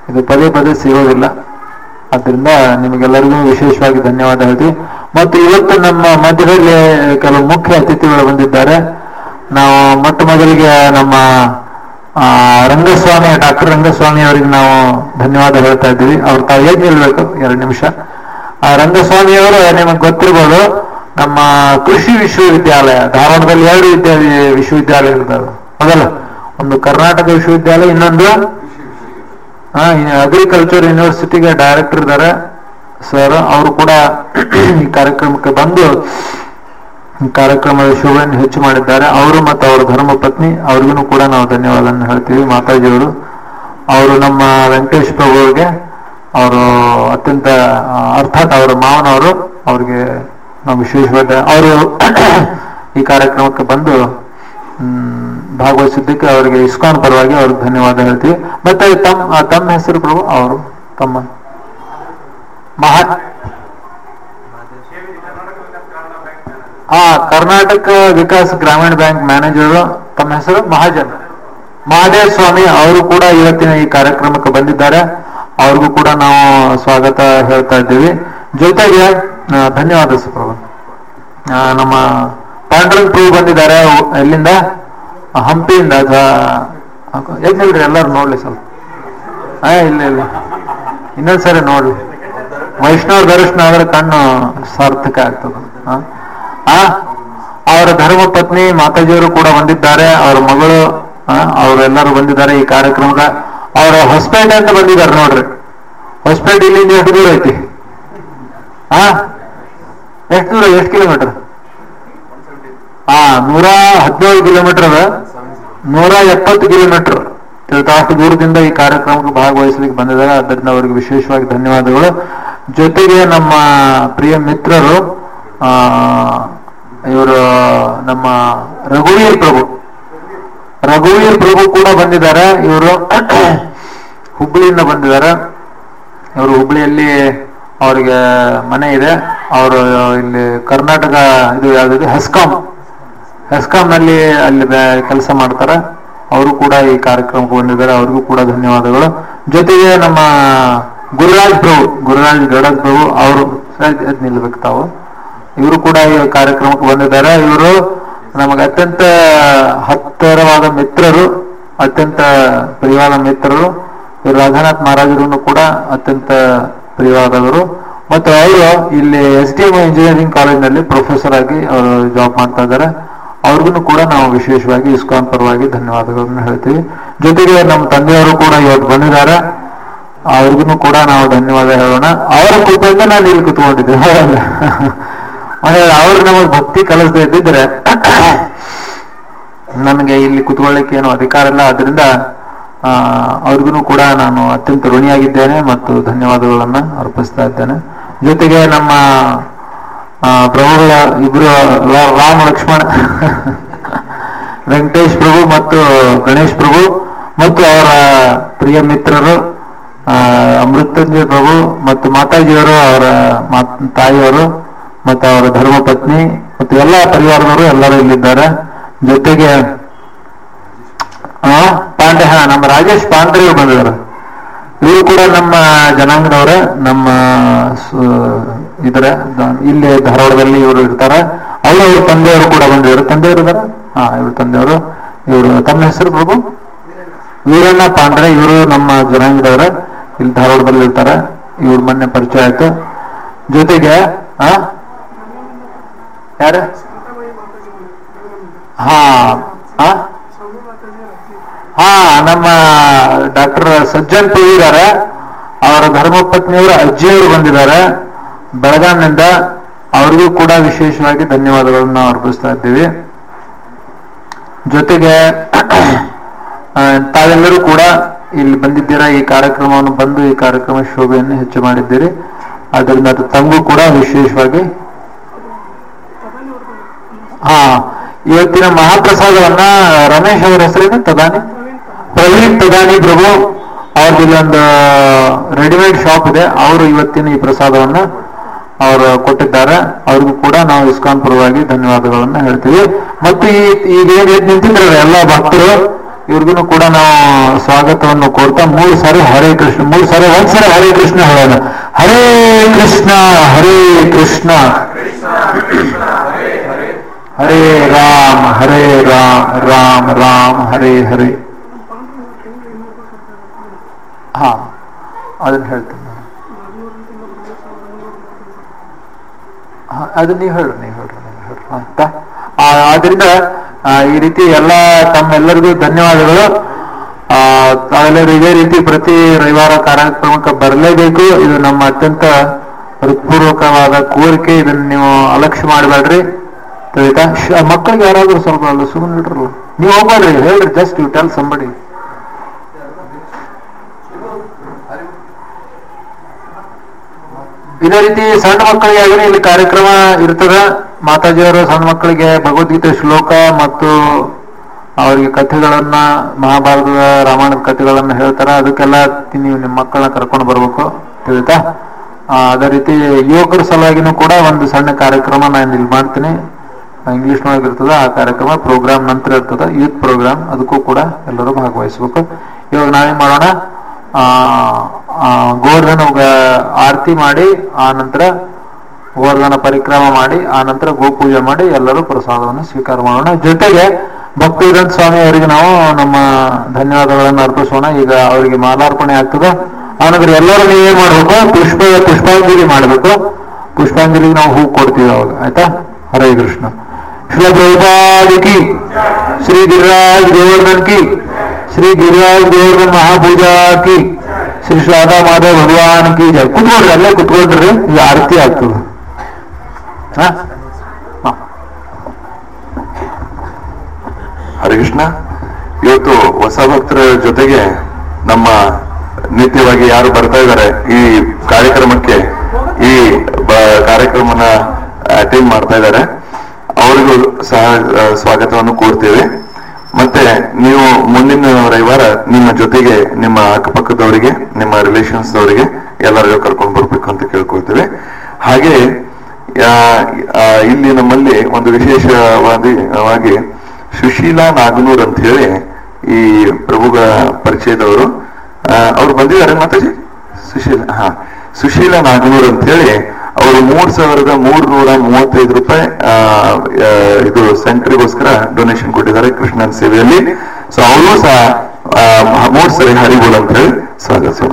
ಇದು ಪದೇ ಪದೇ ಸಿಗೋದಿಲ್ಲ ಅದರಿಂದ ನಿಮಗೆಲ್ಲರಿಗೂ ವಿಶೇಷವಾಗಿ ಧನ್ಯವಾದ ಹೇಳ್ತೀವಿ ಮತ್ತು ಇವತ್ತು ನಮ್ಮ ಮಧ್ಯದಲ್ಲಿ ಕೆಲವು ಮುಖ್ಯ ಅತಿಥಿಗಳು ಬಂದಿದ್ದಾರೆ ನಾವು ಮೊಟ್ಟ ಮೊದಲಿಗೆ ನಮ್ಮ ಆ, ರಂಗಸ್ವಾಮಿ ಡಾಕ್ಟರ್ ರಂಗಸ್ವಾಮಿ ಅವರಿಗೆ ನಾವು ಧನ್ಯವಾದ ಹೇಳ್ತಾ ಇದ್ದೀವಿ ಅವ್ರು ತಾವು ಹೇಗೆ ನಿಲ್ಬೇಕು ಎರಡು ನಿಮಿಷ ಆ ರಂಗಸ್ವಾಮಿ ಅವರು ನಿಮಗೆ ಗೊತ್ತಿರ್ಬೋದು ನಮ್ಮ ಕೃಷಿ ವಿಶ್ವವಿದ್ಯಾಲಯ ಧಾರವಾಡದಲ್ಲಿ ಎರಡು ವಿದ್ಯಾ ವಿಶ್ವವಿದ್ಯಾಲಯಗಳಿದ್ದಾವೆ ಹೌದಲ್ಲ ಒಂದು ಕರ್ನಾಟಕ ವಿಶ್ವವಿದ್ಯಾಲಯ ಇನ್ನೊಂದು ಅಗ್ರಿಕಲ್ಚರ್ ಯೂನಿವರ್ಸಿಟಿಗೆ ಡೈರೆಕ್ಟರ್ ಇದ್ದಾರೆ ಸರ್ ಅವರು ಕೂಡ ಈ ಕಾರ್ಯಕ್ರಮಕ್ಕೆ ಬಂದು ಈ ಕಾರ್ಯಕ್ರಮದ ಶೋಭೆಯನ್ನು ಹೆಚ್ಚು ಮಾಡಿದ್ದಾರೆ ಅವರು ಮತ್ತು ಅವರ ಧರ್ಮ ಪತ್ನಿ ಅವ್ರಿಗೂ ಕೂಡ ನಾವು ಧನ್ಯವಾದ ಹೇಳ್ತೀವಿ ಮಾತಾಜಿಯವರು ಅವರು ನಮ್ಮ ವೆಂಕಟೇಶ್ ಪ್ರಭು ಅವರಿಗೆ ಅವರು ಅತ್ಯಂತ ಆ, ಅರ್ಥಾತ್ ಅವರ ಮಾವನವರು ಅವ್ರಿಗೆ ನಾವು ವಿಶೇಷವಾದ ಅವರು ಈ ಕಾರ್ಯಕ್ರಮಕ್ಕೆ ಬಂದು ಹ್ಮ್, ಭಾಗವಹಿಸಿದ್ದಕ್ಕೆ ಅವರಿಗೆ ಇಸ್ಕಾನ್ ಪರವಾಗಿ ಅವ್ರಿಗೆ ಧನ್ಯವಾದ ಹೇಳ್ತೀವಿ ಮತ್ತೆ ತಮ್ಮ ತಮ್ಮ ಹೆಸರು ಪ್ರಭು ಅವರು ತಮ್ಮ ಮಹಾ ಹಾ ಕರ್ನಾಟಕ ವಿಕಾಸ್ ಗ್ರಾಮೀಣ ಬ್ಯಾಂಕ್ ಮ್ಯಾನೇಜರ್ ತಮ್ಮ ಹೆಸರು ಮಹಾಜನ್ ಮಹಾದೇವ್ ಸ್ವಾಮಿ ಅವರು ಕೂಡ ಇವತ್ತಿನ ಈ ಕಾರ್ಯಕ್ರಮಕ್ಕೆ ಬಂದಿದ್ದಾರೆ ಅವ್ರಿಗೂ ಕೂಡ ನಾವು ಸ್ವಾಗತ ಹೇಳ್ತಾ ಇದ್ದೀವಿ ಜೊತೆಗೆ ಆ, ಧನ್ಯವಾದ ಸುಪ್ರಭು ಆ, ನಮ್ಮ ಪಾಂಡ್ರಂಗ್ ಪ್ರಭು ಬಂದಿದ್ದಾರೆ ಅವ್- ಎಲ್ಲಿಂದ ಆ, ಹಂಪಿಯಿಂದ ಎಲ್ಲಿಲ್ರಿ ಎಲ್ಲರೂ ನೋಡ್ಲಿ ಸ್ವಲ್ಪ ಆ ಇಲ್ಲ ಇಲ್ಲ ಇನ್ನೊಂದ್ಸರಿ ನೋಡ್ಲಿ ವೈಷ್ಣವ ದರ್ಶನ ಆದ್ರೆ ಕಣ್ಣು ಸಾರ್ಥಕ ಆಗ್ತದೆ ಆ? ಆ ಅವರ ಧರ್ಮ ಪತ್ನಿ ಮಾತಾಜಿಯವರು ಕೂಡ ಬಂದಿದ್ದಾರೆ ಅವರ ಮಗಳು ಆ, ಅವರೆಲ್ಲರೂ ಬಂದಿದ್ದಾರೆ ಈ ಕಾರ್ಯಕ್ರಮಕ್ಕೆ ಅವರ ಹೊಸಪೇಟೆ ಅಂತ ಬಂದಿದ್ದಾರೆ ನೋಡ್ರಿ ಹೊಸಪೇಟೆ ಇಲ್ಲಿಂದ ಎಷ್ಟು ದೂರ ಐತಿ ಆ ಎಷ್ಟು ದೂರ ಎಷ್ಟು ಕಿಲೋಮೀಟರ್ ಹಾ ನೂರ ಹದಿನೇಳು ಕಿಲೋಮೀಟರ್ ಅದ ನೂರ ಎಪ್ಪತ್ತು ಕಿಲೋಮೀಟರ್ ಅಷ್ಟು ದೂರದಿಂದ ಈ ಕಾರ್ಯಕ್ರಮಕ್ಕೆ ಭಾಗವಹಿಸಲಿಕ್ಕೆ ಬಂದಿದ್ದಾರೆ ಆದ್ದರಿಂದ ಅವರಿಗೆ ವಿಶೇಷವಾಗಿ ಧನ್ಯವಾದಗಳು ಜೊತೆಗೆ ನಮ್ಮ ಪ್ರಿಯ ಮಿತ್ರರು ಆ ಇವರು ನಮ್ಮ ರಘುವೀರ್ ಪ್ರಭು ರಘುವೀರ್ ಪ್ರಭು ಕೂಡ ಬಂದಿದ್ದಾರೆ ಇವರು ಹುಬ್ಬಳ್ಳಿಯಿಂದ ಬಂದಿದ್ದಾರೆ ಇವರು ಹುಬ್ಬಳ್ಳಿಯಲ್ಲಿ ಅವರಿಗೆ ಮನೆ ಇದೆ ಅವರು ಇಲ್ಲಿ ಕರ್ನಾಟಕ ಇದು ಯಾವ್ದಿದೆ ಹೆಸ್ಕಾಂ ಹೆಸ್ಕಾಂನಲ್ಲಿ ಅಲ್ಲಿ ಕೆಲಸ ಮಾಡ್ತಾರೆ ಅವರು ಕೂಡ ಈ ಕಾರ್ಯಕ್ರಮಕ್ಕೆ ಬಂದಿದ್ದಾರೆ ಅವ್ರಿಗೂ ಕೂಡ ಧನ್ಯವಾದಗಳು ಜೊತೆಗೆ ನಮ್ಮ ಗುರುರಾಜ್ ಪ್ರಭು ಗುರುರಾಜ್ ಗಡದ್ ಪ್ರಭು ಅವರು ಅದ್ ನಿಲ್ಬೇಕು ತಾವು ಇವರು ಕೂಡ ಈ ಕಾರ್ಯಕ್ರಮಕ್ಕೆ ಬಂದಿದ್ದಾರೆ ಇವರು ನಮಗೆ ಅತ್ಯಂತ ಹತ್ತಿರವಾದ ಮಿತ್ರರು ಅತ್ಯಂತ ಪ್ರಿಯವಾದ ಮಿತ್ರರು ಇವರು ರಾಘನಾಥ್ ಮಹಾರಾಜರನ್ನು ಕೂಡ ಅತ್ಯಂತ ಪ್ರಿಯವಾದವರು ಮತ್ತು ಅವರು ಇಲ್ಲಿ ಎಸ್ ಡಿ ಎಂ ಇಂಜಿನಿಯರಿಂಗ್ ಕಾಲೇಜಿನಲ್ಲಿ ಪ್ರೊಫೆಸರ್ ಆಗಿ ಅವರು ಜಾಬ್ ಮಾಡ್ತಾ ಇದ್ದಾರೆ ಅವ್ರಿಗೂ ಕೂಡ ನಾವು ವಿಶೇಷವಾಗಿ ಇಸ್ಕಾನ್ ಪರವಾಗಿ ಧನ್ಯವಾದಗಳನ್ನು ಹೇಳ್ತೀವಿ ಜೊತೆಗೆ ನಮ್ಮ ತಂದೆಯವರು ಕೂಡ ಇವತ್ತು ಬಂದಿದ್ದಾರೆ ಅವ್ರಿಗೂ ಕೂಡ ನಾವು ಧನ್ಯವಾದ ಹೇಳೋಣ ಅವರ ಕೃಪೆಯಿಂದ ನಾನು ಇಲ್ಲಿ ಕುತ್ಕೊಂಡಿದ್ದೆ ಹೌದಲ್ಲ? ಅಂದ್ರೆ ಅವ್ರು ನಮಗೆ ಭಕ್ತಿ ಕಲಿಸದೇ ಇದ್ದಿದ್ರೆ ನನಗೆ ಇಲ್ಲಿ ಕುತ್ಕೊಳ್ಳಿಕ್ಕೆ ಏನು ಅಧಿಕಾರ ಇಲ್ಲ ಅದರಿಂದ ಆ, ಅವ್ರಿಗೂ ಕೂಡ ನಾನು ಅತ್ಯಂತ ಋಣಿಯಾಗಿದ್ದೇನೆ ಮತ್ತು ಧನ್ಯವಾದಗಳನ್ನ ಅರ್ಪಿಸ್ತಾ ಇದ್ದೇನೆ ಜೊತೆಗೆ ನಮ್ಮ ಆ, ಪ್ರಭುಗಳ ಇಬ್ರು ರಾ- ರಾಮ ಲಕ್ಷ್ಮಣ ವೆಂಕಟೇಶ್ ಪ್ರಭು ಮತ್ತು ಗಣೇಶ್ ಪ್ರಭು ಮತ್ತು ಅವರ ಪ್ರಿಯ ಮಿತ್ರರು ಆ, ಅಮೃತಂಜಯ ಪ್ರಭು ಮತ್ತು ಮಾತಾಜಿಯವರು ಅವರ ಮಾತ್- ತಾಯಿಯವರು ಮತ್ತು ಅವರ ಧರ್ಮಪತ್ನಿ ಮತ್ತು ಎಲ್ಲ ಪರಿವಾರದವರು ಎಲ್ಲರೂ ಇಲ್ಲಿದ್ದಾರೆ ಜೊತೆಗೆ ಆ, ಪಾಂಡೆ ಹಾ ನಮ್ಮ ರಾಜೇಶ್ ಪಾಂಡ್ರೆ ಅವ್ರು ಬಂದಿದ್ದಾರೆ ಇವರು ಕೂಡ ನಮ್ಮ ಜನಾಂಗದವರ ನಮ್ಮ ಸು- ಇದರ ದ- ಇಲ್ಲಿ ಧಾರವಾಡದಲ್ಲಿ ಇವರು ಇರ್ತಾರೆ ಅವರು ಅವ್ರ ತಂದೆಯವರು ಕೂಡ ಬಂದಿದ್ದಾರೆ ತಂದೆಯವರು ಇದಾರ ಹಾ ಇವ್ರ ತಂದೆಯವರು ಇವರು ತಮ್ಮ ಹೆಸರು ಪ್ರಭು ವೀರಣ್ಣ ಪಾಂಡ್ರೆ ಇವರು ನಮ್ಮ ಜನಾಂಗದವರ ಇಲ್ಲಿ ಧಾರವಾಡದಲ್ಲಿ ಇರ್ತಾರೆ ಇವ್ರ ಮೊನ್ನೆ ಪರಿಚಯ ಆಯ್ತು ಜೊತೆಗೆ ಆ ಯಾರು ಹಾ ಹಾ ಹಾ ನಮ್ಮ ಡಾಕ್ಟರ್ ಸಜ್ಜನ್ ಪಿ ಇದ್ದಾರೆ ಅವರ ಧರ್ಮಪತ್ನಿಯವರು ಅಜ್ಜಿಯವರು ಬಂದಿದ್ದಾರೆ ಬೆಳಗಾಂನಿಂದ ಅವ್ರಿಗೂ ಕೂಡ ವಿಶೇಷವಾಗಿ ಧನ್ಯವಾದಗಳನ್ನು ಅರ್ಪಿಸ್ತಾ ಇದ್ದೀವಿ ಜೊತೆಗೆ ಆ, ತಾವೆಲ್ಲರೂ ಕೂಡ ಇಲ್ಲಿ ಬಂದಿದ್ದೀರಾ ಈ ಕಾರ್ಯಕ್ರಮವನ್ನು ಬಂದು ಈ ಕಾರ್ಯಕ್ರಮ ಶೋಭೆಯನ್ನು ಹೆಚ್ಚು ಮಾಡಿದ್ದೀರಿ ಅದರಿಂದ ಅದು ತಮಗೂ ಕೂಡ ವಿಶೇಷವಾಗಿ ಹಾ ಇವತ್ತಿನ ಮಹಾಪ್ರಸಾದವನ್ನ ರಮೇಶ್ ಅವರ ಹೆಸರೇನು ತದಾನಿ ಪ್ರವೀಣ್ ತದಾನಿ ಪ್ರಭು ಅವ್ರದ್ದು ಇಲ್ಲೊಂದು ರೆಡಿಮೇಡ್ ಶಾಪ್ ಇದೆ ಅವರು ಇವತ್ತಿನ ಈ ಪ್ರಸಾದವನ್ನ ಅವರು ಕೊಟ್ಟಿದ್ದಾರೆ ಅವ್ರಿಗೂ ಕೂಡ ನಾವು ಇಸ್ಕಾನ್ ಪರವಾಗಿ ಧನ್ಯವಾದಗಳನ್ನ ಹೇಳ್ತೀವಿ ಮತ್ತು ಈ ಈಗ ಏನ್ ಎದ್ದು ನಿಂತಿದ್ರಲ್ಲ ಎಲ್ಲ ಭಕ್ತರು ಇವ್ರಿಗೂ ಕೂಡ ನಾವು ಸ್ವಾಗತವನ್ನು ಕೋರ್ತಾ ಮೂರು ಸಾರಿ ಹರೇ ಕೃಷ್ಣ ಮೂರು ಸಾರಿ ಒಂದ್ಸರಿ ಹರೇ ಕೃಷ್ಣ ಹೇಳೋಣ ಹರೇ ಕೃಷ್ಣ ಹರೇ ಕೃಷ್ಣ ಹರೇ ರಾಮ್ ಹರೇ ರಾಮ್ ರಾಮ್ ರಾಮ್ ಹರೇ ಹರೇ ಹಾ ಅದನ್ನ ಹೇಳ್ತೀನಿ ನಾನು. ಹಾ, ಅದನ್ನ ನೀವು ಹೇಳ್ರಿ ನೀವು ಹೇಳ್ರಿ ನೀವು ಹೇಳ್ರಿ ಅಂತ ಆದ್ರಿಂದ ಆ, ಈ ರೀತಿ ಎಲ್ಲ ತಮ್ಮೆಲ್ಲರಿಗೂ ಧನ್ಯವಾದಗಳು ಆ, ತಾವೆಲ್ಲರೂ ಇದೇ ರೀತಿ ಪ್ರತಿ ರವಿವಾರ ಕಾರ್ಯಕ್ರಮಕ್ಕೆ ಬರಲೇಬೇಕು ಇದು ನಮ್ಮ ಅತ್ಯಂತ ಹೃತ್ಪೂರ್ವಕವಾದ ಕೋರಿಕೆ ಇದನ್ನ ನೀವು ಅಲಕ್ಷ್ಯ ಮಾಡಬೇಡ್ರಿ ತಿಳಿತಾ ಶ- ಮಕ್ಕಳಿಗೆ ಯಾರಾದ್ರೂ ಸ್ವಲ್ಪ ಅಲ್ಲ ಸುಮ್ಮನೆ ಇಟ್ರಲ್ಲ ನೀವು ಹೋಗ್ಬೇಡ್ರಿ ಹೇಳ್ರಿ ಜಸ್ಟ್ ಯು ಟೆಲ್ ಸಂಬಡಿ ಇದೇ ರೀತಿ ಸಣ್ಣ ಮಕ್ಕಳಿಗೆ ಆಗಲಿ ಇಲ್ಲಿ ಕಾರ್ಯಕ್ರಮ ಇರ್ತದ ಮಾತಾಜಿಯವರು ಸಣ್ಣ ಮಕ್ಕಳಿಗೆ ಭಗವದ್ಗೀತೆ ಶ್ಲೋಕ ಮತ್ತು ಅವರಿಗೆ ಕಥೆಗಳನ್ನ ಮಹಾಭಾರತದ ರಾಮಾಯಣದ ಕಥೆಗಳನ್ನ ಹೇಳ್ತಾರ ಅದಕ್ಕೆಲ್ಲ ನೀವು ನಿಮ್ಮ ಮಕ್ಕಳನ್ನ ಕರ್ಕೊಂಡು ಬರ್ಬೇಕು ತಿಳಿತಾ ಆ, ಅದೇ ರೀತಿ ಯುವಕರ ಸಲುವಾಗಿನೂ ಕೂಡ ಒಂದು ಸಣ್ಣ ಕಾರ್ಯಕ್ರಮ ನಾನು ಇಲ್ಲಿ ಮಾಡ್ತೀನಿ ಇಂಗ್ಲಿಷ್ನೊಳಗೆ ಇರ್ತದ ಆ ಕಾರ್ಯಕ್ರಮ ಪ್ರೋಗ್ರಾಮ್ ನಂತರ ಇರ್ತದ ಯೂತ್ ಪ್ರೋಗ್ರಾಮ್ ಅದಕ್ಕೂ ಕೂಡ ಎಲ್ಲರೂ ಭಾಗವಹಿಸ್ಬೇಕು ಇವಾಗ ನಾವೇನ್ ಮಾಡೋಣ ಆ ಆ, ಗೋವರ್ಧನ ಗ- ಆರತಿ ಮಾಡಿ ಆ ನಂತರ ಗೋವರ್ಧನ ಪರಿಕ್ರಮ ಮಾಡಿ ಆ ನಂತರ ಗೋಪೂಜೆ ಮಾಡಿ ಎಲ್ಲರೂ ಪ್ರಸಾದವನ್ನು ಸ್ವೀಕಾರ ಮಾಡೋಣ ಜೊತೆಗೆ ಭಕ್ತಿವೇದಾಂತ ಸ್ವಾಮಿ ಅವರಿಗೆ ನಾವು ನಮ್ಮ ಧನ್ಯವಾದಗಳನ್ನು ಅರ್ಪಿಸೋಣ ಈಗ ಅವರಿಗೆ ಮಾಲಾರ್ಪಣೆ ಆಗ್ತದೆ ಆನಂತರ ಎಲ್ಲರೂ ನೀವು ಏನ್ ಮಾಡ್ಬೇಕು ಪುಷ್ಪ ಪುಷ್ಪಾಂಜಲಿ ಮಾಡ್ಬೇಕು ಪುಷ್ಪಾಂಜಲಿಗೆ ನಾವು ಹೂ ಕೊಡ್ತೀವಿ ಅವಾಗ ಆಯ್ತಾ ಹರೇ ಕೃಷ್ಣ ಶ್ರೀ ಪ್ರಭುಪಾದ ಕಿ ಶ್ರೀ ಗಿರಿರಾಜ್ ಗೋವರ್ಧನ್ ಕಿ ಶ್ರೀ ಗಿರಿರಾಜ್ ಗೋವರ್ಧನ್ ಮಹಾಪೂಜಾ ಕಿ ಶ್ರೀ ಶ್ರಾಧಾ ಮಾಧವ ಭಗವಾನ್ ಕಿ ಜಯ ಕುತ್ಕೊಳ್ರಿ ಅಲ್ಲೇ ಕುತ್ಕೊಳ್ರಿ ಈಗ ಆರತಿ ಆಗ್ತದೆ ಹಾ ಹಾ ಹರಿಕೃಷ್ಣ ಇವತ್ತು ಹೊಸ ಭಕ್ತರ ಜೊತೆಗೆ ನಮ್ಮ ನಿತ್ಯವಾಗಿ ಯಾರು ಬರ್ತಾ ಇದ್ದಾರೆ ಈ ಕಾರ್ಯಕ್ರಮಕ್ಕೆ ಈ ಬ- ಕಾರ್ಯಕ್ರಮನ ಅಟೆಂಡ್ ಮಾಡ್ತಾ ಇದ್ದಾರೆ ಅವರಿಗೂ ಸಹ ಆ, ಸ್ವಾಗತವನ್ನು ಕೋರ್ತೇವೆ ಮತ್ತೆ ನೀವು ಮುಂದಿನ ರವಿವಾರ ನಿಮ್ಮ ಜೊತೆಗೆ ನಿಮ್ಮ ಅಕ್ಕಪಕ್ಕದವರಿಗೆ ನಿಮ್ಮ ರಿಲೇಷನ್ಸ್ ದವರಿಗೆ ಎಲ್ಲರಿಗೂ ಕರ್ಕೊಂಡು ಬರ್ಬೇಕು ಅಂತ ಕೇಳ್ಕೊಳ್ತೇವೆ ಹಾಗೆ ಆ, ಆ, ಇಲ್ಲಿ ನಮ್ಮಲ್ಲಿ ಒಂದು ವಿಶೇಷವಾದಿ ವಾಗಿ ಸುಶೀಲಾ ನಾಗನೂರ್ ಅಂತ ಹೇಳಿ ಈ ಪ್ರಭುಗಳ ಪರಿಚಯದವರು ಆ, ಅವ್ರು ಬಂದಿದ್ದಾರೆ ಮಾತಾಜಿ ಸುಶೀಲ ಹಾ ಸುಶೀಲ ನಾಗನೂರ್ ಅಂತ ಹೇಳಿ ಅವರು ಮೂರ್ ಸಾವಿರದ ಮೂರ್ನೂರ ಮೂವತ್ತೈದು ರೂಪಾಯಿ ಆ, ಆ, ಇದು ಸೆಂಟ್ರಿಗೋಸ್ಕರ ಡೊನೇಷನ್ ಕೊಟ್ಟಿದ್ದಾರೆ ಕೃಷ್ಣನ್ ಸೇವೆಯಲ್ಲಿ ಸೊ ಅವರು ಸಹ ಆ, ಮೂರ್ ಸರಿ ಹರಿಬೋಲ್ ಅಂತ ಹೇಳಿ ಸ್ವಾಗತಿಸೋಣ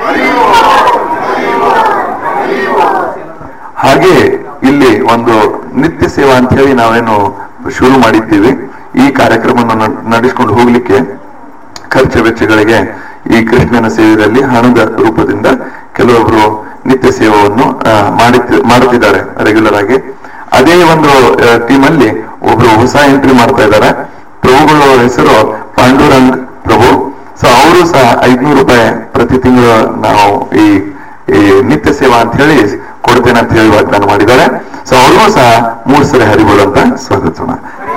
ಹಾಗೆ ಇಲ್ಲಿ ಒಂದು ನಿತ್ಯ ಸೇವಾ ಅಂತ ಹೇಳಿ ನಾವೇನು ಶುರು ಮಾಡಿದ್ದೀವಿ ಈ ಕಾರ್ಯಕ್ರಮವನ್ನು ನಡೆಸಿಕೊಂಡು ಹೋಗ್ಲಿಕ್ಕೆ ಖರ್ಚು ವೆಚ್ಚಗಳಿಗೆ ಈ ಕೃಷ್ಣನ ಸೇವೆಯಲ್ಲಿ ಹಣದ ರೂಪದಿಂದ ಕೆಲವೊಬ್ರು ನಿತ್ಯ ಸೇವೆಯನ್ನು ಆ, ಮಾಡುತ್ತಿ- ಮಾಡುತ್ತಿದ್ದಾರೆ ರೆಗ್ಯುಲರ್ ಆಗಿ ಅದೇ ಒಂದು ಟೀಮ್ ಅಲ್ಲಿ ಒಬ್ರು ಹೊಸ ಎಂಟ್ರಿ ಮಾಡ್ತಾ ಇದ್ದಾರೆ ಪ್ರಭುಗಳ ಹೆಸರು ಪಾಂಡುರಂಗ್ ಪ್ರಭು ಸೊ ಅವರು ಸಹ ಐದ್ನೂರು ರೂಪಾಯಿ ಪ್ರತಿ ತಿಂಗಳು ನಾವು ಈ ಈ ನಿತ್ಯ ಸೇವಾ ಅಂತ ಹೇಳಿ ಕೊಡ್ತೇನೆ ಅಂತ ಹೇಳಿ ವಾಗ್ದಾನ ಮಾಡಿದ್ದಾರೆ ಸೊ ಅವ್ರಿಗೂ ಸಹ ಮೂರ್ ಸರಿ ಹರಿಬೋಲ್ ಅಂತ ಸ್ವಾಗತಿಸೋಣ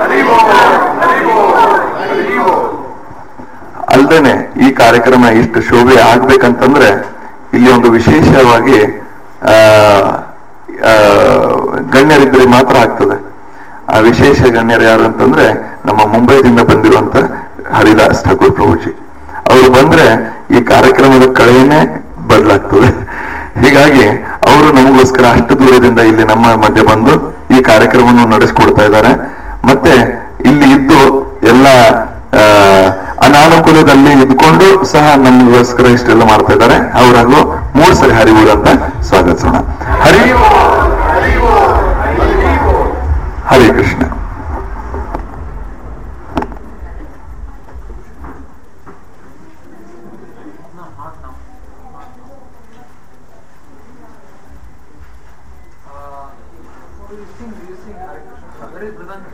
ಅಲ್ದೇನೆ ಈ ಕಾರ್ಯಕ್ರಮ ಇಷ್ಟು ಶೋಭೆ ಆಗ್ಬೇಕಂತಂದ್ರೆ ಇಲ್ಲಿ ಒಂದು ವಿಶೇಷವಾಗಿ ಆ ಆ, ಗಣ್ಯರಿದ್ರೆ ಮಾತ್ರ ಆಗ್ತದೆ ಆ ವಿಶೇಷ ಗಣ್ಯರು ಯಾರು ಅಂತಂದ್ರೆ ನಮ್ಮ ಮುಂಬೈದಿಂದ ಬಂದಿರುವಂತ ಹರಿದಾಸ್ ಠಾಕೂರ್ ಪ್ರಭುಜಿ ಅವರು ಬಂದ್ರೆ ಈ ಕಾರ್ಯಕ್ರಮದ ಕಳೆಯೇ ಬದಲಾಗ್ತದೆ ಹೀಗಾಗಿ ಅವರು ನಮಗೋಸ್ಕರ ಅಷ್ಟು ದೂರದಿಂದ ಇಲ್ಲಿ ನಮ್ಮ ಮಧ್ಯೆ ಬಂದು ಈ ಕಾರ್ಯಕ್ರಮವನ್ನು ನಡೆಸಿಕೊಡ್ತಾ ಇದ್ದಾರೆ ಮತ್ತೆ ಇಲ್ಲಿ ಇದ್ದು ಎಲ್ಲ ಆ, ಅನಾನುಕೂಲದಲ್ಲಿ ಇದ್ಕೊಂಡು ಸಹ ನಮಗೋಸ್ಕರ ಇಷ್ಟೆಲ್ಲ ಮಾಡ್ತಾ ಇದ್ದಾರೆ ಅವರಾಗೂ ಮೂರ್ ಸರಿ ಹರಿಬೋದು ಅಂತ ಸ್ವಾಗತಿಸೋಣ ಹರಿ ಹರೇ Krishna you sing, you sing Hare Krishna. Where is Mridanga?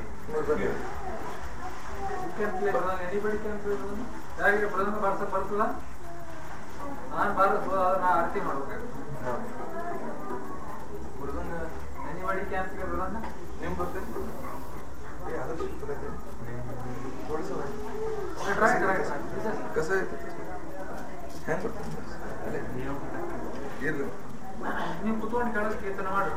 You can play Mridanga. Anybody can play Mridanga? ಯಾರಿಗೆ ಮೃದಂಗ ಬಾರ್ಸಕ್ ಬರ್ತದ ನಾನ್ ಬಾರಿಸ್ಬೋದು ಆದ್ರೆ ನಾ ಆರತಿ ಮಾಡ್ಬೇಕಾಗುತ್ತೆ mridanga anybody can play mridanga ನಿಮ್ ಬರ್ತೇನೆ ಟ್ರೈ ಟ್ರೈ कसं आहे ಹ್ಯಾಂಗ್ ಇರ್ಲಿ ನೀವು ಕುತ್ಕೊಂಡು ಕೇಳೋದು ಕೀರ್ತನೆ ಮಾಡಿ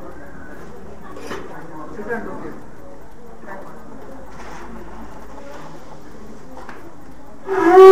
ಸಿಟೆಂಡ್ Hare